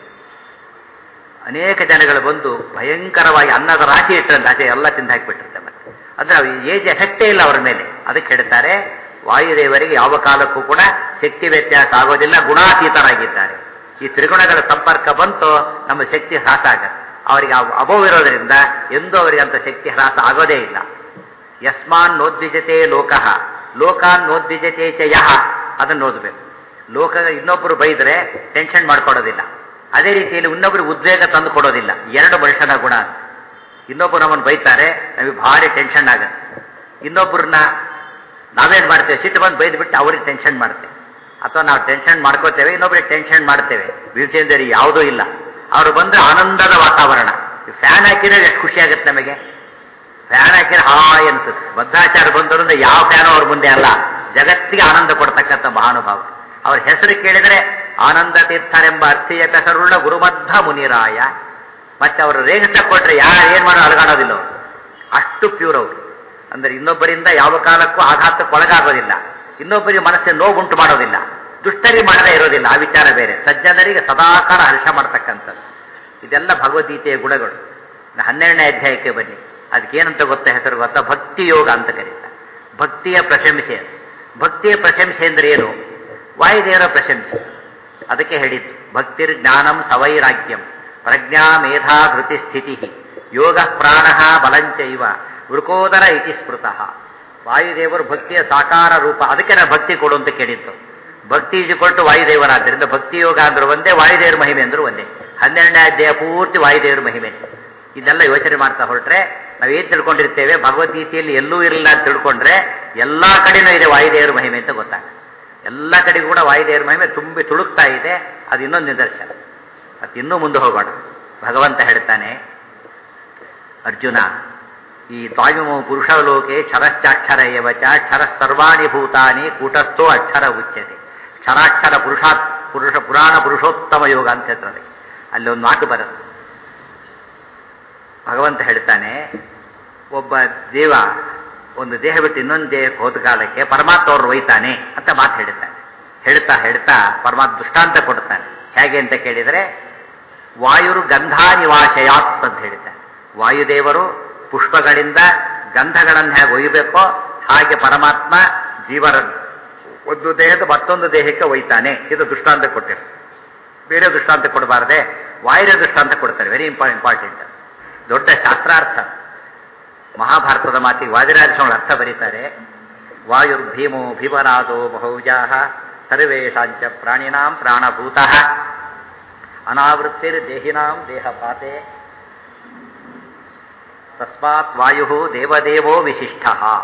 ಅನೇಕ ಜನಗಳು ಬಂದು ಭಯಂಕರವಾಗಿ ಅನ್ನದ ರಾಶಿ ಇಟ್ಟರಂತೆ ಆಚೆ ಎಲ್ಲ ತಿಂದು ಹಾಕಿಬಿಟ್ಟಿರುತ್ತೆ ಮತ್ತೆ ಅಂದ್ರೆ ಏಜ್ ಎಫೆಕ್ಟೇ ಇಲ್ಲ ಅವರ ಮೇಲೆ ಅದಕ್ಕೆ ಹೇಳ್ತಾರೆ ವಾಯುದೇವರಿಗೆ ಯಾವ ಕಾಲಕ್ಕೂ ಕೂಡ ಶಕ್ತಿ ವ್ಯತ್ಯಾಸ ಆಗೋದಿಲ್ಲ ಗುಣಾತೀತರಾಗಿದ್ದಾರೆ ಈ ತ್ರಿಗುಣಗಳ ಸಂಪರ್ಕ ಬಂತು ನಮ್ಮ ಶಕ್ತಿ ಹ್ರಾಸ ಆಗತ್ತೆ ಅವರಿಗೆ ಅಭಾವ ಇರೋದರಿಂದ ಎಂದೂ ಅವರಿಗೆ ಅಂತ ಶಕ್ತಿ ಹ್ರಾಸ ಆಗೋದೇ ಇಲ್ಲ ಯಸ್ಮಾನ್ ನೋದ್ವಿಜತೆ ಲೋಕಃ ಲೋಕಾನ್ ನೋದ್ವಿಜತೆ ಚ ಯಹ ಅದನ್ನು ಓದಬೇಕು ಲೋಕ ಇನ್ನೊಬ್ಬರು ಬೈದ್ರೆ ಟೆನ್ಷನ್ ಮಾಡ್ಕೊಡೋದಿಲ್ಲ ಅದೇ ರೀತಿಯಲ್ಲಿ ಇನ್ನೊಬ್ಬರಿಗೆ ಉದ್ವೇಗ ತಂದು ಕೊಡೋದಿಲ್ಲ ಎರಡು ಮನುಷ್ಯನ ಗುಣ ಇನ್ನೊಬ್ಬರು ನಮ್ಮನ್ನು ಬೈತಾರೆ ನಮಗೆ ಭಾರಿ ಟೆನ್ಷನ್ ಆಗುತ್ತೆ ಇನ್ನೊಬ್ಬರನ್ನ ನಾವೇನ್ ಮಾಡ್ತೇವೆ ಸಿಟ್ಟು ಬಂದು ಬೈದು ಬಿಟ್ಟು ಅವ್ರಿಗೆ ಟೆನ್ಷನ್ ಮಾಡ್ತೇವೆ ಅಥವಾ ನಾವು ಟೆನ್ಷನ್ ಮಾಡ್ಕೋತೇವೆ ಇನ್ನೊಬ್ಬರಿಗೆ ಟೆನ್ಷನ್ ಮಾಡ್ತೇವೆ ವಿಷಯದಲ್ಲಿ ಯಾವುದೂ ಇಲ್ಲ ಅವರು ಬಂದ್ರೆ ಆನಂದದ ವಾತಾವರಣ ಫ್ಯಾನ್ ಹಾಕಿದ್ರೆ ಎಷ್ಟು ಖುಷಿ ಆಗುತ್ತೆ ನಮಗೆ ಫ್ಯಾನ್ ಹಾಕಿದ್ರೆ ಹಾಯ್ ಅನ್ಸುತ್ತೆ ಬದ್ಧಾಚಾರ ಬಂದವರಿಂದ ಯಾವ ಫ್ಯಾನು ಅವ್ರ ಮುಂದೆ ಅಲ್ಲ ಜಗತ್ತಿಗೆ ಆನಂದ ಕೊಡ್ತಕ್ಕಂಥ ಮಹಾನುಭಾವ ಅವ್ರ ಹೆಸರು ಕೇಳಿದ್ರೆ ಆನಂದ ತೀರ್ಥರೆಂಬ ಅರ್ಥಿಯ ಕಸರುಳ್ಳ ಗುರುಮಧ್ವ ಮುನಿರಾಯ ಮತ್ತೆ ಅವರು ರೇಗಿಸ ಕೊಟ್ರೆ ಯಾರು ಏನ್ ಮಾಡೋ ಅಲಗಾಡೋದಿಲ್ಲ ಅವರು ಅಷ್ಟು ಪ್ಯೂರ್ ಅವರು ಅಂದ್ರೆ ಇನ್ನೊಬ್ಬರಿಂದ ಯಾವ ಕಾಲಕ್ಕೂ ಆಘಾತಕ್ಕೆ ಒಳಗಾಗೋದಿಲ್ಲ ಇನ್ನೊಬ್ಬರಿಗೆ ಮನಸ್ಸಿನ ನೋವುಂಟು ಮಾಡೋದಿಲ್ಲ ದುಷ್ಟರಿ ಮಾಡದೇ ಇರೋದಿಲ್ಲ ಆ ವಿಚಾರ ಬೇರೆ ಸಜ್ಜನರಿಗೆ ಸದಾಕಾಲ ಹರ್ಷ ಮಾಡ್ತಕ್ಕಂಥದ್ದು ಇದೆಲ್ಲ ಭಗವದ್ಗೀತೆಯ ಗುಣಗಳು ಹನ್ನೆರಡನೇ ಅಧ್ಯಾಯಕ್ಕೆ ಬನ್ನಿ ಅದಕ್ಕೇನಂತ ಗೊತ್ತಾ ಹೆಸರು ಗೊತ್ತಾ ಭಕ್ತಿ ಯೋಗ ಅಂತ ಕರೀತಾರೆ ಭಕ್ತಿಯ ಪ್ರಶಂಸೆ ಭಕ್ತಿಯ ಪ್ರಶಂಸೆ ಅಂದ್ರೆ ಏನು ವಾಯುದೇವರ ಪ್ರಶಂಸೆ ಅದಕ್ಕೆ ಹೇಳಿದ್ದು ಭಕ್ತಿರ್ ಜ್ಞಾನಂ ಸವೈರಾಗ್ಯಂ ಪ್ರಜ್ಞಾ ಮೇಧಾ ಧೃತಿ ಸ್ಥಿತಿ ಯೋಗ ಪ್ರಾಣ ಬಲಂಚೈವ ವೃಕೋದರ ಇತಿ ಸ್ಮೃತಃ ವಾಯುದೇವರು ಭಕ್ತಿಯ ಸಾಕಾರ ರೂಪ ಅದಕ್ಕೆ ನಾನು ಭಕ್ತಿ ಕೊಡು ಅಂತ ಕೇಳಿದ್ದು ಭಕ್ತಿ ಇಜುಕೊಟ್ಟು ವಾಯುದೇವರಾದ್ದರಿಂದ ಭಕ್ತಿ ಯೋಗ ಅಂದ್ರು ಒಂದೇ ವಾಯುದೇವರ ಮಹಿಮೆ ಅಂದ್ರು ಒಂದೇ ಹನ್ನೆರಡನೇ ಅಧ್ಯಾಯ ಪೂರ್ತಿ ವಾಯುದೇವರ ಮಹಿಮೆ ಇದೆಲ್ಲ ಯೋಚನೆ ಮಾಡ್ತಾ ಹೊರಟ್ರೆ ನಾವೇನ್ ತಿಳ್ಕೊಂಡಿರ್ತೇವೆ ಭಗವದ್ಗೀತೆಯಲ್ಲಿ ಎಲ್ಲೂ ಇರಲಿಲ್ಲ ಅಂತ ತಿಳ್ಕೊಂಡ್ರೆ ಎಲ್ಲಾ ಕಡೆನೂ ಇದೆ ವಾಯುದೇವರ ಮಹಿಮೆ ಅಂತ ಗೊತ್ತಾಗ ಎಲ್ಲ ಕಡೆಗೂ ಕೂಡ ವಾಯುದೇವರ ಮಹಿಮೆ ತುಂಬಿ ತುಳುಕ್ತಾ ಇದೆ ಅದು ಇನ್ನೊಂದು ನಿದರ್ಶನ ಅದು ಇನ್ನೂ ಮುಂದೆ ಹೋಗೋಣ ಭಗವಂತ ಹೇಳ್ತಾನೆ ಅರ್ಜುನ ಈ ದ್ವಾಮಿಮೋ ಪುರುಷಲೋಕೆ ಕ್ಷರಶ್ಚಾಕ್ಷರ ಏವಚ ಕ್ಷರ ಸರ್ವಾಣಿ ಭೂತಾನಿ ಕೂಟಸ್ಥೋ ಅಕ್ಷರ ಉಚ್ಯತೆ ಕ್ಷರಾಕ್ಷರ ಪುರುಷಾತ್ ಪುರುಷ ಪುರಾಣ ಪುರುಷೋತ್ತಮ ಯೋಗ ಅಂತ ಹೇಳ್ತಾರೆ ಅಲ್ಲಿ ಒಂದು ಮಾತು ಬರುತ್ತೆ ಭಗವಂತ ಹೇಳ್ತಾನೆ ಒಬ್ಬ ದೇವ ಒಂದು ದೇಹ ಬಿಟ್ಟು ಇನ್ನೊಂದು ದೇಹಕ್ಕೆ ಹೋದ ಕಾಲಕ್ಕೆ ಪರಮಾತ್ಮ ಅವರು ಒಯ್ತಾನೆ ಅಂತ ಮಾತು ಹೇಳ್ತಾನೆ ಹೇಳ್ತಾ ಹೇಳ್ತಾ ಪರಮಾತ್ಮ ದೃಷ್ಟಾಂತ ಕೊಡ್ತಾನೆ ಹೇಗೆ ಅಂತ ಕೇಳಿದರೆ ವಾಯುರು ಗಂಧಾನಿವಾಶಯಾತ್ ಅಂತ ಹೇಳ್ತಾನೆ ವಾಯುದೇವರು ಪುಷ್ಪಗಳಿಂದ ಗಂಧಗಳನ್ನು ಹೇಗೆ ಒಯ್ಯಬೇಕೋ ಹಾಗೆ ಪರಮಾತ್ಮ ಜೀವರ ಒಂದು ದೇಹದ ಮತ್ತೊಂದು ದೇಹಕ್ಕೆ ಒಯ್ತಾನೆ ಇದು ದೃಷ್ಟಾಂತ ಕೊಟ್ಟಿರು ಬೇರೆ ದೃಷ್ಟಾಂತ ಕೊಡಬಾರದೆ ವಾಯುರ ದೃಷ್ಟಾಂತ ಕೊಡ್ತಾರೆ ವೆರಿ ಇಂಪಾ ಇಂಪಾರ್ಟೆಂಟ್ ದೊಡ್ಡ ಶಾಸ್ತ್ರಾರ್ಥ ಮಹಾಭಾರತದ ಮಾತಿಗೆ ವಾದಿರಾಜ ಸ್ವಾಮಿ ಅರ್ಥ ಬರೀತಾರೆ ವಾಯುರ್ಭೀಮೋ ಭೀಮನಾದೋ ಬಹುಜಾಹ ಸರ್ವೇಶಾಂಚ ಪ್ರಾಣಿನಾಂ ಪ್ರಾಣಭೂತಃ ಅನಾವೃತ್ತಿರ್ ದೇಹಿನಾಂ ದೇಹಪಾತೆ ತಸ್ಮಾತ್ ವಾಯು ದೇವದೇವೋ ವಿಶಿಷ್ಟ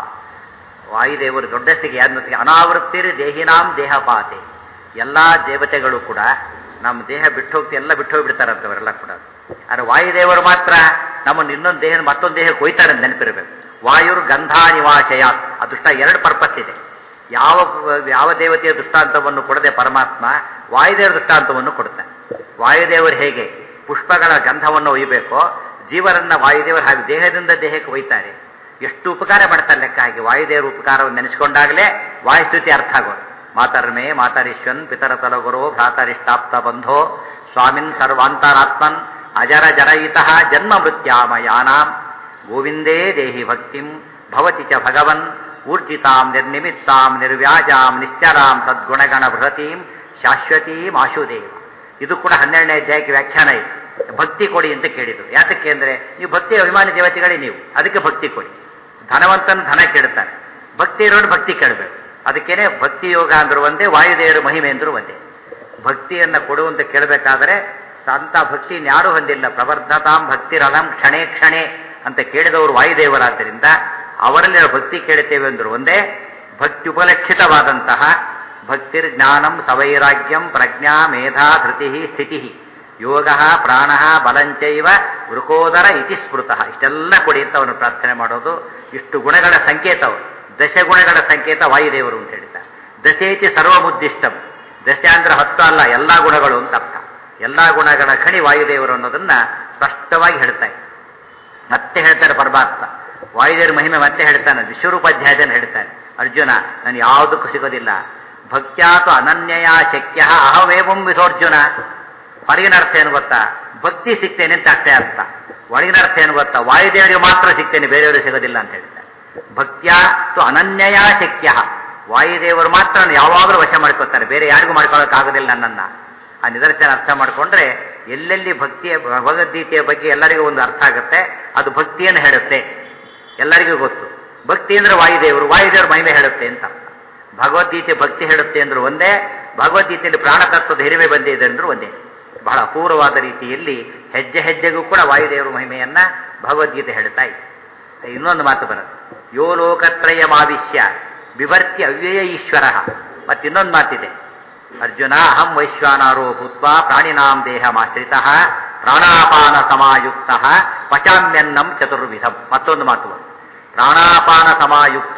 ವಾಯುದೇವರು ದೊಡ್ಡಸ್ತಿಗೆ ಯಾರನ್ನೊತ್ತಿಗೆ ಅನಾವೃತ್ತಿರ್ ದೇಹಿನಾಂ ದೇಹಪಾತೆ ಎಲ್ಲಾ ದೇವತೆಗಳು ಕೂಡ ನಮ್ಮ ದೇಹ ಬಿಟ್ಟು ಹೋಗ್ತಿ ಎಲ್ಲ ಬಿಟ್ಟು ಹೋಗ್ಬಿಡ್ತಾರಂತವರೆಲ್ಲ ಕೂಡ ಆದ್ರೆ ವಾಯುದೇವರು ಮಾತ್ರ ನಮ್ಮನ್ನು ಇನ್ನೊಂದು ದೇಹ ಮತ್ತೊಂದು ದೇಹಕ್ಕೆ ಹೋಯ್ತಾರೆ ಅಂತ ನೆನಪಿರಬೇಕು ವಾಯುರ್ ಗಂಧಾನಿವಾಶಯ ಆ ದುಷ್ಟ ಎರಡು ಪರ್ಪಸ್ ಇದೆ ಯಾವ ಯಾವ ದೇವತೆಯ ದೃಷ್ಟಾಂತವನ್ನು ಕೊಡದೆ ಪರಮಾತ್ಮ ವಾಯುದೇವರ ದೃಷ್ಟಾಂತವನ್ನು ಕೊಡುತ್ತಾನೆ ವಾಯುದೇವರು ಹೇಗೆ ಪುಷ್ಪಗಳ ಗಂಧವನ್ನು ಒಯ್ಯಬೇಕೋ ಜೀವರನ್ನ ವಾಯುದೇವರು ಹಾಗೆ ದೇಹದಿಂದ ದೇಹಕ್ಕೆ ಒಯ್ತಾರೆ ಎಷ್ಟು ಉಪಕಾರ ಮಾಡ್ತಾರೆ ಲೆಕ್ಕ ಹಾಗೆ ವಾಯುದೇವರ ಉಪಕಾರವನ್ನು ನೆನೆಸ್ಕೊಂಡಾಗಲೇ ವಾಯುಸ್ತುತಿ ಅರ್ಥ ಆಗೋದು ಮಾತರ್ಮೇ ಮಾತರಿಶ್ವನ್ ಪಿತರ ತಲಗುರೋ ಭ್ರಾತರಿಷ್ಟಾಪ್ತ ಬಂಧೋ ಸ್ವಾಮಿನ್ ಸರ್ವಾಂತರಾತ್ಮನ್ ಅಜರ ಜರಯಿತಃ ಜನ್ಮ ಮೃತ್ಯಾಮಯಾನಾಂ ಗೋವಿಂದೇ ದೇಹಿ ಭಕ್ತಿಂ ಭವತಿ ಚ ಭಗವನ್ ಊರ್ಜಿತಾಂ ನಿರ್ನಿಮಿತ್ತಾಂ ನಿರ್ವ್ಯಾಜಾಂ ನಿಶ್ಚರಾಂ ಸದ್ಗುಣಗಣ ಬೃಹತೀಂ ಶಾಶ್ವತೀಂ ಆಶುದೇವ ಇದು ಕೂಡ ಹನ್ನೆರಡನೇ ಅಧ್ಯಾಯಕ್ಕೆ ವ್ಯಾಖ್ಯಾನ ಇದೆ ಭಕ್ತಿ ಕೊಡಿ ಅಂತ ಕೇಳಿದ್ರು ಯಾತಕ್ಕೆ ಅಂದ್ರೆ ನೀವು ಭಕ್ತಿ ಅಭಿಮಾನಿ ದೇವತೆಗಳೇ ನೀವು ಅದಕ್ಕೆ ಭಕ್ತಿ ಕೊಡಿ ಧನವಂತನ ಧನ ಕೇಳ್ತಾನೆ ಭಕ್ತಿ ಇರೋನು ಭಕ್ತಿ ಕೇಳಬೇಕು ಅದಕ್ಕೇನೆ ಭಕ್ತಿ ಯೋಗ ಅಂದ್ರು ಒಂದೇ ವಾಯುದೇವರ ಮಹಿಮೆ ಅಂದ್ರು ಒಂದೇ ಭಕ್ತಿಯನ್ನ ಕೊಡು ಅಂತ ಕೇಳಬೇಕಾದ್ರೆ ಸಂತ ಭಕ್ತಿ ಯಾರು ಹೊಂದಿಲ್ಲ ಪ್ರವರ್ಧತಾಂ ಭಕ್ತಿರಲಂ ಕ್ಷಣೆ ಕ್ಷಣೆ ಅಂತ ಕೇಳಿದವರು ವಾಯುದೇವರಾದ್ದರಿಂದ ಅವರಲ್ಲಿ ನಾವು ಭಕ್ತಿ ಕೇಳುತ್ತೇವೆ ಅಂದ್ರು ಒಂದೇ ಭಕ್ತಿ ಉಪಲಕ್ಷಿತವಾದಂತಹ ಭಕ್ತಿರ್ ಜ್ಞಾನಂ ಸವೈರಾಗ್ಯಂ ಪ್ರಜ್ಞಾ ಮೇಧಾ ಧೃತಿ ಸ್ಥಿತಿ ಯೋಗ ಪ್ರಾಣ ಬಲಂಚೈವ ವೃಕೋದರ ಇತಿ ಸ್ಮೃತಃ ಇಷ್ಟೆಲ್ಲ ಕೊಡಿ ಅಂತ ಅವನು ಪ್ರಾರ್ಥನೆ ಮಾಡೋದು ಇಷ್ಟು ಗುಣಗಳ ಸಂಕೇತವು ದಶಗುಣಗಳ ಸಂಕೇತ ವಾಯುದೇವರು ಅಂತ ಹೇಳ್ತಾರೆ ದಶೇತಿ ಸರ್ವಮುದ್ದಿಷ್ಟಂ ದಶ ಅಂದ್ರೆ ಹತ್ತು ಅಲ್ಲ ಎಲ್ಲಾ ಗುಣಗಳು ಅಂತ ಅರ್ಥ ಎಲ್ಲಾ ಗುಣಗಳ ಖಣಿ ವಾಯುದೇವರು ಅನ್ನೋದನ್ನ ಸ್ಪಷ್ಟವಾಗಿ ಹೇಳ್ತಾ ಇದ್ದಾರೆ ಮತ್ತೆ ಹೇಳ್ತಾರೆ ಪರಮಾತ್ಮ ವಾಯುದೇವರ ಮಹಿಮೆ ಮತ್ತೆ ಹೇಳ್ತಾನೆ ವಿಶ್ವರೂಪಾಧ್ಯಾಯದಲ್ಲಿ ಹೇಳ್ತಾನೆ ಅರ್ಜುನ ನಾನು ಯಾವುದಕ್ಕೂ ಸಿಗೋದಿಲ್ಲ ಭಕ್ತ್ಯಾತು ಅನನ್ಯಯ ಶಕ್ಯ ಅಹವೇವಂ ವಿಧೋರ್ಜುನ ಹೊರಗಿನ ಅರ್ಥ ಏನು ಗೊತ್ತಾ ಭಕ್ತಿ ಸಿಗ್ತೇನೆ ಅಂತ ಅಷ್ಟೇ ಅರ್ಥ ಒಳಗಿನ ಅರ್ಥ ಏನು ಗೊತ್ತಾ ವಾಯುದೇವರಿಗೆ ಮಾತ್ರ ಸಿಗ್ತೇನೆ ಬೇರೆಯವರಿಗೆ ಸಿಗೋದಿಲ್ಲ ಅಂತ ಹೇಳ್ತಾರೆ ಭಕ್ತ್ಯಾ ತು ಅನನ್ಯಯ ಶಕ್ಯ ವಾಯುದೇವರು ಮಾತ್ರ ಯಾವಾಗಲೂ ವಶ ಮಾಡ್ಕೋತಾರೆ ಬೇರೆ ಯಾರಿಗೂ ಮಾಡ್ಕೊಳ್ಳೋಕ್ಕಾಗೋದಿಲ್ಲ ನನ್ನನ್ನ ಆ ನಿದರ್ಶನ ಅರ್ಥ ಮಾಡಿಕೊಂಡ್ರೆ ಎಲ್ಲೆಲ್ಲಿ ಭಕ್ತಿಯ ಭಗವದ್ಗೀತೆಯ ಬಗ್ಗೆ ಎಲ್ಲರಿಗೂ ಒಂದು ಅರ್ಥ ಆಗುತ್ತೆ ಅದು ಭಕ್ತಿಯನ್ನು ಹೇಳುತ್ತೆ ಎಲ್ಲರಿಗೂ ಗೊತ್ತು ಭಕ್ತಿ ಅಂದ್ರೆ ವಾಯುದೇವರು ವಾಯುದೇವರು ಮಹಿಮೆ ಹೇಳುತ್ತೆ ಅಂತ ಅರ್ಥ ಭಗವದ್ಗೀತೆ ಭಕ್ತಿ ಹೇಳುತ್ತೆ ಅಂದ್ರು ಒಂದೇ ಭಗವದ್ಗೀತೆಯಲ್ಲಿ ಪ್ರಾಣತತ್ವದ ಹಿರಿಮೆ ಬಂದಿದೆ ಅಂದ್ರು ಒಂದೇ ಬಹಳ ಅಪೂರ್ವವಾದ ರೀತಿಯಲ್ಲಿ ಹೆಜ್ಜೆ ಹೆಜ್ಜೆಗೂ ಕೂಡ ವಾಯುದೇವರ ಮಹಿಮೆಯನ್ನ ಭಗವದ್ಗೀತೆ ಹೇಳ್ತಾ ಇದೆ ಇನ್ನೊಂದು ಮಾತು ಬರುತ್ತೆ ಯೋ ಲೋಕತ್ರಯಮಾವಿಶ್ಯ ವಿವರ್ತಿ ಅವ್ಯಯ ಈಶ್ವರ ಮತ್ತಿನ್ನೊಂದು ಮಾತಿದೆ ಅರ್ಜುನ ಅಹಂ ವೈಶ್ವಾನಾರೋ ಭೂತ್ವ ಪ್ರಾಣಿನಾಂ ದೇಹಮಾಶ್ರಿತ ಪ್ರಾಣಾಪಾನ ಸಮಾಯುಕ್ತ ಪಚಾಮ್ಯನ್ನಂ ಚತುರ್ವಿಧಂ ಮತ್ತೊಂದು ಮಾತು ಪ್ರಾಣಾಪಾನ ಸಮಾಯುಕ್ತ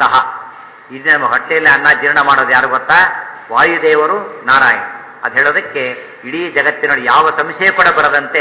ಇದು ನಮ್ಮ ಹೊಟ್ಟೆಯಲ್ಲಿ ಅನ್ನ ಜೀರ್ಣ ಮಾಡೋದು ಯಾರು ಗೊತ್ತಾ ವಾಯುದೇವರು ನಾರಾಯಣ ಅದು ಹೇಳೋದಕ್ಕೆ ಇಡೀ ಜಗತ್ತಿನಲ್ಲಿ ಯಾವ ಸಂಶಯ ಕೂಡ ಬರದಂತೆ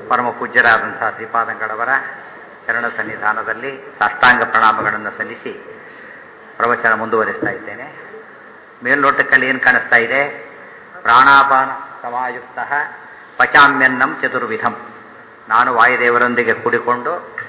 ಪರಮ ಪೂಜ್ಯರಾದಂತಹ ಶ್ರೀಪಾದಂಗಳವರ ಚರಣ ಸನ್ನಿಧಾನದಲ್ಲಿ ಸಾಷ್ಟಾಂಗ ಪ್ರಣಾಮಗಳನ್ನು ಸಲ್ಲಿಸಿ ಪ್ರವಚನ ಮುಂದುವರಿಸ್ತಾ ಇದ್ದೇನೆ ಮೇಲ್ನೋಟಕ್ಕಲ್ಲಿ ಏನು ಕಾಣಿಸ್ತಾ ಇದೆ ಪ್ರಾಣಾಪಾನ ಸಮಾಯುಕ್ತ ಪಚಾಮ್ಯನ್ನಂ ಚತುರ್ವಿಧಂ ನಾನು ವಾಯುದೇವರೊಂದಿಗೆ ಕೂಡಿಕೊಂಡು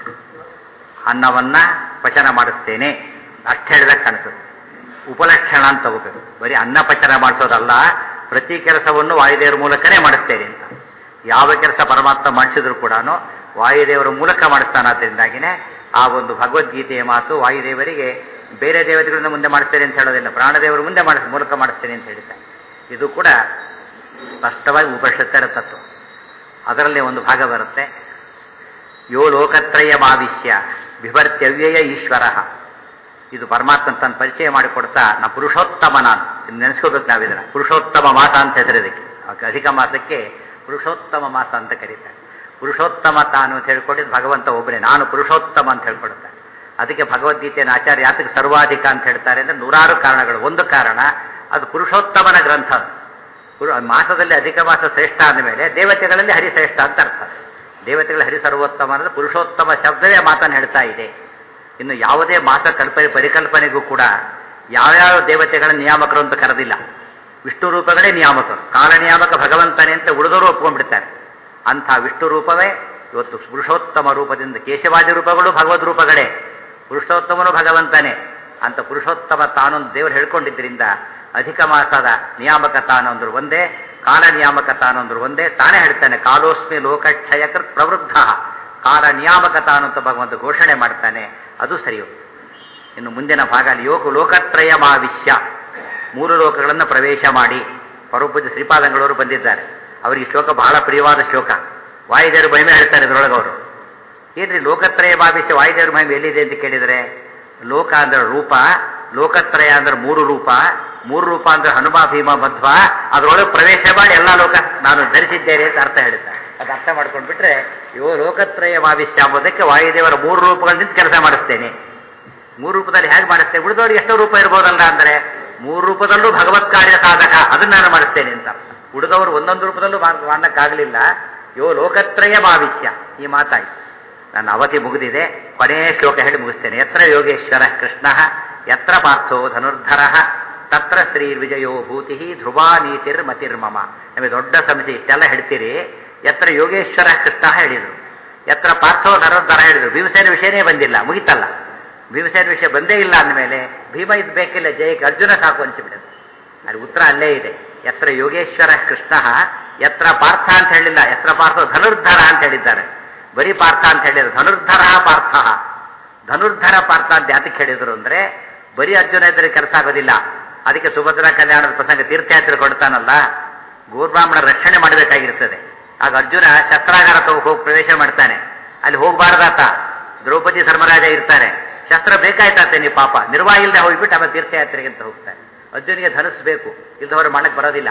ಅನ್ನವನ್ನ ಪಚನ ಮಾಡಿಸ್ತೇನೆ ಅಷ್ಟು ಹೇಳಿದಾಗ ಕಾಣಿಸುತ್ತೆ ಉಪಲಕ್ಷಣ ಅಂತ ತಗೋಬೇಕು ಬರೀ ಅನ್ನ ಪಚನ ಮಾಡಿಸೋದಲ್ಲ ಪ್ರತಿ ಕೆಲಸವನ್ನು ವಾಯುದೇವರ ಮೂಲಕನೇ ಮಾಡಿಸ್ತೇನೆ ಅಂತ ಯಾವ ಕೆಲಸ ಪರಮಾತ್ಮ ಮಾಡಿಸಿದ್ರು ಕೂಡ ವಾಯುದೇವರ ಮೂಲಕ ಮಾಡಿಸ್ತಾನಾದ್ರಿಂದಾಗಿನೇ ಆ ಒಂದು ಭಗವದ್ಗೀತೆಯ ಮಾತು ವಾಯುದೇವರಿಗೆ ಬೇರೆ ದೇವತೆಗಳಿಂದ ಮುಂದೆ ಮಾಡಿಸ್ತೇನೆ ಅಂತ ಹೇಳೋದಿಲ್ಲ ಪ್ರಾಣದೇವರ ಮುಂದೆ ಮಾಡಿಸ್ ಮೂಲಕ ಮಾಡಿಸ್ತೇನೆ ಅಂತ ಹೇಳಿದ್ದಾರೆ ಇದು ಕೂಡ ಸ್ಪಷ್ಟವಾಗಿ ಉಪನಿಷತ್ತರ ತತ್ವ ಅದರಲ್ಲಿ ಒಂದು ಭಾಗ ಬರುತ್ತೆ ಯೋ ಲೋಕತ್ರಯ ಭಾವಿಷ್ಯ ವಿಭರ್ತ್ಯವ್ಯಯ ಈಶ್ವರ ಇದು ಪರಮಾತ್ಮ ತನ್ನ ಪರಿಚಯ ಮಾಡಿಕೊಡ್ತಾ ನಾ ಪುರುಷೋತ್ತಮ ನಾನು ನೆನೆಸ್ಕೋಬೇಕು ನಾವಿದನ್ನ ಪುರುಷೋತ್ತಮ ಮಾಸ ಅಂತ ಹೆಸರಿದಕ್ಕೆ ಅಧಿಕ ಮಾಸಕ್ಕೆ ಪುರುಷೋತ್ತಮ ಮಾಸ ಅಂತ ಕರೀತಾರೆ ಪುರುಷೋತ್ತಮ ತಾನು ಅಂತ ಹೇಳ್ಕೊಂಡಿದ್ದು ಭಗವಂತ ಒಬ್ಬನೇ ನಾನು ಪುರುಷೋತ್ತಮ ಅಂತ ಹೇಳ್ಕೊಡುತ್ತಾರೆ ಅದಕ್ಕೆ ಭಗವದ್ಗೀತೆಯನ್ನು ಆಚಾರ್ಯ ಯಾತಕ್ಕೆ ಸರ್ವಾಧಿಕ ಅಂತ ಹೇಳ್ತಾರೆ ಅಂದ್ರೆ ನೂರಾರು ಕಾರಣಗಳು ಒಂದು ಕಾರಣ ಅದು ಪುರುಷೋತ್ತಮನ ಗ್ರಂಥ ಮಾಸದಲ್ಲಿ ಅಧಿಕ ಮಾಸ ಶ್ರೇಷ್ಠ ಅಂದ ಮೇಲೆ ದೇವತೆಗಳಲ್ಲಿ ಹರಿಶ್ರೇಷ್ಠ ಅಂತ ಅರ್ಥ ದೇವತೆಗಳ ಹರಿ ಸರ್ವೋತ್ತಮ ಅನ್ನೋದು ಪುರುಷೋತ್ತಮ ಶಬ್ದವೇ ಮಾತನ್ನು ಹೇಳ್ತಾ ಇದೆ ಇನ್ನು ಯಾವುದೇ ಮಾಸ ಕಲ್ಪನೆ ಪರಿಕಲ್ಪನೆಗೂ ಕೂಡ ಯಾವ್ಯಾವ ದೇವತೆಗಳ ನಿಯಾಮಕರು ಅಂತ ಕರೆದಿಲ್ಲ ವಿಷ್ಣು ರೂಪಗಳೇ ನಿಯಾಮಕರು ಕಾಲ ನಿಯಾಮಕ ಭಗವಂತನೇ ಅಂತ ಉಳಿದವರು ಒಪ್ಕೊಂಡ್ಬಿಡ್ತಾರೆ ಅಂಥ ವಿಷ್ಣು ರೂಪವೇ ಇವತ್ತು ಪುರುಷೋತ್ತಮ ರೂಪದಿಂದ ಕೇಶವಾದಿ ರೂಪಗಳು ಭಗವದ್ ರೂಪಗಳೇ ಪುರುಷೋತ್ತಮನು ಭಗವಂತನೇ ಅಂತ ಪುರುಷೋತ್ತಮ ತಾನೊಂದು ದೇವರು ಹೇಳ್ಕೊಂಡಿದ್ದರಿಂದ ಅಧಿಕ ಮಾಸದ ನಿಯಾಮಕ ತಾನೊಂದ್ರು ಒಂದೇ ಕಾಲ ನಿಯಾಮಕ ತಾನೊಂದ್ರು ಒಂದೇ ತಾನೇ ಹೇಳ್ತಾನೆ ಕಾಲೋಸ್ಮಿ ಲೋಕಕ್ಷಯಕೃತ್ ಪ್ರವೃದ್ಧ ಕಾಲ ನಿಯಾಮಕ ತಾನು ಅಂತ ಭಗವಂತ ಘೋಷಣೆ ಮಾಡ್ತಾನೆ ಅದು ಸರಿ ಇನ್ನು ಮುಂದಿನ ಭಾಗ ಯೋಗ ಲೋಕತ್ರಯ ಮಾವಿಷ್ಯ ಮೂರು ಲೋಕಗಳನ್ನು ಪ್ರವೇಶ ಮಾಡಿ ಪರಪೂಜ ಶ್ರೀಪಾದಂಗಳವರು ಬಂದಿದ್ದಾರೆ ಅವರಿಗೆ ಶ್ಲೋಕ ಬಹಳ ಪ್ರಿಯವಾದ ಶ್ಲೋಕ ವಾಯುದೇವರು ಮಹಿಮೆ ಹೇಳ್ತಾರೆ ಇದರೊಳಗೆ ಅವರು ಏನ್ರಿ ಲೋಕತ್ರಯ ಭಾವಿಷ್ಯ ವಾಯುದೇವ್ರ ಮಹಿಮೆ ಎಲ್ಲಿದೆ ಅಂತ ಕೇಳಿದರೆ ಲೋಕ ಅಂದ್ರೆ ರೂಪ ಲೋಕತ್ರಯ ಅಂದ್ರೆ ಮೂರು ರೂಪ ಮೂರು ರೂಪ ಅಂದ್ರೆ ಹನುಮ ಭೀಮ ಮಧ್ವ ಅದರೊಳಗೆ ಪ್ರವೇಶ ಮಾಡಿ ಎಲ್ಲ ಲೋಕ ನಾನು ಧರಿಸಿದ್ದೇನೆ ಅಂತ ಅರ್ಥ ಹೇಳ್ತಾರೆ ಅದು ಅರ್ಥ ಮಾಡ್ಕೊಂಡ್ಬಿಟ್ರೆ ಯೋ ಲೋಕತ್ರಯ ಭಾವಿಷ್ಯ ಎಂಬುದಕ್ಕೆ ವಾಯುದೇವರ ಮೂರು ರೂಪಗಳಿಂದ ಕೆಲಸ ಮಾಡಿಸ್ತೇನೆ ಮೂರು ರೂಪದಲ್ಲಿ ಹೇಗೆ ಮಾಡಿಸ್ತೇನೆ ಉಳಿದವ್ರಿಗೆ ಎಷ್ಟೋ ರೂಪ ಇರ್ಬೋದಲ್ಲ ಅಂದ್ರೆ ಮೂರು ರೂಪದಲ್ಲೂ ಭಗವತ್ ಕಾರ್ಯ ಸಾಧಕ ಅದನ್ನ ನಾನು ಮಾಡಿಸ್ತೇನೆ ಅಂತ ಉಳಿದವರು ಒಂದೊಂದು ರೂಪದಲ್ಲೂ ಮಾಡಕ್ಕಾಗಲಿಲ್ಲ ಯೋ ಲೋಕತ್ರಯ ಭಾವಿಷ್ಯ ಈ ಮಾತಾಯ್ತು ನನ್ನ ಅವಧಿ ಮುಗಿದಿದೆ ಕೊನೆಯ ಶ್ಲೋಕ ಹೇಳಿ ಮುಗಿಸ್ತೇನೆ ಯತ್ರ ಯೋಗೇಶ್ವರ ಕೃಷ್ಣ ಯತ್ರ ಪಾರ್ಥೋ ಧನುರ್ಧರ ತತ್ರ ಶ್ರೀ ವಿಜಯೋ ಭೂತಿ ಧ್ರುವ ನೀತಿರ್ ಮತಿರ್ಮಮ ನಮಗೆ ದೊಡ್ಡ ಸಮಸ್ಯೆ ಇಷ್ಟೆಲ್ಲ ಹೇಳ್ತೀರಿ ಯತ್ರ ಯೋಗೇಶ್ವರ ಕೃಷ್ಣ ಹೇಳಿದರು ಯತ್ರ ಪಾರ್ಥೋ ಧನುರ್ಧರ ಹೇಳಿದರು ಭೀಮಸೇನ ವಿಷಯನೇ ಬಂದಿಲ್ಲ ಮುಗಿತಲ್ಲ ಭೀಮಸೇನ ವಿಷಯ ಬಂದೇ ಇಲ್ಲ ಅಂದಮೇಲೆ ಭೀಮ ಇದು ಬೇಕಿಲ್ಲ ಜಯಕ್ಕೆ ಅರ್ಜುನ ಸಾಕು ಅನಿಸಿಬಿಡುತ್ತೆ ಅಲ್ಲಿ ಉತ್ತರ ಅಲ್ಲೇ ಇದೆ ಯತ್ರ ಯೋಗೇಶ್ವರ ಕೃಷ್ಣ ಯತ್ರ ಪಾರ್ಥ ಅಂತ ಹೇಳಿಲ್ಲ ಯತ್ರ ಪಾರ್ಥ ಧನುರ್ಧರ ಅಂತ ಹೇಳಿದ್ದಾರೆ ಬರೀ ಪಾರ್ಥ ಅಂತ ಹೇಳಿದ್ರು ಧನುರ್ಧರ ಪಾರ್ಥ ಧನುರ್ಧರ ಪಾರ್ಥ ಅಂತ ಯಾತಕ್ಕೆ ಹೇಳಿದ್ರು ಅಂದ್ರೆ ಬರೀ ಅರ್ಜುನ ಇದ್ರೆ ಕೆಲಸ ಆಗೋದಿಲ್ಲ ಅದಕ್ಕೆ ಸುಭದ್ರಾ ಕಲ್ಯಾಣದ ಪ್ರಸಂಗ ತೀರ್ಥಯಾತ್ರೆ ಕೊಡ್ತಾನಲ್ಲ ಗೋರ್ಬ್ರಾಹ್ಮಣ ರಕ್ಷಣೆ ಮಾಡಬೇಕಾಗಿರ್ತದೆ ಆಗ ಅರ್ಜುನ ಶಸ್ತ್ರಾಗಾರ ಹೋಗಿ ಪ್ರವೇಶ ಮಾಡ್ತಾನೆ ಅಲ್ಲಿ ಹೋಗಬಾರ್ದಾತ ದ್ರೌಪದಿ ಧರ್ಮರಾಜ ಇರ್ತಾರೆ ಶಸ್ತ್ರ ಬೇಕಾಯ್ತಾತೆ ನೀವು ಪಾಪ ನಿರ್ವಾಹ ಇಲ್ಲದೆ ಹೋಗ್ಬಿಟ್ಟು ಆಮೇಲೆ ತೀರ್ಥಯಾತ್ರೆಗೆ ಅಂತ ಹೋಗ್ತಾನೆ ಅರ್ಜುನಿಗೆ ಧನುಸ್ ಬೇಕು ಇಲ್ದವರು ಮಾಡಕ್ಕೆ ಬರೋದಿಲ್ಲ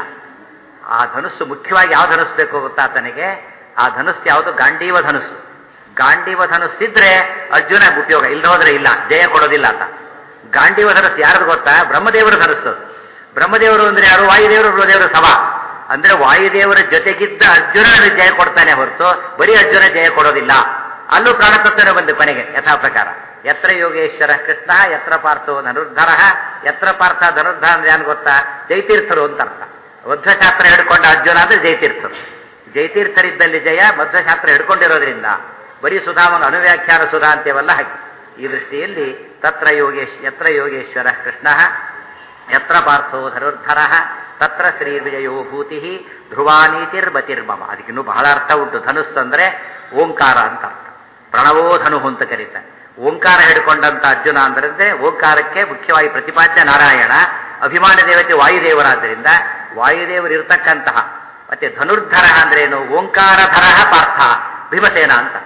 ಆ ಧನುಸ್ಸು ಮುಖ್ಯವಾಗಿ ಯಾವ ಧನುಸ್ ಬೇಕು ಗೊತ್ತಾ ಆತನಿಗೆ ಆ ಧನುಸ್ ಯಾವುದು ಗಾಂಡೀವ ಧನುಸ್ಸು ಗಾಂಡೀವ ಧನುಸ್ಸಿದ್ರೆ ಅರ್ಜುನ ಉಪಯೋಗ ಇಲ್ಲದ ಹೋದ್ರೆ ಇಲ್ಲ ಜಯ ಕೊಡೋದಿಲ್ಲ ಆತ ಗಾಂಡೀವ ಧನುಸ್ಸು ಯಾರದು ಗೊತ್ತಾ ಬ್ರಹ್ಮದೇವರ ಧನುಸ್ಸು ಬ್ರಹ್ಮದೇವರು ಅಂದ್ರೆ ಯಾರು ವಾಯುದೇವರು ಬ್ರಹ್ಮದೇವರ ಸಭಾ ಅಂದ್ರೆ ವಾಯುದೇವರ ಜೊತೆಗಿದ್ದ ಅರ್ಜುನ ಜಯ ಕೊಡ್ತಾನೆ ಹೊರತು ಬರೀ ಅರ್ಜುನ ಜಯ ಕೊಡೋದಿಲ್ಲ ಅಲ್ಲೂ ಪ್ರಾಣತತ್ವನೇ ಬಂದು ಕೊನೆಗೆ ಯಥಾ ಪ್ರಕಾರ ಯತ್ರ ಯೋಗೇಶ್ವರ ಕೃಷ್ಣ ಯತ್ರ ಪಾರ್ಥೋ ಧನುರ್ಧರ ಯತ್ರ ಪಾರ್ಥ ಧನುರ್ಧರ ಅಂದ್ರೆ ಏನು ಗೊತ್ತಾ ಜೈತೀರ್ಥರು ಅಂತ ಅರ್ಥ ಮಧ್ವಶಾಸ್ತ್ರ ಹಿಡ್ಕೊಂಡ ಅರ್ಜುನ ಅಂದ್ರೆ ಜೈತೀರ್ಥರು ಜೈತೀರ್ಥರಿದ್ದಲ್ಲಿ ಜಯ ಮಧ್ವಶಾಸ್ತ್ರ ಹಿಡ್ಕೊಂಡಿರೋದ್ರಿಂದ ಬರೀ ಸುಧಾಮನ ಅನುವ್ಯಾಖ್ಯಾನ ಸುಧಾ ಅಂತೇವಲ್ಲ ಹಾಕಿ ಈ ದೃಷ್ಟಿಯಲ್ಲಿ ತತ್ರ ಯೋಗೇಶ್ ಯತ್ರ ಯೋಗೇಶ್ವರ ಕೃಷ್ಣ ಯತ್ರ ಪಾರ್ಥೋ ಧನುರ್ಧರ ತತ್ರ ಶ್ರೀ ವಿಜಯೋ ಭೂತಿ ಧ್ರುವಾನೀತಿರ್ಮತಿರ್ಮಮ ಅದಕ್ಕಿನ್ನೂ ಬಹಳ ಅರ್ಥ ಉಂಟು ಧನುಸ್ ಅಂದ್ರೆ ಓಂಕಾರ ಅಂತ ಅರ್ಥ ಪ್ರಣವೋ ಧನು ಅಂತ ಕರೀತಾರೆ ಓಂಕಾರ ಹಿಡ್ಕೊಂಡಂತ ಅರ್ಜುನ ಅಂದ್ರೆ ಓಂಕಾರಕ್ಕೆ ಮುಖ್ಯವಾಗಿ ಪ್ರತಿಪಾದ್ಯ ನಾರಾಯಣ ಅಭಿಮಾನ ದೇವತೆ ವಾಯುದೇವರಾದ್ದರಿಂದ ವಾಯುದೇವರು ಇರತಕ್ಕಂತಹ ಮತ್ತೆ ಧನುರ್ಧರ ಅಂದ್ರೇನು ಓಂಕಾರಧರ ಪಾರ್ಥ ಭೀಮಸೇನ ಅಂತ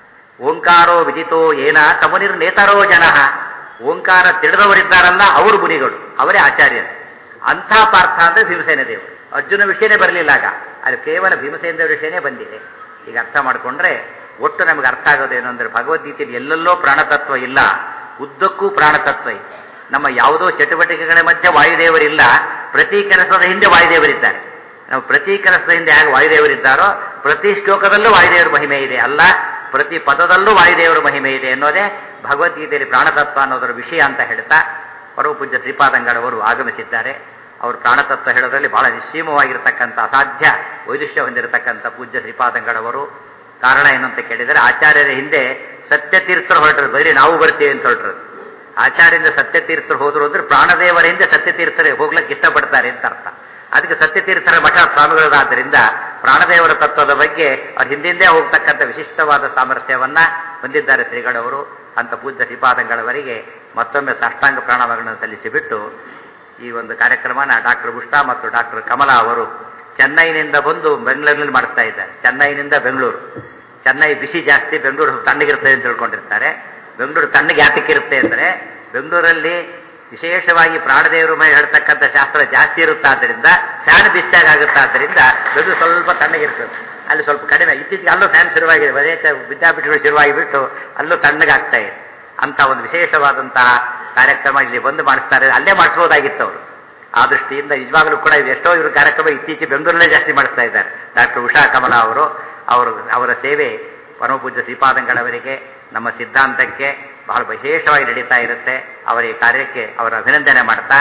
ಓಂಕಾರೋ ವಿದಿತೋ ಏನ ತಮುನಿರ್ ನೇತರೋ ಜನ ಓಂಕಾರ ತಿಳಿದವರಿದ್ದಾರಲ್ಲ ಅವರು ಮುನಿಗಳು ಅವರೇ ಆಚಾರ್ಯರು ಅಂಥ ಪಾರ್ಥ ಅಂದ್ರೆ ಭೀಮಸೇನ ದೇವರು ಅರ್ಜುನ ವಿಷಯನೇ ಬರಲಿಲ್ಲ ಆಗ ಅದು ಕೇವಲ ಭೀಮಸೇನ ದೇವರ ವಿಷಯನೇ ಬಂದಿದೆ ಈಗ ಅರ್ಥ ಮಾಡಿಕೊಂಡ್ರೆ ಒಟ್ಟು ನಮಗೆ ಅರ್ಥ ಆಗೋದೇನು ಅಂದ್ರೆ ಭಗವದ್ಗೀತೆಯಲ್ಲಿ ಎಲ್ಲೆಲ್ಲೋ ಪ್ರಾಣತತ್ವ ಇಲ್ಲ ಉದ್ದಕ್ಕೂ ಪ್ರಾಣತತ್ವ ಇದೆ ನಮ್ಮ ಯಾವುದೋ ಚಟುವಟಿಕೆಗಳ ಮಧ್ಯೆ ವಾಯುದೇವರಿಲ್ಲ ಪ್ರತಿ ಕೆಲಸದ ಹಿಂದೆ ವಾಯುದೇವರಿದ್ದಾರೆ ನಾವು ಪ್ರತಿ ಕೆಲಸದ ಹಿಂದೆ ಹೇಗೆ ವಾಯುದೇವರಿದ್ದಾರೋ ಪ್ರತಿ ಶ್ಲೋಕದಲ್ಲೂ ವಾಯುದೇವರ ಮಹಿಮೆ ಇದೆ ಅಲ್ಲ ಪ್ರತಿ ಪದದಲ್ಲೂ ವಾಯುದೇವರ ಮಹಿಮೆ ಇದೆ ಅನ್ನೋದೇ ಭಗವದ್ಗೀತೆಯಲ್ಲಿ ಪ್ರಾಣತತ್ವ ಅನ್ನೋದರ ವಿಷಯ ಅಂತ ಹೇಳ್ತಾ ಪರಮಪೂಜ್ಯ ಶ್ರೀಪಾದಂಗಳವರು ಆಗಮಿಸಿದ್ದಾರೆ ಅವರು ಪ್ರಾಣತತ್ವ ಹೇಳೋದ್ರಲ್ಲಿ ಬಹಳ ನಿಶ್ಚೀಮವಾಗಿರ್ತಕ್ಕಂಥ ಅಸಾಧ್ಯ ವೈದುಷ್ಯ ಹೊಂದಿರತಕ್ಕಂಥ ಪೂಜ್ಯ ಶ್ರೀಪಾದಂಗಳವರು ಕಾರಣ ಏನು ಅಂತ ಕೇಳಿದರೆ ಆಚಾರ್ಯರ ಹಿಂದೆ ಸತ್ಯತೀರ್ಥರು ಹೊರಟರು ಬರೀ ನಾವು ಬರ್ತೀವಿ ಅಂತ ಹೊರಟರು ಆಚಾರ್ಯರಿಂದ ಸತ್ಯತೀರ್ಥರು ಹೋದ್ರು ಅಂದ್ರೆ ಪ್ರಾಣದೇವರ ಹಿಂದೆ ಸತ್ಯತೀರ್ಥರೇ ಹೋಗ್ಲಿಕ್ಕೆ ಇಷ್ಟಪಡ್ತಾರೆ ಅಂತ ಅರ್ಥ ಅದಕ್ಕೆ ಸತ್ಯತೀರ್ಥರ ಮಠ ಸ್ವಾಮಿಗಳಾದ್ದರಿಂದ ಪ್ರಾಣದೇವರ ತತ್ವದ ಬಗ್ಗೆ ಅವ್ರ ಹಿಂದಿಂದೇ ಹೋಗ್ತಕ್ಕಂಥ ವಿಶಿಷ್ಟವಾದ ಸಾಮರ್ಥ್ಯವನ್ನ ಹೊಂದಿದ್ದಾರೆ ಶ್ರೀಗಳವರು ಅಂತ ಪೂಜ್ಯ ಶ್ರೀಪಾದಂಗಳವರಿಗೆ ಮತ್ತೊಮ್ಮೆ ಸಾಷ್ಟಾಂಗ ಪ್ರಾಣಗಳನ್ನು ಸಲ್ಲಿಸಿಬಿಟ್ಟು ಈ ಒಂದು ಕಾರ್ಯಕ್ರಮನ ಡಾಕ್ಟರ್ ಬುಷ್ಟಾ ಮತ್ತು ಡಾಕ್ಟರ್ ಕಮಲಾ ಅವರು ಚೆನ್ನೈನಿಂದ ಬಂದು ಬೆಂಗಳೂರಿನಲ್ಲಿ ಮಾಡಿಸ್ತಾ ಇದ್ದಾರೆ ಚೆನ್ನೈನಿಂದ ಬೆಂಗಳೂರು ಚೆನ್ನೈ ಬಿಸಿ ಜಾಸ್ತಿ ಬೆಂಗಳೂರು ತಣ್ಣಗಿರುತ್ತೆ ಅಂತ ತಿಳ್ಕೊಂಡಿರ್ತಾರೆ ಬೆಂಗಳೂರು ತಣ್ಣಗೆ ಯಾತಕ್ಕಿರುತ್ತೆ ಅಂದರೆ ಬೆಂಗಳೂರಲ್ಲಿ ವಿಶೇಷವಾಗಿ ಪ್ರಾಣದೇವರ ಮೇಲೆ ಹೇಳ್ತಕ್ಕಂಥ ಶಾಸ್ತ್ರ ಜಾಸ್ತಿ ಇರುತ್ತಾದ್ದರಿಂದ ಫ್ಯಾನ್ ಬಿಸ್ತಾಗ ಆಗುತ್ತಾದ್ದರಿಂದ ಬೆಂಗಳೂರು ಸ್ವಲ್ಪ ತಣ್ಣಗಿರ್ತದೆ ಅಲ್ಲಿ ಸ್ವಲ್ಪ ಕಡಿಮೆ ಇತ್ತೀಚೆಗೆ ಅಲ್ಲೂ ಫ್ಯಾನ್ ಶುರುವಾಗಿದೆ ಅನೇಕ ವಿದ್ಯಾಪೀಠಗಳು ಶುರುವಾಗಿ ಬಿಟ್ಟು ಅಲ್ಲೂ ತಣ್ಣಗಾಗ್ತಾ ಇದೆ ಅಂತ ಒಂದು ವಿಶೇಷವಾದಂತಹ ಕಾರ್ಯಕ್ರಮ ಇಲ್ಲಿ ಬಂದು ಮಾಡಿಸ್ತಾರೆ ಅಲ್ಲೇ ಮಾಡಿಸ್ಬೋದಾಗಿತ್ತು ಅವರು ಆ ದೃಷ್ಟಿಯಿಂದ ನಿಜವಾಗ್ಲೂ ಕೂಡ ಇದು ಎಷ್ಟೋ ಇವರು ಕಾರ್ಯಕ್ರಮ ಇತ್ತೀಚೆಗೆ ಬೆಂಗಳೂರಲ್ಲೇ ಜಾಸ್ತಿ ಮಾಡಿಸ್ತಾ ಇದ್ದಾರೆ ಡಾಕ್ಟರ್ ಉಷಾ ಕಮಲಾ ಅವರು ಅವರು ಅವರ ಸೇವೆ ಪರಮಪೂಜ್ಯ ಶ್ರೀಪಾದಂಗಳವರಿಗೆ ನಮ್ಮ ಸಿದ್ಧಾಂತಕ್ಕೆ ಬಹಳ ವಿಶೇಷವಾಗಿ ನಡೀತಾ ಇರುತ್ತೆ ಅವರ ಈ ಕಾರ್ಯಕ್ಕೆ ಅವರ ಅಭಿನಂದನೆ ಮಾಡ್ತಾ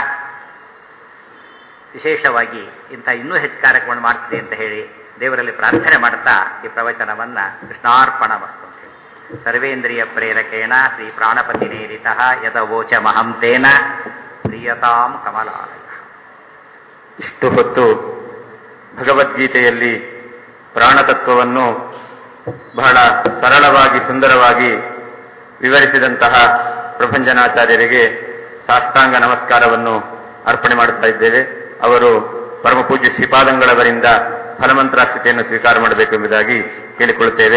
ವಿಶೇಷವಾಗಿ ಇಂಥ ಇನ್ನೂ ಹೆಚ್ಚು ಕಾರ್ಯಕ್ರಮ ಮಾಡಿಸಿದೆ ಅಂತ ಹೇಳಿ ದೇವರಲ್ಲಿ ಪ್ರಾರ್ಥನೆ ಮಾಡ್ತಾ ಈ ಪ್ರವಚನವನ್ನ ಕೃಷ್ಣಾರ್ಪಣ ಮಸ್ತು ಅಂತ ಹೇಳಿ ಸರ್ವೇಂದ್ರಿಯ ಪ್ರೇರಕೇಣ ಶ್ರೀ ಪ್ರಾಣಪತಿ ನೇರಿತ ಯದ ವೋಚ ಮಹಂತೇನ ಪ್ರಿಯತಾಂ ಕಮಲಾಲಯ ಇಷ್ಟು ಹೊತ್ತು ಭಗವದ್ಗೀತೆಯಲ್ಲಿ ಪ್ರಾಣತತ್ವವನ್ನು ಬಹಳ ಸರಳವಾಗಿ ಸುಂದರವಾಗಿ ವಿವರಿಸಿದಂತಹ ಪ್ರಭಂಜನಾಚಾರ್ಯರಿಗೆ ಸಾಷ್ಟಾಂಗ ನಮಸ್ಕಾರವನ್ನು ಅರ್ಪಣೆ ಮಾಡುತ್ತಾ ಇದ್ದೇವೆ ಅವರು ಪರಮಪೂಜ್ಯ ಶ್ರೀಪಾದಂಗಳವರಿಂದ ಫಲಮಂತ್ರಾಕ್ಷತೆಯನ್ನು ಸ್ವೀಕಾರ ಮಾಡಬೇಕೆಂಬುದಾಗಿ ಕೇಳಿಕೊಳ್ಳುತ್ತೇವೆ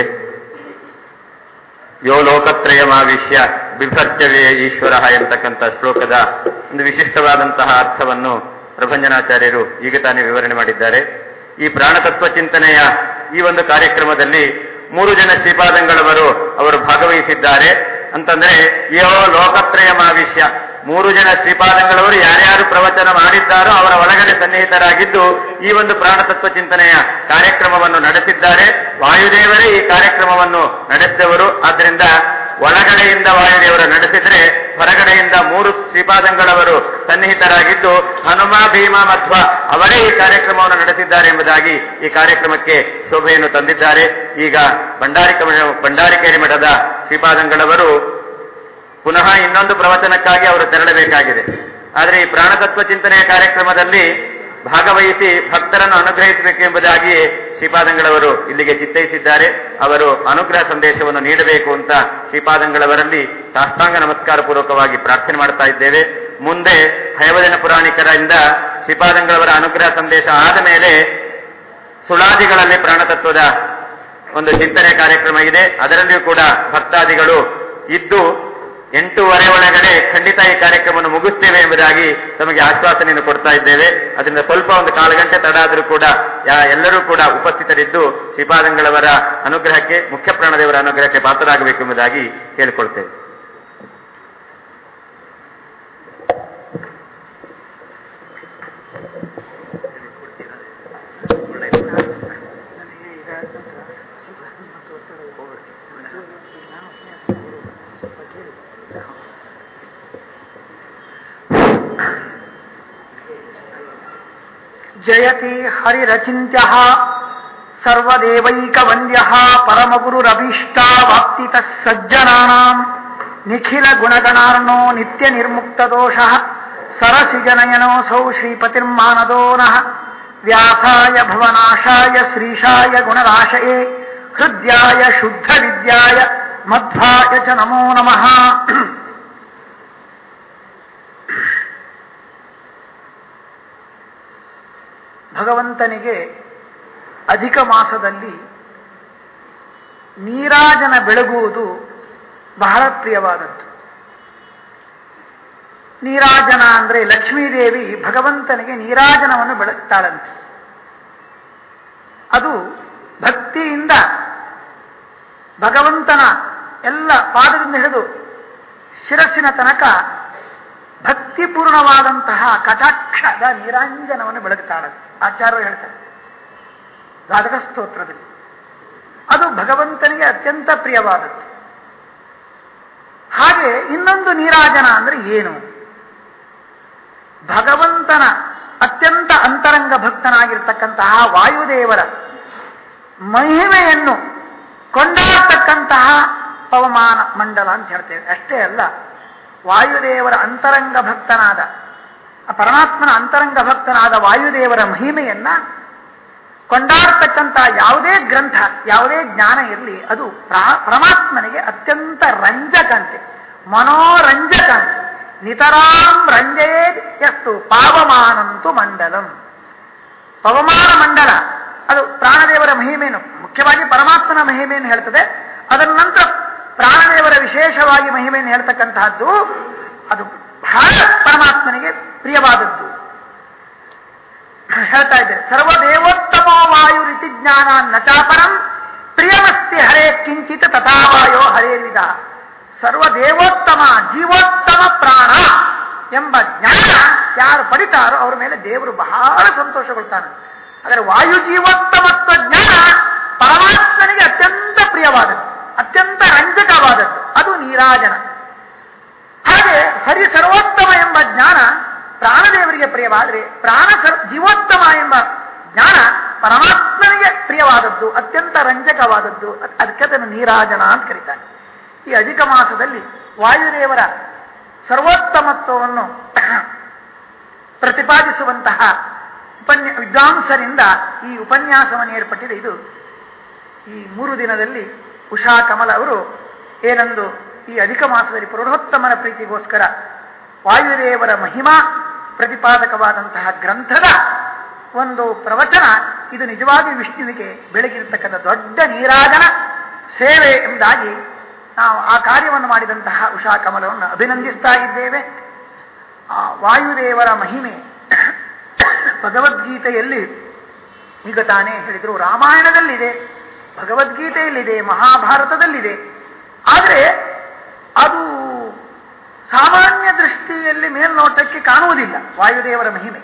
ಯೋ ಲೋಕತ್ರಯಮಾವಿಷ್ಯ ಬಿಭರ್ತ್ಯವೇ ಈಶ್ವರ ಎಂಬತಕ್ಕಂಥ ಶ್ಲೋಕದ ಒಂದು ವಿಶಿಷ್ಟವಾದಂತಹ ಅರ್ಥವನ್ನು ಪ್ರಭಂಜನಾಚಾರ್ಯರು ಈಗ ತಾನೇ ವಿವರಣೆ ಮಾಡಿದ್ದಾರೆ ಈ ಪ್ರಾಣತತ್ವ ಚಿಂತನೆಯ ಈ ಒಂದು ಕಾರ್ಯಕ್ರಮದಲ್ಲಿ ಮೂರು ಜನ ಶ್ರೀಪಾದಂಗಳವರು ಅವರು ಭಾಗವಹಿಸಿದ್ದಾರೆ ಅಂತಂದ್ರೆ ಯೋ ಲೋಕತ್ರಯಮಾವಿಷ್ಯ ಮೂರು ಜನ ಶ್ರೀಪಾದಂಗಳವರು ಯಾರ್ಯಾರು ಪ್ರವಚನ ಮಾಡಿದ್ದಾರೋ ಅವರ ಒಳಗಡೆ ಸನ್ನಿಹಿತರಾಗಿದ್ದು ಈ ಒಂದು ಪ್ರಾಣತತ್ವ ಚಿಂತನೆಯ ಕಾರ್ಯಕ್ರಮವನ್ನು ನಡೆಸಿದ್ದಾರೆ ವಾಯುದೇವರೇ ಈ ಕಾರ್ಯಕ್ರಮವನ್ನು ನಡೆಸಿದವರು ಆದ್ದರಿಂದ ಒಳಗಡೆಯಿಂದ ವಾಯುದೇವರು ನಡೆಸಿದ್ರೆ ಹೊರಗಡೆಯಿಂದ ಮೂರು ಶ್ರೀಪಾದಂಗಳವರು ಸನ್ನಿಹಿತರಾಗಿದ್ದು ಹನುಮ ಭೀಮ ಮಧ್ವ ಅವರೇ ಈ ಕಾರ್ಯಕ್ರಮವನ್ನು ನಡೆಸಿದ್ದಾರೆ ಎಂಬುದಾಗಿ ಈ ಕಾರ್ಯಕ್ರಮಕ್ಕೆ ಶೋಭೆಯನ್ನು ತಂದಿದ್ದಾರೆ ಈಗ ಭಂಡಾರಿಕ ಭಂಡಾರಿಕೇರಿ ಮಠದ ಶ್ರೀಪಾದಂಗಳವರು ಪುನಃ ಇನ್ನೊಂದು ಪ್ರವಚನಕ್ಕಾಗಿ ಅವರು ತೆರಳಬೇಕಾಗಿದೆ ಆದರೆ ಈ ಪ್ರಾಣತತ್ವ ಚಿಂತನೆಯ ಕಾರ್ಯಕ್ರಮದಲ್ಲಿ ಭಾಗವಹಿಸಿ ಭಕ್ತರನ್ನು ಅನುಗ್ರಹಿಸಬೇಕೆಂಬುದಾಗಿ ಶ್ರೀಪಾದಂಗಳವರು ಇಲ್ಲಿಗೆ ಚಿತ್ತೈಸಿದ್ದಾರೆ ಅವರು ಅನುಗ್ರಹ ಸಂದೇಶವನ್ನು ನೀಡಬೇಕು ಅಂತ ಶ್ರೀಪಾದಂಗಳವರಲ್ಲಿ ಸಾಷ್ಟಾಂಗ ನಮಸ್ಕಾರ ಪೂರ್ವಕವಾಗಿ ಪ್ರಾರ್ಥನೆ ಮಾಡ್ತಾ ಇದ್ದೇವೆ ಮುಂದೆ ಹಯವದನ ಪುರಾಣಿಕರಿಂದ ಶ್ರೀಪಾದಂಗಳವರ ಅನುಗ್ರಹ ಸಂದೇಶ ಆದ ಮೇಲೆ ಸುಳಾದಿಗಳಲ್ಲಿ ಪ್ರಾಣತತ್ವದ ಒಂದು ಚಿಂತನೆ ಕಾರ್ಯಕ್ರಮ ಇದೆ ಅದರಲ್ಲಿಯೂ ಕೂಡ ಭಕ್ತಾದಿಗಳು ಇದ್ದು ಎಂಟೂವರೆ ಒಳಗಡೆ ಖಂಡಿತ ಈ ಕಾರ್ಯಕ್ರಮವನ್ನು ಮುಗಿಸ್ತೇವೆ ಎಂಬುದಾಗಿ ತಮಗೆ ಆಶ್ವಾಸನೆಯನ್ನು ಕೊಡ್ತಾ ಇದ್ದೇವೆ ಅದರಿಂದ ಸ್ವಲ್ಪ ಒಂದು ಕಾಲು ಗಂಟೆ ತಡ ಆದರೂ ಕೂಡ ಯಾ- ಎಲ್ಲರೂ ಕೂಡ ಉಪಸ್ಥಿತರಿದ್ದು ಶ್ರೀಪಾದಂಗಳವರ ಅನುಗ್ರಹಕ್ಕೆ ಮುಖ್ಯ ಪ್ರಾಣದೇವರ ಅನುಗ್ರಹಕ್ಕೆ ಪಾತ್ರರಾಗಬೇಕೆಂಬುದಾಗಿ ಕೇಳಿಕೊಳ್ತೇವೆ ಜಯತಿ ಹರಿರಚಿಂತ್ಯ ಸರ್ವದೇವೈಕವಂದ್ಯ ಪರಮಗುರುರಭೀಷ್ಟಾವಾಪ್ತಿತ ಸಜ್ಜನಾನಾಂ ನಿಖಿಲ ಗುಣಗಣಾರ್ಣೋ ನಿತ್ಯ ನಿರ್ಮುಕ್ತದೋಷ ಸರಸಿಜನಯನೋऽಸೌ ಶ್ರೀಪತಿರ್ಮಾನದೋ ನಃ ವ್ಯಾಸಾಯ ಭವನಾಶಾಯ ಶ್ರೀಶಾಯ ಗುಣರಾಶಯೇ ಹೃದ್ಯಾಯ ಶುದ್ಧ ವಿದ್ಯಾಯ ಮಧ್ವಾಯ ಚ ನಮೋ ನಮಃ ಭಗವಂತನಿಗೆ ಅಧಿಕ ಮಾಸದಲ್ಲಿ ನೀರಾಜನ ಬೆಳಗುವುದು ಬಹಳ ಪ್ರಿಯವಾದದ್ದು ನೀರಾಜನ ಅಂದ್ರೆ ಲಕ್ಷ್ಮೀದೇವಿ ಭಗವಂತನಿಗೆ ನೀರಾಜನವನ್ನು ಬೆಳಗ್ತಾಳಂತೆ ಅದು ಭಕ್ತಿಯಿಂದ ಭಗವಂತನ ಎಲ್ಲ ಪಾದದಿಂದ ಹಿಡಿದು ಶಿರಸ್ಸಿನ ತನಕ ಭಕ್ತಿಪೂರ್ಣವಾದಂತಹ ಕಟಾಕ್ಷದ ನೀರಾಂಜನವನ್ನು ಬೆಳಗುತ್ತಾಳೆ ಆಚಾರ್ಯರು ಹೇಳ್ತಾರೆ ದ್ವಾದಕ ಸ್ತೋತ್ರದಲ್ಲಿ ಅದು ಭಗವಂತನಿಗೆ ಅತ್ಯಂತ ಪ್ರಿಯವಾದದ್ದು ಹಾಗೆ ಇನ್ನೊಂದು ನೀರಾಜನ ಅಂದ್ರೆ ಏನು ಭಗವಂತನ ಅತ್ಯಂತ ಅಂತರಂಗ ಭಕ್ತನಾಗಿರ್ತಕ್ಕಂತಹ ವಾಯುದೇವರ ಮಹಿಮೆಯನ್ನು ಕೊಂಡಾಡ್ತಕ್ಕಂತಹ ಪವಮಾನ ಮಂಡಲ ಅಂತ ಹೇಳ್ತೇವೆ ಅಷ್ಟೇ ಅಲ್ಲ ವಾಯುದೇವರ ಅಂತರಂಗ ಭಕ್ತನಾದ ಆ ಪರಮಾತ್ಮನ ಅಂತರಂಗ ಭಕ್ತನಾದ ವಾಯುದೇವರ ಮಹಿಮೆಯನ್ನ ಕೊಂಡಾಡ್ತಕ್ಕಂತಹ ಯಾವುದೇ ಗ್ರಂಥ ಯಾವುದೇ ಜ್ಞಾನ ಇರಲಿ ಅದು ಪ್ರಾ- ಪರಮಾತ್ಮನಿಗೆ ಅತ್ಯಂತ ರಂಜಕಂತೆ ಮನೋರಂಜಕಂತೆ ನಿತರಾಂ ರಂಜಯೇ ಎಷ್ಟು ಪಾವಮಾನಂತು ಮಂಡಲಂ ಪವಮಾನ ಮಂಡಲ ಅದು ಪ್ರಾಣದೇವರ ಮಹಿಮೆಯನ್ನು ಮುಖ್ಯವಾಗಿ ಪರಮಾತ್ಮನ ಮಹಿಮೆಯನ್ನು ಹೇಳ್ತದೆ ಅದರ ನಂತರ ಪ್ರಾಣದೇವರ ವಿಶೇಷವಾಗಿ ಮಹಿಮೆಯನ್ನು ಹೇಳ್ತಕ್ಕಂತಹದ್ದು ಅದು ಬಹಳ ಪರಮಾತ್ಮನಿಗೆ ಪ್ರಿಯವಾದದ್ದು ಹೇಳ್ತಾ ಇದ್ದಾರೆ ಸರ್ವದೇವೋತ್ತಮೋ ವಾಯು ರೀತಿ ಜ್ಞಾನ ನಚಾಪರಂ ಪ್ರಿಯಮಸ್ತಿ ಹರೇ ಕಿಂಚಿತ್ ತಥಾವಾಯೋ ಹರೇವಿದ ಸರ್ವದೇವೋತ್ತಮ ಜೀವೋತ್ತಮ ಪ್ರಾಣ ಎಂಬ ಜ್ಞಾನ ಯಾರು ಪಡಿತಾರೋ ಅವ್ರ ಮೇಲೆ ದೇವರು ಬಹಳ ಸಂತೋಷಗೊಳ್ತಾನೆ ಆದರೆ ವಾಯು ಜೀವೋತ್ತಮತ್ವ ಜ್ಞಾನ ಪರಮಾತ್ಮನಿಗೆ ಅತ್ಯಂತ ಪ್ರಿಯವಾದದ್ದು ಅತ್ಯಂತ ರಂಜಕವಾದದ್ದು ಅದು ನೀರಾಜನ ಹಾಗೆ ಹರಿ ಸರ್ವೋತ್ತಮ ಎಂಬ ಜ್ಞಾನ ಪ್ರಾಣದೇವರಿಗೆ ಪ್ರಿಯವಾದರೆ ಪ್ರಾಣ ಸರ್ ಜೀವೋತ್ತಮ ಎಂಬ ಜ್ಞಾನ ಪರಮಾತ್ಮನಿಗೆ ಪ್ರಿಯವಾದದ್ದು ಅತ್ಯಂತ ರಂಜಕವಾದದ್ದು ಅದ್- ಅದಕ್ಕೆ ಅದನ್ನು ನೀರಾಜನ ಅಂತ ಕರೀತಾರೆ ಈ ಅಧಿಕ ಮಾಸದಲ್ಲಿ ವಾಯುದೇವರ ಸರ್ವೋತ್ತಮತ್ವವನ್ನು ಪ್ರತಿಪಾದಿಸುವಂತಹ ಉಪನ್ಯ ವಿದ್ವಾಂಸರಿಂದ ಈ ಉಪನ್ಯಾಸವನ್ನು ಏರ್ಪಟ್ಟಿದೆ ಇದು ಈ ಮೂರು ದಿನದಲ್ಲಿ ಉಷಾ ಕಮಲ ಅವರು ಏನೆಂದು ಈ ಅಧಿಕ ಮಾಸದಲ್ಲಿ ಪುರುಷೋತ್ತಮನ ಪ್ರೀತಿಗೋಸ್ಕರ ವಾಯುದೇವರ ಮಹಿಮಾ ಪ್ರತಿಪಾದಕವಾದಂತಹ ಗ್ರಂಥದ ಒಂದು ಪ್ರವಚನ ಇದು ನಿಜವಾಗಿ ವಿಷ್ಣುವಿಗೆ ಬೆಳಗಿರತಕ್ಕಂಥ ದೊಡ್ಡ ನೀರಾಗನ ಸೇವೆ ಎಂಬುದಾಗಿ ನಾವು ಆ ಕಾರ್ಯವನ್ನು ಮಾಡಿದಂತಹ ಉಷಾ ಕಮಲವನ್ನು ಅಭಿನಂದಿಸ್ತಾ ಇದ್ದೇವೆ ಆ ವಾಯುದೇವರ ಮಹಿಮೆ ಭಗವದ್ಗೀತೆಯಲ್ಲಿ ಈಗ ತಾನೇ ಹೇಳಿದರು ರಾಮಾಯಣದಲ್ಲಿದೆ ಭಗವದ್ಗೀತೆಯಲ್ಲಿದೆ ಮಹಾಭಾರತದಲ್ಲಿದೆ ಆದರೆ ಅದು ಸಾಮಾನ್ಯ ದೃಷ್ಟಿಯಲ್ಲಿ ಮೇಲ್ನೋಟಕ್ಕೆ ಕಾಣುವುದಿಲ್ಲ ವಾಯುದೇವರ ಮಹಿಮೆ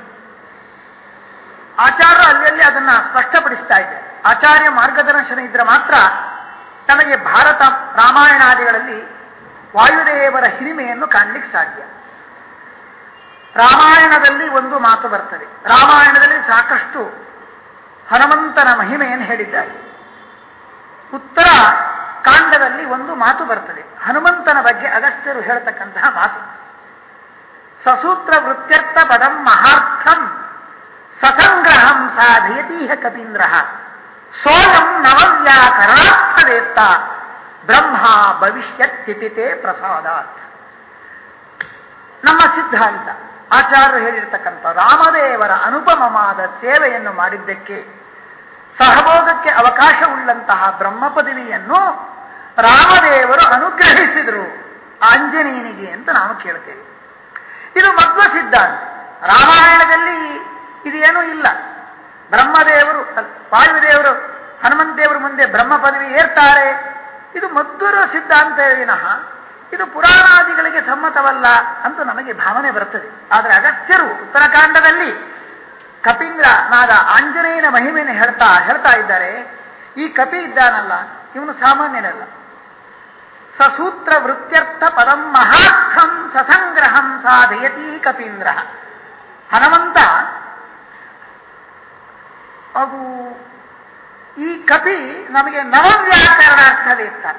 ಆಚಾರ್ಯ ಅಲ್ಲಿ ಅದನ್ನ ಸ್ಪಷ್ಟಪಡಿಸ್ತಾ ಇದ್ದಾರೆ ಆಚಾರ್ಯ ಮಾರ್ಗದರ್ಶನ ಇದ್ರೆ ಮಾತ್ರ ತನಗೆ ಭಾರತ ರಾಮಾಯಣಾದಿಗಳಲ್ಲಿ ವಾಯುದೇವರ ಹಿರಿಮೆಯನ್ನು ಕಾಣಲಿಕ್ಕೆ ಸಾಧ್ಯ ರಾಮಾಯಣದಲ್ಲಿ ಒಂದು ಮಾತು ಬರ್ತದೆ ರಾಮಾಯಣದಲ್ಲಿ ಸಾಕಷ್ಟು ಹನುಮಂತನ ಮಹಿಮೆಯನ್ನು ಹೇಳಿದ್ದಾರೆ ಉತ್ತರ ಕಾಂಡದಲ್ಲಿ ಒಂದು ಮಾತು ಬರ್ತದೆ ಹನುಮಂತನ ಬಗ್ಗೆ ಅಗಸ್ತ್ಯರು ಹೇಳ್ತಕ್ಕಂತಹ ಮಾತು ಸಸೂತ್ರ ವೃತ್ಯರ್ಥ ಪದಂ ಮಹಾರ್ಥಂ ಸಸಂಗ್ರಹಂ ಸಾಧಯತೀಹ ಕಪೀಂದ್ರ ಸೋಯಂ ನವವ್ಯಾಕರಣಾರ್ಥವೇತ್ತ ಬ್ರಹ್ಮ ಭವಿಷ್ಯತ್ಯಪಿತೆ ಪ್ರಸಾದಾತ್ ನಮ್ಮ ಸಿದ್ಧಾಂತ ಆಚಾರ್ಯರು ಹೇಳಿರ್ತಕ್ಕಂಥ ರಾಮದೇವರ ಅನುಪಮವಾದ ಸೇವೆಯನ್ನು ಮಾಡಿದ್ದಕ್ಕೆ ಸಹಭೋಗಕ್ಕೆ ಅವಕಾಶವುಳ್ಳಂತಹ ಬ್ರಹ್ಮ ಪದವಿಯನ್ನು ರಾಮದೇವರು ಅನುಗ್ರಹಿಸಿದರು ಆಂಜನೇಯನಿಗೆ ಅಂತ ನಾವು ಕೇಳ್ತೇವೆ ಇದು ಮಧ್ವ ಸಿದ್ಧಾಂತ ರಾಮಾಯಣದಲ್ಲಿ ಇದೇನೂ ಇಲ್ಲ ಬ್ರಹ್ಮದೇವರು ಅಲ್ಲ, ವಾಯುದೇವರು ಹನುಮಂತೇವರು ಮುಂದೆ ಬ್ರಹ್ಮ ಪದವಿ ಏರ್ತಾರೆ ಇದು ಮಧ್ವರ ಸಿದ್ಧಾಂತ ವಿನಃ ಇದು ಪುರಾಣಾದಿಗಳಿಗೆ ಸಮ್ಮತವಲ್ಲ ಅಂತ ನಮಗೆ ಭಾವನೆ ಬರ್ತದೆ ಆದರೆ ಅಗಸ್ತ್ಯರು ಉತ್ತರಕಾಂಡದಲ್ಲಿ ಕಪೀಂದ್ರ ನಾದ ಆಂಜನೇಯನ ಮಹಿಮೆಯನ್ನು ಹೇಳ್ತಾ ಹೇಳ್ತಾ ಇದ್ದಾರೆ ಈ ಕಪಿ ಇದ್ದಾನಲ್ಲ ಇವನು ಸಾಮಾನ್ಯನಲ್ಲ ಸಸೂತ್ರ ವೃತ್ಯರ್ಥ ಪದಂ ಮಹಾರ್ಥಂ ಸಸಂಗ್ರಹಂ ಸಾಧಯತಿ ಕಪೀಂದ್ರ ಹನುಮಂತ ಅದು ಈ ಕಪಿ ನಮಗೆ ನವವ್ಯಾಕರಣಾರ್ಥವೇ ಇರ್ತಾರೆ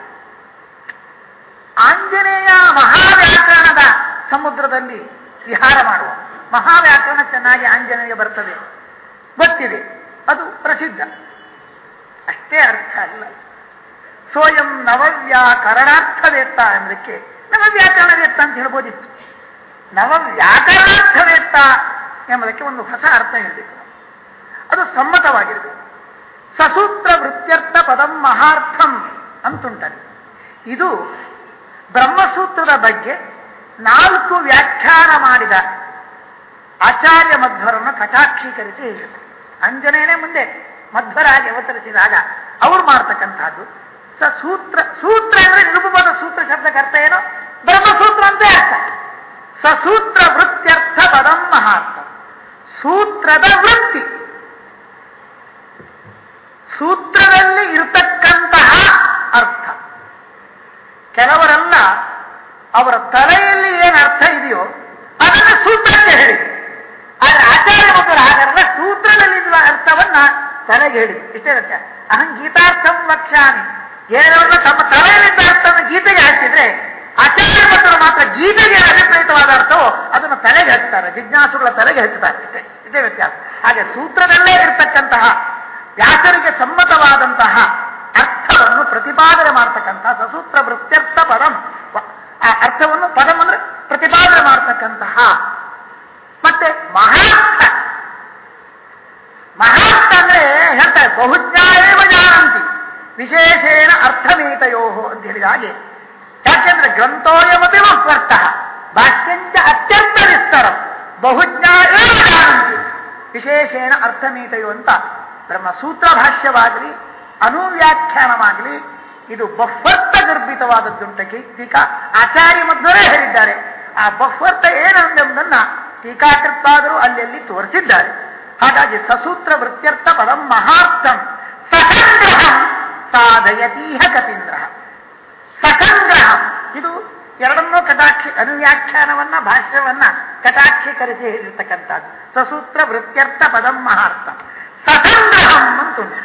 ಆಂಜನೇಯ ಮಹಾವ್ಯಾಕರಣದ ಸಮುದ್ರದಲ್ಲಿ ವಿಹಾರ ಮಾಡುವ ಮಹಾವ್ಯಾಕರಣ ಚೆನ್ನಾಗಿ ಆಂಜನೇಯ ಬರ್ತದೆ ಗೊತ್ತಿದೆ ಅದು ಪ್ರಸಿದ್ಧ ಅಷ್ಟೇ ಅರ್ಥ ಅಲ್ಲ ಸ್ವಯಂ ನವವ್ಯಾಕರಣಾರ್ಥವೇತ್ತ ಎಂಬುದಕ್ಕೆ ನವವ್ಯಾಕರಣವೇತ್ತ ಅಂತ ಹೇಳ್ಬೋದಿತ್ತು ನವವ್ಯಾಕರಣಾರ್ಥವೇತ್ತ ಎಂಬುದಕ್ಕೆ ಒಂದು ಹೊಸ ಅರ್ಥ ಹೇಳಬೇಕು ಅದು ಸಮ್ಮತವಾಗಿರಬೇಕು ಸಸೂತ್ರ ವೃತ್ಯರ್ಥ ಪದಂ ಮಹಾರ್ಥಂ ಅಂತುಂಟಲ್ಲಿ ಇದು ಬ್ರಹ್ಮಸೂತ್ರದ ಬಗ್ಗೆ ನಾಲ್ಕು ವ್ಯಾಖ್ಯಾನ ಮಾಡಿದ ಆಚಾರ್ಯ ಮಧ್ವರನ್ನು ಕಟಾಕ್ಷೀಕರಿಸಿ ಹೇಳಿದರು ಅಂಜನೇಯನೇ ಮುಂದೆ ಮಧ್ವರಾಗಿ ಅವತರಿಸಿದಾಗ ಅವ್ರು ಮಾಡ್ತಕ್ಕಂಥದ್ದು ಸ ಸೂತ್ರ ಸೂತ್ರ ಅಂದ್ರೆ ನಿರುಪವಾದ ಸೂತ್ರ ಶಬ್ದಕ್ಕೆ ಅರ್ಥ ಏನು ಬ್ರಹ್ಮಸೂತ್ರ ಅಂತ ಅರ್ಥ ಸಸೂತ್ರ ವೃತ್ಯರ್ಥ ಪದಂ ಮಹಾರ್ಥ ಸೂತ್ರದ ವೃತ್ತಿ ಸೂತ್ರದಲ್ಲಿ ಇರತಕ್ಕಂತಹ ತಲೆಗೆ ಹೇಳಿದ್ರು ಇಷ್ಟೇ ವ್ಯತ್ಯಾಸ ಅಹಂ ಗೀತಾರ್ಥಂ ವಕ್ಷ್ಯಾಮಿ ಏನನ್ನ ತಮ್ಮ ತಲೆಯಲ್ಲಿದ್ದ ಅರ್ಥವನ್ನು ಗೀತೆಗೆ ಹಾಕಿದ್ರೆ ಆಚಾರ್ಯ ಭಟ್ರು ಮಾತ್ರ ಗೀತೆಗೆ ಅಭಿಪ್ರೇತವಾದ ಅರ್ಥವು ಅದನ್ನು ತಲೆಗೆ ಹಚ್ತಾರೆ ಜಿಜ್ಞಾಸುಗಳ ತಲೆಗೆ ಹಚ್ಚುತ್ತಾರೆ ಇಷ್ಟೇ ಇದೇ ವ್ಯತ್ಯಾಸ ಹಾಗೆ ಸೂತ್ರದಲ್ಲೇ ಇರತಕ್ಕಂತಹ ವ್ಯಾಸರಿಗೆ ಸಮ್ಮತವಾದಂತಹ ಅರ್ಥವನ್ನು ಪ್ರತಿಪಾದನೆ ಮಾಡತಕ್ಕಂತಹ ಸಸೂತ್ರ ವೃತ್ಯರ್ಥ ಪದಂ ವ- ಆ ಅರ್ಥವನ್ನು ಪದಂ ಅಂದ್ರೆ ಪ್ರತಿಪಾದನೆ ಮಾಡತಕ್ಕಂತಹ ಮತ್ತೆ ಮಹಾರ್ಥ ಮಹಾರ್ಥ ಅಂದ್ರೆ ಹೇಳ್ತಾರೆ ಬಹುಜ್ಞಾಯೇವ ಜಾನಂತಿ ವಿಶೇಷೇಣ ಅರ್ಥಮೇತಯೋ ಅಂತ ಹೇಳಿದ ಹಾಗೆ ಯಾಕೆಂದ್ರೆ ಗ್ರಂಥೋಯಮತಿ ವರ್ತ ಭಾಷ್ಯಂಚ ಅತ್ಯಂತ ವಿಸ್ತರ ಬಹುಜ್ಞಾಯೇವ ಜಾನಂತಿ ವಿಶೇಷೇಣ ಅರ್ಥಮೇತಯೋ ಅಂತ ಬ್ರಹ್ಮಸೂತ್ರ ಭಾಷ್ಯವಾಗಲಿ ಅನುವ್ಯಾಖ್ಯಾನವಾಗಲಿ ಇದು ಬಹ್ವರ್ಥ ಗರ್ಭಿತವಾದದ್ದುಂಟ ಟೀಕಾ ಆಚಾರ್ಯ ಮಧ್ವರೇ ಹೇಳಿದ್ದಾರೆ ಆ ಬಹ್ವರ್ಥ ಏನೆಂಬುದನ್ನ ಟೀಕಾಕೃತ್ತಾದರೂ ಅಲ್ಲಲ್ಲಿ ತೋರಿಸಿದ್ದಾರೆ ಹಾಗಾಗಿ ಸಸೂತ್ರ ವೃತ್ಯರ್ಥ ಪದಂ ಮಹಾರ್ಥಂ ಸಸಂಗ್ರಹಂ ಸಾಧಯತೀಹ ಕಪೀಂದ್ರ ಸಸಂಗ್ರಹ ಇದು ಎರಡನ್ನೂ ಕಟಾಕ್ಷಿ ಅನುವ್ಯಾಖ್ಯಾನವನ್ನ ಭಾಷ್ಯವನ್ನ ಕಟಾಕ್ಷೀಕರಿಸಿ ಹೇಳಿರ್ತಕ್ಕಂಥದ್ದು ಸಸೂತ್ರ ವೃತ್ಯರ್ಥ ಪದಂ ಮಹಾರ್ಥ ಸಸಂಗ್ರಹಂ ಅಂತುಂಟು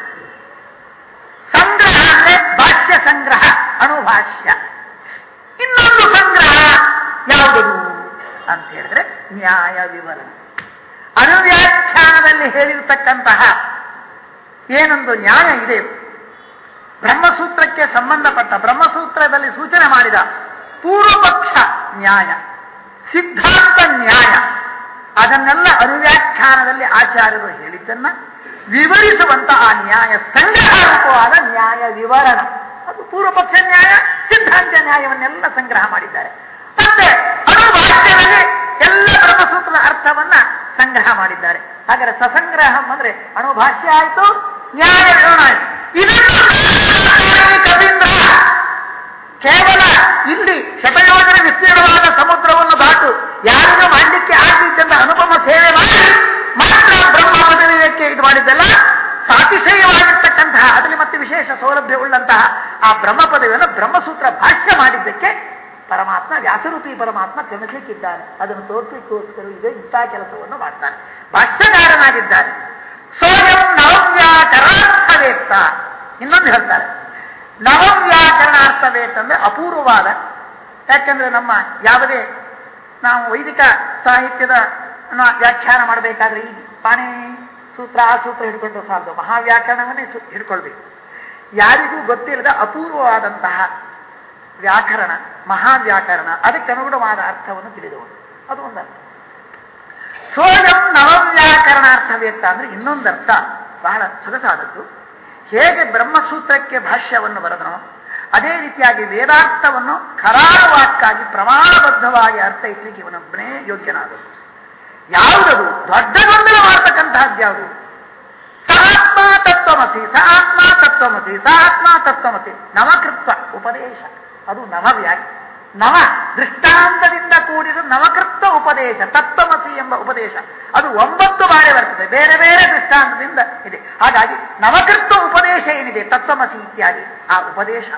ಸಂಗ್ರಹ ಅಂದ್ರೆ ಭಾಷ್ಯ ಸಂಗ್ರಹ ಅಣುಭಾಷ್ಯ ಇನ್ನೊಂದು ಸಂಗ್ರಹ ಯಾವುದದು ಅಂತ ಹೇಳಿದ್ರೆ ನ್ಯಾಯ ವಿವರಣೆ ಅನುವ್ಯಾಖ್ಯಾನದಲ್ಲಿ ಹೇಳಿರ್ತಕ್ಕಂತಹ ಏನೊಂದು ನ್ಯಾಯ ಇದೆ ಬ್ರಹ್ಮಸೂತ್ರಕ್ಕೆ ಸಂಬಂಧಪಟ್ಟ ಬ್ರಹ್ಮಸೂತ್ರದಲ್ಲಿ ಸೂಚನೆ ಮಾಡಿದ ಪೂರ್ವಪಕ್ಷ ನ್ಯಾಯ ಸಿದ್ಧಾಂತ ನ್ಯಾಯ ಅದನ್ನೆಲ್ಲ ಅನುವ್ಯಾಖ್ಯಾನದಲ್ಲಿ ಆಚಾರ್ಯರು ಹೇಳಿದ್ದನ್ನ ವಿವರಿಸುವಂತ ಆ ನ್ಯಾಯ ಸಂಗ್ರಹವಾದ ನ್ಯಾಯ ವಿವರಣ ಅದು ಪೂರ್ವಪಕ್ಷ ನ್ಯಾಯ ಸಿದ್ಧಾಂತ ನ್ಯಾಯವನ್ನೆಲ್ಲ ಸಂಗ್ರಹ ಮಾಡಿದ್ದಾರೆ ಮತ್ತೆ ಅಣುಭಾಷ್ಯದಲ್ಲಿ ಎಲ್ಲ ಬ್ರಹ್ಮಸೂತ್ರದ ಅರ್ಥವನ್ನ ಸಂಗ್ರಹ ಮಾಡಿದ್ದಾರೆ ಹಾಗಾದ್ರೆ ಸಸಂಗ್ರಹಂ ಅಂದ್ರೆ ಅಣುಭಾಷ್ಯ ಆಯ್ತು ನ್ಯಾಯ ವಿವರಣ ಆಯ್ತು ಇದನ್ನು ಕವಿಂದ್ರ ಕೇವಲ ಇಲ್ಲಿ ಶತಯೋಜನೆ ವಿಸ್ತೀರ್ಣವಾದ ಸಮುದ್ರವನ್ನು ದಾಟು ಯಾರಿಗೂ ಮಾಡಲಿಕ್ಕೆ ಆಗ್ತಿದ್ದಂತ ಅನುಪಮ ಸೇವೆ ಮಾಡಿ ಮಾತ್ರ ಬ್ರಹ್ಮ ಪದವಿಯಕ್ಕೆ ಇದು ಮಾಡಿದ್ದಲ್ಲ ಸಾತಿಶಯವಾಗಿರ್ತಕ್ಕಂತಹ ಅದರಲ್ಲಿ ಮತ್ತೆ ವಿಶೇಷ ಸೌಲಭ್ಯವುಳ್ಳಂತಹ ಆ ಬ್ರಹ್ಮ ಪದವಿಯನ್ನು ಬ್ರಹ್ಮಸೂತ್ರ ಭಾಷ್ಯ ಮಾಡಿದ್ದಕ್ಕೆ ಪರಮಾತ್ಮ ವ್ಯಾಸರೂಪಿ ಪರಮಾತ್ಮ ಕ್ರಮಿಸಲಿಕ್ಕಿದ್ದಾನೆ ಅದನ್ನು ತೋರಿಸಲಿಕ್ಕೋಸ್ಕರ ಇದೆ ಇಂಥ ಕೆಲಸವನ್ನು ಮಾಡ್ತಾನೆ ಭಾಷ್ಯಕಾರನಾಗಿದ್ದಾನೆ ಸ್ವಯಂ ನವವ್ಯಾಕರಣಾರ್ಥವೇತ್ತ ಇನ್ನೊಂದು ಹೇಳ್ತಾರೆ ನವವ್ಯಾಕರಣಾರ್ಥವೇತ್ತ ಅಂದ್ರೆ ಅಪೂರ್ವವಾದ ಯಾಕಂದ್ರೆ ನಮ್ಮ ಯಾವುದೇ ನಾವು ವೈದಿಕ ಸಾಹಿತ್ಯದ ಅನ್ನ ವ್ಯಾಖ್ಯಾನ ಮಾಡಬೇಕಾದ್ರೆ ಈ ಪಾಣಿ ಸೂತ್ರ ಆ ಸೂತ್ರ ಹಿಡ್ಕೊಂಡು ಸಾಲದು ಮಹಾವ್ಯಾಕರಣವನ್ನೇ ಸು- ಹಿಡ್ಕೊಳ್ಬೇಕು ಯಾರಿಗೂ ಗೊತ್ತಿಲ್ಲದ ಅಪೂರ್ವವಾದಂತಹ ವ್ಯಾಕರಣ ಮಹಾವ್ಯಾಕರಣ ಅದಕ್ಕೆ ಅನುಗುಣವಾದ ಅರ್ಥವನ್ನು ತಿಳಿದವರು ಅದು ಒಂದು ಅರ್ಥ ಸ್ವಯಂ ನವವ್ಯಾಕರಣಾರ್ಥವ್ಯಕ್ತ ಅಂದ್ರೆ ಇನ್ನೊಂದರ್ಥ ಬಹಳ ಸೊಗಸಾದದ್ದು ಹೇಗೆ ಬ್ರಹ್ಮಸೂತ್ರಕ್ಕೆ ಭಾಷ್ಯವನ್ನು ಬರೆದನೋ ಅದೇ ರೀತಿಯಾಗಿ ವೇದಾರ್ಥವನ್ನು ಖರಾಳವಾಕ್ಕಾಗಿ ಪ್ರಮಾಣಬದ್ಧವಾಗಿ ಅರ್ಥೈಸಲಿಕ್ಕೆ ಇವನೊಬ್ಬನೇ ಯೋಗ್ಯನಾದನು ಯಾವುದದು ದೊಡ್ಡ ಗೊಂದಲ ಮಾಡ್ತಕ್ಕಂತಹದ್ದು ಯಾವುದು ಸ ಆತ್ಮ ತತ್ವಮಸಿ ಸ ಆತ್ಮ ತತ್ವಮಸಿ ಸ ಆತ್ಮ ತತ್ವಮಸಿ ನವಕೃತ್ವ ಉಪದೇಶ ಅದು ನವವ್ಯಾಕ್ ನವ ದೃಷ್ಟಾಂತದಿಂದ ಕೂಡಿದ ನವಕೃತ್ವ ಉಪದೇಶ ತತ್ವಮಸಿ ಎಂಬ ಉಪದೇಶ ಅದು ಒಂಬತ್ತು ಬಾರಿ ಬರ್ತದೆ ಬೇರೆ ಬೇರೆ ದೃಷ್ಟಾಂತದಿಂದ ಇದೆ ಹಾಗಾಗಿ ನವಕೃತ್ವ ಉಪದೇಶ ಏನಿದೆ ತತ್ವಮಸಿ ಇತ್ಯಾದಿ ಆ ಉಪದೇಶ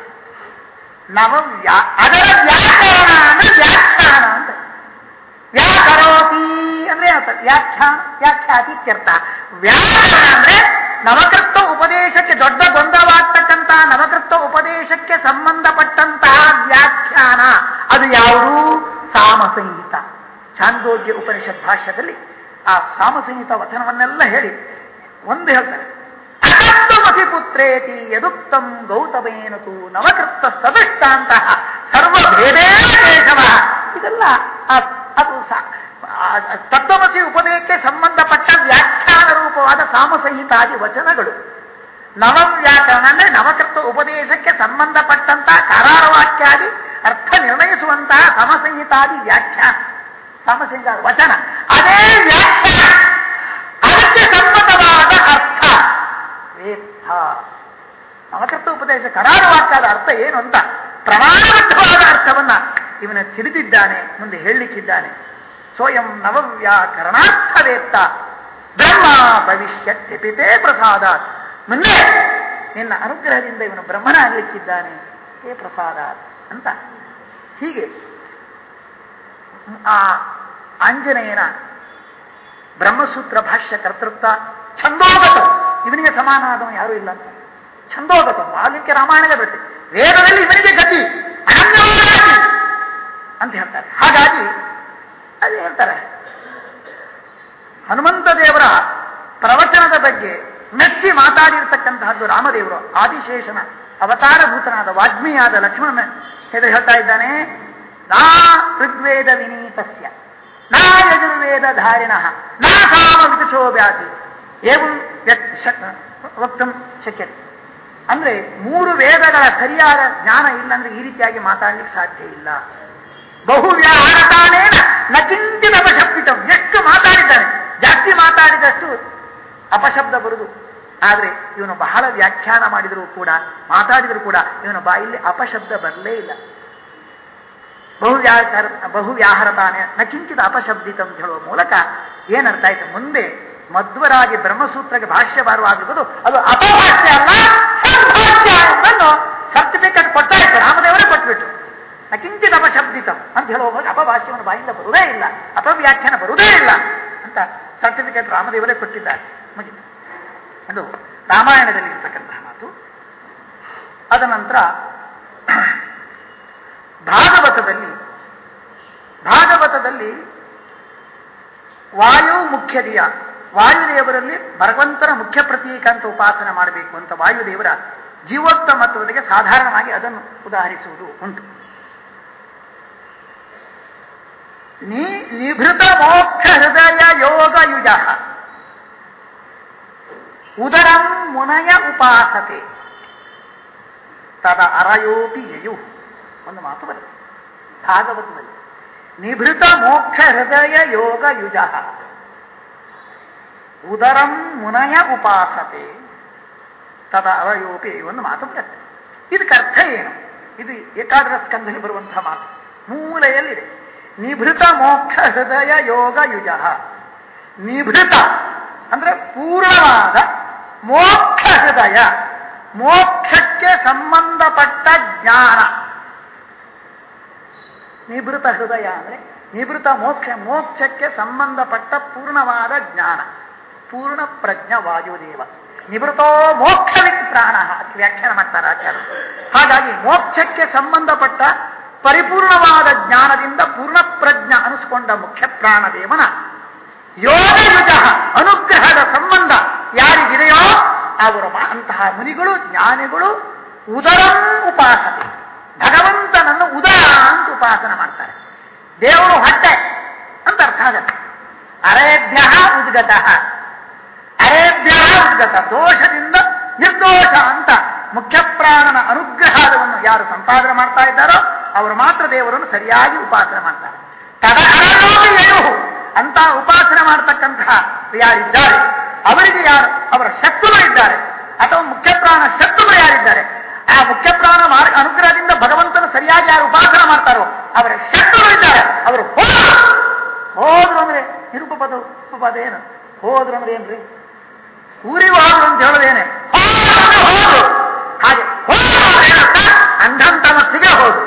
ನವವ್ಯಾ ಅದರ ವ್ಯಾಕರಣ ಅಂದ್ರೆ ವ್ಯಾಖ್ಯಾನ ಅಂತ ವ್ಯಾಕರೋತಿ ಅಂದ್ರೆ ಅರ್ಥ ವ್ಯಾಖ್ಯಾನ ವ್ಯಾಖ್ಯಾತಿ ಇತ್ಯರ್ಥ ವ್ಯಾಕರಣ ಅಂದ್ರೆ ನವಕೃತ್ವ ಉಪದೇಶಕ್ಕೆ ದೊಡ್ಡ ಗೊಂದಲವಾಗ್ತಕ್ಕಂತಹ ನವಕೃತ್ವ ಉಪದೇಶಕ್ಕೆ ಸಂಬಂಧಪಟ್ಟಂತಹ ವ್ಯಾಖ್ಯಾನ ಅದು ಯಾವುದು ಸಾಮಸಂಹಿತ ಚಾಂದೋಗ್ಯ ಉಪನಿಷತ್ ಭಾಷ್ಯದಲ್ಲಿ ಆ ಸಾಮಸಂಹಿತ ವಚನವನ್ನೆಲ್ಲ ಹೇಳಿ ಒಂದು ಹೇಳ್ತಾರೆ ಅಸತ್ವಮಸಿ ಪುತ್ರೇತಿ ಯದುಕ್ತಂ ಗೌತಮೇನತು ನವಕೃತ್ತ ಸದೃಷ್ಟಾಂತಹ ಸರ್ವಭೇದೇ ಕೇಶವ ಇದೆಲ್ಲ ಆ- ಅದು ಸ- ಆ- ತತ್ವಮಸಿ ಉಪದೇಶಕ್ಕೆ ಸಂಬಂಧಪಟ್ಟ ವ್ಯಾಖ್ಯಾನ ರೂಪವಾದ ಸಾಮಸಂಹಿತಾದಿ ವಚನಗಳು ನವವ್ಯಾಕರಣ ಅಂದ್ರೆ ನವಕೃತ್ವ ಉಪದೇಶಕ್ಕೆ ಸಂಬಂಧಪಟ್ಟಂತಹ ಕರಾರವಾಕ್ಯಾದಿ ಅರ್ಥ ನಿರ್ಣಯಿಸುವಂತಹ ಸಮಸಂಹಿತಾದಿ ವ್ಯಾಖ್ಯಾನ ಸಮಸಂಹಿತ ವಚನ ಅದೇ ವ್ಯಾಖ್ಯಾನ ಅದಕ್ಕೆ ಸಮ್ಮತವಾದ ಅರ್ಥ ವೇತ್ತ ನವಕೃತ್ವ ಉಪದೇಶ ಕರಾರವಾಕ್ಯದ ಅರ್ಥ ಏನು ಅಂತ ಪ್ರಮಾಣಬದ್ಧವಾದ ಅರ್ಥವನ್ನ ಇವನ ತಿಳಿದಿದ್ದಾನೆ ಮುಂದೆ ಹೇಳಲಿಕ್ಕಿದ್ದಾನೆ ಸ್ವಯಂ ನವವ್ಯಾಕರಣಾರ್ಥವೇತ್ತ ಬ್ರಹ್ಮ ಭವಿಷ್ಯತ್ಯಪಿತೇ ಪ್ರಸಾದ ಮುಂದೆ ನಿನ್ನ ಅನುಗ್ರಹದಿಂದ ಇವನು ಬ್ರಹ್ಮನಾಗಲಿಕ್ಕಿದ್ದಾನೆ ಹೇ ಪ್ರಸಾದ ಅಂತ ಹೀಗೆ ಆ ಆಂಜನೇಯನ ಬ್ರಹ್ಮಸೂತ್ರ ಭಾಷ್ಯ ಕರ್ತೃತ್ವ ಛಂದೋಗತ ಇವನಿಗೆ ಸಮಾನವಾದವ ಯಾರೂ ಇಲ್ಲ ಅಂತ ಛಂದೋಗತ ವಾಲ್ಮೀಕಿ ರಾಮಾಯಣದ ಬರುತ್ತೆ ವೇದದಲ್ಲಿ ಇವನಿಗೆ ಗತಿ ಅನನ್ಯವಾದ ಗತಿ ಅಂತ ಹೇಳ್ತಾರೆ ಹಾಗಾಗಿ ಅದು ಹೇಳ್ತಾರೆ ಹನುಮಂತ ದೇವರ ಪ್ರವಚನದ ಬಗ್ಗೆ ಮೆಚ್ಚಿ ಮಾತಾಡಿರ್ತಕ್ಕಂತಹದ್ದು ರಾಮದೇವರು ಆದಿಶೇಷನ ಅವತಾರಭೂತನಾದ ವಾಗ್ಮಿಯಾದ ಲಕ್ಷ್ಮಣನ ಹೆದರು ಹೇಳ್ತಾ ಇದ್ದಾನೆ ನಾ ಋಗ್ವೇದ ವಿನೀತಸ್ಯ ನಾ ಯಜುರ್ವೇದ ಧಾರಿಣ ನಾ ಕಾಮ ವಿದುಷೋ ವ್ಯಾಧಿ ಏವಂ ವ್ಯಕ್ತ ಶಕ್- ವಕ್ತಂ ಶಕ್ಯತೆ ಅಂದ್ರೆ ಮೂರು ವೇದಗಳ ಸರಿಯಾದ ಜ್ಞಾನ ಇಲ್ಲ ಅಂದ್ರೆ ಈ ರೀತಿಯಾಗಿ ಮಾತಾಡ್ಲಿಕ್ಕೆ ಸಾಧ್ಯ ಇಲ್ಲ ಬಹು ವ್ಯಾಹರತಾನೇನ ನಕಿಂಚಿನ ಅಪಶಬ್ದಿತ ಎಷ್ಟು ಮಾತಾಡಿದ್ದಾನೆ ಜಾಸ್ತಿ ಮಾತಾಡಿದಷ್ಟು ಅಪಶಬ್ದ ಬರುದು ಆದ್ರೆ ಇವನು ಬಹಳ ವ್ಯಾಖ್ಯಾನ ಮಾಡಿದರೂ ಕೂಡ ಮಾತಾಡಿದರೂ ಕೂಡ ಇವನ ಬಾಯಲ್ಲಿ ಅಪಶಬ್ದ ಬರಲೇ ಇಲ್ಲ ಬಹು ವ್ಯಾಹರ ಬಹು ವ್ಯಾಹರತಾನೆ ನಕಿಂಚಿತ ಅಪಶಬ್ದಿತ ಅಂತ ಹೇಳುವ ಮೂಲಕ ಏನರ್ಥ ಆಯ್ತು ಮುಂದೆ ಮಧ್ವರಾಗಿ ಬ್ರಹ್ಮಸೂತ್ರಕ್ಕೆ ಭಾಷ್ಯ ಬರುವಾಗಿರ್ಬೋದು ಅದು ಅಪಭಾಷ್ಯ ಅಲ್ಲ ಸಂಭಾಷ್ಯ ಎಂಬನ್ನು ಸರ್ಟಿಫಿಕೇಟ್ ಕೊಟ್ಟಾಯ್ತು ರಾಮದೇವರೇ ಕೊಟ್ಬಿಟ್ರು ನಕಿಂಚಿತ ಅಪಶಬ್ದಿತಂ ಅಂತ ಹೇಳುವಾಗ ಅಪಭಾಷ್ಯವನ್ನು ಬಾಯಿಂದ ಬರುವುದೇ ಇಲ್ಲ ಅಪವ್ಯಾಖ್ಯಾನ ಬರುವುದೇ ಇಲ್ಲ ಅಂತ ಸರ್ಟಿಫಿಕೇಟ್ ರಾಮದೇವರೇ ಕೊಟ್ಟಿದ್ದಾರೆ ಮುಗಿತು ಅದು ರಾಮಾಯಣದಲ್ಲಿ ಇರ್ತಕ್ಕಂತಹ ಮಾತು ಅದ ನಂತರ ಭಾಗವತದಲ್ಲಿ ಭಾಗವತದಲ್ಲಿ ವಾಯು ಮುಖ್ಯದಿಯ ವಾಯುದೇವರಲ್ಲಿ ಭಗವಂತನ ಮುಖ್ಯ ಪ್ರತೀಕ ಅಂತ ಉಪಾಸನೆ ಮಾಡಬೇಕು ಅಂತ ವಾಯುದೇವರ ಜೀವೋತ್ತಮತ್ವದಕ್ಕೆ ಸಾಧಾರಣವಾಗಿ ಅದನ್ನು ಉದಾಹರಿಸುವುದು ಉಂಟು ನೀ ನಿಭೃತ ಮೋಕ್ಷ ಹೃದಯ ಯೋಗ ಯುಜ ಉದರಂ ಮುನಯ ಉಪಾಸತೆ ತದ ಅರಯೋಪಿ ಯಯು ಒಂದು ಮಾತು ಬರುತ್ತೆ ಭಾಗವತದಲ್ಲಿ ನಿಭೃತ ಮೋಕ್ಷ ಹೃದಯ ಯೋಗ ಯುಜ ಉದರಂ ಮುನಯ ಉಪಾಸತೆ ತದ ಅರಯೋಪಿ ಒಂದು ಮಾತು ಬರುತ್ತೆ ಇದಕ್ಕೆ ಅರ್ಥ ಏನು ಇದು ಏಕಾಗ್ರ ಸ್ಕಂಧದಲ್ಲಿ ಬರುವಂತಹ ಮಾತು ಮೂಲೆಯಲ್ಲಿದೆ ನಿಭೃತ ಮೋಕ್ಷ ಹೃದಯ ಯೋಗ ಯುಜ ನಿಭೃತ ಅಂದ್ರೆ ಪೂರ್ಣವಾದ ಮೋಕ್ಷ ಹೃದಯ ಮೋಕ್ಷಕ್ಕೆ ಸಂಬಂಧಪಟ್ಟ ಜ್ಞಾನ ನಿಭೃತ ಹೃದಯ ಅಂದ್ರೆ ನಿಭೃತ ಮೋಕ್ಷ ಮೋಕ್ಷಕ್ಕೆ ಸಂಬಂಧಪಟ್ಟ ಪೂರ್ಣವಾದ ಜ್ಞಾನ ಪೂರ್ಣ ಪ್ರಜ್ಞ ವಾಯುದೇವ ನಿವೃತ್ತೋ ಮೋಕ್ಷವಿತ್ ಪ್ರಾಣ ಅಂತ ವ್ಯಾಖ್ಯಾನ ಮಾಡ್ತಾರೆ ಆಚಾರ್ಯರು ಹಾಗಾಗಿ ಮೋಕ್ಷಕ್ಕೆ ಸಂಬಂಧಪಟ್ಟ ಪರಿಪೂರ್ಣವಾದ ಜ್ಞಾನದಿಂದ ಪೂರ್ಣ ಪ್ರಜ್ಞ ಅನಿಸ್ಕೊಂಡ ಮುಖ್ಯ ಪ್ರಾಣದೇವನ ಯೋಗಯುಜ ಅನುಗ್ರಹದ ಸಂಬಂಧ ಯಾರಿಗಿದೆಯೋ ಅವರು ಅಂತಹ ಮುನಿಗಳು ಜ್ಞಾನಿಗಳು ಉದರಂ ಉಪಾಸನೆ ಭಗವಂತನನ್ನು ಉದರ ಅಂತ ಉಪಾಸನೆ ಮಾಡ್ತಾರೆ ದೇವರು ಹೊಟ್ಟೆ ಅಂತ ಅರ್ಥ ಆಗತ್ತೆ ಅರೇಭ್ಯ ಉದ್ಗತ ಅರೇಭ್ಯ ಉದ್ಗತ ದೋಷದಿಂದ ನಿರ್ದೋಷ ಅಂತ ಮುಖ್ಯ ಪ್ರಾಣನ ಅನುಗ್ರಹವನ್ನು ಯಾರು ಸಂಪಾದನೆ ಮಾಡ್ತಾ ಇದ್ದಾರೋ ಅವರು ಮಾತ್ರ ದೇವರನ್ನು ಸರಿಯಾಗಿ ಉಪಾಸನೆ ಮಾಡ್ತಾರೆ ತದರಯೋಗಿಯು ಅಂತ ಉಪಾಸನೆ ಮಾಡತಕ್ಕಂತಹ ಯಾರಿದ್ದಾರೆ ಅವರಿಗೆ ಯಾರು ಅವರ ಶತ್ರುಗಳು ಇದ್ದಾರೆ ಅಥವಾ ಮುಖ್ಯ ಪ್ರಾಣ ಶತ್ರುಗಳು ಯಾರಿದ್ದಾರೆ ಆ ಮುಖ್ಯ ಪ್ರಾಣ ಮಾರ್ಗ ಅನುಗ್ರಹದಿಂದ ಭಗವಂತನ ಸರಿಯಾಗಿ ಯಾರು ಉಪಾಸನೆ ಮಾಡ್ತಾರೋ ಅವರ ಶತ್ರುಗಳು ಇದ್ದಾರೆ ಅವರು ಹೋದ್ರು ಹೋದ್ರು ಅಂದ್ರೆ ನಿರುಪಪದ ಉಪಪದ ಏನು ಹೋದ್ರು ಅಂದ್ರೆ ಏನ್ರಿ ಊರಿಗೆ ಹೋದ್ರು ಅಂತ ಹೇಳೋದೇನೆ ಹೋದ್ರು ಹಾಗೆ ಹೋದ್ರು ಅಂದ್ರೆ ಏನರ್ಥ? ಅಂಧಂತ ಮತ್ತಿಗೆ ಹೋದ್ರು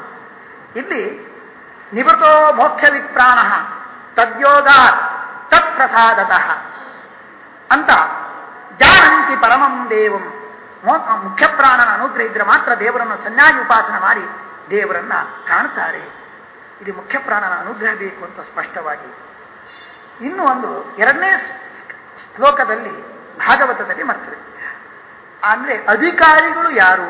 ಇಲ್ಲಿ ನಿವೃತ್ತೋ ಮೋಕ್ಷ ವಿಪ್ರಾಣ ತದ್ಯೋಗ ತತ್ಪ್ರಸಾದತಃ ಅಂತ ಜಾನಂತಿ ಪರಮಂ ದೇವಂ ಮೋ- ಮುಖ್ಯ ಪ್ರಾಣನ ಅನುಗ್ರಹ ಇದ್ರೆ ಮಾತ್ರ ದೇವರನ್ನು ಸನ್ನಾಗಿ ಉಪಾಸನೆ ಮಾಡಿ ದೇವರನ್ನ ಕಾಣ್ತಾರೆ ಇದು ಮುಖ್ಯ ಪ್ರಾಣನ ಅನುಗ್ರಹ ಬೇಕು ಅಂತ ಸ್ಪಷ್ಟವಾಗಿ ಇನ್ನು ಒಂದು ಎರಡನೇ ಶ್ಲೋಕದಲ್ಲಿ ಭಾಗವತದಲ್ಲಿ ಮಾಡ್ತದೆ ಅಂದ್ರೆ ಅಧಿಕಾರಿಗಳು ಯಾರು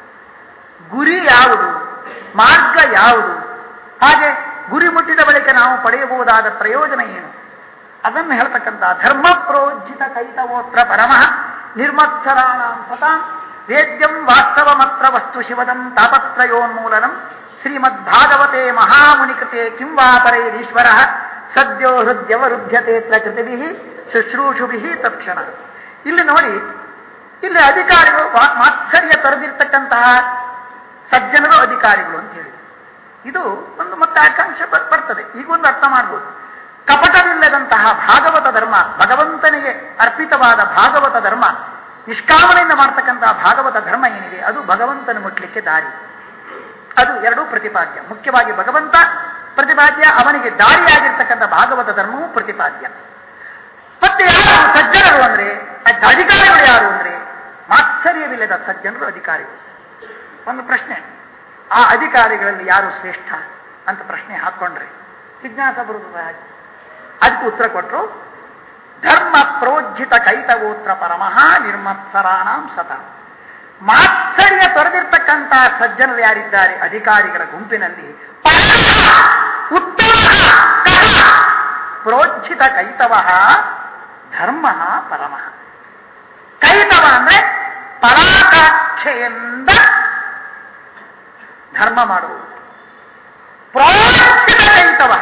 ಗುರಿ ಯಾವುದು ಮಾರ್ಗ ಯಾವುದು ಹಾಗೆ ಗುರಿ ಮುಟ್ಟಿದ ಬಳಿಕ ನಾವು ಪಡೆಯಬಹುದಾದ ಪ್ರಯೋಜನ ಏನು ಅದನ್ನು ಹೇಳ್ತಕ್ಕಂಥ ಧರ್ಮ ಪ್ರೋಜ್ಜಿತ ಕೈತವೋತ್ರ ಪರಮಃ ನಿರ್ಮತ್ಸರಾಣಾಂ ಸತಾಂ ವೇದ್ಯಂ ವಾಸ್ತವಮತ್ರ ವಸ್ತು ಶಿವದಂ ತಾಪತ್ರಯೋನ್ಮೂಲನಂ ಶ್ರೀಮದ್ಭಾಗವತೆ ಮಹಾಮುನಿಕೃತೆ ಕಿಂ ವಾ ಪರೈರೀಶ್ವರ ಸದ್ಯೋ ಹೃದಯವರುಧ್ಯತೆ ಪ್ರಕೃತಿಭಿ ಶುಶ್ರೂಷುಭಿ ತತ್ಕ್ಷಣ ಇಲ್ಲಿ ನೋಡಿ ಇಲ್ಲಿ ಅಧಿಕಾರಿಗಳು ವಾ- ಮಾತ್ಸರ್ಯ ತೊರೆದಿರ್ತಕ್ಕಂತಹ ಸಜ್ಜನರು ಅಧಿಕಾರಿಗಳು ಅಂತ ಹೇಳಿ ಇದು ಒಂದು ಮತ್ತೆ ಆಕಾಂಕ್ಷೆ ಬರ್- ಬರ್ತದೆ ಈಗ ಒಂದು ಅರ್ಥ ಮಾಡ್ಬೋದು ಕಪಟವಿಲ್ಲದಂತಹ ಭಾಗವತ ಧರ್ಮ ಭಗವಂತನಿಗೆ ಅರ್ಪಿತವಾದ ಭಾಗವತ ಧರ್ಮ ನಿಷ್ಕಾಮನೆಯಿಂದ ಮಾಡ್ತಕ್ಕಂತಹ ಭಾಗವತ ಧರ್ಮ ಏನಿದೆ ಅದು ಭಗವಂತನ ಮುಟ್ಲಿಕ್ಕೆ ದಾರಿ ಅದು ಎರಡೂ ಪ್ರತಿಪಾದ್ಯ ಮುಖ್ಯವಾಗಿ ಭಗವಂತ ಪ್ರತಿಪಾದ್ಯ ಅವನಿಗೆ ದಾರಿಯಾಗಿರ್ತಕ್ಕಂಥ ಭಾಗವತ ಧರ್ಮವೂ ಪ್ರತಿಪಾದ್ಯ ಮತ್ತೆ ಯಾರು ಸಜ್ಜನರು ಅಂದ್ರೆ ಅದ್ ಅಧಿಕಾರಿಗಳು ಯಾರು ಅಂದ್ರೆ ಮಾತ್ಸರ್ಯವಿಲ್ಲದ ಸಜ್ಜನರು ಅಧಿಕಾರಿಗಳು ಒಂದು ಪ್ರಶ್ನೆ ಆ ಅಧಿಕಾರಿಗಳಲ್ಲಿ ಯಾರು ಶ್ರೇಷ್ಠ ಅಂತ ಪ್ರಶ್ನೆ ಹಾಕೊಂಡ್ರೆ ಜಿಜ್ಞಾಸ ಬರುವುದು ಹಾಗೆ ಅದಕ್ಕೆ ಉತ್ತರ ಕೊಟ್ಟರು ಧರ್ಮ ಪ್ರೋಜ್ಜಿತ ಕೈತಗೋತ್ರ ಪರಮಃ ನಿರ್ಮತ್ಸರಾಣಾಂ ಸತ ಮಾತ್ಸರ್ಯ ತೊರೆದಿರ್ತಕ್ಕಂಥ ಸಜ್ಜನರು ಯಾರಿದ್ದಾರೆ ಅಧಿಕಾರಿಗಳ ಗುಂಪಿನಲ್ಲಿ ಪರಮಃ ಉತ್ತಮ ಕರ್ಮ ಪ್ರೋಜ್ಜಿತ ಕೈತವ ಧರ್ಮ ಪರಮಃ ಕೈತವ ಅಂದ್ರೆ ಪರಾಕಾಕ್ಷೆಯಿಂದ ಧರ್ಮ ಮಾಡುವುದು ಪ್ರೋಜ್ಜಿತ ಕೈತವ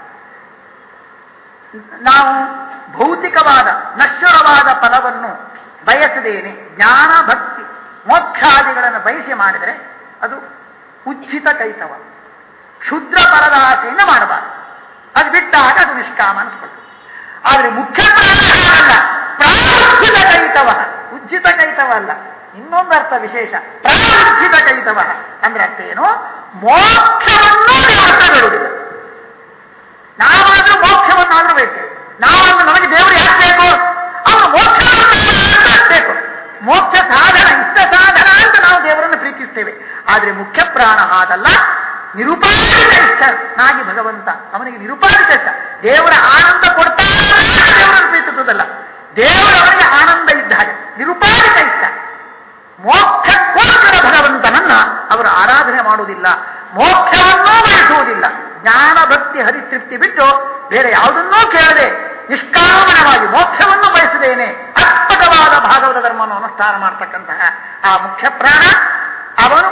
ನಾವು ಭೌತಿಕವಾದ ನಶ್ವರವಾದ ಫಲವನ್ನು ಬಯಸದೇನೆ ಜ್ಞಾನ ಭಕ್ತಿ ಮೋಕ್ಷಾದಿಗಳನ್ನು ಬಯಸಿ ಮಾಡಿದರೆ ಅದು ಉಚಿತ ಕೈತವ ಕ್ಷುದ್ರ ಫಲದ ಆಸೆಯಿಂದ ಮಾಡಬಾರದು ಅದು ಬಿಟ್ಟಾಗ ಅದು ನಿಷ್ಕಾಮ ಅನಿಸ್ಕೊಳ್ತದೆ ಆದರೆ ಮುಖ್ಯ ಅಲ್ಲ ಪ್ರಾರ್ಥಿತ ಕೈತವ ಉಜ್ಜಿತ ಕೈತವ ಅಲ್ಲ ಇನ್ನೊಂದು ಅರ್ಥ ವಿಶೇಷ ಪ್ರಾರ್ಥಿತ ಕೈತವ ಅಂದ್ರೆ ಅರ್ಥ ಏನು ಮೋಕ್ಷವನ್ನು ಅರ್ಥ ಬಿಡುವುದಿಲ್ಲ ನಾವಾದ್ರೂ ಮೋಕ್ಷವನ್ನಾದ್ರೂ ಬೇಕು ನಾವಾದ್ರೂ ನಮಗೆ ದೇವರು ಯಾಕೆ ಬೇಕು ಅವನು ಮೋಕ್ಷ ಬೇಕು ಮೋಕ್ಷ ಸಾಧನ ಇಷ್ಟ ಸಾಧನ ಅಂತ ನಾವು ದೇವರನ್ನು ಪ್ರೀತಿಸ್ತೇವೆ ಆದ್ರೆ ಮುಖ್ಯ ಪ್ರಾಣ ಹಾಗಲ್ಲ ನಿರುಪಾದಿತ ಇಷ್ಟನಾಗಿ ಭಗವಂತ ಅವನಿಗೆ ನಿರುಪಾದಿತ ಇಷ್ಟ ದೇವರ ಆನಂದ ಕೊಡ್ತಾ ದೇವರನ್ನು ಪ್ರೀತಿಸುವುದಲ್ಲ ದೇವರವರಿಗೆ ಆನಂದ ಇದ್ದ ಹಾಗೆ ನಿರುಪಾದಿತ ಇಷ್ಟ ಮೋಕ್ಷಕ್ಕೋಸ್ಕರ ಭಗವಂತನನ್ನ ಅವರು ಆರಾಧನೆ ಮಾಡುವುದಿಲ್ಲ ಮೋಕ್ಷವನ್ನೂ ಬಯಸುವುದಿಲ್ಲ ಜ್ಞಾನ ಭಕ್ತಿ ಹರಿತೃಪ್ತಿ ಬಿಟ್ಟು ಬೇರೆ ಯಾವುದನ್ನೂ ಕೇಳದೆ ನಿಷ್ಕಾಮನವಾಗಿ ಮೋಕ್ಷವನ್ನು ಬಯಸದೇನೆ ಅರ್ಪಕವಾದ ಭಾಗವತ ಧರ್ಮವನ್ನು ಅನುಷ್ಠಾನ ಮಾಡತಕ್ಕಂತಹ ಆ ಮುಖ್ಯ ಪ್ರಾಣ ಅವನು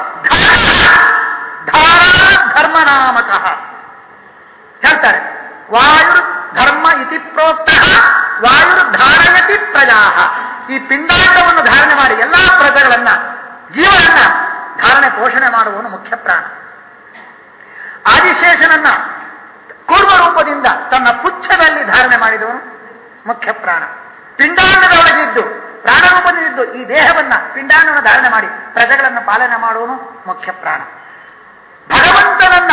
ಧಾರಾ ಧರ್ಮನಾಮಕಃ ಹೇಳ್ತಾರೆ ವಾಯುರ್ ಧರ್ಮ ಇತಿ ಪ್ರೋಕ್ತ ವಾಯುರ್ ಧಾರಯತಿ ಪ್ರಜಾ ಈ ಪಿಂಡಾಂಡವನ್ನು ಧಾರಣೆ ಮಾಡಿ ಎಲ್ಲಾ ಪ್ರಜೆಗಳನ್ನ ಜೀವನನ್ನ ಧಾರಣೆ ಪೋಷಣೆ ಮಾಡುವವನು ಮುಖ್ಯ ಪ್ರಾಣ ಆದಿಶೇಷನನ್ನ ಕೂರ್ಮ ರೂಪದಿಂದ ತನ್ನ ಪುಚ್ಛದಲ್ಲಿ ಧಾರಣೆ ಮಾಡಿದವನು ಮುಖ್ಯ ಪ್ರಾಣ ಪಿಂಡಾಂಡದೊಳಗಿದ್ದು ಪ್ರಾಣರೂಪದಲ್ಲಿದ್ದು ಈ ದೇಹವನ್ನ ಪಿಂಡಾಂಡವನ್ನು ಧಾರಣೆ ಮಾಡಿ ಪ್ರಜೆಗಳನ್ನು ಪಾಲನೆ ಮಾಡುವನು ಮುಖ್ಯ ಪ್ರಾಣ ಭಗವಂತನನ್ನ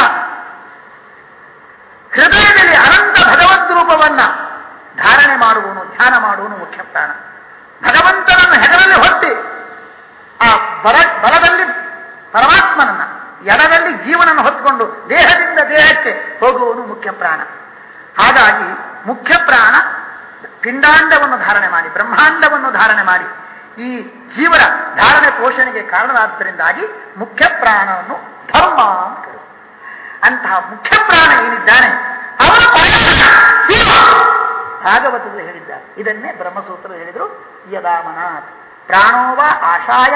ಹೃದಯದಲ್ಲಿ ಅನಂತ ಭಗವದ್ ರೂಪವನ್ನ ಧಾರಣೆ ಮಾಡುವನು ಧ್ಯಾನ ಮಾಡುವನು ಮುಖ್ಯ ಪ್ರಾಣ ಭಗವಂತನನ್ನು ಹೆಗಲಲ್ಲಿ ಹೊತ್ತಿ ಆ ಬರ ಬಲದಲ್ಲಿ ಪರಮಾತ್ಮನನ್ನ ಎಡದಲ್ಲಿ ಜೀವನನ್ನು ಹೊತ್ತುಕೊಂಡು ದೇಹದಿಂದ ದೇಹಕ್ಕೆ ಹೋಗುವವನು ಮುಖ್ಯ ಪ್ರಾಣ ಹಾಗಾಗಿ ಮುಖ್ಯ ಪ್ರಾಣ ಪಿಂಡಾಂಡವನ್ನು ಧಾರಣೆ ಮಾಡಿ ಬ್ರಹ್ಮಾಂಡವನ್ನು ಧಾರಣೆ ಮಾಡಿ ಈ ಜೀವನ ಧಾರಣೆ ಪೋಷಣೆಗೆ ಕಾರಣವಾದ್ದರಿಂದಾಗಿ ಮುಖ್ಯ ಪ್ರಾಣವನ್ನು ಧರ್ಮ ಅಂತ ಕರೆಯುವುದು. ಅಂತಹ ಮುಖ್ಯ ಪ್ರಾಣ ಏನಿದ್ದಾನೆ ಅವನು ಪರಮಾತ್ಮ, ಶಿವ. ಭಾಗವತದಲ್ಲಿ ಹೇಳಿದ್ದಾರೆ ಇದನ್ನೇ ಬ್ರಹ್ಮಸೂತ್ರ ಹೇಳಿದ್ರು ಯದಾಮನಾಥ್ ಪ್ರಾಣೋವ ಆಶಾಯ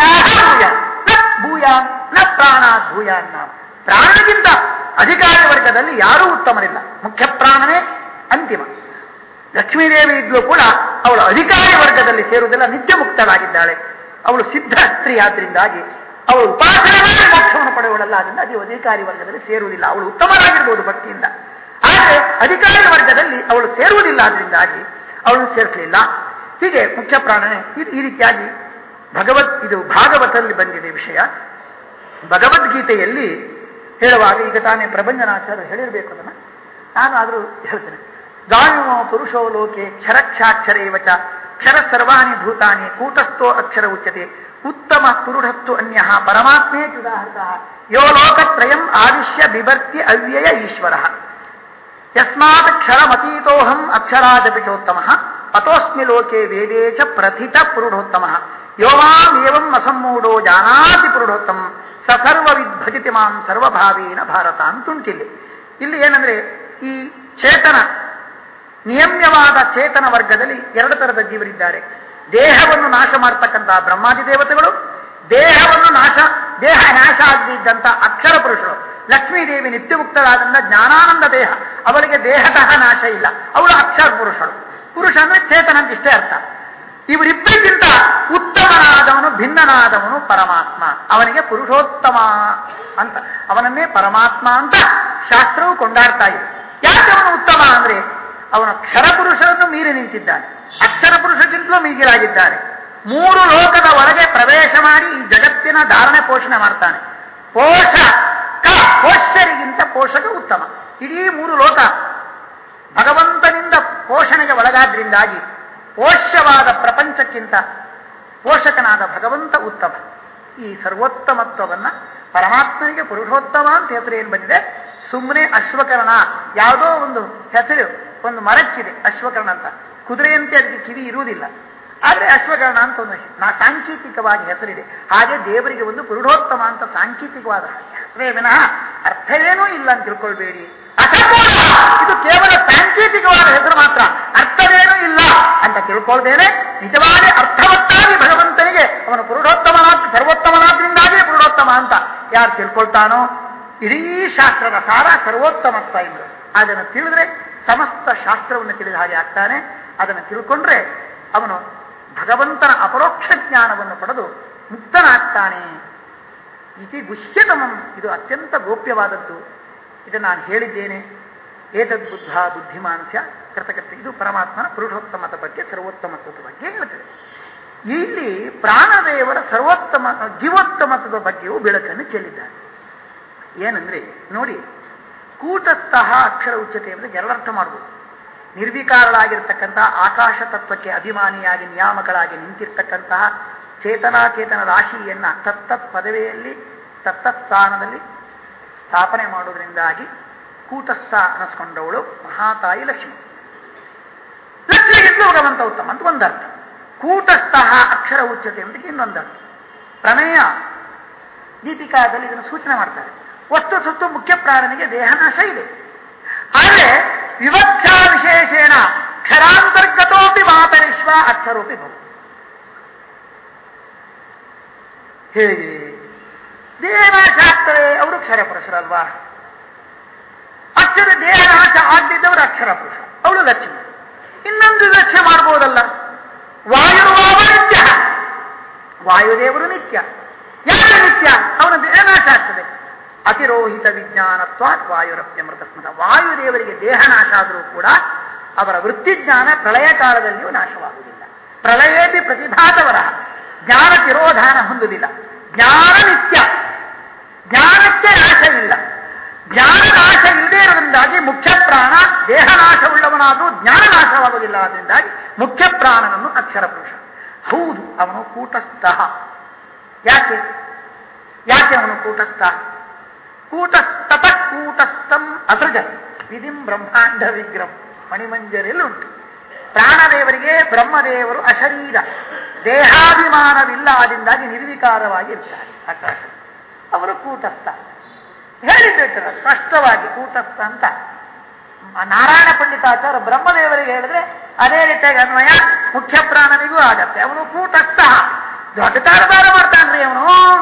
ಭೂಯಾನ್ ನ ಪ್ರಾಣಾತ್ ಭೂಯಾನ್ ನಾವು ಪ್ರಾಣಗಿಂತ ಅಧಿಕಾರಿ ವರ್ಗದಲ್ಲಿ ಯಾರೂ ಉತ್ತಮರಿಲ್ಲ ಮುಖ್ಯ ಪ್ರಾಣನೇ ಅಂತಿಮ ಲಕ್ಷ್ಮೀದೇವಿ ಇದ್ರೂ ಕೂಡ ಅವಳು ಅಧಿಕಾರಿ ವರ್ಗದಲ್ಲಿ ಸೇರುವುದಿಲ್ಲ ನಿತ್ಯ ಮುಕ್ತಳಾಗಿದ್ದಾಳೆ ಅವಳು ಸಿದ್ಧ ಸ್ತ್ರೀ ಆದ್ರಿಂದಾಗಿ ಅವಳು ಉಪಾಸನೆ ಮಾಡಿ ಮೋಕ್ಷವನ್ನು ಪಡೆಯುವಳಲ್ಲ ಅದರಿಂದ ಅದು ಅಧಿಕಾರಿ ವರ್ಗದಲ್ಲಿ ಸೇರುವುದಿಲ್ಲ ಅವಳು ಉತ್ತಮರಾಗಿರ್ಬೋದು ಭಕ್ತಿಯಿಂದ ಆದರೆ ಅಧಿಕಾರಿ ವರ್ಗದಲ್ಲಿ ಅವಳು ಸೇರುವುದಿಲ್ಲ ಆದ್ರಿಂದಾಗಿ ಅವಳನ್ನು ಸೇರಿಸಲಿಲ್ಲ ಹೀಗೆ ಮುಖ್ಯ ಪ್ರಾಣನೆ ಈ- ಈ ರೀತಿಯಾಗಿ ಭಗವತ್ ಇದು ಭಾಗವತದಲ್ಲಿ ಬಂದಿದೆ ವಿಷಯ ಭಗವದ್ಗೀತೆಯಲ್ಲಿ ಹೇಳುವಾಗ ಈಗ ತಾನೇ ಪ್ರಭಂಜನಾಚಾರ್ಯ ಹೇಳಿರಬೇಕು ಅದನ್ನ ನಾನು ಆದರೂ ಹೇಳ್ತೇನೆ ಗಾಯೋ ಪುರುಷೋ ಲೋಕೆ ಕ್ಷರಕ್ಷಾಕ್ಷರೇವ ಚ ಕ್ಷರ ಸರ್ವಾಣಿ ಭೂತಾನಿ ಕೂಟಸ್ಥೋ ಅಕ್ಷರ ಉಚ್ಯತೆ ಉತ್ತಮ ಪುರುಢತ್ತು ಅನ್ಯ ಪರಮಾತ್ಮೇ ಉದಾಹೃತ ಯೋ ಲೋಕತ್ರಯಂ ಆದಿಶ್ಯ ಬಿಭರ್ತಿ ಅವ್ಯಯ ಈಶ್ವರ ಯಸ್ಮಾತ್ ಕ್ಷರಮತೀತೋಹಂ ಅಕ್ಷರಾದಪಿ ಚೋತ್ತಮ ಅತೋಸ್ಮಿ ಲೋಕೆ ವೇದೇ ಚ ಪ್ರಥಿತ ಪುರುಢೋತ್ತಮ ಯೋ ಮಾಂ ಏವಂ ಅಸಮ್ಮೂಢೋ ಜಾನಾತಿ ಪುರುಢೋತ್ತಮ ಸ ಸರ್ವವಿದ್ ಭಜತಿ ಮಾಂ ಸರ್ವಭಾವೇನ ಭಾರತ ಅಂತುಂಟಿಲ್ಲಿ ಇಲ್ಲಿ ಏನಂದ್ರೆ ಈ ಚೇತನ ನಿಯಮ್ಯವಾದ ಚೇತನ ವರ್ಗದಲ್ಲಿ ಎರಡು ತರದ ಜೀವರಿದ್ದಾರೆ ದೇಹವನ್ನು ನಾಶ ಮಾಡತಕ್ಕಂತಹ ಬ್ರಹ್ಮಾದಿ ದೇವತೆಗಳು ದೇಹವನ್ನು ನಾಶ ದೇಹ ನಾಶ ಆಗದಿದ್ದಂತ ಅಕ್ಷರ ಪುರುಷರು ಲಕ್ಷ್ಮೀದೇವಿ ನಿತ್ಯಮುಕ್ತರಾದಂತ ಜ್ಞಾನಾನಂದ ದೇಹ ಅವಳಿಗೆ ದೇಹತಃ ನಾಶ ಇಲ್ಲ ಅವಳು ಅಕ್ಷರ ಪುರುಷರು ಪುರುಷ ಅಂದ್ರೆ ಚೇತನ ಅಂತ ಇಷ್ಟೇ ಅರ್ಥ ಇವರಿಬ್ಬರಿಗಿಂತ ಉತ್ತಮನಾದವನು ಭಿನ್ನನಾದವನು ಪರಮಾತ್ಮ ಅವನಿಗೆ ಪುರುಷೋತ್ತಮ ಅಂತ ಅವನನ್ನೇ ಪರಮಾತ್ಮ ಅಂತ ಶಾಸ್ತ್ರವು ಕೊಂಡಾಡ್ತಾ ಇದೆ ಯಾಕೆ ಅವನು ಉತ್ತಮ ಅಂದ್ರೆ ಅವನ ಕ್ಷರ ಪುರುಷರನ್ನು ಮೀರಿ ನಿಂತಿದ್ದಾನೆ ಅಕ್ಷರ ಪುರುಷಕ್ಕಿಂತಲೂ ಮೀಗಿಲಾಗಿದ್ದಾನೆ ಮೂರು ಲೋಕದ ಒಳಗೆ ಪ್ರವೇಶ ಮಾಡಿ ಈ ಜಗತ್ತಿನ ಧಾರಣೆ ಪೋಷಣೆ ಮಾಡ್ತಾನೆ ಪೋಷಕ ಪೋಷ್ಯರಿಗಿಂತ ಪೋಷಕ ಉತ್ತಮ ಇಡೀ ಮೂರು ಲೋಕ ಭಗವಂತನಿಂದ ಪೋಷಣೆಗೆ ಒಳಗಾದ್ರಿಂದಾಗಿ ಪೋಷ್ಯವಾದ ಪ್ರಪಂಚಕ್ಕಿಂತ ಪೋಷಕನಾದ ಭಗವಂತ ಉತ್ತಮ ಈ ಸರ್ವೋತ್ತಮತ್ವವನ್ನ ಪರಮಾತ್ಮನಿಗೆ ಪುರುಷೋತ್ತಮ ಅಂತ ಹೆಸರು ಏನು ಬಂದಿದೆ ಸುಮ್ಮನೆ ಅಶ್ವಕರ್ಣ ಯಾವುದೋ ಒಂದು ಹೆಸರು ಒಂದು ಮರಕ್ಕಿದೆ ಅಶ್ವಕರ್ಣ ಅಂತ ಕುದುರೆಯಂತೆ ಅದಕ್ಕೆ ಕಿವಿ ಇರುವುದಿಲ್ಲ ಆದರೆ ಅಶ್ವಕರ್ಣ ಅಂತ ಒಂದು ನಾ ಸಾಂಕೇತಿಕವಾಗಿ ಹೆಸರಿದೆ ಹಾಗೆ ದೇವರಿಗೆ ಒಂದು ಪುರುಷೋತ್ತಮ ಅಂತ ಸಾಂಕೇತಿಕವಾದ ಹೆಸರೇ ವಿನಃ ಅರ್ಥವೇನೂ ಇಲ್ಲ ಅಂತ ತಿಳ್ಕೊಳ್ಬೇಡಿ ಅಸಂಪೂರ್ಣ ಇದು ಕೇವಲ ಸಾಂಕೇತಿಕವಾದ ಹೆಸರು ಮಾತ್ರ ಅರ್ಥವೇನೂ ಇಲ್ಲ ಅಂತ ತಿಳ್ಕೊಳ್ದೇನೆ ನಿಜವಾಗಿ ಅರ್ಥವತ್ತಾಗಿ ಭಗವಂತನಿಗೆ ಅವನು ಪುರುಷೋತ್ತಮನಾದ ಸರ್ವೋತ್ತಮನಾದ್ರಿಂದಾಗಿ ಪುರುಷೋತ್ತಮ ಅಂತ ಯಾರು ತಿಳ್ಕೊಳ್ತಾನೋ ಇಡೀ ಶಾಸ್ತ್ರದ ಸಾರ ಸರ್ವೋತ್ತಮತ್ವ ಎಂಬುದು ಅದನ್ನು ತಿಳಿದ್ರೆ ಸಮಸ್ತ ಶಾಸ್ತ್ರವನ್ನು ತಿಳಿದ ಹಾಗೆ ಆಗ್ತಾನೆ ಅದನ್ನು ತಿಳ್ಕೊಂಡ್ರೆ ಅವನು ಭಗವಂತನ ಅಪರೋಕ್ಷ ಜ್ಞಾನವನ್ನು ಪಡೆದು ಮುಕ್ತನಾಗ್ತಾನೆ ಇತಿ ಗುಹ್ಯತಮಂ ಇದು ಅತ್ಯಂತ ಗೋಪ್ಯವಾದದ್ದು ಇದು ನಾನು ಹೇಳಿದ್ದೇನೆ ಏತದ್ ಬುದ್ಧ ಬುದ್ಧಿಮಾಂಸ್ಯ ಕೃತಕರ್ತ ಇದು ಪರಮಾತ್ಮನ ಪುರುಷೋತ್ತಮದ ಬಗ್ಗೆ ಸರ್ವೋತ್ತಮತ್ವದ ಬಗ್ಗೆ ಹೇಳ್ತದೆ ಇಲ್ಲಿ ಪ್ರಾಣದೇವರ ಸರ್ವೋತ್ತಮ ಜೀವೋತ್ತಮತ್ವದ ಬಗ್ಗೆಯೂ ಬೆಳಕನ್ನು ಚೆಲ್ಲಿದ್ದಾರೆ ಏನಂದ್ರೆ ನೋಡಿ ಕೂಟಸ್ಥಃ ಅಕ್ಷರ ಉಚ್ಚತೆ ಎಂಬುದಕ್ಕೆ ಎರಡರ್ಥ ಮಾಡಬಹುದು ನಿರ್ವಿಕಾರಳಾಗಿರ್ತಕ್ಕಂತಹ ಆಕಾಶ ತತ್ವಕ್ಕೆ ಅಭಿಮಾನಿಯಾಗಿ ನಿಯಾಮಕಳಾಗಿ ನಿಂತಿರ್ತಕ್ಕಂತಹ ಚೇತನಾಚೇತನ ರಾಶಿಯನ್ನ ತತ್ತತ್ ಪದವಿಯಲ್ಲಿ ತತ್ತತ್ ಸ್ಥಾನದಲ್ಲಿ ಸ್ಥಾಪನೆ ಮಾಡುವುದರಿಂದಾಗಿ ಕೂಟಸ್ಥ ಅನಿಸ್ಕೊಂಡವಳು ಮಹಾತಾಯಿ ಲಕ್ಷ್ಮಿ ಲಕ್ಷ್ಮಿಗಿಂತಲೂ ಭಗವಂತ ಉತ್ತಮ ಅಂತ ಒಂದರ್ಥ ಕೂಟಸ್ಥ ಅಕ್ಷರ ಉಚ್ಚತೆ ಎಂಬುದಕ್ಕೆ ಇನ್ನೊಂದರ್ಥ ಪ್ರಮೇಯ ದೀಪಿಕಾದಲ್ಲಿ ಇದನ್ನು ಸೂಚನೆ ಮಾಡ್ತಾರೆ ವಸ್ತು ಸುತ್ತು ಮುಖ್ಯ ಪ್ರಾಣನಿಗೆ ದೇಹನಾಶ ಇದೆ ಆದರೆ ವಿವಕ್ಷಾ ವಿಶೇಷೇಣ ಕ್ಷರಾಂತರ್ಗತೋಪಿ ಮಾತರಿಶ್ವ ಅಕ್ಷರೋಪಿ ಭವ ಹೇಗೆ ದೇಹನಾಶ ಆಗ್ತದೆ ಅವರು ಕ್ಷರ ಪುರುಷರಲ್ವಾ ಅಕ್ಷರ ದೇಹನಾಶ ಆಗದಿದ್ದವರು ಅಕ್ಷರ ಪುರುಷ ಅವಳು ಲಕ್ಷ್ಮಿ ಇನ್ನೊಂದು ಲಕ್ಷ್ಯ ಮಾಡ್ಬೋದಲ್ಲ ವಾಯುವಾವ ನಿತ್ಯ ವಾಯುದೇವರು ನಿತ್ಯ ಯಾರು ನಿತ್ಯ ಅವನ ದೇಹನಾಶ ಆಗ್ತದೆ ಅತಿರೋಹಿತ ವಿಜ್ಞಾನತ್ವಾತ್ ವಾಯುರಪ್ಯಮೃತ ಸ್ಮೃತ ವಾಯುದೇವರಿಗೆ ದೇಹನಾಶ ಆದರೂ ಕೂಡ ಅವರ ವೃತ್ತಿಜ್ಞಾನ ಪ್ರಳಯ ಕಾಲದಲ್ಲಿಯೂ ನಾಶವಾಗುವುದಿಲ್ಲ ಪ್ರಳಯೇಪಿ ಪ್ರತಿಭಾತವರ ಜ್ಞಾನ ತಿರೋಧಾನ ಹೊಂದುವುದಿಲ್ಲ ಜ್ಞಾನ ನಿತ್ಯ ಜ್ಞಾನಕ್ಕೆ ನಾಶವಿಲ್ಲ ಜ್ಞಾನ ನಾಶ ಇಲ್ಲದೆ ಇರೋದ್ರಿಂದಾಗಿ ಮುಖ್ಯ ಪ್ರಾಣ ದೇಹನಾಶವುಳ್ಳವನಾದರೂ ಜ್ಞಾನ ನಾಶವಾಗುವುದಿಲ್ಲ ಅದರಿಂದಾಗಿ ಮುಖ್ಯ ಪ್ರಾಣನನ್ನು ಅಕ್ಷರ ಪುರುಷ ಹೌದು ಅವನು ಕೂಟಸ್ಥ ಯಾಕೆ ಯಾಕೆ ಅವನು ಕೂಟಸ್ಥ ಕೂಟಸ್ತತ ಕೂಟಸ್ಥಂ ಅಸೃಜ ವಿಧಿಂ ಬ್ರಹ್ಮಾಂಡ ವಿಗ್ರಹ ಮಣಿಮಂಜರಿಯಲ್ಲಿ ಉಂಟು ಪ್ರಾಣದೇವರಿಗೆ ಬ್ರಹ್ಮದೇವರು ಅಶರೀರ ದೇಹಾಭಿಮಾನವಿಲ್ಲ ಆದಿಂದಾಗಿ ನಿರ್ವಿಕಾರವಾಗಿ ಇರ್ತಾರೆ ಆಕಾಶ ಅವರು ಕೂಟಸ್ಥ ಹೇಳಿದ್ಬಿಟ್ರು ಸ್ಪಷ್ಟವಾಗಿ ಕೂಟಸ್ಥ ಅಂತ ನಾರಾಯಣ ಪಂಡಿತಾಚಾರ್ಯ ಬ್ರಹ್ಮದೇವರಿಗೆ ಹೇಳಿದ್ರೆ ಅದೇ ರೀತಿಯಾಗಿ ಅನ್ವಯ ಮುಖ್ಯ ಪ್ರಾಣನಿಗೂ ಆಗತ್ತೆ ಅವನು ಕೂಟಸ್ಥ ದೊಡ್ಡ ಕಾರಬಾರ ಮಾಡ್ತಾನ್ರಿ ಅವನು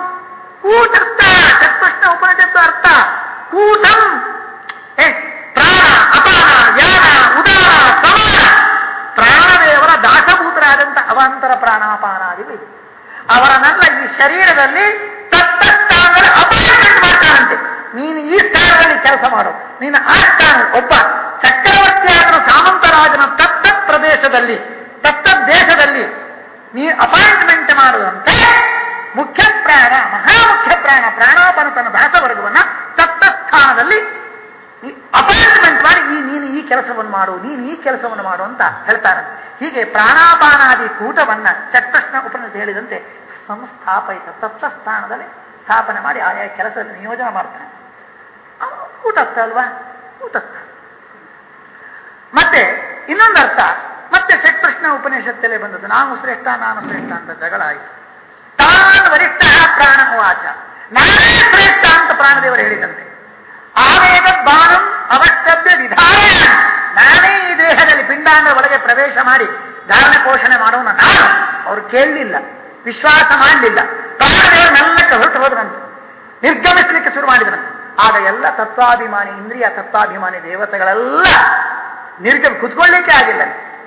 ಕೂಟಸ್ಥ ಚತ್ಪಷ್ಟ ಉಪನಿಷತ್ತು ಅರ್ಥ ಕೂಟಂ ಏ ಪ್ರಾಣ ಅಪಾನ ವ್ಯಾನ ಉದಾರ ಸಮಾನ ಪ್ರಾಣದೇವರ ದಾಸಭೂತರಾದಂಥ ಅವಾಂತರ ಪ್ರಾಣಾಪಾನಾದಿಗಳು ಇದೆ ಅವರನ್ನೆಲ್ಲ ಈ ಶರೀರದಲ್ಲಿ ತತ್ತ ಸ್ಥಾನದಲ್ಲಿ ಅಪಾಯಿಂಟ್ಮೆಂಟ್ ಮಾಡ್ತಾನಂತೆ ನೀನು ಈ ಸ್ಥಾನದಲ್ಲಿ ಕೆಲಸ ಮಾಡು ನೀನು ಆ ಸ್ಥಾನ ಒಬ್ಬ ಚಕ್ರವರ್ತಿಯಾದರೂ ಸಾಮಂತರಾಜನ ತತ್ತತ್ ಪ್ರದೇಶದಲ್ಲಿ ತತ್ತತ್ ದೇಶದಲ್ಲಿ ನೀ ಅಪಾಯಿಂಟ್ಮೆಂಟ್ ಮಾಡುವಂತೆ ಮುಖ್ಯ ಪ್ರಾಣ ಮಹಾಮುಖ್ಯ ಪ್ರಾಣ ಪ್ರಾಣಾಪನ ತನ್ನ ದಾಸವರ್ಗವನ್ನ ತತ್ತತ್ ಸ್ಥಾನದಲ್ಲಿ ಅಪಾಯಿಂಟ್ಮೆಂಟ್ ಮಾಡಿ ಈ ನೀನು ಈ ಕೆಲಸವನ್ನು ಮಾಡು ನೀನು ಈ ಕೆಲಸವನ್ನು ಮಾಡು ಅಂತ ಹೇಳ್ತಾರೆ ಹೀಗೆ ಪ್ರಾಣಾಪಾನಾದಿ ಕೂಟವನ್ನ ಚಟ್ಟಷ್ಣ ಉಪನಿಷತ್ ಹೇಳಿದಂತೆ ಸಂಸ್ಥಾಪಯಿತ ತತ್ತ ಸ್ಥಾನದಲ್ಲಿ ಸ್ಥಾಪನೆ ಮಾಡಿ ಆಯಾ ಕೆಲಸದಲ್ಲಿ ನಿಯೋಜನೆ ಮಾಡ್ತಾನೆ ಅವನು ಕೂಟಸ್ಥ ಅಲ್ವಾ ಕೂಟಸ್ಥ ಮತ್ತೆ ಇನ್ನೊಂದು ಅರ್ಥ ಮತ್ತೆ ಷಟ್ಪ್ರಶ್ನ ಉಪನಿಷತ್ತಲ್ಲೇ ಬಂದದ್ದು ನಾನು ಶ್ರೇಷ್ಠ ನಾನು ಶ್ರೇಷ್ಠ ಅಂತ ಜಗಳ ಆಯಿತು ತಾನು ವರಿಷ್ಠ ಪ್ರಾಣ ವಾಚ ನಾನೇ ಶ್ರೇಷ್ಠ ಅಂತ ಪ್ರಾಣದೇವರು ಹೇಳಿದಂತೆ ಆವೇಗ ಬಾಣಂ ಅವಷ್ಟಭ್ಯ ವಿಧಾನ ನಾನೇ ಈ ದೇಹದಲ್ಲಿ ಪಿಂಡಾಂಗ ಒಳಗೆ ಪ್ರವೇಶ ಮಾಡಿ ಧಾರಣ ಪೋಷಣೆ ಮಾಡುವನ ನಾನು ಅವರು ಕೇಳಲಿಲ್ಲ ವಿಶ್ವಾಸ ಮಾಡಲಿಲ್ಲ ಪ್ರಾಣದೇವರು ಮೆಲ್ಲಕ್ಕೆ ಹೊರಟು ಹೋದ್ರಂತೆ ನಿರ್ಗಮಿಸಲಿಕ್ಕೆ ಶುರು ಮಾಡಿದ್ರಂತೆ ಆಗ ಎಲ್ಲ ತತ್ವಾಭಿಮಾನಿ ಇಂದ್ರಿಯ ತತ್ವಾಭಿಮಾನಿ ದೇವತೆಗಳೆಲ್ಲ ನಿರ್ಗಮ ಕುತ್ಕೊಳ್ಳಿಕ್ಕೆ ಆಗಿಲ್ಲ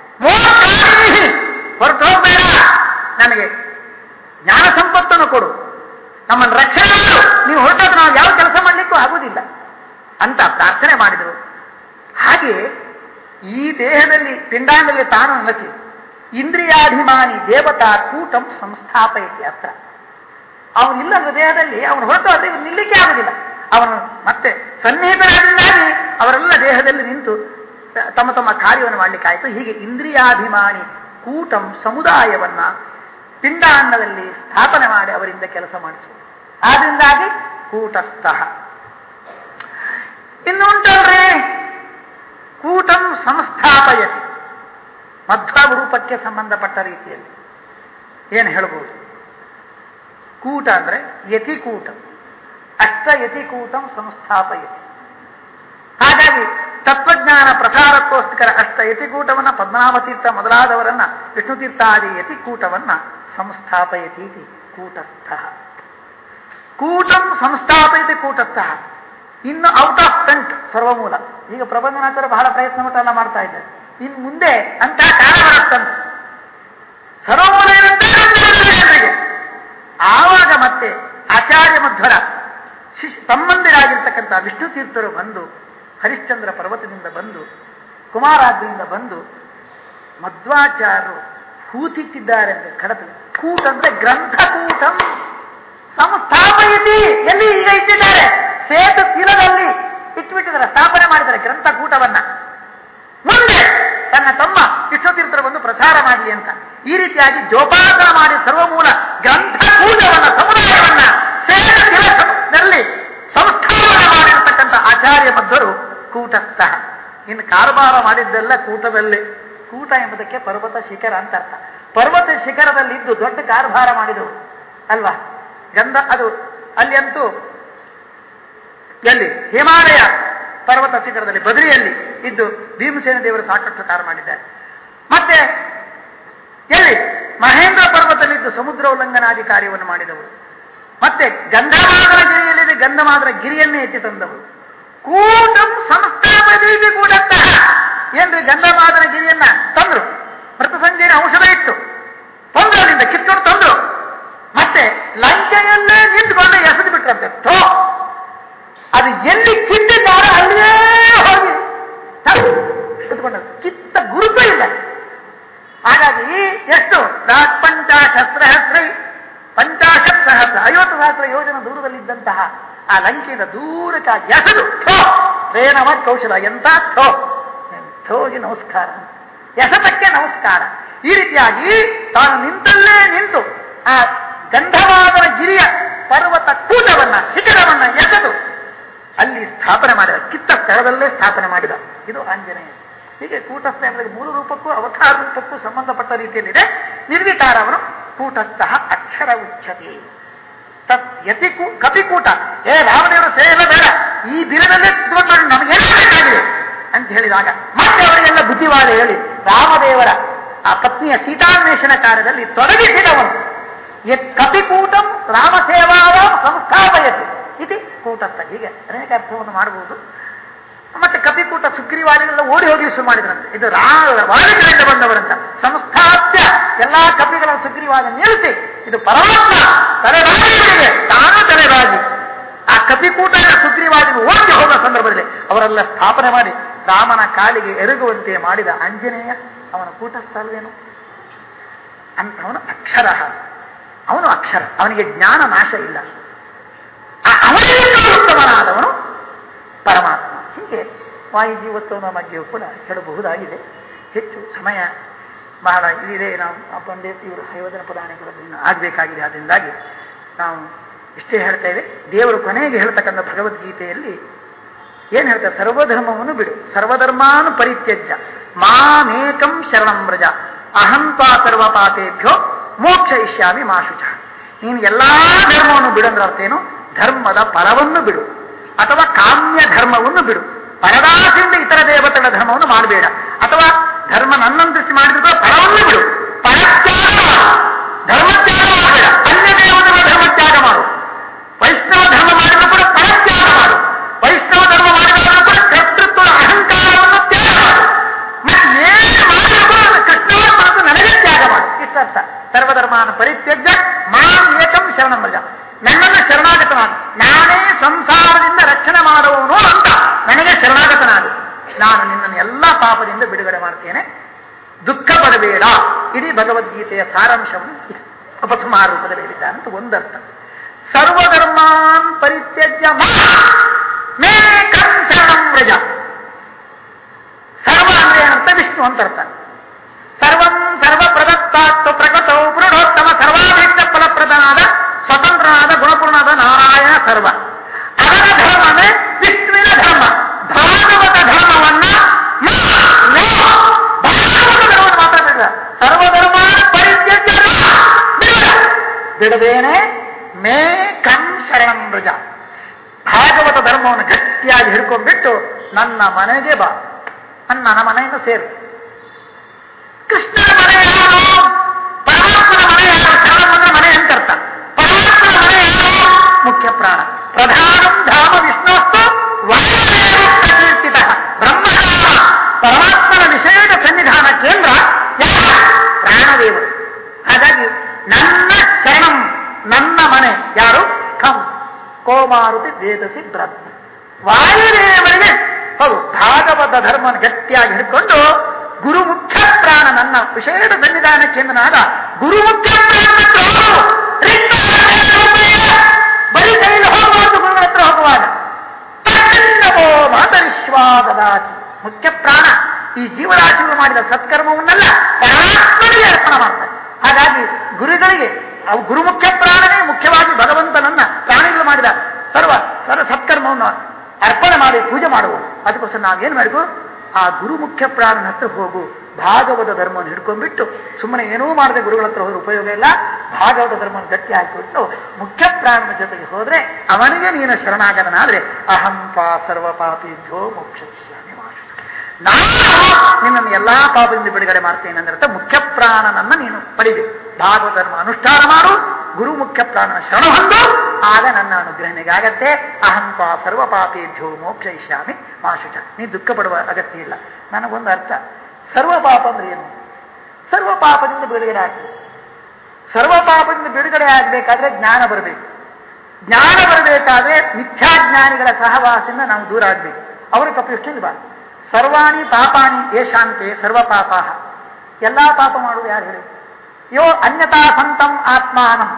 ಹೊರಟು ಹೋಗ್ಬೇಡ ನನಗೆ ಜ್ಞಾನ ಸಂಪತ್ತನ್ನು ಕೊಡು ನಮ್ಮನ್ನು ರಕ್ಷಣೆ ಮಾಡು ನೀವು ಹೊರಟಾಗ ನಾವು ಯಾವ ಕೆಲಸ ಮಾಡಲಿಕ್ಕೂ ಆಗುವುದಿಲ್ಲ ಅಂತ ಪ್ರಾರ್ಥನೆ ಮಾಡಿದರು ಹಾಗೆ ಈ ದೇಹದಲ್ಲಿ ಪಿಂಡಾಂಗದಲ್ಲಿ ತಾನು ನಚಿ ಇಂದ್ರಿಯಾಭಿಮಾನಿ ದೇವತಾ ಕೂಟಂ ಸಂಸ್ಥಾಪಯತಿ ಅತ್ರ ಅವನಿಲ್ಲದ ದೇಹದಲ್ಲಿ ಅವನು ಹೊರಟು ಅದೇ ನಿಲ್ಲಿಕ್ಕೆ ಆಗುದಿಲ್ಲ ಅವನು ಮತ್ತೆ ಸನ್ನಿಹಿತರಾದಿಂದಾಗಿ ಅವರೆಲ್ಲ ದೇಹದಲ್ಲಿ ನಿಂತು ತಮ್ಮ ತಮ್ಮ ಕಾರ್ಯವನ್ನು ಮಾಡಲಿಕ್ಕಾಯಿತು ಹೀಗೆ ಇಂದ್ರಿಯಾಭಿಮಾನಿ ಕೂಟಂ ಸಮುದಾಯವನ್ನ ಪಿಂಡಾಂಡದಲ್ಲಿ ಸ್ಥಾಪನೆ ಮಾಡಿ ಅವರಿಂದ ಕೆಲಸ ಮಾಡಿಸುವುದು ಆದ್ರಿಂದಾಗಿ ಕೂಟಸ್ಥ ಇನ್ನು ಉಂಟಲ್ರಿ ಕೂಟಂ ಸಂಸ್ಥಾಪಯತಿ ಮಧ್ವ ರೂಪಕ್ಕೆ ಸಂಬಂಧಪಟ್ಟ ರೀತಿಯಲ್ಲಿ ಏನು ಹೇಳ್ಬೋದು ಕೂಟ ಅಂದ್ರೆ ಯತಿಕೂಟ ಅಷ್ಟ ಯತಿಕೂಟಂ ಸಂಸ್ಥಾಪಯತಿ ಹಾಗಾಗಿ ತತ್ವಜ್ಞಾನ ಪ್ರಸಾರಕ್ಕೋಸ್ಕರ ಅಷ್ಟ ಯತಿಕೂಟವನ್ನ ಪದ್ಮನಾಭತೀರ್ಥ ಮೊದಲಾದವರನ್ನ ವಿಷ್ಣುತೀರ್ಥಾದಿ ಯತಿಕೂಟವನ್ನ ಸಂಸ್ಥಾಪಯತಿ ಇತಿ ಕೂಟಸ್ಥ ಕೂಟಂ ಸಂಸ್ಥಾಪಯತಿ ಕೂಟಸ್ಥ ಇನ್ನು ಔಟ್ ಆಫ್ ಫ್ರಂಟ್ ಸರ್ವಮೂಲ ಈಗ ಪ್ರಬಂಧನಾಚಾರ ಬಹಳ ಪ್ರಯತ್ನ ಮಟ್ಟೆಲ್ಲ ಮಾಡ್ತಾ ಇದ್ದಾರೆ ಇನ್ನು ಮುಂದೆ ಅಂತ ಕಾಲ ಬರುತ್ತಂತೆ ಸರ್ವಮೂಲ ಇರುತ್ತೆ ಜನರಿಗೆ. ಆವಾಗ ಮತ್ತೆ ಆಚಾರ್ಯ ಮಧ್ವರ ಶಿಶ್ ತಮ್ಮಂದಿರಾಗಿರ್ತಕ್ಕಂಥ ವಿಷ್ಣು ತೀರ್ಥರು ಬಂದು ಹರಿಶ್ಚಂದ್ರ ಪರ್ವತದಿಂದ ಬಂದು ಕುಮಾರಾದ್ರಿಯಿಂದ ಬಂದು ಮಧ್ವಾಚಾರ್ಯರು ಹೂತಿಟ್ಟಿದ್ದಾರೆ ಅಂತ ಕಡತಲ್ಲಿ ಕೂಟ ಅಂದ್ರೆ ಗ್ರಂಥಕೂಟಂ ಸಂಸ್ಥಾಪಯತಿ ಎಲ್ಲಿ ಈಗ ಇಟ್ಟಿದ್ದಾರೆ ಸೇತು ತೀರದಲ್ಲಿ ಇಟ್ಬಿಟ್ಟಿದ್ದಾರೆ ಸ್ಥಾಪನೆ ಮಾಡಿದ್ದಾರೆ ಗ್ರಂಥಕೂಟವನ್ನ ಮುಂದೆ ತನ್ನ ತಮ್ಮ ವಿಶ್ವತೀರ್ಥರು ಬಂದು ಪ್ರಸಾರ ಮಾಡಲಿ ಅಂತ ಈ ರೀತಿಯಾಗಿ ಜೋಪಾಸನ ಮಾಡಿ ಸರ್ವಮೂಲ ಗ್ರಂಥಕೂಟವನ್ನ ಸಮುದಾಯವನ್ನ ಸೇತು ತೀರದಲ್ಲಿ ಸಂಸ್ಥಾಪನೆ ಮಾಡಿರತಕ್ಕಂಥ ಆಚಾರ್ಯ ಮಧ್ವರು ಕೂಟಸ್ಥ ಇನ್ನು ಕಾರಬಾರ ಮಾಡಿದ್ದೆಲ್ಲ ಕೂಟದಲ್ಲೇ ಕೂಟ ಎಂಬುದಕ್ಕೆ ಪರ್ವತ ಶಿಖರ ಅಂತ ಅರ್ಥ ಪರ್ವತ ಶಿಖರದಲ್ಲಿದ್ದು ದೊಡ್ಡ ಕಾರ್ಭಾರ ಮಾಡಿದವರು ಅಲ್ವಾ ಗಂಧ ಅದು ಅಲ್ಲಿ ಅಂತೂ ಎಲ್ಲಿ ಹಿಮಾಲಯ ಪರ್ವತ ಶಿಖರದಲ್ಲಿ ಬದರಿಯಲ್ಲಿ ಇದ್ದು ಭೀಮಸೇನ ದೇವರು ಸಾಕಷ್ಟು ಕಾರ್ಯ ಮಾಡಿದ್ದಾರೆ ಮತ್ತೆ ಎಲ್ಲಿ ಮಹೇಂದ್ರ ಪರ್ವತದಲ್ಲಿದ್ದು ಸಮುದ್ರ ಉಲ್ಲಂಘನಾದಿ ಕಾರ್ಯವನ್ನು ಮಾಡಿದವರು ಮತ್ತೆ ಗಂಧಮಾದರ ಗಿರಿಯಲ್ಲಿದೆ ಗಂಧಮಾದರ ಗಿರಿಯನ್ನೇ ಎತ್ತಿ ತಂದವರು ಕೂಟಂ ಸಂಸ್ಥಾಪದೀಪಿ ಕೂಡಂತಹ ಏನ್ರಿ ಗಂಧಮಾದರ ಗಿರಿಯನ್ನ ತಂದ್ರು ಮೃತ ಸಂಜೆಯ ಔಷಧ ಇಟ್ಟು ತಂದ್ರು ಅಲ್ಲಿಂದ ಕಿತ್ತೋಡು ತಂದ್ರು ಮತ್ತೆ ಲಂಕೆಯಲ್ಲೇ ನಿಂತ್ಕೊಂಡು ಎಸೆದು ಬಿಟ್ರಂತೆ ಥೋ ಅದು ಎಲ್ಲಿ ಕಿತ್ತಿದ್ದಾರೋ ಅಲ್ಲೇ ಹೋಗಿ ಕುತ್ಕೊಂಡ ಕಿತ್ತ ಗುರುತು ಇಲ್ಲ ಹಾಗಾಗಿ ಎಷ್ಟು ಪಂಚಾಶಸ್ತ್ರಹಸ್ರೈ ಪಂಚಾಶತ್ ಸಹಸ್ರ ಐವತ್ತು ಸಹಸ್ರ ಯೋಜನ ದೂರದಲ್ಲಿದ್ದಂತಹ ಆ ಲಂಕೆಯಿಂದ ದೂರಕ್ಕಾಗಿ ಎಸೆದು ಥೋ ರೇನವ ಕೌಶಲ ಎಂತ ಥೋ ಥೋಗಿ ನಮಸ್ಕಾರ ಎಸತಕ್ಕೆ ನಮಸ್ಕಾರ ಈ ರೀತಿಯಾಗಿ ತಾನು ನಿಂತಲ್ಲೇ ನಿಂತು ಆ ಗಂಧವಾದರ ಗಿರಿಯ ಪರ್ವತ ಕೂಟವನ್ನ ಶಿಖರವನ್ನ ಎಸೆದು ಅಲ್ಲಿ ಸ್ಥಾಪನೆ ಮಾಡಿದ ಕಿತ್ತ ಸ್ಥಳದಲ್ಲೇ ಸ್ಥಾಪನೆ ಮಾಡಿದ ಇದು ಆಂಜನೇಯ ಹೀಗೆ ಕೂಟಸ್ಥ ಎಂಬುದಕ್ಕೆ ಮೂಲ ರೂಪಕ್ಕೂ ಅವತಾರ ರೂಪಕ್ಕೂ ಸಂಬಂಧಪಟ್ಟ ರೀತಿಯಲ್ಲಿದೆ ನಿರ್ವಿಕಾರವನು ಕೂಟಸ್ಥ ಅಕ್ಷರ ಉಚ್ಚತೆ ತತ್ ಯತಿಕೂ ಕಪಿಕೂಟ ಏ ರಾಮದೇವರು ಸೇವೆ ಬೇಡ ಈ ದಿನದಲ್ಲೇ ಇದ್ದುಕೊಂಡು ನಮಗೇನು ಬೇಕಾಗಿದೆ ಅಂತ ಹೇಳಿದಾಗ ಮತ್ತೆ ಅವರಿಗೆಲ್ಲ ಬುದ್ಧಿವಾದ ಹೇಳಿ ರಾಮದೇವರ ಆ ಪತ್ನಿಯ ಸೀತಾನ್ವೇಷಣ ಕಾರ್ಯದಲ್ಲಿ ತೊಡಗಿಸಿದವನು ಯತ್ ಕಪಿಕೂಟಂ ರಾಮಸೇವಾವ ಸಂಸ್ಥಾಪಯತಿ ಇತಿ ಕೂಟಸ್ಥ ಹೀಗೆ ಅನೇಕ ಅರ್ಥವನ್ನು ಮಾಡಬಹುದು ಮತ್ತೆ ಕಪಿಕೂಟ ಸುಗ್ರೀವಾದಿಗಳೆಲ್ಲ ಓಡಿ ಹೋಗಿ ಶುರು ಮಾಡಿದ್ರಂತೆ ಇದು ರಾ ವಾದಿಗಳಿಂದ ಬಂದವರಂತ ಸಂಸ್ಥಾಪ್ಯ ಎಲ್ಲಾ ಕಪಿಗಳ ಸುಗ್ರೀವಾದ ನಿಲ್ಲಿಸಿ ಇದು ಪರಮಾತ್ಮ ತಲೆಬಾಗಿಗಳಿಗೆ ತಾನೂ ತಲೆಬಾಗಿ ಆ ಕಪಿಕೂಟ ಸುಗ್ರೀವಾದಿಗಳು ಓಡಿ ಹೋಗುವ ಸಂದರ್ಭದಲ್ಲಿ ಅವರೆಲ್ಲ ಸ್ಥಾಪನೆ ಮಾಡಿ ರಾಮನ ಕಾಲಿಗೆ ಎರಗುವಂತೆ ಮಾಡಿದ ಆಂಜನೇಯ ಅವನ ಕೂಟಸ್ಥ ಅಲ್ವೇನು ಅಂತವನು ಅಕ್ಷರ ಅವನು ಅಕ್ಷರ ಅವನಿಗೆ ಜ್ಞಾನ ನಾಶ ಇಲ್ಲ ಆ- ಅವನಿಗಿಂತ ಉತ್ತಮನಾದವನು ಪರಮಾತ್ಮ ಹೀಗೆ ವಾಯುಜೀವತ್ವದ ಬಗ್ಗೆಯೂ ಕೂಡ ಹೇಳಬಹುದಾಗಿದೆ ಹೆಚ್ಚು ಸಮಯ ಬಹಳ ಇದಿದೆ ನಾವು ಆ ಬಂದೆ ಇವರು ಹೈವದನ ಪುರಾಣಿಕರನ್ನು ಆಗಬೇಕಾಗಿದೆ ಅದರಿಂದಾಗಿ ನಾವು ಇಷ್ಟೇ ಹೇಳ್ತೇವೆ ದೇವರು ಕೊನೆಗೆ ಹೇಳ್ತಕ್ಕಂಥ ಭಗವದ್ಗೀತೆಯಲ್ಲಿ ಏನ್ ಹೇಳ್ತಾರೆ ಸರ್ವಧರ್ಮವನ್ನು ಬಿಡು ಸರ್ವಧರ್ಮಾನು ಪರಿತ್ಯಜ್ಯ ಮಾಮೇಕಂ ಶರಣಂ ವ್ರಜ ಅಹಂತ್ವಾ ಸರ್ವಪಾತೇಭ್ಯೋ ಮೋಕ್ಷ ಇಷ್ಯಾಮಿ ಮಾಶುಚ ನೀನು ಎಲ್ಲಾ ಧರ್ಮವನ್ನು ಬಿಡಂದ್ರ ಅರ್ಥ ಏನು ಧರ್ಮದ ಫಲವನ್ನು ಬಿಡು ಅಥವಾ ಕಾಮ್ಯ ಧರ್ಮವನ್ನು ಬಿಡು ಪರದಾಸೆಯಿಂದ ಇತರ ದೇವತೆಗಳ ಧರ್ಮವನ್ನು ಮಾಡಬೇಡ ಅಥವಾ ಧರ್ಮ ನನ್ನಂತಿಸಿ ಮಾಡಿದ್ರು ಫಲವನ್ನು ಬಿಡು ಪರತ್ಯಾಗ ಮಾಡು ಧರ್ಮತ್ಯಾಗ ಮಾಡಬೇಡ ಅನ್ಯ ದೇವತೆಗಳ ಧರ್ಮತ್ಯಾಗ ಮಾಡು ವೈಷ್ಣವ ಧರ್ಮ ಮಾಡಿದ್ರು ಕೂಡ ಪರತ್ಯಾಗ ಮಾಡು ವೈಷ್ಣವ ಧರ್ಮ ಮಾಡಿದ್ರು ಕೂಡ ಕರ್ತೃತ್ವದ ಅಹಂಕಾರವನ್ನು ತ್ಯಾಗ ಮಾಡು ಮತ್ತೆ ಏನು ಮಾಡಿದ್ರು ಕೂಡ ಅದು ಕೃಷ್ಣನ ಮತ್ತು ನನಗೆ ತ್ಯಾಗ ಮಾಡು ಇಷ್ಟರ್ಥ ಸರ್ವಧರ್ಮಾನ ಪರಿತ್ಯಜ್ಯ ಮಾಂ ಏಕಂ ಶರಣಂ ವ್ರಜ ನನ್ನನ್ನು ಶರಣಾಗತನಾಗು ನಾನೇ ಸಂಸಾರದಿಂದ ರಕ್ಷಣೆ ಮಾಡುವವನು ಅಂತ ನನಗೆ ಶರಣಾಗತನಾಗು ನಾನು ನಿನ್ನನ್ನು ಎಲ್ಲ ಪಾಪದಿಂದ ಬಿಡುಗಡೆ ಮಾಡ್ತೇನೆ ದುಃಖ ಪಡಬೇಡ ಇಡೀ ಭಗವದ್ಗೀತೆಯ ಸಾರಾಂಶವನ್ನು ಉಪಸಂಹಾರ ರೂಪದಲ್ಲಿ ಹೇಳಿದ್ದಾನೆ ಅಂತ ಒಂದರ್ಥ ಸರ್ವಧರ್ಮಾನ್ ಪರಿತ್ಯಜ್ಯ ಮೇಕಂ ಶರಣಂ ವ್ರಜ ಸರ್ವ ಅಂದ್ರೆ ಏನಂತ ವಿಷ್ಣು ಅಂತ ಅರ್ಥ ಸರ್ವಂ ಸರ್ವ ಬಿಡದೇನೆ ಮೇ ಕಂ ಶರಣಂ ಬ್ರಜ ಭಾಗವತ ಧರ್ಮವನ್ನು ಗಟ್ಟಿಯಾಗಿ ಹಿಡ್ಕೊಂಡ್ಬಿಟ್ಟು ನನ್ನ ಮನೆಗೆ ಬಾ ನನ್ನ ಮನೆಯಿಂದ ಸೇರು ಕೃಷ್ಣನ ಮನೆ ಯಾರು ಪರಮಾತ್ಮನ ಮನೆ ಯಾರು ಶರಣಮ್ಮನ ಮನೆ ಅಂತ ಅರ್ಥ ಪರಮಾತ್ಮನ ಮನೆ ಯಾರು ಮುಖ್ಯ ಪ್ರಾಣ ಪ್ರಧಾನಂ ಧಾಮ ವಿಷ್ಣುಸ್ತು ಕೀರ್ತಿತ ಬ್ರಹ್ಮಧಾಮ ಪರಮಾತ್ಮನ ವಿಶೇಷ ಸನ್ನಿಧಾನ ಕೇಂದ್ರ ಯಾರು ಪ್ರಾಣದೇವರು ಹಾಗಾಗಿ ನನ್ನ ಶರಣಂ ನನ್ನ ಮನೆ ಯಾರು ಕಂ ಕೋಮಾರುತಿ ವೇದಸಿ ಬ್ರಹ್ಮ ವಾಯುದೇವರಿಗೆ ಹೌದು ಭಾಗವತ ಧರ್ಮವನ್ನು ಗಟ್ಟಿಯಾಗಿ ಹಿಡ್ಕೊಂಡು ಗುರು ಮುಖ್ಯ ಪ್ರಾಣ ನನ್ನ ವಿಶೇಷ ಸನ್ನಿಧಾನ ಕೇಂದ್ರನಾದ ಗುರು ಮುಖ್ಯ ಪ್ರಾಣ ಹತ್ರ ಹೋಗು. ರಿಕ್ತ ಮನೆಯಲ್ಲಿ ಬರೀ ಕೈಯಲ್ಲಿ ಹೋಗಬಾರ್ದು ಗುರುಗಳ ಹತ್ರ ಹೋಗುವಾಗ ತನ್ನವೋ ಮಾತರಿಶ್ವಾದದಾತಿ ಮುಖ್ಯ ಪ್ರಾಣ ಈ ಜೀವರಾಶಿಗಳು ಮಾಡಿದ ಸತ್ಕರ್ಮವನ್ನೆಲ್ಲ ಪರಮಾತ್ಮನಿಗೆ ಅರ್ಪಣ ಮಾಡ್ತಾರೆ ಹಾಗಾಗಿ ಗುರುಗಳಿಗೆ ಅವು ಗುರುಮುಖ್ಯ ಪ್ರಾಣನೇ ಮುಖ್ಯವಾಗಿ ಭಗವಂತನನ್ನ ಪ್ರಾಣಿಗಳು ಮಾಡಿದ ಸರ್ವ ಸರ್ವ ಸತ್ಕರ್ಮವನ್ನು ಅರ್ಪಣೆ ಮಾಡಿ ಪೂಜೆ ಮಾಡುವುದು ಅದಕ್ಕೋಸ್ಕರ ನಾವೇನ್ ಮಾಡಬೇಕು ಆ ಗುರು ಮುಖ್ಯ ಪ್ರಾಣನ ಹತ್ರ ಹೋಗು ಭಾಗವತ ಧರ್ಮವನ್ನು ಹಿಡ್ಕೊಂಡ್ಬಿಟ್ಟು ಸುಮ್ಮನೆ ಏನೂ ಮಾಡದೆ ಗುರುಗಳ ಹತ್ರ ಹೋದ್ರೆ ಉಪಯೋಗ ಇಲ್ಲ ಭಾಗವತ ಧರ್ಮವನ್ನು ಗಟ್ಟಿ ಹಾಕಿಬಿಟ್ಟು ಮುಖ್ಯ ಪ್ರಾಣನ ಜೊತೆಗೆ ಹೋದ್ರೆ ಅವನಿಗೆ ನೀನು ಶರಣಾಗತನಾದ್ರೆ ಅಹಂಪ ಸರ್ವ ಪಾಪಿಭ್ಯೋ ಮೋಕ್ಷಿಷ್ಯಾಮಿ ಮಾಶು ನಾನು ನಿನ್ನನ್ನು ಎಲ್ಲಾ ಪಾಪದಿಂದ ಬಿಡುಗಡೆ ಮಾಡ್ತೇನೆ ಅಂದ್ರೆ ಮುಖ್ಯ ಪ್ರಾಣನನ್ನ ನೀನು ಪಡಿಬೇಕು ಭಾಗವತ ಧರ್ಮ ಅನುಷ್ಠಾನ ಮಾಡು ಗುರು ಮುಖ್ಯ ಪ್ರಾಣನ ಶರಣ ಹೊಂದು ಆಗ ನನ್ನ ಅನುಗ್ರಹಣೆಗಾಗತ್ತೆ ಅಹಂಪ ಸರ್ವ ಪಾಪೇಭ್ಯೋ ಮೋಕ್ಷಯಿಷ್ಯಾಮಿ ಮಾಶುಚ ನೀ ದುಃಖ ಪಡುವ ಅಗತ್ಯ ಇಲ್ಲ ನನಗೊಂದು ಅರ್ಥ ಸರ್ವ ಪಾಪ ಅಂದ್ರೆ ಏನು ಸರ್ವ ಪಾಪದಿಂದ ಬಿಡುಗಡೆ ಆಗ್ತದೆ ಸರ್ವ ಪಾಪದಿಂದ ಬಿಡುಗಡೆ ಆಗಬೇಕಾದ್ರೆ ಜ್ಞಾನ ಬರಬೇಕು ಜ್ಞಾನ ಬರಬೇಕಾದ್ರೆ ಮಿಥ್ಯಾಜ್ಞಾನಿಗಳ ಸಹವಾಸದಿಂದ ನಾವು ದೂರ ಆಗಬೇಕು ಅವರು ತಪ್ಪಿಷ್ಟು ಇರಬಾರ್ದು ಸರ್ವಾಣಿ ಪಾಪಾನಿ ಯಶಾಂತೆ ಸರ್ವ ಪಾಪ ಎಲ್ಲಾ ಪಾಪ ಮಾಡುವುದು ಯಾರು ಹೇಳಿ ಯೋ ಅನ್ಯತಾ ಸಂತಂ ಆತ್ಮಾನಂ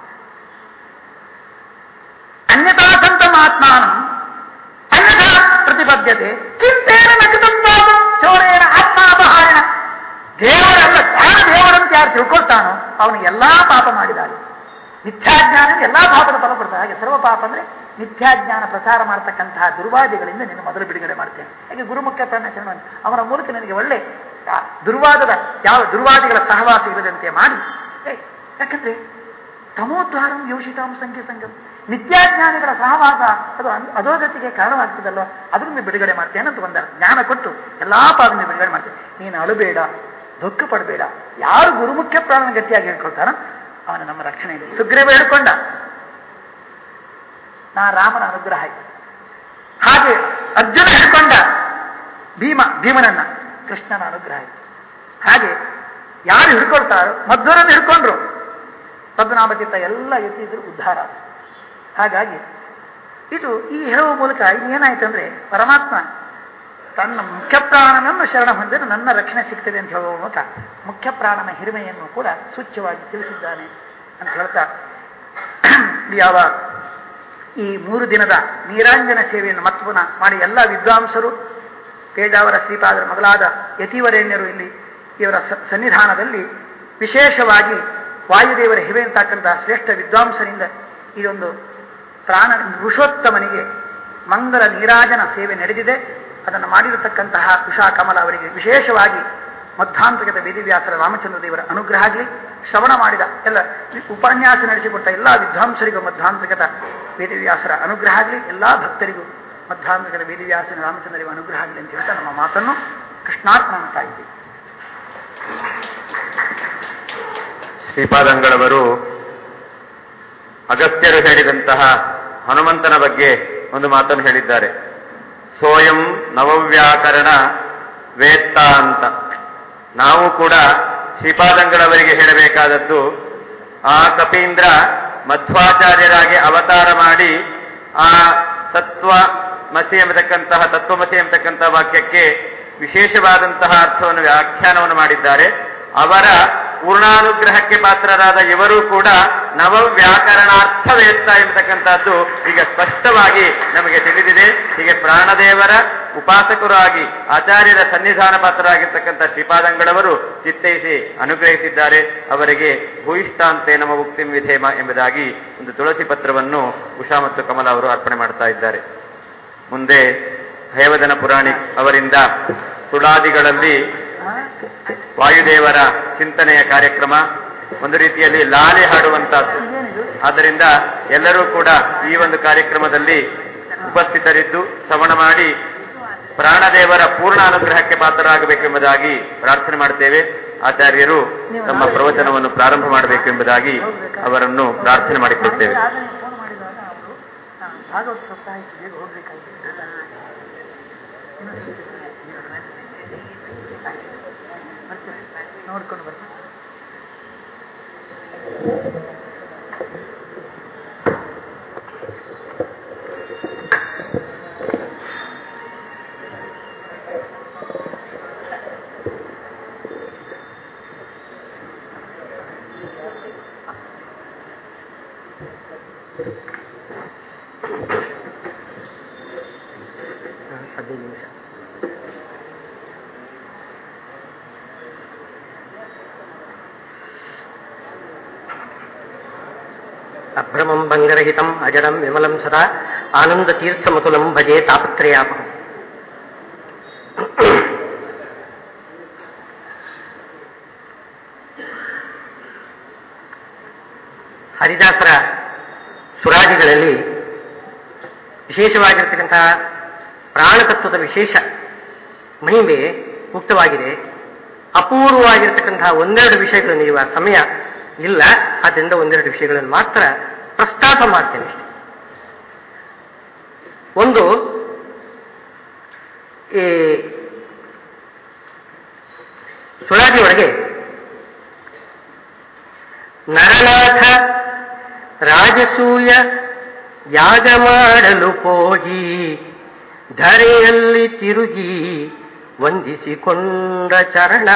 ಅನ್ಯತಾ ಸಂತಂ ಆತ್ಮಾನಂ ಅನ್ಯಥಾ ಪ್ರತಿಪದ್ಯತೆ ಚಿಂತೇನ ನಕೃತಂ ಪಾಪಂ ಚೋರೇಣ ಆತ್ಮಾಪಹಾರಣ ದೇವರಲ್ಲ ತಾನು ದೇವರಂತ ಯಾರು ತಿಳ್ಕೊಳ್ತಾನೋ ಅವನು ಎಲ್ಲಾ ಪಾಪ ಮಾಡಿದಾನೆ ಮಿಥ್ಯಾಜ್ಞಾನ ಎಲ್ಲಾ ಪಾಪದ ಫಲ ಕೊಡ್ತಾರೆ ಹಾಗೆ ಸರ್ವ ಪಾಪ ಅಂದ್ರೆ ಮಿಥ್ಯಾಜ್ಞಾನ ಪ್ರಚಾರ ಮಾಡತಕ್ಕಂತಹ ದುರ್ವಾದಿಗಳಿಂದ ನಿನ್ನ ಮೊದಲು ಬಿಡುಗಡೆ ಮಾಡ್ತೇನೆ ಹಾಗೆ ಗುರುಮುಖ್ಯ ಪ್ರಾಣಾಚರಣ ಅವರ ಮೂಲಕ ನನಗೆ ಒಳ್ಳೆ ಆ ದುರ್ವಾದದ ಯಾವ ದುರ್ವಾದಿಗಳ ಸಹವಾಸ ಇಲ್ಲದಂತೆ ಮಾಡಿ ಏ, ಯಾಕಂದ್ರೆ ತಮೋದ್ವಾರಂ ಯೋಷಿತಾಂ ಸಂಖ್ಯೆ ಸಂಗಮ್ ನಿತ್ಯಾಜ್ಞಾನಿಗಳ ಸಹವಾಸ ಅದು ಅನ್- ಅಧೋಗತಿಗೆ ಕಾರಣವಾಗ್ತದಲ್ವ ಅದರಿಂದ ಬಿಡುಗಡೆ ಮಾಡ್ತೇನೆ ಅಂತ ಬಂದ ಜ್ಞಾನ ಕೊಟ್ಟು ಎಲ್ಲಾ ಪಾಪದಿಂದ ಬಿಡುಗಡೆ ಮಾಡ್ತೇನೆ ನೀನು ಅಳಬೇಡ ದುಃಖ ಪಡಬೇಡ ಯಾರು ಗುರುಮುಖ್ಯ ಪ್ರಾಣನ ಗಟ್ಟಿಯಾಗಿ ಹೇಳ್ಕೊಳ್ತಾನ ಅವನ ನಮ್ಮ ರಕ್ಷಣೆ ಇದೆ ಸುಗ್ರೀವ ಹೇಳ್ಕೊಂಡ ನಾ ರಾಮನ ಅನುಗ್ರಹ ಆಯ್ತು ಹಾಗೆ ಅರ್ಜುನ ಹೇಳ್ಕೊಂಡ ಭೀಮ ಭೀಮನನ್ನ ಕೃಷ್ಣನ ಅನುಗ್ರಹ ಆಯ್ತು ಹಾಗೆ ಯಾರು ಹಿಡ್ಕೊಳ್ತಾರೋ ಮಧ್ವರನ್ನು ಹಿಡ್ಕೊಂಡ್ರು ಪದ್ಮನಾಭಚಿತ್ತ ಎಲ್ಲ ಎತ್ತಿದ್ರು ಉದ್ಧಾರ ಆಯ್ತು. ಹಾಗಾಗಿ ಇದು ಈ ಹೇಳುವ ಮೂಲಕ ಇದು ಏನಾಯ್ತಂದ್ರೆ ಪರಮಾತ್ಮ ತನ್ನ ಮುಖ್ಯ ಪ್ರಾಣನನ್ನು ಶರಣ ಹೊಂದಿದ್ರೆ ನನ್ನ ರಕ್ಷಣೆ ಸಿಗ್ತದೆ ಅಂತ ಹೇಳುವ ಮೂಲಕ ಮುಖ್ಯ ಪ್ರಾಣನ ಹಿರಿಮೆಯನ್ನು ಕೂಡ ಸೂಚ್ಯವಾಗಿ ತಿಳಿಸಿದ್ದಾನೆ ಅಂತ ಹೇಳ್ತಾ ಯಾವ ಈ ಮೂರು ದಿನದ ನೀರಾಂಜನ ಸೇವೆಯನ್ನು ಮತ್ತೆ ಪುನಃ ಮಾಡಿ ಎಲ್ಲ ವಿದ್ವಾಂಸರು ಪೇಜಾವರ ಶ್ರೀಪಾದರ ಮೊದಲಾದ ಯತಿವರೇಣ್ಯರು ಇಲ್ಲಿ ಇವರ ಸ- ಸನ್ನಿಧಾನದಲ್ಲಿ ವಿಶೇಷವಾಗಿ ವಾಯುದೇವರ ಹಿವೆ ಅಂತಕ್ಕಂತಹ ಶ್ರೇಷ್ಠ ವಿದ್ವಾಂಸರಿಂದ ಇದೊಂದು ಪ್ರಾಣ ಋಷೋತ್ತಮನಿಗೆ ಮಂಗಲ ನೀರಾಜನ ಸೇವೆ ನಡೆದಿದೆ ಅದನ್ನು ಮಾಡಿರತಕ್ಕಂತಹ ಉಷಾ ಕಮಲ ಅವರಿಗೆ ವಿಶೇಷವಾಗಿ ಮಧ್ವಾಂತಕದ ವೇದಿವ್ಯಾಸರ ರಾಮಚಂದ್ರ ದೇವರ ಅನುಗ್ರಹ ಆಗಲಿ ಶ್ರವಣ ಮಾಡಿದ ಎಲ್ಲ ಉಪನ್ಯಾಸ ನಡೆಸಿಕೊಟ್ಟ ಎಲ್ಲ ವಿದ್ವಾಂಸರಿಗೂ ಮಧ್ವಾಂತಕದ ವೇದಿವ್ಯಾಸರ ಅನುಗ್ರಹ ಆಗಲಿ ಎಲ್ಲ ಭಕ್ತರಿಗೂ ಮಧ್ವಾಂತಕದ ವೇದಿವ್ಯಾಸನ ರಾಮಚಂದ್ರ ದೇವರ ಅನುಗ್ರಹ ಆಗಲಿ ಅಂತ ಹೇಳ್ತಾ ನಮ್ಮ ಮಾತನ್ನು ಕೃಷ್ಣಾರ್ಪಣ ಮಾಡ್ತಾ ಇದ್ದೀವಿ ಶ್ರೀಪಾದಂಗಳವರು ಅಗಸ್ತ್ಯರು ಹೇಳಿದಂತಹ ಹನುಮಂತನ ಬಗ್ಗೆ ಒಂದು ಮಾತನ್ನು ಹೇಳಿದ್ದಾರೆ ಸೋಯಂ ನವವ್ಯಾಕರಣ ವೇತ್ತ ಅಂತ ನಾವು ಕೂಡ ಶ್ರೀಪಾದಂಗಳವರಿಗೆ ಹೇಳಬೇಕಾದದ್ದು ಆ ಕಪೀಂದ್ರ ಮಧ್ವಾಚಾರ್ಯರಾಗಿ ಅವತಾರ ಮಾಡಿ ಆ ತತ್ವ ಮಸಿ ಎಂಬತಕ್ಕಂತಹ ತತ್ವಮಸಿ ಎಂಬತಕ್ಕಂತಹ ವಾಕ್ಯಕ್ಕೆ ವಿಶೇಷವಾದಂತಹ ಅರ್ಥವನ್ನು ವ್ಯಾಖ್ಯಾನವನ್ನು ಮಾಡಿದ್ದಾರೆ ಅವರ ಪೂರ್ಣಾನುಗ್ರಹಕ್ಕೆ ಪಾತ್ರರಾದ ಇವರು ಕೂಡ ನವ ವ್ಯಾಕರಣಾರ್ಥವೇತ್ತ ಎಂಬತಕ್ಕಂಥದ್ದು ಈಗ ಸ್ಪಷ್ಟವಾಗಿ ನಮಗೆ ತಿಳಿದಿದೆ ಹೀಗೆ ಪ್ರಾಣದೇವರ ಉಪಾಸಕರಾಗಿ ಆಚಾರ್ಯರ ಸನ್ನಿಧಾನ ಪಾತ್ರರಾಗಿರ್ತಕ್ಕಂಥ ಶ್ರೀಪಾದಂಗಳವರು ಚಿತ್ತೈಸಿ ಅನುಗ್ರಹಿಸಿದ್ದಾರೆ ಅವರಿಗೆ ಭೂಯಿಷ್ಠಾಂತೆ ನಮ್ಮ ಮುಕ್ತಿಂ ವಿಧೇಮ ಎಂಬುದಾಗಿ ಒಂದು ತುಳಸಿ ಪತ್ರವನ್ನು ಉಷಾ ಮತ್ತು ಕಮಲ ಅವರು ಅರ್ಪಣೆ ಮಾಡ್ತಾ ಇದ್ದಾರೆ ಮುಂದೆ ಹಯವದನ ಪುರಾಣಿ ಅವರಿಂದ ಸುಳಾದಿಗಳಲ್ಲಿ ವಾಯುದೇವರ ಚಿಂತನೆಯ ಕಾರ್ಯಕ್ರಮ ಒಂದು ರೀತಿಯಲ್ಲಿ ಲಾಲಿ ಹಾಡುವಂತಹದ್ದು ಆದ್ದರಿಂದ ಎಲ್ಲರೂ ಕೂಡ ಈ ಒಂದು ಕಾರ್ಯಕ್ರಮದಲ್ಲಿ ಉಪಸ್ಥಿತರಿದ್ದು ಶ್ರವಣ ಮಾಡಿ ಪ್ರಾಣದೇವರ ಪೂರ್ಣ ಅನುಗ್ರಹಕ್ಕೆ ಪಾತ್ರರಾಗಬೇಕೆಂಬುದಾಗಿ ಪ್ರಾರ್ಥನೆ ಮಾಡುತ್ತೇವೆ ಆಚಾರ್ಯರು ತಮ್ಮ ಪ್ರವಚನವನ್ನು ಪ್ರಾರಂಭ ಮಾಡಬೇಕೆಂಬುದಾಗಿ ಅವರನ್ನು ಪ್ರಾರ್ಥನೆ ಮಾಡಿಕೊಳ್ತೇವೆ ಫೋನ್ ಮಾಡಿದಾಗ ಅವರು ಭಾಗವತ ಸಪ್ತಾಹ ಬೇಗ ಹೋಗ್ಬೇಕಾಗಿದೆ ಬರ್ತೀವಿ ನೋಡ್ಕೊಂಡು ಬರ್ತೀವಿ ಹದಿನೈದು ನಿಮಿಷ ಅಭ್ರಮಂ ಭಂಗರಹಿತಂ ಅಜಡಂ ವಿಮಲಂ ಸದಾ ಆನಂದ ತೀರ್ಥಮತುಲಂ ಭಜೆ ತಾಪತ್ರಯಾಪಹಂ ಹರಿದಾಸರ ಸುರಾದಿಗಳಲ್ಲಿ ವಿಶೇಷವಾಗಿರ್ತಕ್ಕಂತಹ ಪ್ರಾಣತತ್ವದ ವಿಶೇಷ ಮಹಿಮೆ ಮುಕ್ತವಾಗಿದೆ ಅಪೂರ್ವವಾಗಿರ್ತಕ್ಕಂತಹ ಒಂದೆರಡು ವಿಷಯಗಳನ್ನು ನೀವು ಆ ಸಮಯ ಇಲ್ಲ ಆದ್ದರಿಂದ ಒಂದೆರಡು ವಿಷಯಗಳನ್ನು ಮಾತ್ರ ಪ್ರಸ್ತಾಪ ಮಾಡ್ತೇನೆ ಅಷ್ಟೆ ಒಂದು ಈ ಸುಳಾದಿಯೊಳಗೆ ನರನಾಥ ರಾಜಸೂಯ ಯಾಗ ಮಾಡಲು ಹೋಗಿ ಧರೆಯಲ್ಲಿ ತಿರುಗಿ ವಂದಿಸಿಕೊಂಡ ಚರಣ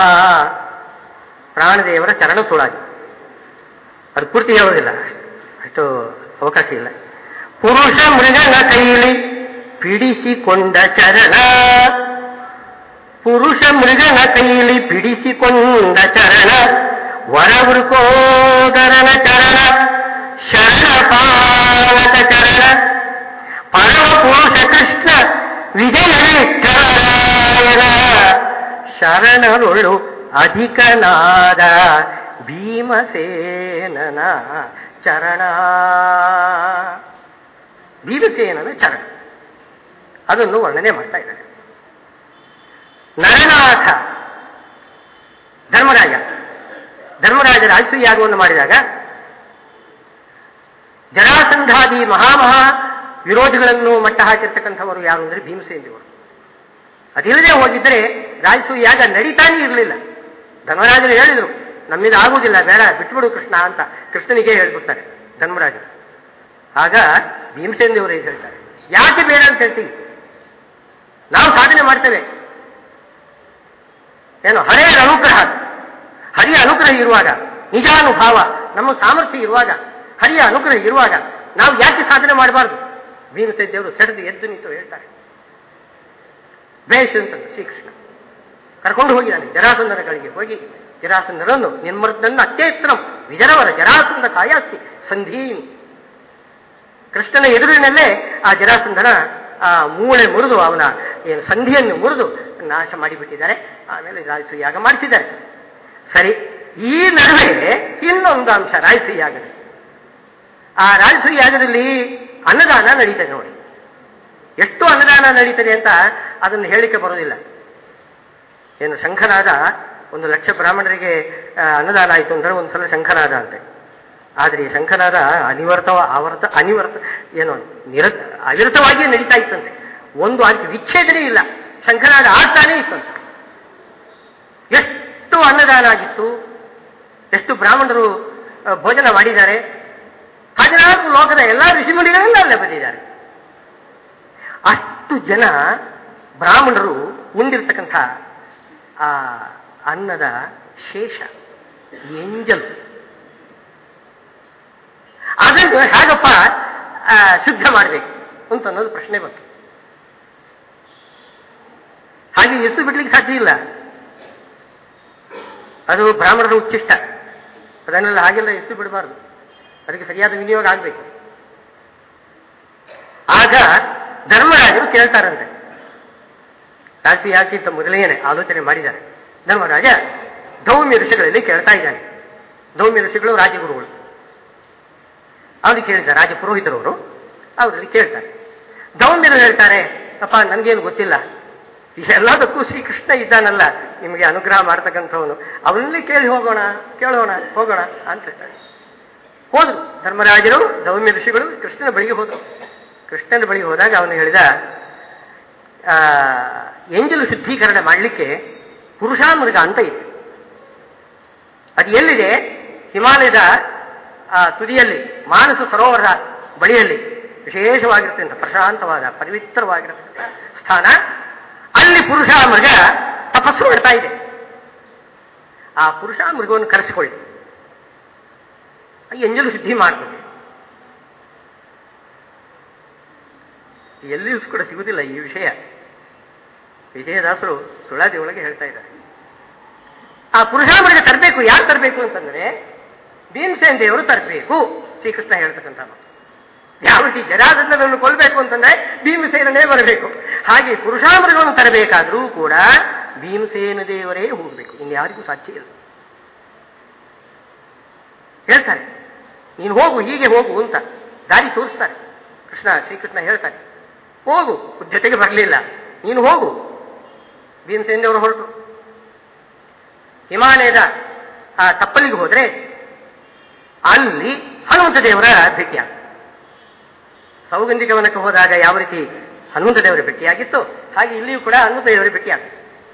ಪ್ರಾಣದೇವರ ಚರಣ ಸುಳಾದಿ ಅದು ಪೂರ್ತಿ ಹೇಳೋದಿಲ್ಲ ಅಷ್ಟು ಅವಕಾಶ ಇಲ್ಲ ಪುರುಷ ಮೃಗನ ಕೈಲಿ ಪಿಡಿಸಿಕೊಂಡ ಚರಣ ಪುರುಷ ಮೃಗನ ಕೈಲಿ ಪಿಡಿಸಿಕೊಂಡ ಚರಣ ವರವೃಕೋದರನ ಚರಣ ಶರಣ ಪಾಲಕ ಚರಣ ಪರಮ ಪುರುಷ ಕೃಷ್ಣ ವಿಜಯ ವಿಠಲರಾಯನ ಶರಣರುಳು ಅಧಿಕನಾದ ಭೀಮಸೇನನ ಚರಣ ಭೀಮಸೇನನ ಚರಣ ಅದನ್ನು ವರ್ಣನೆ ಮಾಡ್ತಾ ಇದ್ದಾರೆ ನರನಾಥ ಧರ್ಮರಾಜ ಧರ್ಮರಾಜ ರಾಜಸೂಯ ಯಾಗವನ್ನು ಮಾಡಿದಾಗ ಜರಾಸಂಧಾದಿ ಮಹಾಮಹಾ ವಿರೋಧಿಗಳನ್ನು ಮಟ್ಟ ಹಾಕಿರ್ತಕ್ಕಂಥವರು ಯಾರು ಅಂದರೆ ಭೀಮಸೇನಿಯವರು ಅದಿಲ್ಲದೆ ಹೋಗಿದ್ದರೆ ರಾಜಸೂಯ ಯಾಗ ನಡೀತಾನೇ ಇರಲಿಲ್ಲ ಧರ್ಮರಾಜರು ಹೇಳಿದರು ನಮ್ಮಿಂದ ಆಗುವುದಿಲ್ಲ ಬೇಡ ಬಿಟ್ಬಿಡು ಕೃಷ್ಣ ಅಂತ ಕೃಷ್ಣನಿಗೆ ಹೇಳ್ಬಿಡ್ತಾರೆ ಧರ್ಮರಾಜರು ಆಗ ಭೀಮಸೇನ ದೇವರು ಏನು ಹೇಳ್ತಾರೆ ಯಾಕೆ ಬೇಡ ಅಂತ ಹೇಳ್ತೀವಿ ನಾವು ಸಾಧನೆ ಮಾಡ್ತೇವೆ ಏನು ಹರೆಯ ಅನುಗ್ರಹ ಹರಿಯ ಅನುಗ್ರಹ ಇರುವಾಗ ನಿಜಾನುಭಾವ ನಮ್ಮ ಸಾಮರ್ಥ್ಯ ಇರುವಾಗ ಹರಿಯ ಅನುಗ್ರಹ ಇರುವಾಗ ನಾವು ಯಾಕೆ ಸಾಧನೆ ಮಾಡಬಾರ್ದು ಭೀಮಸೇನ ದೇವರು ಸೆಡೆದು ಎದ್ದು ನಿಂತು ಹೇಳ್ತಾರೆ ಬೇಷ್ ಅಂತ ಶ್ರೀಕೃಷ್ಣ ಕರ್ಕೊಂಡು ಹೋಗಿದ್ದಾನೆ ಜರಾಸಂದನ ಗಳಿಗೆ ಹೋಗಿ ಜರಾಸಂದನನ್ನು ನಿರ್ಮರ್ದನ್ನ ಅತ್ಯೇತ್ರಂ ವಿಜರವರ ಜರಾಸಂದ ಕಾಯಾಸ್ತಿ ಸಂಧೀನ್ ಕೃಷ್ಣನ ಎದುರಿನಲ್ಲೇ ಆ ಜರಾಸಂಧನ ಆ ಮೂಳೆ ಮುರಿದು ಅವನ ಏನು ಸಂಧಿಯನ್ನು ಮುರಿದು ನಾಶ ಮಾಡಿಬಿಟ್ಟಿದ್ದಾರೆ ಆಮೇಲೆ ರಾಜಸು ಯಾಗ ಮಾಡಿಸಿದ್ದಾರೆ ಸರಿ ಈ ನಡುವೆ ಇನ್ನೊಂದು ಅಂಶ ರಾಜಸು ಯಾಗದ ಆ ರಾಜಸು ಯಾಗದಲ್ಲಿ ಅನ್ನದಾನ ನಡೀತದೆ ನೋಡಿ ಎಷ್ಟು ಅನ್ನದಾನ ನಡೀತದೆ ಅಂತ ಅದನ್ನು ಹೇಳಿಕೆ ಬರೋದಿಲ್ಲ ಏನು ಶಂಖನಾದ ಒಂದು ಲಕ್ಷ ಬ್ರಾಹ್ಮಣರಿಗೆ ಆ, ಅನ್ನದಾನ ಆಯಿತು ಅಂದ್ರೆ ಒಂದು ಸಲ ಶಂಖನಾದ ಅಂತೆ ಆದರೆ ಈ ಶಂಖನಾದ ಅನಿವರ್ತ ಆವರ್ತ ಅನಿವರ್ತ ಏನು ನಿರ ಅವಿರತವಾಗಿಯೇ ನಡೀತಾ ಇತ್ತಂತೆ ಒಂದು ಅದಕ್ಕೆ ವಿಚ್ಛೇದನೆ ಇಲ್ಲ ಶಂಖನಾದ ಆಡ್ತಾನೇ ಇತ್ತಂತೆ ಎಷ್ಟು ಅನ್ನದಾನ ಆಗಿತ್ತು ಎಷ್ಟು ಬ್ರಾಹ್ಮಣರು ಆ, ಭೋಜನ ಮಾಡಿದ್ದಾರೆ ಹದಿನಾಲ್ಕು ಲೋಕದ ಎಲ್ಲ ಋಷಿಮುನಿಗಳೆಲ್ಲ ಅಲ್ಲೇ ಬಂದಿದ್ದಾರೆ ಅಷ್ಟು ಜನ ಬ್ರಾಹ್ಮಣರು ಉಂಡಿರ್ತಕ್ಕಂಥ ಆ ಅನ್ನದ ಶೇಷ ಎಂಜಲು ಅದನ್ನು ಹೇಗಪ್ಪ ಆ, ಶುದ್ಧ ಮಾಡಬೇಕು ಅಂತ ಅನ್ನೋದು ಪ್ರಶ್ನೆ ಬಂತು ಹಾಗೆ ಎಷ್ಟು ಬಿಡ್ಲಿಕ್ಕೆ ಸಾಧ್ಯ ಇಲ್ಲ ಅದು ಬ್ರಾಹ್ಮಣರ ಉಚ್ಚಿಷ್ಟ ಅದನ್ನೆಲ್ಲ ಹಾಗೆಲ್ಲ ಎಷ್ಟು ಬಿಡಬಾರ್ದು ಅದಕ್ಕೆ ಸರಿಯಾದ ವಿನಿಯೋಗ ಆಗಬೇಕು ಆಗ ಧರ್ಮರಾಜರು ಕೇಳ್ತಾರಂತೆ ರಾಜಿ ಯಾಕೆ ಅಂತ ಮೊದಲೇನೆ ಆಲೋಚನೆ ಮಾಡಿದ್ದಾರೆ ಧರ್ಮರಾಜ ಧೌಮ್ಯ ಋಷಿಗಳಲ್ಲಿ ಕೇಳ್ತಾ ಇದ್ದಾನೆ ಧೌಮ್ಯ ಋಷಿಗಳು ರಾಜಗುರುಗಳು ಅವನಿಗೆ ಕೇಳಿದ್ದಾರೆ ರಾಜ ಪುರೋಹಿತರವರು ಅವರಲ್ಲಿ ಕೇಳ್ತಾರೆ ದೌಮ್ಯರು ಹೇಳ್ತಾರೆ ಅಪ್ಪ ನನಗೇನು ಗೊತ್ತಿಲ್ಲ ಎಲ್ಲದಕ್ಕೂ ಶ್ರೀಕೃಷ್ಣ ಇದ್ದಾನಲ್ಲ ನಿಮಗೆ ಅನುಗ್ರಹ ಮಾಡ್ತಕ್ಕಂಥವನು ಅವನಲ್ಲಿ ಕೇಳಿ ಹೋಗೋಣ ಕೇಳೋಣ ಹೋಗೋಣ ಅಂತ ಹೇಳ್ತಾರೆ ಹೋದ್ರು ಧರ್ಮರಾಜರು ದೌಮ್ಯ ಋಷಿಗಳು ಕೃಷ್ಣನ ಬಳಿಗೆ ಹೋದರು ಕೃಷ್ಣನ ಬಳಿಗೆ ಹೋದಾಗ ಅವನು ಹೇಳಿದ ಆ, ಎಂಜಲು ಶುದ್ಧೀಕರಣ ಮಾಡಲಿಕ್ಕೆ ಪುರುಷಾಮೃಗ ಅಂತ ಇದೆ ಅದು ಎಲ್ಲಿದೆ ಹಿಮಾಲಯದ ಆ, ತುದಿಯಲ್ಲಿ ಮಾನಸ ಸರೋವರದ ಬಳಿಯಲ್ಲಿ ವಿಶೇಷವಾಗಿರ್ತಕ್ಕಂಥ ಪ್ರಶಾಂತವಾದ ಪವಿತ್ರವಾಗಿರತಕ್ಕಂಥ ಸ್ಥಾನ ಅಲ್ಲಿ ಪುರುಷ ಮೃಗ ತಪಸ್ಸು ಮಾಡ್ತಾ ಇದೆ ಆ ಪುರುಷ ಮೃಗವನ್ನು ಕರೆಸಿಕೊಳ್ಳಿ ಆ ಎಂಜಲು ಶುದ್ಧಿ ಮಾಡ್ಕೊಳ್ಳಿ ಎಲ್ಲಿಯೂ ಕೂಡ ಸಿಗುವುದಿಲ್ಲ ಈ ವಿಷಯ ವಿಜಯದಾಸರು ಸುಳಾದಿ ಒಳಗೆ ಹೇಳ್ತಾ ಇದ್ದಾರೆ ಆ ಪುರುಷಾಮೃಗ ತರಬೇಕು ಯಾರು ತರಬೇಕು ಅಂತಂದ್ರೆ ಭೀಮಸೇನ್ ದೇವರು ತರಬೇಕು ಶ್ರೀಕೃಷ್ಣ ಹೇಳ್ತಕ್ಕಂಥ ಮಾತು ಯಾವ ರೀತಿ ಜರಾದಂಡವನ್ನು ಕೊಲ್ಲಬೇಕು ಅಂತಂದ್ರೆ ಭೀಮಸೇನನೇ ಬರಬೇಕು ಹಾಗೆ ಪುರುಷಾಮೃಗವನ್ನು ತರಬೇಕಾದ್ರೂ ಕೂಡ ಭೀಮಸೇನ ದೇವರೇ ಹೋಗಬೇಕು ಇನ್ಯಾರಿಗೂ ಸಾಧ್ಯ ಇಲ್ಲ ಹೇಳ್ತಾರೆ ನೀನು ಹೋಗು ಹೀಗೆ ಹೋಗು ಅಂತ ದಾರಿ ತೋರಿಸ್ತಾರೆ ಕೃಷ್ಣ ಶ್ರೀಕೃಷ್ಣ ಹೇಳ್ತಾರೆ ಹೋಗು ಜೊತೆಗೆ ಬರಲಿಲ್ಲ ನೀನು ಹೋಗು ಭೀಮಸೇನ ದೇವರು ಹೊರಟು ಹಿಮಾಲಯದ ಆ ತಪ್ಪಲಿಗೆ ಹೋದ್ರೆ ಅಲ್ಲಿ ಹನುಮಂತ ದೇವರ ಭೇಟಿಯಾಗ ಸೌಗಂಧಿಕ ವನಕ್ಕೆ ಹೋದಾಗ ಯಾವ ರೀತಿ ಹನುಮಂತ ದೇವರ ಭೇಟಿಯಾಗಿತ್ತು ಹಾಗೆ ಇಲ್ಲಿಯೂ ಕೂಡ ಹನುಮಂತ ದೇವರ ಭೇಟಿಯಾಗ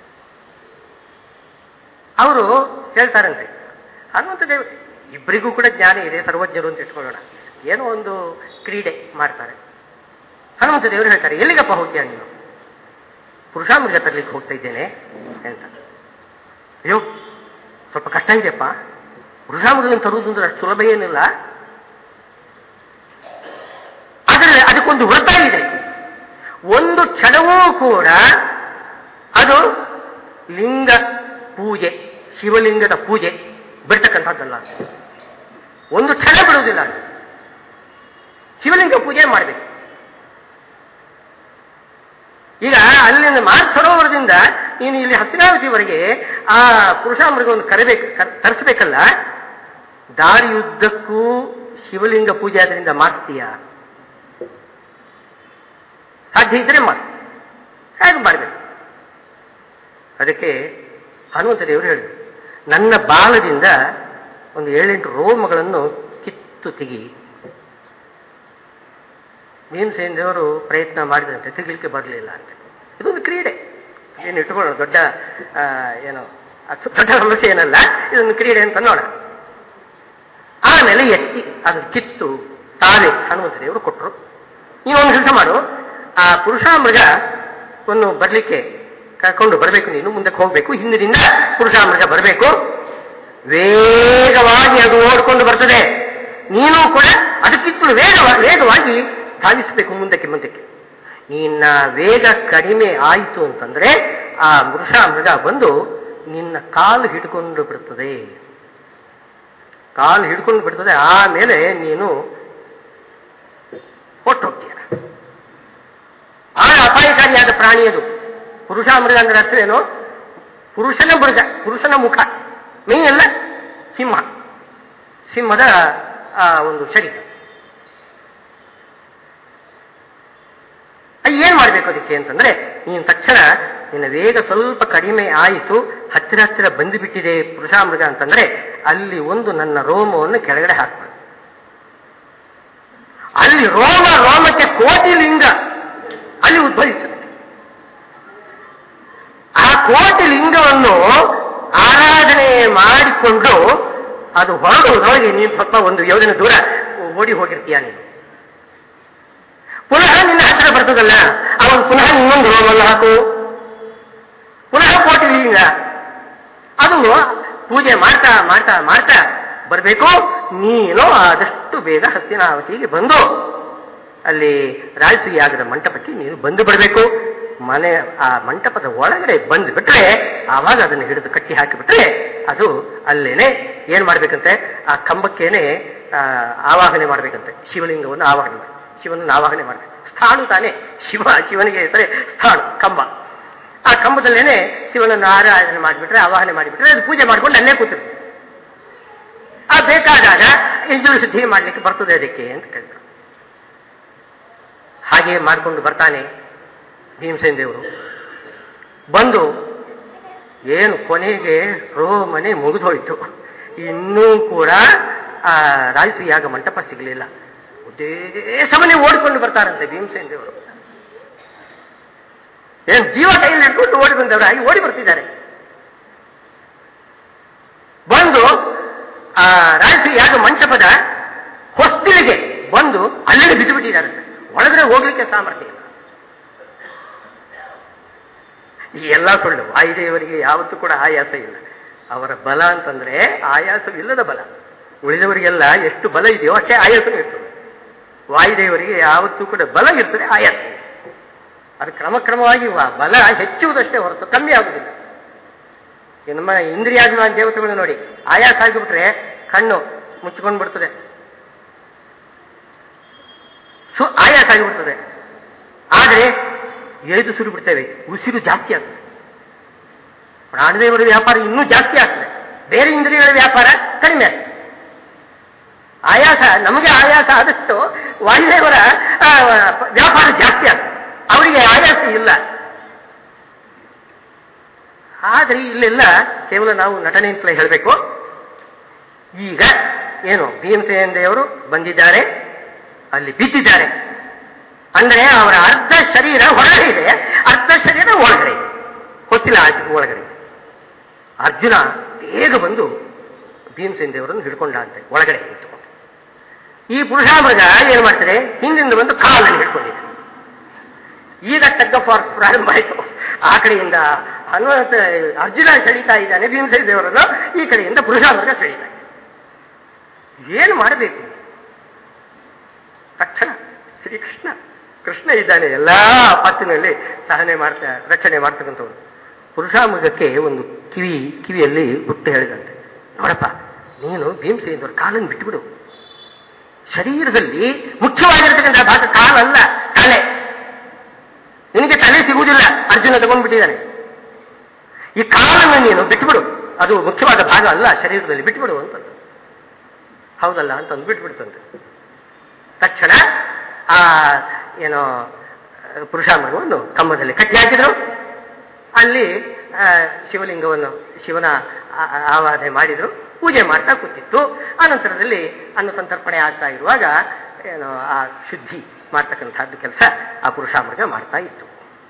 ಅವರು ಹೇಳ್ತಾರಂತೆ ಹನುಮಂತ ದೇವ ಇಬ್ಬರಿಗೂ ಕೂಡ ಜ್ಞಾನ ಇದೆ ಸರ್ವಜ್ಞರು ಅಂತ ಇಟ್ಕೊಳ್ಳೋಣ ಏನೋ ಒಂದು ಕ್ರೀಡೆ ಮಾಡ್ತಾರೆ ಹನುಮಂತ ದೇವರು ಹೇಳ್ತಾರೆ ಎಲ್ಲಿಗಪ್ಪ ಹೋಗ್ತೀಯ ನೀನು ಪುರುಷಾಮೃಗ ತರಲಿಕ್ಕೆ ಹೋಗ್ತಾ ಇದ್ದೇನೆ ಅಂತ ಅಯ್ಯೋ ಸ್ವಲ್ಪ ಕಷ್ಟ ಇದೆಯಪ್ಪ ಪುರುಷಾಮೃಗವನ್ನು ತರುವುದು ಅಂದ್ರೆ ಅಷ್ಟು ಸುಲಭ ಏನಿಲ್ಲ ಆದರೆ ಅದಕ್ಕೊಂದು ವ್ರತ ಇದೆ ಒಂದು ಕ್ಷಣವೂ ಕೂಡ ಅದು ಲಿಂಗ ಪೂಜೆ ಶಿವಲಿಂಗದ ಪೂಜೆ ಬಿಡ್ತಕ್ಕಂಥದ್ದಲ್ಲ ಒಂದು ಕ್ಷಣ ಬಿಡುವುದಿಲ್ಲ ಅದು ಶಿವಲಿಂಗ ಪೂಜೆ ಮಾಡಬೇಕು ಈಗ ಅಲ್ಲಿಂದ ಮಾರ್ಚ್ ಸರೋವರದಿಂದ ನೀನು ಇಲ್ಲಿ ಹಸ್ತಿನಾವತಿವರೆಗೆ ಆ ಪುರುಷಾಮೃಗವನ್ನು ಕರೆಬೇಕು ತರಿಸಬೇಕಲ್ಲ ದಾರಿಯುದ್ದಕ್ಕೂ ಶಿವಲಿಂಗ ಪೂಜೆ ಅದರಿಂದ ಮಾಡ್ತೀಯ ಸಾಧ್ಯ ಇದ್ರೆ ಮಾಡಿ ಹೇಗೆ ಮಾಡಬೇಕು ಅದಕ್ಕೆ ಹನುಮಂತ ದೇವರು ಹೇಳಿದರು ನನ್ನ ಬಾಲದಿಂದ ಒಂದು ಏಳೆಂಟು ರೋಮಗಳನ್ನು ಕಿತ್ತು ತೆಗಿ ಭೀಮಸೇನ ದೇವರು ಪ್ರಯತ್ನ ಮಾಡಿದಂತೆ ತೆಗಿಲಿಕ್ಕೆ ಬರಲಿಲ್ಲ ಅಂತ ಇದೊಂದು ಕ್ರೀಡೆ ಏನು ಇಟ್ಕೊಳ್ಳೋಣ ದೊಡ್ಡ ಆ, ಏನು ಅದು ದೊಡ್ಡ ಸಮಸ್ಯೆ ಏನಲ್ಲ ಇದೊಂದು ಕ್ರೀಡೆ ಅಂತ ನೋಡ ಆಮೇಲೆ ಎತ್ತಿ ಅದು ಕಿತ್ತು ತಾನೇ ಹನುಮಂತ ದೇವರು ಕೊಟ್ಟರು ನೀವು ಒಂದು ಕೆಲಸ ಮಾಡು ಆ ಪುರುಷಾಮೃಗವನ್ನು ಬರಲಿಕ್ಕೆ ಕರ್ಕೊಂಡು ಬರಬೇಕು ನೀನು ಮುಂದಕ್ಕೆ ಹೋಗಬೇಕು ಹಿಂದಿನಿಂದ ಪುರುಷಾಮೃಗ ಬರಬೇಕು ವೇಗವಾಗಿ ಅದು ಓಡ್ಕೊಂಡು ಬರ್ತದೆ ನೀನು ಕೂಡ ಅದಕ್ಕಿಂತಲೂ ವೇಗವಾಗಿ ವೇಗವಾಗಿ ಧಾವಿಸಬೇಕು ಮುಂದಕ್ಕೆ ಮುಂದಕ್ಕೆ ನಿನ್ನ ವೇಗ ಕಡಿಮೆ ಆಯಿತು ಅಂತಂದ್ರೆ ಆ ಮೃಷಾಮೃಗ ಬಂದು ನಿನ್ನ ಕಾಲು ಹಿಡ್ಕೊಂಡು ಬಿಡ್ತದೆ ಕಾಲು ಹಿಡ್ಕೊಂಡು ಬಿಡ್ತದೆ ಆಮೇಲೆ ನೀನು ಹೊಟ್ಟೋಗ್ತೀಯ ಬಹಳ ಅಪಾಯಕಾರಿಯಾದ ಪ್ರಾಣಿ ಅದು ಪುರುಷ ಮೃಗ ಅಂದ್ರೆ ಅರ್ಥವೇನು ಪುರುಷನ ಮೃಗ ಪುರುಷನ ಮುಖ ಮೇಯಲ್ಲ ಸಿಂಹ ಸಿಂಹದ ಆ, ಒಂದು ಶರೀರ ಅದು ಏನ್ ಮಾಡ್ಬೇಕು ಅದಕ್ಕೆ ಅಂತಂದ್ರೆ ನೀನು ತಕ್ಷಣ ನಿನ್ನ ವೇಗ ಸ್ವಲ್ಪ ಕಡಿಮೆ ಆಯಿತು ಹತ್ತಿರ ಹತ್ತಿರ ಬಂದು ಬಿಟ್ಟಿದೆ ಪುರುಷಾಮೃಗ ಅಂತಂದ್ರೆ ಅಲ್ಲಿ ಒಂದು ನನ್ನ ರೋಮವನ್ನು ಕೆಳಗಡೆ ಹಾಕ್ಬೇಕು ಅಲ್ಲಿ ರೋಮ ರೋಮಕ್ಕೆ ಕೋಟಿ ಲಿಂಗ ಅಲ್ಲಿ ಉದ್ಭವಿಸುತ್ತೆ ಆ ಕೋಟಿ ಲಿಂಗವನ್ನು ಆರಾಧನೆ ಮಾಡಿಕೊಂಡು ಅದು ಹೊರಡುವುದರೊಳಗೆ ನೀನು ಸ್ವಲ್ಪ ಒಂದು ಯೋಜನೆ ದೂರ ಓಡಿ ಹೋಗಿರ್ತೀಯ ನೀನು ಪುನಃ ನಿನ್ನ ಹತ್ತಿರ ಬರ್ತದಲ್ಲ ಅವನು ಪುನಃ ಇನ್ನೊಂದು ರೋಮವನ್ನು ಹಾಕು ಪುನಃ ಕೋಟಿ ಲಿಂಗ ಅದು ಪೂಜೆ ಮಾಡ್ತಾ ಮಾಡ್ತಾ ಮಾಡ್ತಾ ಬರಬೇಕು ನೀನು ಆದಷ್ಟು ಬೇಗ ಹಸ್ತಿನಾವತಿಗೆ ಬಂದು ಅಲ್ಲಿ ರಾಜಸೂಯಾಗದ ಮಂಟಪಕ್ಕೆ ನೀನು ಬಂದು ಬಿಡಬೇಕು ಮನೆ ಆ ಮಂಟಪದ ಒಳಗಡೆ ಬಂದು ಬಿಟ್ರೆ ಆವಾಗ ಅದನ್ನು ಹಿಡಿದು ಕಟ್ಟಿ ಹಾಕಿಬಿಟ್ರೆ ಅದು ಅಲ್ಲೇನೆ ಏನ್ ಮಾಡ್ಬೇಕಂತೆ ಆ ಕಂಬಕ್ಕೇನೆ ಆ, ಆವಾಹನೆ ಮಾಡ್ಬೇಕಂತೆ ಶಿವಲಿಂಗವನ್ನು ಆವಾಹನೆ ಮಾಡಿ ಶಿವನನ್ನು ಆವಾಹನೆ ಮಾಡಬೇಕು ಸ್ಥಾಣು ತಾನೇ ಶಿವ ಶಿವನಿಗೆ ಹೆಸರೇ ಸ್ಥಾಣು ಕಂಬ ಆ ಕಂಬದಲ್ಲೇನೆ ಶಿವನನ್ನು ಆರಾಧನೆ ಮಾಡಿಬಿಟ್ರೆ ಆವಾಹನೆ ಮಾಡಿಬಿಟ್ರೆ ಅದು ಪೂಜೆ ಮಾಡ್ಕೊಂಡು ಅಲ್ಲೇ ಕೂತಿರುತ್ತೆ ಆ ಬೇಕಾದಾಗ ಎಂಜಲು ಶುದ್ಧಿ ಮಾಡಲಿಕ್ಕೆ ಬರ್ತದೆ ಅದಕ್ಕೆ ಅಂತ ಕೇಳ್ತಾರೆ ಹಾಗೆ ಮಾಡಿಕೊಂಡು ಬರ್ತಾನೆ ಭೀಮಸೇನ್ ದೇವರು ಬಂದು ಏನು ಕೊನೆಗೆ ರೋ ಮನೆ ಮುಗಿದೋಯ್ತು ಇನ್ನೂ ಕೂಡ ಆ ರಾಜಶ್ರೀಯಾಗ ಮಂಟಪ ಸಿಗಲಿಲ್ಲ ಒಂದೇ ಸಮನೆ ಓಡಿಕೊಂಡು ಬರ್ತಾರಂತೆ ಭೀಮಸೇನ್ ದೇವರು ಏನ್ ಜೀವ ಕೈಯಲ್ಲಿ ಹಿಡ್ಕೊಂಡು ಓಡಿ ಬಂದವರು ಹಾಗೆ ಓಡಿ ಬರ್ತಿದ್ದಾರೆ ಬಂದು ಆ ರಾಜಶ್ರೀಯಾಗ ಮಂಟಪದ ಹೊಸ್ತಿಲಿಗೆ ಬಂದು ಅಲ್ಲೇ ಬಿದ್ದು ಬಿಟ್ಟಿದ್ದಾರಂತೆ ಒಳಗಡೆ ಹೋಗ್ಲಿಕ್ಕೆ ಸಾಮರ್ಥ್ಯ ಇಲ್ಲ ಈ ಎಲ್ಲ ಸುಳ್ಳು ವಾಯುದೇವರಿಗೆ ಯಾವತ್ತೂ ಕೂಡ ಆಯಾಸ ಇಲ್ಲ ಅವರ ಬಲ ಅಂತಂದ್ರೆ ಆಯಾಸವಿಲ್ಲದ ಬಲ ಉಳಿದವರಿಗೆಲ್ಲ ಎಷ್ಟು ಬಲ ಇದೆಯೋ ಅಷ್ಟೇ ಆಯಾಸವೂ ಇರ್ತದೆ ವಾಯುದೇವರಿಗೆ ಯಾವತ್ತೂ ಕೂಡ ಬಲ ಇರ್ತದೆ ಆಯಾಸ ಇಲ್ಲ. ಅದು ಕ್ರಮಕ್ರಮವಾಗಿ ವ- ಬಲ ಹೆಚ್ಚುವುದಷ್ಟೇ ಹೊರತು ಕಮ್ಮಿ ಆಗುವುದಿಲ್ಲ ಈ ನಮ್ಮ ಇಂದ್ರಿಯಾಭಿಮಾನ ದೇವತೆಗಳು ನೋಡಿ ಆಯಾಸ ಆಗಿಬಿಟ್ರೆ ಕಣ್ಣು ಮುಚ್ಚಿಕೊಂಡು ಬಿಡ್ತದೆ ಸೊ ಆಯಾಸ ಆಗಿಬಿಡ್ತದೆ ಆದರೆ ಎಳೆದು ಸುರು ಬಿಡ್ತೇವೆ ಉಸಿರು ಜಾಸ್ತಿ ಆಗ್ತದೆ ಪ್ರಾಣದೇವರ ವ್ಯಾಪಾರ ಇನ್ನೂ ಜಾಸ್ತಿ ಆಗ್ತದೆ ಬೇರೆ ಇಂದ್ರಿಯಗಳ ವ್ಯಾಪಾರ ಕಡಿಮೆ ಆಗ್ತದೆ ಆಯಾಸ ನಮಗೆ ಆಯಾಸ ಆದಷ್ಟು ವಾಯುದೇವರ ಆ, ವ್ಯಾಪಾರ ಜಾಸ್ತಿ ಆಗ್ತದೆ ಅವರಿಗೆ ಆಯಾಸ ಇಲ್ಲ ಆದರೆ ಇಲ್ಲೆಲ್ಲ ಕೇವಲ ನಾವು ನಟನೆ ಅಂತಲೇ ಹೇಳಬೇಕು ಈಗ ಏನು ಭೀಮಸೇನ ದೇವರು ಬಂದಿದ್ದಾರೆ ಅಲ್ಲಿ ಬಿದ್ದಿದ್ದಾರೆ ಅಂದ್ರೆ ಅವರ ಅರ್ಧ ಶರೀರ ಹೊರಗಡೆ ಇದೆ ಅರ್ಧ ಶರೀರ ಒಳಗಡೆ ಇದೆ ಗೊತ್ತಿಲ್ಲ ಆಚೆ ಒಳಗಡೆ ಅರ್ಜುನ ಬೇಗ ಬಂದು ಭೀಮಸೇನ ದೇವರನ್ನು ಹಿಡ್ಕೊಂಡ ಅಂತೆ ಒಳಗಡೆ ನಿಂತುಕೊಂಡು ಈ ಪುರುಷಾಮೃಗ ಏನ್ ಮಾಡ್ತಾರೆ ಹಿಂದಿಂದ ಬಂದು ಕಾಲಲ್ಲಿ ಹಿಡ್ಕೊಂಡಿದೆ ಈಗ ಟಗ್ ಫಾರ್ಸ್ ಪ್ರಾರಂಭ ಆಯಿತು ಆ ಕಡೆಯಿಂದ ಹನುಮಂತ ಅರ್ಜುನ ಸೆಳೀತಾ ಇದ್ದಾನೆ ಭೀಮಸೇನ ದೇವರನ್ನು ಈ ಕಡೆಯಿಂದ ಪುರುಷಾಮೃಗ ಸೆಳೀತಾ ಇದೆ ಏನು ಮಾಡಬೇಕು ತಕ್ಷಣ ಶ್ರೀಕೃಷ್ಣ ಕೃಷ್ಣ ಇದ್ದಾನೆ ಎಲ್ಲಾ ಪಾತಿನಲ್ಲಿ ಸಹನೆ ಮಾಡ್ತಾ ರಕ್ಷಣೆ ಮಾಡ್ತಕ್ಕಂಥವ್ರು ಪುರುಷಾಮೃಗಕ್ಕೆ ಒಂದು ಕಿವಿ ಕಿವಿಯಲ್ಲಿ ಹುಟ್ಟು ಹೇಳಿದಂತೆ ನೋಡಪ್ಪ ನೀನು ಭೀಮಸೇನದವ್ರ ಕಾಲನ್ನು ಬಿಟ್ಟುಬಿಡು ಶರೀರದಲ್ಲಿ ಮುಖ್ಯವಾಗಿರ್ತಕ್ಕಂಥ ಭಾಗ ಕಾಲಲ್ಲ ತಲೆ ನಿನಗೆ ತಲೆ ಸಿಗುವುದಿಲ್ಲ ಅರ್ಜುನ ತಗೊಂಡ್ಬಿಟ್ಟಿದ್ದಾನೆ ಈ ಕಾಲನ್ನು ನೀನು ಬಿಟ್ಟುಬಿಡು ಅದು ಮುಖ್ಯವಾದ ಭಾಗ ಅಲ್ಲ ಶರೀರದಲ್ಲಿ ಬಿಟ್ಟುಬಿಡು ಅಂತಂದು ಹೌದಲ್ಲ ಅಂತಂದು ಬಿಟ್ಬಿಡ್ತಂತೆ ತಕ್ಷಣ ಆ ಏನೋ ಪುರುಷಾಮೃಗವನ್ನು ಕಂಬದಲ್ಲಿ ಕಟ್ಟಿ ಹಾಕಿದ್ರು ಅಲ್ಲಿ ಆ, ಶಿವಲಿಂಗವನ್ನು ಶಿವನ ಆ- ಆ- ಆವಾಹನೆ ಮಾಡಿದ್ರು ಪೂಜೆ ಮಾಡ್ತಾ ಕೂತಿತ್ತು ಅನಂತರದಲ್ಲಿ ಅನ್ನ ಸಂತರ್ಪಣೆ ಆಗ್ತಾ ಇರುವಾಗ ಏನೋ ಆ ಶುದ್ಧಿ ಮಾಡ್ತಕ್ಕಂಥದ್ದು ಕೆಲಸ ಆ ಪುರುಷಾಮೃಗ ಮಾಡ್ತಾ ಇತ್ತು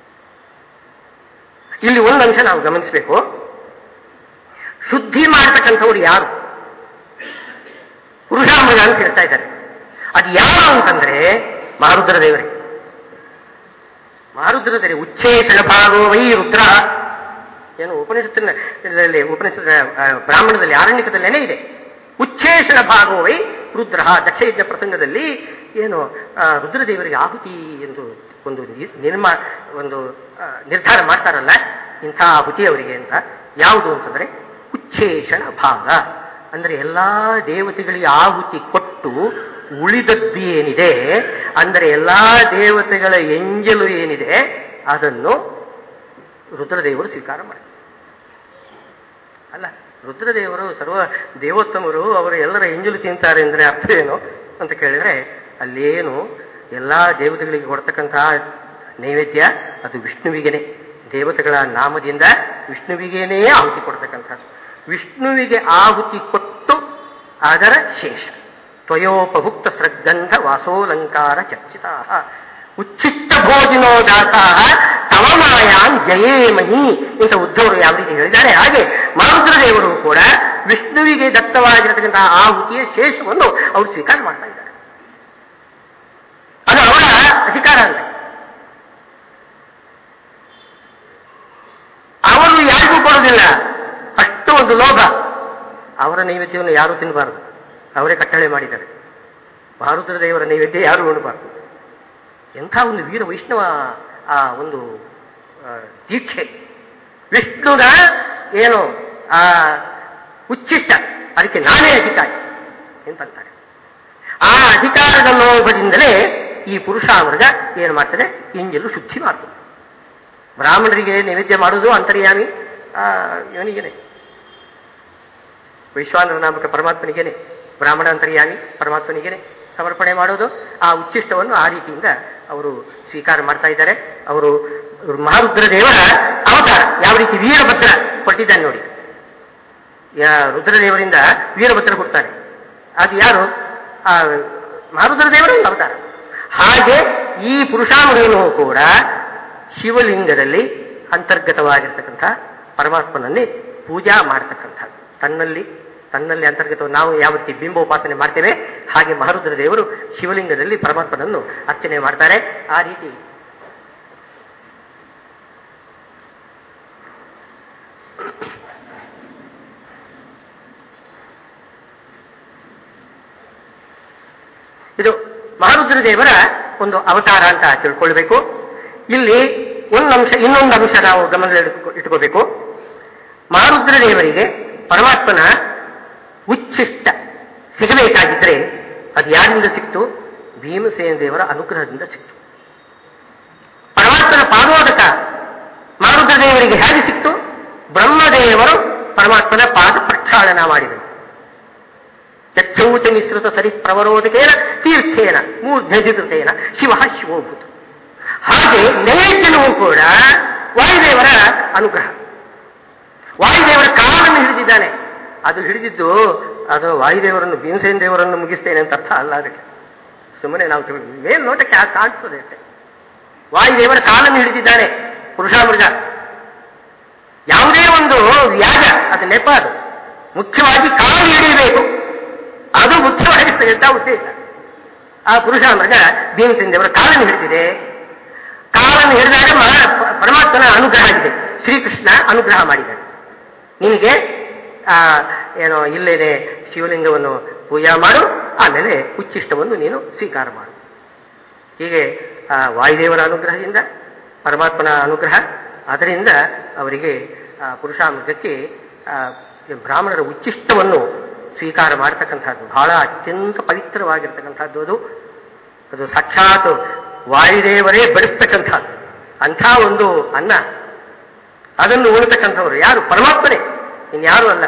ಇಲ್ಲಿ ಒಂದು ಅಂಶ ನಾವು ಗಮನಿಸಬೇಕು ಶುದ್ಧಿ ಮಾಡ್ತಕ್ಕಂಥವ್ರು ಯಾರು ಪುರುಷಾಮೃಗ ಅಂತ ಹೇಳ್ತಾ ಇದ್ದಾರೆ ಅದು ಯಾರು ಅಂತಂದ್ರೆ ಮಾರುದ್ರ ದೇವರೇ ಮಾರುದ್ರ ದೇವರೇ ಉಚ್ಚೇಷಣ ಭಾಗೋ ವೈ ರುದ್ರ ಏನು ಉಪನಿಷತ್ತಿನ ಇದರಲ್ಲಿ ಉಪನಿಷತ್ತಿನ ಆ, ಬ್ರಾಹ್ಮಣದಲ್ಲಿ ಆರಣ್ಯಕದಲ್ಲೇನೇ ಇದೆ ಉಚ್ಚೇಷಣ ಭಾಗೋ ವೈ ರುದ್ರ ದಕ್ಷಯಜ್ಞ ಪ್ರಸಂಗದಲ್ಲಿ ಏನು ಆ, ರುದ್ರದೇವರಿಗೆ ಆಹುತಿ ಎಂದು ಒಂದು ನಿ- ನಿರ್ಮಾ ಒಂದು ಆ, ನಿರ್ಧಾರ ಮಾಡ್ತಾರಲ್ಲ ಇಂಥ ಆಹುತಿ ಅವರಿಗೆ ಅಂತ ಯಾವುದು ಅಂತಂದ್ರೆ ಉಚ್ಚೇಷಣ ಭಾಗ ಅಂದ್ರೆ ಎಲ್ಲಾ ದೇವತೆಗಳಿಗೆ ಆಹುತಿ ಕೊಟ್ಟು ಉಳಿದದ್ದು ಏನಿದೆ ಅಂದರೆ ಎಲ್ಲಾ ದೇವತೆಗಳ ಎಂಜಲು ಏನಿದೆ ಅದನ್ನು ರುದ್ರದೇವರು ಸ್ವೀಕಾರ ಮಾಡಿ ಅಲ್ಲ ರುದ್ರದೇವರು ಸರ್ವ ದೇವೋತ್ತಮರು ಅವರು ಎಲ್ಲರ ಎಂಜಲು ತಿಂತಾರೆ ಅಂದ್ರೆ ಅರ್ಥ ಏನು ಅಂತ ಕೇಳಿದ್ರೆ ಅಲ್ಲೇನು ಎಲ್ಲಾ ದೇವತೆಗಳಿಗೆ ಕೊಡ್ತಕ್ಕಂತಹ ನೈವೇದ್ಯ ಅದು ವಿಷ್ಣುವಿಗೆನೆ ದೇವತೆಗಳ ನಾಮದಿಂದ ವಿಷ್ಣುವಿಗೇನೇ ಆಹುತಿ ಕೊಡ್ತಕ್ಕಂಥದ್ದು ವಿಷ್ಣುವಿಗೆ ಆಹುತಿ ಕೊಟ್ಟು ಅದರ ಶೇಷ ತ್ವಯೋಪಭುಕ್ತ ಸೃಗಂಧ ವಾಸೋಲಂಕಾರ ಚರ್ಚಿತಾ ಉಚ್ಚಿಷ್ಟ ಭೋಜನೋ ದಾತಾ ತವ ಮಾಯಾಂ ಜಯೇಮಹಿ ಅಂತ ಉದ್ಧವರು ಯಾವ ರೀತಿ ಹೇಳಿದ್ದಾರೆ ಹಾಗೆ ದೇವರು ಕೂಡ ವಿಷ್ಣುವಿಗೆ ದತ್ತವಾಗಿರತಕ್ಕಂತಹ ಆಹುತಿಯ ಶೇಷವನ್ನು ಅವರು ಸ್ವೀಕಾರ ಮಾಡ್ತಾ ಇದ್ದಾರೆ ಅದು ಅವರ ಅಧಿಕಾರ ಅಲ್ಲ ಅವರು ಯಾರಿಗೂ ಕೊಡುವುದಿಲ್ಲ ಅಷ್ಟು ಒಂದು ಲೋಭ ಅವರ ನೈವೇದ್ಯವನ್ನು ಯಾರೂ ತಿನ್ನಬಾರದು ಅವರೇ ಕಟ್ಟಳೆ ಮಾಡಿದ್ದಾರೆ ಭಾರತದ ದೇವರ ನೈವೇದ್ಯ ಯಾರು ಉಣಬಾರದು ಎಂಥ ಒಂದು ವೀರ ವೈಷ್ಣವ ಆ ಒಂದು ಆ, ದೀಕ್ಷೆ ವಿಷ್ಣುನ ಏನು ಆ ಉಚ್ಚಿಷ್ಟ ಅದಕ್ಕೆ ನಾನೇ ಅಧಿಕಾರಿ ಎಂತಂತಾರೆ ಆ ಅಧಿಕಾರದ ಲೋಭದಿಂದಲೇ ಈ ಪುರುಷಾಮೃಗ ಏನು ಮಾಡ್ತದೆ ಇಂಜಲು ಶುದ್ಧಿ ಮಾಡ್ತದೆ ಬ್ರಾಹ್ಮಣರಿಗೆ ನೈವೇದ್ಯ ಮಾಡುವುದು ಅಂತರ್ಯಾಮಿ ಆ, ಇವನಿಗೇನೆ ವೈಶ್ವಾನರ ನಾಮಕ ಪರಮಾತ್ಮನಿಗೇನೆ ಬ್ರಾಹ್ಮಣ ಅಂತರ್ಯಾಮಿ ಪರಮಾತ್ಮನಿಗೆ ಸಮರ್ಪಣೆ ಮಾಡೋದು ಆ ಉಚ್ಚಿಷ್ಟವನ್ನು ಆ ರೀತಿಯಿಂದ ಅವರು ಸ್ವೀಕಾರ ಮಾಡ್ತಾ ಇದ್ದಾರೆ ಅವರು ಇವರು ಮಹಾರುದ್ರ ದೇವರ ಅವತಾರ ಯಾವ ರೀತಿ ವೀರಭದ್ರ ಕೊಟ್ಟಿದ್ದಾನೆ ನೋಡಿ ಯಾ- ರುದ್ರದೇವರಿಂದ ವೀರಭದ್ರ ಕೊಡ್ತಾನೆ ಅದು ಯಾರು ಆ ಮಹಾರುದ್ರ ದೇವರ ಒಂದು ಅವತಾರ ಹಾಗೆ ಈ ಪುರುಷಾಮೃಗನು ಕೂಡ ಶಿವಲಿಂಗದಲ್ಲಿ ಅಂತರ್ಗತವಾಗಿರ್ತಕ್ಕಂಥ ಪರಮಾತ್ಮನನ್ನೇ ಪೂಜಾ ಮಾಡತಕ್ಕಂಥದ್ದು ತನ್ನಲ್ಲಿ ತನ್ನಲ್ಲಿ ಅಂತರ್ಗತ ನಾವು ಯಾವ ರೀತಿ ಬಿಂಬೋಪಾಸನೆ ಮಾಡ್ತೇವೆ ಹಾಗೆ ಮಹಾರುದ್ರ ದೇವರು ಶಿವಲಿಂಗದಲ್ಲಿ ಪರಮಾತ್ಮನನ್ನು ಅರ್ಚನೆ ಮಾಡ್ತಾರೆ ಆ ರೀತಿ ಇದು ಮಹಾರುದ್ರ ದೇವರ ಒಂದು ಅವತಾರ ಅಂತ ತಿಳ್ಕೊಳ್ಬೇಕು ಇಲ್ಲಿ ಒಂದು ಅಂಶ ಇನ್ನೊಂದು ಅಂಶ ನಾವು ಗಮನದಲ್ಲಿ ಇಟ್ಕೊ- ಇಟ್ಕೋಬೇಕು ಮಹಾರುದ್ರ ದೇವರಿಗೆ ಪರಮಾತ್ಮನ ಉಚ್ಚಿಷ್ಟ ಸಿಗಬೇಕಾಗಿದ್ರೆ ಅದು ಯಾರಿಂದ ಸಿಕ್ತು ಭೀಮಸೇನ ದೇವರ ಅನುಗ್ರಹದಿಂದ ಸಿಕ್ತು ಪರಮಾತ್ಮನ ಪಾದೋದಕ ಮಾರುದ್ರ ದೇವರಿಗೆ ಹೇಗೆ ಸಿಕ್ತು ಬ್ರಹ್ಮದೇವರು ಪರಮಾತ್ಮನ ಪಾದ ಪ್ರಕ್ಷಾಳನ ಮಾಡಿದರು ಯಚ್ಚೌಚ ಮಿಶ್ರಿತ ಸರಿ ಪ್ರವರೋಧಕೇನ ತೀರ್ಥೇನ ಮೂರ್ಧಜಿತೇನ ಶಿವ ಶಿವೋಭೂತ ಹಾಗೆ ನೈವೇದ್ಯನೂ ಕೂಡ ವಾಯುದೇವರ ಅನುಗ್ರಹ ವಾಯುದೇವರ ಕಾಲನ್ನು ಹಿಡಿದಿದ್ದಾನೆ ಅದು ಹಿಡಿದಿದ್ದು ಅದು ವಾಯುದೇವರನ್ನು ಭೀಮಸೇನ ದೇವರನ್ನು ಮುಗಿಸ್ತೇನೆ ಅಂತ ಅರ್ಥ ಅಲ್ಲ ಅದಕ್ಕೆ ಸುಮ್ಮನೆ ನಾವು ತಿಳ್- ಮೇಲ್ನೋಟಕ್ಕೆ ಆ ಕಾಣಿಸ್ತದೆ ಅಷ್ಟೇ ವಾಯುದೇವರ ಕಾಲನ್ನು ಹಿಡಿದಿದ್ದಾನೆ ಪುರುಷಾಮೃಗ ಯಾವುದೇ ಒಂದು ವ್ಯಾಜ ಅದು ನೆಪ ಅದು ಮುಖ್ಯವಾಗಿ ಕಾಲು ಹಿಡಿಯಬೇಕು ಅದು ಮುಖ್ಯವಾಗಿರ್ತಕ್ಕಂಥ ಉದ್ದೇಶ ಆ ಪುರುಷಾಮೃಗ ಭೀಮಸೇನ ದೇವರ ಕಾಲನ್ನು ಹಿಡಿದಿದೆ ಕಾಲನ್ನು ಹಿಡಿದಾಗ ಮಹಾ- ಪ- ಪರಮಾತ್ಮನ ಅನುಗ್ರಹ ಆಗಿದೆ ಶ್ರೀಕೃಷ್ಣ ಅನುಗ್ರಹ ಮಾಡಿದ್ದಾನೆ ನಿನಗೆ ಆ ಏನೋ ಇಲ್ಲೇನೆ ಶಿವಲಿಂಗವನ್ನು ಪೂಜಾ ಮಾಡು ಆಮೇಲೆ ಉಚ್ಚಿಷ್ಟವನ್ನು ನೀನು ಸ್ವೀಕಾರ ಮಾಡು ಹೀಗೆ ಆ ವಾಯುದೇವರ ಅನುಗ್ರಹದಿಂದ ಪರಮಾತ್ಮನ ಅನುಗ್ರಹ ಅದರಿಂದ ಅವರಿಗೆ ಆ ಪುರುಷಾಮೃಗಕ್ಕೆ ಆ, ಈ ಬ್ರಾಹ್ಮಣರ ಉಚ್ಚಿಷ್ಟವನ್ನು ಸ್ವೀಕಾರ ಮಾಡತಕ್ಕಂಥದ್ದು ಬಹಳ ಅತ್ಯಂತ ಪವಿತ್ರವಾಗಿರ್ತಕ್ಕಂಥದ್ದು ಅದು ಅದು ಸಾಕ್ಷಾತ್ ವಾಯುದೇವರೇ ಬಡಿಸ್ತಕ್ಕಂಥದ್ದು ಅಂಥ ಒಂದು ಅನ್ನ ಅದನ್ನು ಉಣತಕ್ಕಂಥವ್ರು ಯಾರು ಪರಮಾತ್ಮನೇ ಇನ್ಯಾರೂ ಅಲ್ಲ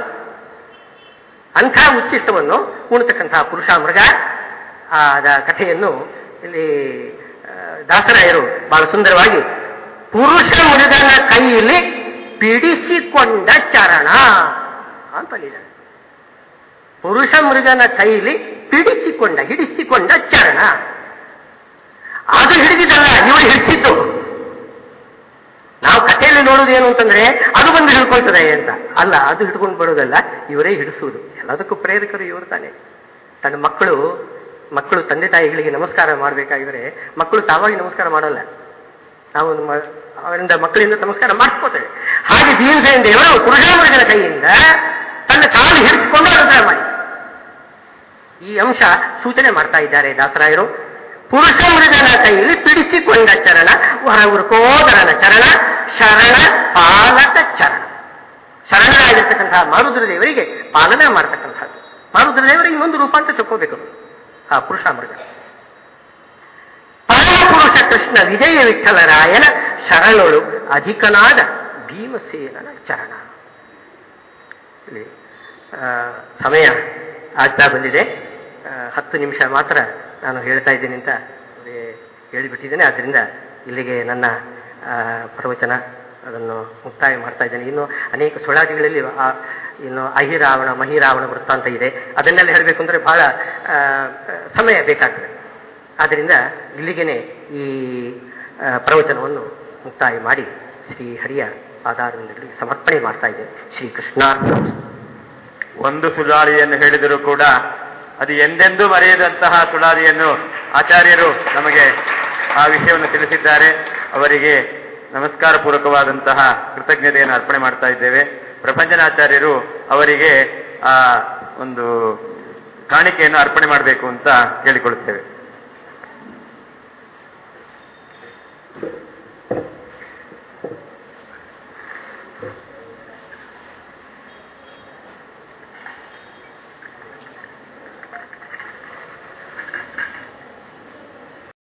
ಅಂಥ ಉಚ್ಚಿಷ್ಟವನ್ನು ಉಣತಕ್ಕಂತಹ ಪುರುಷ ಮೃಗ ಆದ ಕಥೆಯನ್ನು ಇಲ್ಲಿ ಆ, ದಾಸರಾಯರು ಬಹಳ ಸುಂದರವಾಗಿ ಪುರುಷ ಮೃಗನ ಕೈಯಲ್ಲಿ ಪಿಡಿಸಿಕೊಂಡ ಚರಣ ಅಂತ ಹೇಳಿದ್ದಾರೆ ಪುರುಷ ಮೃಗನ ಕೈಯಲ್ಲಿ ಪಿಡಿಸಿಕೊಂಡ ಹಿಡಿಸಿಕೊಂಡ ಚರಣ ಅದು ಹಿಡಿದಿದ್ದಲ್ಲ ಇವರು ಹಿಡಿಸಿದ್ದು ನಾವು ಕಥೆಯಲ್ಲಿ ನೋಡುವುದು ಏನು ಅಂತಂದ್ರೆ ಅದು ಬಂದು ಹಿಡ್ಕೊಳ್ತದೆ ಅಂತ ಅಲ್ಲ ಅದು ಹಿಡ್ಕೊಂಡು ಬರೋದಲ್ಲ ಇವರೇ ಹಿಡಿಸುವುದು ಎಲ್ಲದಕ್ಕೂ ಪ್ರೇರಕರು ಇವರು ತಾನೆ ತನ್ನ ಮಕ್ಕಳು ಮಕ್ಕಳು ತಂದೆ ತಾಯಿಗಳಿಗೆ ನಮಸ್ಕಾರ ಮಾಡಬೇಕಾಗಿದ್ರೆ ಮಕ್ಕಳು ತಾವಾಗಿ ನಮಸ್ಕಾರ ಮಾಡಲ್ಲ ನಾವು ನಮ್ಮ ಅವರಿಂದ ಮಕ್ಕಳಿಂದ ನಮಸ್ಕಾರ ಮಾಡಿಸ್ಕೋತೇವೆ ಹಾಗೆ ಭೀಮಸೇನ ದೇವರು ಪುರುಷಾಮೃಗನ ಕೈಯಿಂದ ತನ್ನ ಕಾಲು ಹಿಡಿಸಿಕೊಂಡು ಅನುಗ್ರಹ ಮಾಡಿ ಈ ಅಂಶ ಸೂಚನೆ ಮಾಡ್ತಾ ಇದ್ದಾರೆ ದಾಸರಾಯರು ಪುರುಷ ಮೃಗನ ಕೈಯಲ್ಲಿ ಪಿಡಿಸಿಕೊಂಡ ಚರಣ ಹೊರಗುರುಕೋದರನ ಚರಣ ಶರಣ ಪಾಲಕ ಚರಣ ಶರಣರಾಗಿರ್ತಕ್ಕಂತಹ ಮಾರುದ್ರ ದೇವರಿಗೆ ಪಾಲನೆ ಮಾಡತಕ್ಕಂಥದ್ದು ಮಾರುದ್ರ ದೇವರಿಗೆ ಇನ್ನೊಂದು ರೂಪ ಅಂತ ತಿಳ್ಕೋಬೇಕು ಆ ಪುರುಷ ಮೃಗ ಪರಮಪುರುಷ ಕೃಷ್ಣ ವಿಜಯ ವಿಠಲರಾಯನ ಶರಣಳು ಅಧಿಕನಾದ ಭೀಮಸೇನನ ಚರಣ ಇಲ್ಲಿ ಆ, ಸಮಯ ಆಗ್ತಾ ಬಂದಿದೆ ಆ, ಹತ್ತು ನಿಮಿಷ ಮಾತ್ರ ನಾನು ಹೇಳ್ತಾ ಇದ್ದೀನಿ ಅಂತ ಅವರಿಗೆ ಹೇಳಿಬಿಟ್ಟಿದ್ದೇನೆ ಆದ್ದರಿಂದ ಇಲ್ಲಿಗೆ ನನ್ನ ಆ, ಪ್ರವಚನ ಅದನ್ನು ಮುಕ್ತಾಯ ಮಾಡ್ತಾ ಇದ್ದೇನೆ ಇನ್ನು ಅನೇಕ ಸುಳಾದಿಗಳಲ್ಲಿ ಆ ಇನ್ನು ಅಹಿರಾವಣ ಮಹಿರಾವಣ ವೃತ್ತಾಂತ ಇದೆ ಅದನ್ನೆಲ್ಲ ಹೇಳಬೇಕು ಅಂದರೆ ಬಹಳ ಆ, ಸಮಯ ಬೇಕಾಗ್ತದೆ ಆದ್ದರಿಂದ ಇಲ್ಲಿಗೇನೆ ಈ ಆ, ಪ್ರವಚನವನ್ನು ಮುಕ್ತಾಯ ಮಾಡಿ ಶ್ರೀ ಹರಿಯ ಪಾದಾರವಿಂದಗಳಿಗೆ ಸಮರ್ಪಣೆ ಮಾಡ್ತಾ ಇದ್ದೇನೆ ಶ್ರೀ ಕೃಷ್ಣಾರ್ಪಣ ಒಂದು ಸುಳಾದಿಯನ್ನು ಹೇಳಿದರೂ ಕೂಡ ಅದು ಎಂದೆಂದೂ ಮರೆಯದಂತಹ ಸುಳಾದಿಯನ್ನು ಆಚಾರ್ಯರು ನಮಗೆ ಆ ವಿಷಯವನ್ನು ತಿಳಿಸಿದ್ದಾರೆ ಅವರಿಗೆ ನಮಸ್ಕಾರ ಪೂರ್ವಕವಾದಂತಹ ಕೃತಜ್ಞತೆಯನ್ನು ಅರ್ಪಣೆ ಮಾಡ್ತಾ ಇದ್ದೇವೆ ಪ್ರಪಂಚನಾಚಾರ್ಯರು ಅವರಿಗೆ ಆ ಒಂದು ಕಾಣಿಕೆಯನ್ನು ಅರ್ಪಣೆ ಮಾಡಬೇಕು ಅಂತ ಕೇಳಿಕೊಳ್ಳುತ್ತೇವೆ